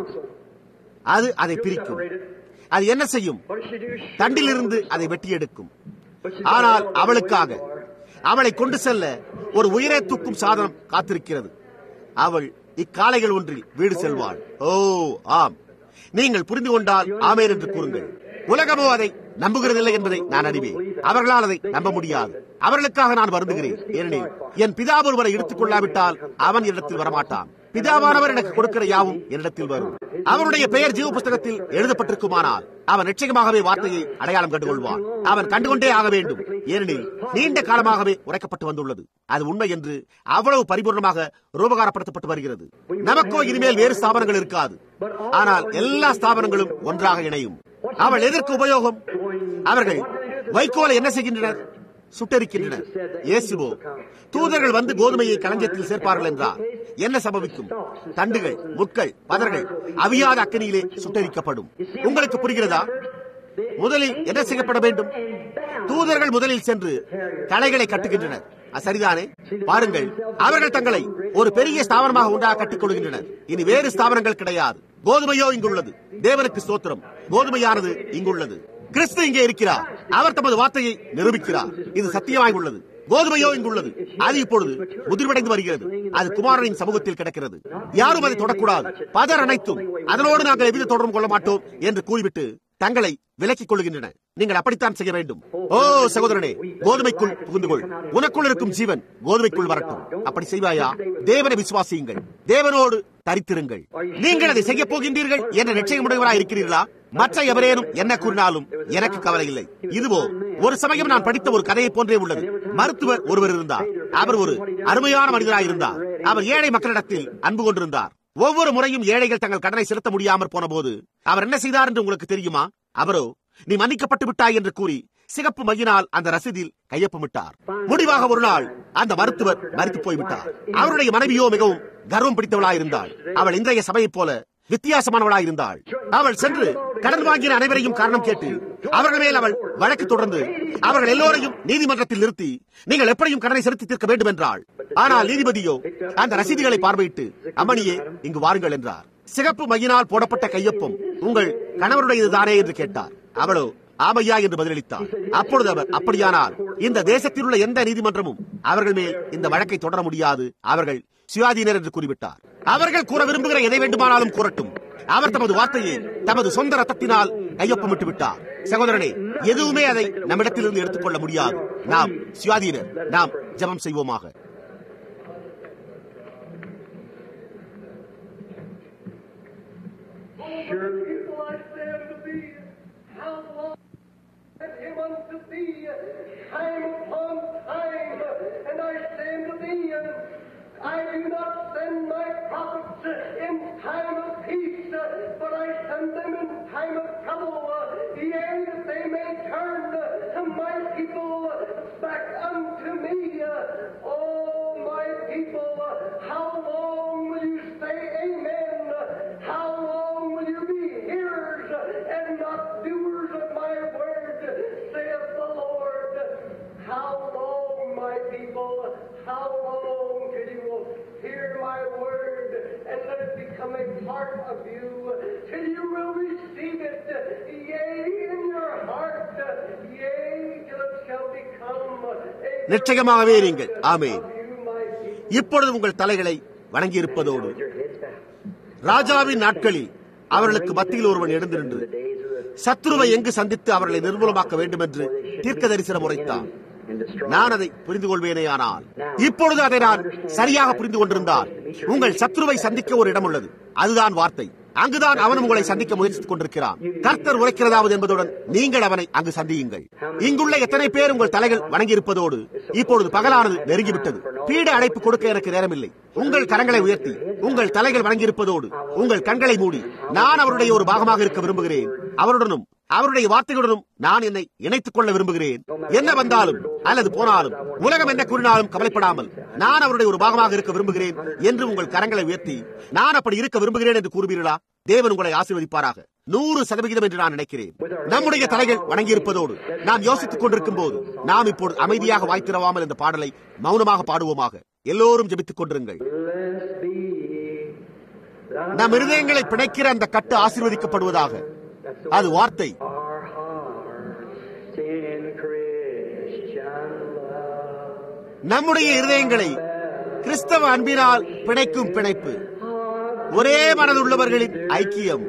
அது அதை பிரிக்கும் அது என்ன செய்யும் What does she do? She- தண்டிலிருந்து அதை வெட்டி எடுக்கும் But she's ஆனால் got all the அவளுக்காக way for her. அவளை கொண்டு செல்ல ஒரு உயிரை தூக்கும் சாதனம் காத்திருக்கிறது அவள் இக்காலைகள் ஒன்றில் வீடு செல்வாள் ஓ ஆம் நீங்கள் புரிந்து கொண்டால் ஆமேன் என்று கூறுங்கள் உலகமோ அதை நம்புகிறதில்லை என்பதை நான் அறிவேன் அவர்களால் அதை நம்ப முடியாது அவர்களுக்காக நான் வருந்துகிறேன் ஏனெனில் என் பிதா ஒருவரை எடுத்துக் கொள்ளாவிட்டால் அவன் இடத்தில் வரமாட்டான் பிதாவானவர் எனக்கு கொடுக்கிற யாவும் என்னிடத்தில் வரும் அவனுடைய பெயர் ஜீவ புஸ்தகத்தில் எழுதப்பட்டிருக்குமானால் அவன் நிச்சயமாகவே வார்த்தையை அடையாளம் கண்டுகொள்வான் அவன் கண்டுகொண்டே ஆக வேண்டும் ஏனெனில் நீண்ட காலமாகவே உரைக்கப்பட்டு வந்துள்ளது அது உண்மை என்று அவ்வளவு பரிபூர்ணமாக ரூபகாரப்படுத்தப்பட்டு வருகிறது நமக்கோ இனிமேல் வேறு ஸ்தாபனங்கள் இருக்காது ஆனால் எல்லா ஸ்தாபனங்களும் ஒன்றாக இணையும் அவள் எதற்கு உபயோகம் அவர்கள் வைக்கோலை என்ன செய்கின்றனர் சுட்டரிக்கின்றனர் இயேசுவோ தூதர்கள் வந்து கோதுமையை களஞ்சத்தில் சேர்ப்பார்கள் என்றார் என்ன சம்பவிக்கும் தண்டுகள் முட்கள் பதர்கள் அவியாத அக்கனியிலே சுட்டரிக்கப்படும் உங்களுக்கு புரிகிறதா முதலில் என்ன செய்யப்பட வேண்டும் தூதர்கள் முதலில் சென்று களைகளை கட்டுகின்றனர் அது சரிதானே பாருங்கள் அவர்கள் தங்களை ஒரு பெரிய ஸ்தாபனமாக உண்டாக கட்டிக் கொள்கின்றனர் இனி வேறு ஸ்தாபனங்கள் கிடையாது கோதுமையோ இங்குள்ளது தேவனுக்கு ஸ்தோத்திரம் கோதுமையானது இங்குள்ளது கிறிஸ்து இங்கே இருக்கிறார் அவர் தமது வார்த்தையை நிரூபிக்கிறார் இது சத்தியமாய் உள்ளது கோதுமையோ இங்குள்ளது அது இப்பொழுது முதிர்வடைந்து வருகிறது அது குமாரனின் சமூகத்தில் கிடக்கிறது யாரும் அதை தொடக்கூடாது பதர் அனைத்தும் அதனோடு நாங்கள் எவ்வித தொடர்பு கொள்ள மாட்டோம் என்று கூறிவிட்டு தங்களை விலக்கிக் கொள்கின்றன நீங்கள் அப்படித்தான் செய்ய வேண்டும் ஓ சகோதரனே கோதுமைக்குள் புகுந்து கொள் உனக்குள் இருக்கும் ஜீவன் கோதுமைக்குள் வரட்டும் அப்படி செய்வாயா தேவனை விசுவாசியுங்கள் தேவனோடு தரித்திருங்கள் நீங்கள் அதை செய்ய போகின்றீர்கள் என்ற நிச்சயமுடையவராக இருக்கிறீர்களா மற்ற எவரேனும் என்ன கூறினாலும் எனக்கு கவலை இல்லை இதுவோ ஒரு சமயம் நான் படித்த ஒரு கதையை போன்றே உள்ளது மருத்துவர் ஒருவர் இருந்தார் அவர் ஒரு அருமையான மனிதராக இருந்தார் அவர் ஏழை மக்களிடத்தில் அன்பு கொண்டிருந்தார் ஒவ்வொரு முறையும் ஏழைகள் தங்கள் கடனை செலுத்த முடியாமற் போன போது அவர் என்ன செய்தார் என்று உங்களுக்கு தெரியுமா அவரோ நீ மன்னிக்கப்பட்டு விட்டாய் என்று கூறி சிகப்பு மையினால் அந்த ரசீதில் கையொப்பமிட்டார் முடிவாக ஒரு நாள் அந்த மருத்துவர் மறித்து போய்விட்டார் அவருடைய மனைவியோ மிகவும் கர்வம் பிடித்தவளாயிருந்தாள் அவள் இன்றைய சபையைப் போல வித்தியாசமானவளாயிருந்தாள் அவள் சென்று கடன் வாங்கின அனைவரையும் காரணம் கேட்டு அவர்கள் மேல் அவள் வழக்கு தொடர்ந்து அவர்கள் எல்லோரையும் நீதிமன்றத்தில் நிறுத்தி நீங்கள் எப்படியும் கடனை செலுத்தி தீர்க்க வேண்டும் என்றாள் ஆனால் நீதிபதியோ அந்த ரசீதுகளை பார்வையிட்டு அம்மணியே இங்கு வாருங்கள் என்றார் சிகப்பு மையினால் போடப்பட்ட கையொப்பம் உங்கள் கணவருடையதுதானே என்று கேட்டார் அவளோ ஆமையா என்று பதிலளித்தார் அப்பொழுது அவர் அப்படியானால் இந்த தேசத்தில் உள்ள எந்த நீதிமன்றமும் அவர்கள் மேல் இந்த வழக்கை தொடர முடியாது அவர்கள் சுயாதீனர் என்று கூறிவிட்டார் அவர்கள் கூற விரும்புகிற எதை வேண்டுமானாலும் கூறட்டும் அவர் தமது வார்த்தையை தமது சொந்த ரத்தத்தினால் கையொப்பமிட்டு விட்டார் சகோதரனே எதுவுமே அதை நம்மிடத்திலிருந்து எடுத்துக்கொள்ள முடியாது நாம் சுயாதீனர் நாம் ஜெபம் செய்வோமாக Surely people I stand to be, how long and him unto thee, time upon time, and I stand to thee, I do not send my prophets in time of peace, but I send them in time of trouble, yea, that they may turn my people back unto me. Oh, my people, how long will you say amen? How long will you be hearers and not doers of my word, saith the Lord? How long, my people, how long till you will hear my word and let it become a part of you, till you will receive it, yea, in your heart, yea, till it shall become a நிச்சயமாகவே நீங்கள் ஆமென் of you, my people. இப்பொழுது உங்கள் தலைகளை வணங்கியிருப்பதோடு ராஜாவின் நாட்களில் அவர்களுக்கு மத்தியில் ஒருவன் எழுந்து நின்று சத்ருவை எங்கு சந்தித்து அவர்களை நிர்மூலமாக்க வேண்டும் என்று தீர்க்க தரிசனம் உரைத்தான் நான் அதை புரிந்து கொள்வேனே ஆனால் இப்பொழுது அதை நான் சரியாக புரிந்து கொண்டிருந்தால் உங்கள் சத்ருவை சந்திக்க ஒரு இடம் உள்ளது அதுதான் வார்த்தை அங்குதான் அவன் உங்களை சந்திக்க முயற்சித்துக் கொண்டிருக்கிறான் கர்த்தர் உரைக்கிறதாவது என்பதுடன் நீங்கள் அவனை அங்கு சந்தியுங்கள் இங்குள்ள எத்தனை பேர் உங்கள் தலைகள் வணங்கியிருப்பதோடு இப்பொழுது பகலானது நெருங்கிவிட்டது பீட அடைப்பு கொடுக்க எனக்கு நேரமில்லை உங்கள் கரங்களை உயர்த்தி உங்கள் தலைகள் வணங்கியிருப்பதோடு உங்கள் கண்களை மூடி நான் அவருடைய ஒரு பாகமாக இருக்க விரும்புகிறேன் அவருடனும் அவருடைய வார்த்தைகளுடனும் நான் என்னை இணைத்துக் கொள்ள விரும்புகிறேன் என்ன வந்தாலும் அல்லது போனாலும் உலகம் என்ன கூறினாலும் கவலைப்படாமல் நான் அவருடைய ஒரு பாகமாக இருக்க விரும்புகிறேன் என்று உங்கள் கரங்களை உயர்த்தி நான் அப்படி இருக்க விரும்புகிறேன் என்று கூறுவீர்களா தேவன் உங்களை ஆசீர்வதிப்பாராக நூறு சதவிகிதம் என்று நான் நினைக்கிறேன் நம்முடைய தலைகள் வணங்கியிருப்பதோடு நாம் யோசித்துக் கொண்டிருக்கும் போது நாம் இப்பொழுது அமைதியாக வாய்த்திரவாமல் இந்த பாடலை மௌனமாக பாடுவோமாக எல்லோரும் ஜெபித்துக் கொண்டிருங்கள் Blessed be நம் இருதயங்களை பிணைக்கிற அந்த கட்டு ஆசீர்வதிக்கப்படுவதாக அது வார்த்தை our hearts in Christian love. நம்முடைய இருதயங்களை கிறிஸ்தவ அன்பினால் பிணைக்கும் பிணைப்பு ஒரே மனதுள்ளவர்களின் ஐக்கியம்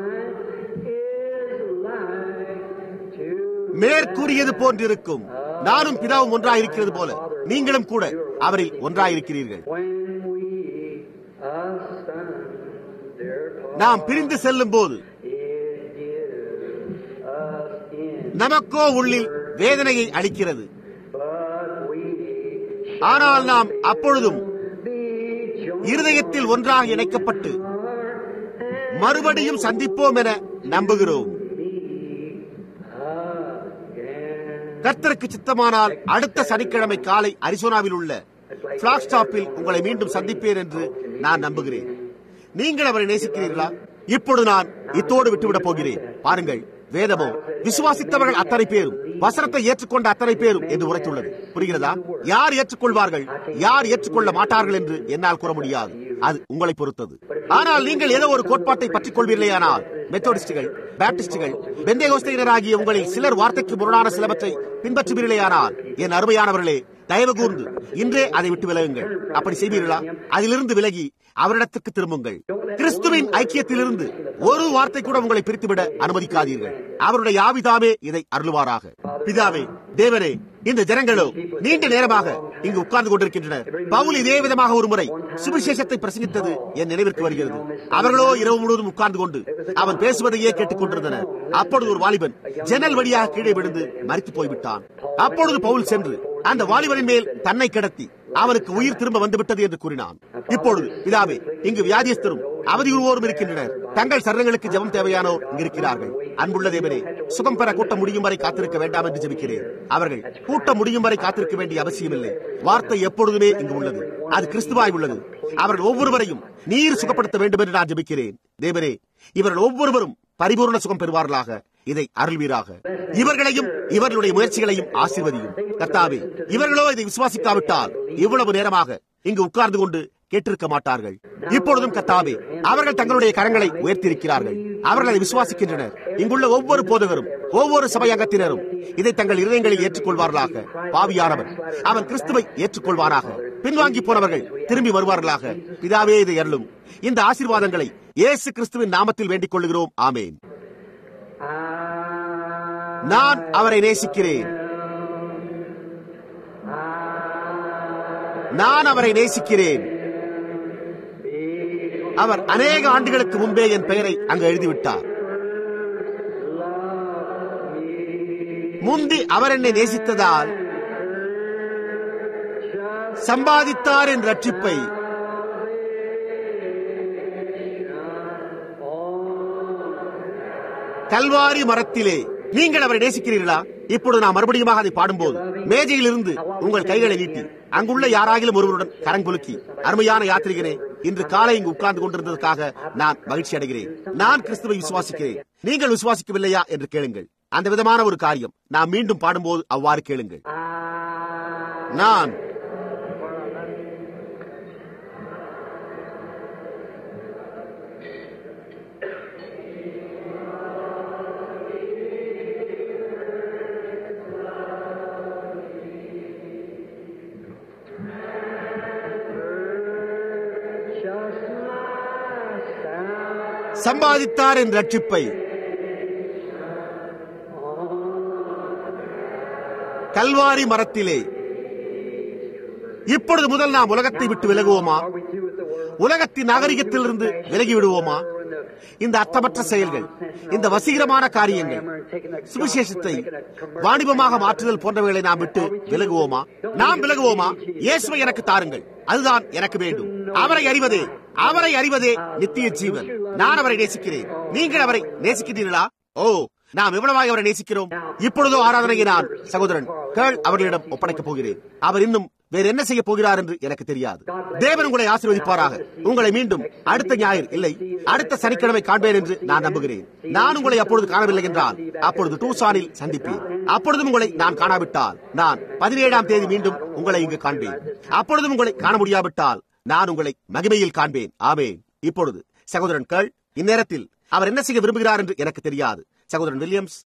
மேற்கூறியது போன்றிருக்கும் நானும் பிதாவும் ஒன்றாயிருக்கிறது போல நீங்களும் கூட அவரில் ஒன்றாயிருக்கிறீர்கள் When we asunder நாம் பிரிந்து செல்லும் போது it gives us in, நமக்கோ உள்ளில் வேதனையை அளிக்கிறது but we ஆனால் நாம் அப்பொழுதும் be joined இருதயத்தில் ஒன்றாக இணைக்கப்பட்டு மறுபடியும் சந்திப்போம் என நம்புகிறோம் கர்த்தருக்கு சித்தமானால் அடுத்த சனிக்கிழமை காலை அரிசோனாவில் உள்ள பிளாக் ஸ்டாப்பில் உங்களை மீண்டும் சந்திப்பேன் என்று நான் நம்புகிறேன் நீங்கள் அவரை நேசிக்கிறீர்களா இப்பொழுது நான் இத்தோடு விட்டுவிடப் போகிறேன் பாருங்கள் வேதமோ விசுவாசித்தவர்கள் அத்தனை பேரும் வசனத்தை ஏற்றுக்கொண்ட அத்தனை பேரும் என்று உரைத்துள்ளது புரிகிறதா யார் ஏற்றுக்கொள்வார்கள் யார் ஏற்றுக்கொள்ள மாட்டார்கள் என்று என்னால் கூற முடியாது அது உங்களை பொறுத்தது ஆனால் நீங்கள் ஏதோ ஒரு கோட்பாட்டை பற்றிக் கொள்வீர்களேயானால் மெத்தோடிஸ்டுகள் பேப்டிஸ்டுகள் பெந்தேகோஸ்தையினராகிய உங்களில் சிலர் வார்த்தைக்கு முரணான சிலவற்றை பின்பற்றுவீர்களேயானால் என் அருமையானவர்களே தயவு கூர்ந்து இன்றே அதை விட்டு விலகுங்கள் அப்படி செய்வீர்களா அதிலிருந்து விலகி அவரிடத்துக்கு திரும்புங்கள் கிறிஸ்துவின் ஐக்கியத்திலிருந்து ஒரு வார்த்தை கூட உங்களை பிரித்துவிட அனுமதிக்காதீர்கள் அவருடைய ஆவிதாமே இதை அருளுவாராக பிதாவே தேவரே இந்த ஜனங்களோ நீண்ட நேரமாக இங்கு உட்கார்ந்து கொண்டிருக்கின்றனர் பவுல் இதே விதமாக ஒரு முறை சுவிசேஷத்தை பிரசங்கித்தது என் நினைவிற்கு வருகிறது அவர்களோ இரவு முழுவதும் உட்கார்ந்து கொண்டு அவன் பேசுவதையே கேட்டுக் கொண்டிருந்தனர் அப்பொழுது ஒரு வாலிபன் ஜன்னல் வழியாக கீழே விழுந்து மறித்து போய்விட்டான் அப்பொழுது பவுல் சென்று அந்த வாலிபனின் மேல் தன்னை கிடத்தி அவனுக்கு உயிர் திரும்ப வந்துவிட்டது என்று கூறினான் இப்பொழுது இதாவே இங்கு வியாதியஸ்தரும் அவதியுறுவோரும் இருக்கின்றனர் தங்கள் சரணங்களுக்கு ஜெபம் தேவையானோர் இங்கு இருக்கிறார்கள் அன்புள்ள தேவனே சுகம் பெற கூட்டம் முடியும் வரை காத்திருக்க வேண்டாம் என்று ஜெபிக்கிறேன் அவர்கள் கூட்டம் முடியும் வரை காத்திருக்க வேண்டிய அவசியமில்லை வார்த்தை எப்பொழுதுமே இங்கு உள்ளது அது கிறிஸ்துவாய் உள்ளது அவர்கள் ஒவ்வொருவரையும் நீர் சுகப்படுத்த வேண்டும் என்று நான் ஜெபிக்கிறேன் தேவனே இவர்கள் ஒவ்வொருவரும் பரிபூர்ண சுகம் பெறுவார்களாக இதை அருள்வீராக இவர்களையும் இவர்களுடைய முயற்சிகளையும் ஆசீர்வதியும் கர்த்தாவே இவர்களோ இதை விசுவாசிக்காவிட்டால் இவ்வளவு நேரமாக இங்கு உட்கார்ந்து கொண்டு கேட்டிருக்க மாட்டார்கள் இப்பொழுதும் கத்தாவே அவர்கள் தங்களுடைய கரங்களை உயர்த்தியிருக்கிறார்கள் அவர்கள் அதை விசுவாசிக்கின்றனர் இங்குள்ள ஒவ்வொரு போதகரும் ஒவ்வொரு சபை அங்கத்தினரும் இதை தங்கள் இருதயங்களில் ஏற்றுக்கொள்வார்களாக பாவியானவன் அவன் கிறிஸ்துவை ஏற்றுக்கொள்வானாக பின்வாங்கி போனவர்கள் திரும்பி வருவார்களாக பிதாவே இதை அருளும் இந்த ஆசீர்வாதங்களை இயேசு கிறிஸ்துவின் நாமத்தில் வேண்டிக் கொள்கிறோம் ஆமேன் நான் அவரை நேசிக்கிறேன் நான் அவரை நேசிக்கிறேன் அவர் அநேக ஆண்டுகளுக்கு முன்பே என் பெயரை அங்கு எழுதிவிட்டார் முந்தி அவர் என்னை நேசித்ததால் சம்பாதித்தார் என் ரட்சிப்பை கல்வாரி மரத்திலே நீங்கள் அவரை நேசிக்கிறீர்களா இப்பொழுது நான் மறுபடியும் அதை பாடும்போது மேஜையில் இருந்து உங்கள் கைகளை நீட்டி அங்குள்ள யாராகிலும் ஒருவருடன் கரங்குலுக்கி அருமையான யாத்திரிகனே இன்று காலை இங்கு உட்கார்ந்து கொண்டிருந்ததற்காக நான் மகிழ்ச்சி அடைகிறேன் நான் கிறிஸ்துவை விசுவாசிக்கிறேன் நீங்கள் விசுவாசிக்கவில்லையா என்று கேளுங்கள் அந்த விதமான ஒரு காரியம் நான் மீண்டும் பாடும்போது அவ்வாறு கேளுங்கள் நான் சம்பாதித்தார் என் ரட்சிப்பை கல்வாரி மரத்திலே இப்பொழுது முதல் நாம் உலகத்தை விட்டு விலகுவோமா உலகத்தின் நாகரிகத்திலிருந்து விலகி விடுவோமா இந்த அர்த்தமற்ற செயல்கள் இந்த வசீகரமான காரியங்கள் சுவிசேஷத்தை வாணிபமாக மாற்றுதல் போன்றவைகளை நாம் விட்டு விலகுவோமா நாம் விலகுவோமா இயேசுவை எனக்கு தாருங்கள் அதுதான் எனக்கு வேண்டும் அவரை அறிவதே அவரை அறிவதே நித்திய ஜீவன் நான் அவரை நேசிக்கிறேன் நீங்கள் அவரை நேசிக்கிறீர்களா ஓ நாம் எவ்வளவாக அவரை நேசிக்கிறோம் இப்பொழுதோ ஆராதனையை நான் சகோதரன் கேள் அவர்களிடம் ஒப்படைக்கப் போகிறேன் அவர் இன்னும் வேற என்ன செய்ய போகிறார் என்று எனக்கு தெரியாது தேவன் உங்களை ஆசீர்வதிப்பாராக உங்களை மீண்டும் அடுத்த ஞாயிறு இல்லை அடுத்த சனிக்கிழமை காண்பேன் என்று நான் நம்புகிறேன் நான் உங்களை அப்பொழுது காணவில்லை என்றால் அப்பொழுது டூசானில் சந்திப்பேன் அப்பொழுதும் உங்களை நான் காணாவிட்டால் நான் பதினேழாம் தேதி மீண்டும் உங்களை இங்கு காண்பேன் அப்பொழுதும் உங்களை காண முடியாவிட்டால் நான் உங்களை மகிமையில் காண்பேன் ஆமேன் இப்பொழுது சகோதரன் கேள் இந்நேரத்தில் அவர் என்ன செய்ய விரும்புகிறார் என்று எனக்கு தெரியாது சகோதரன் வில்லியம்ஸ்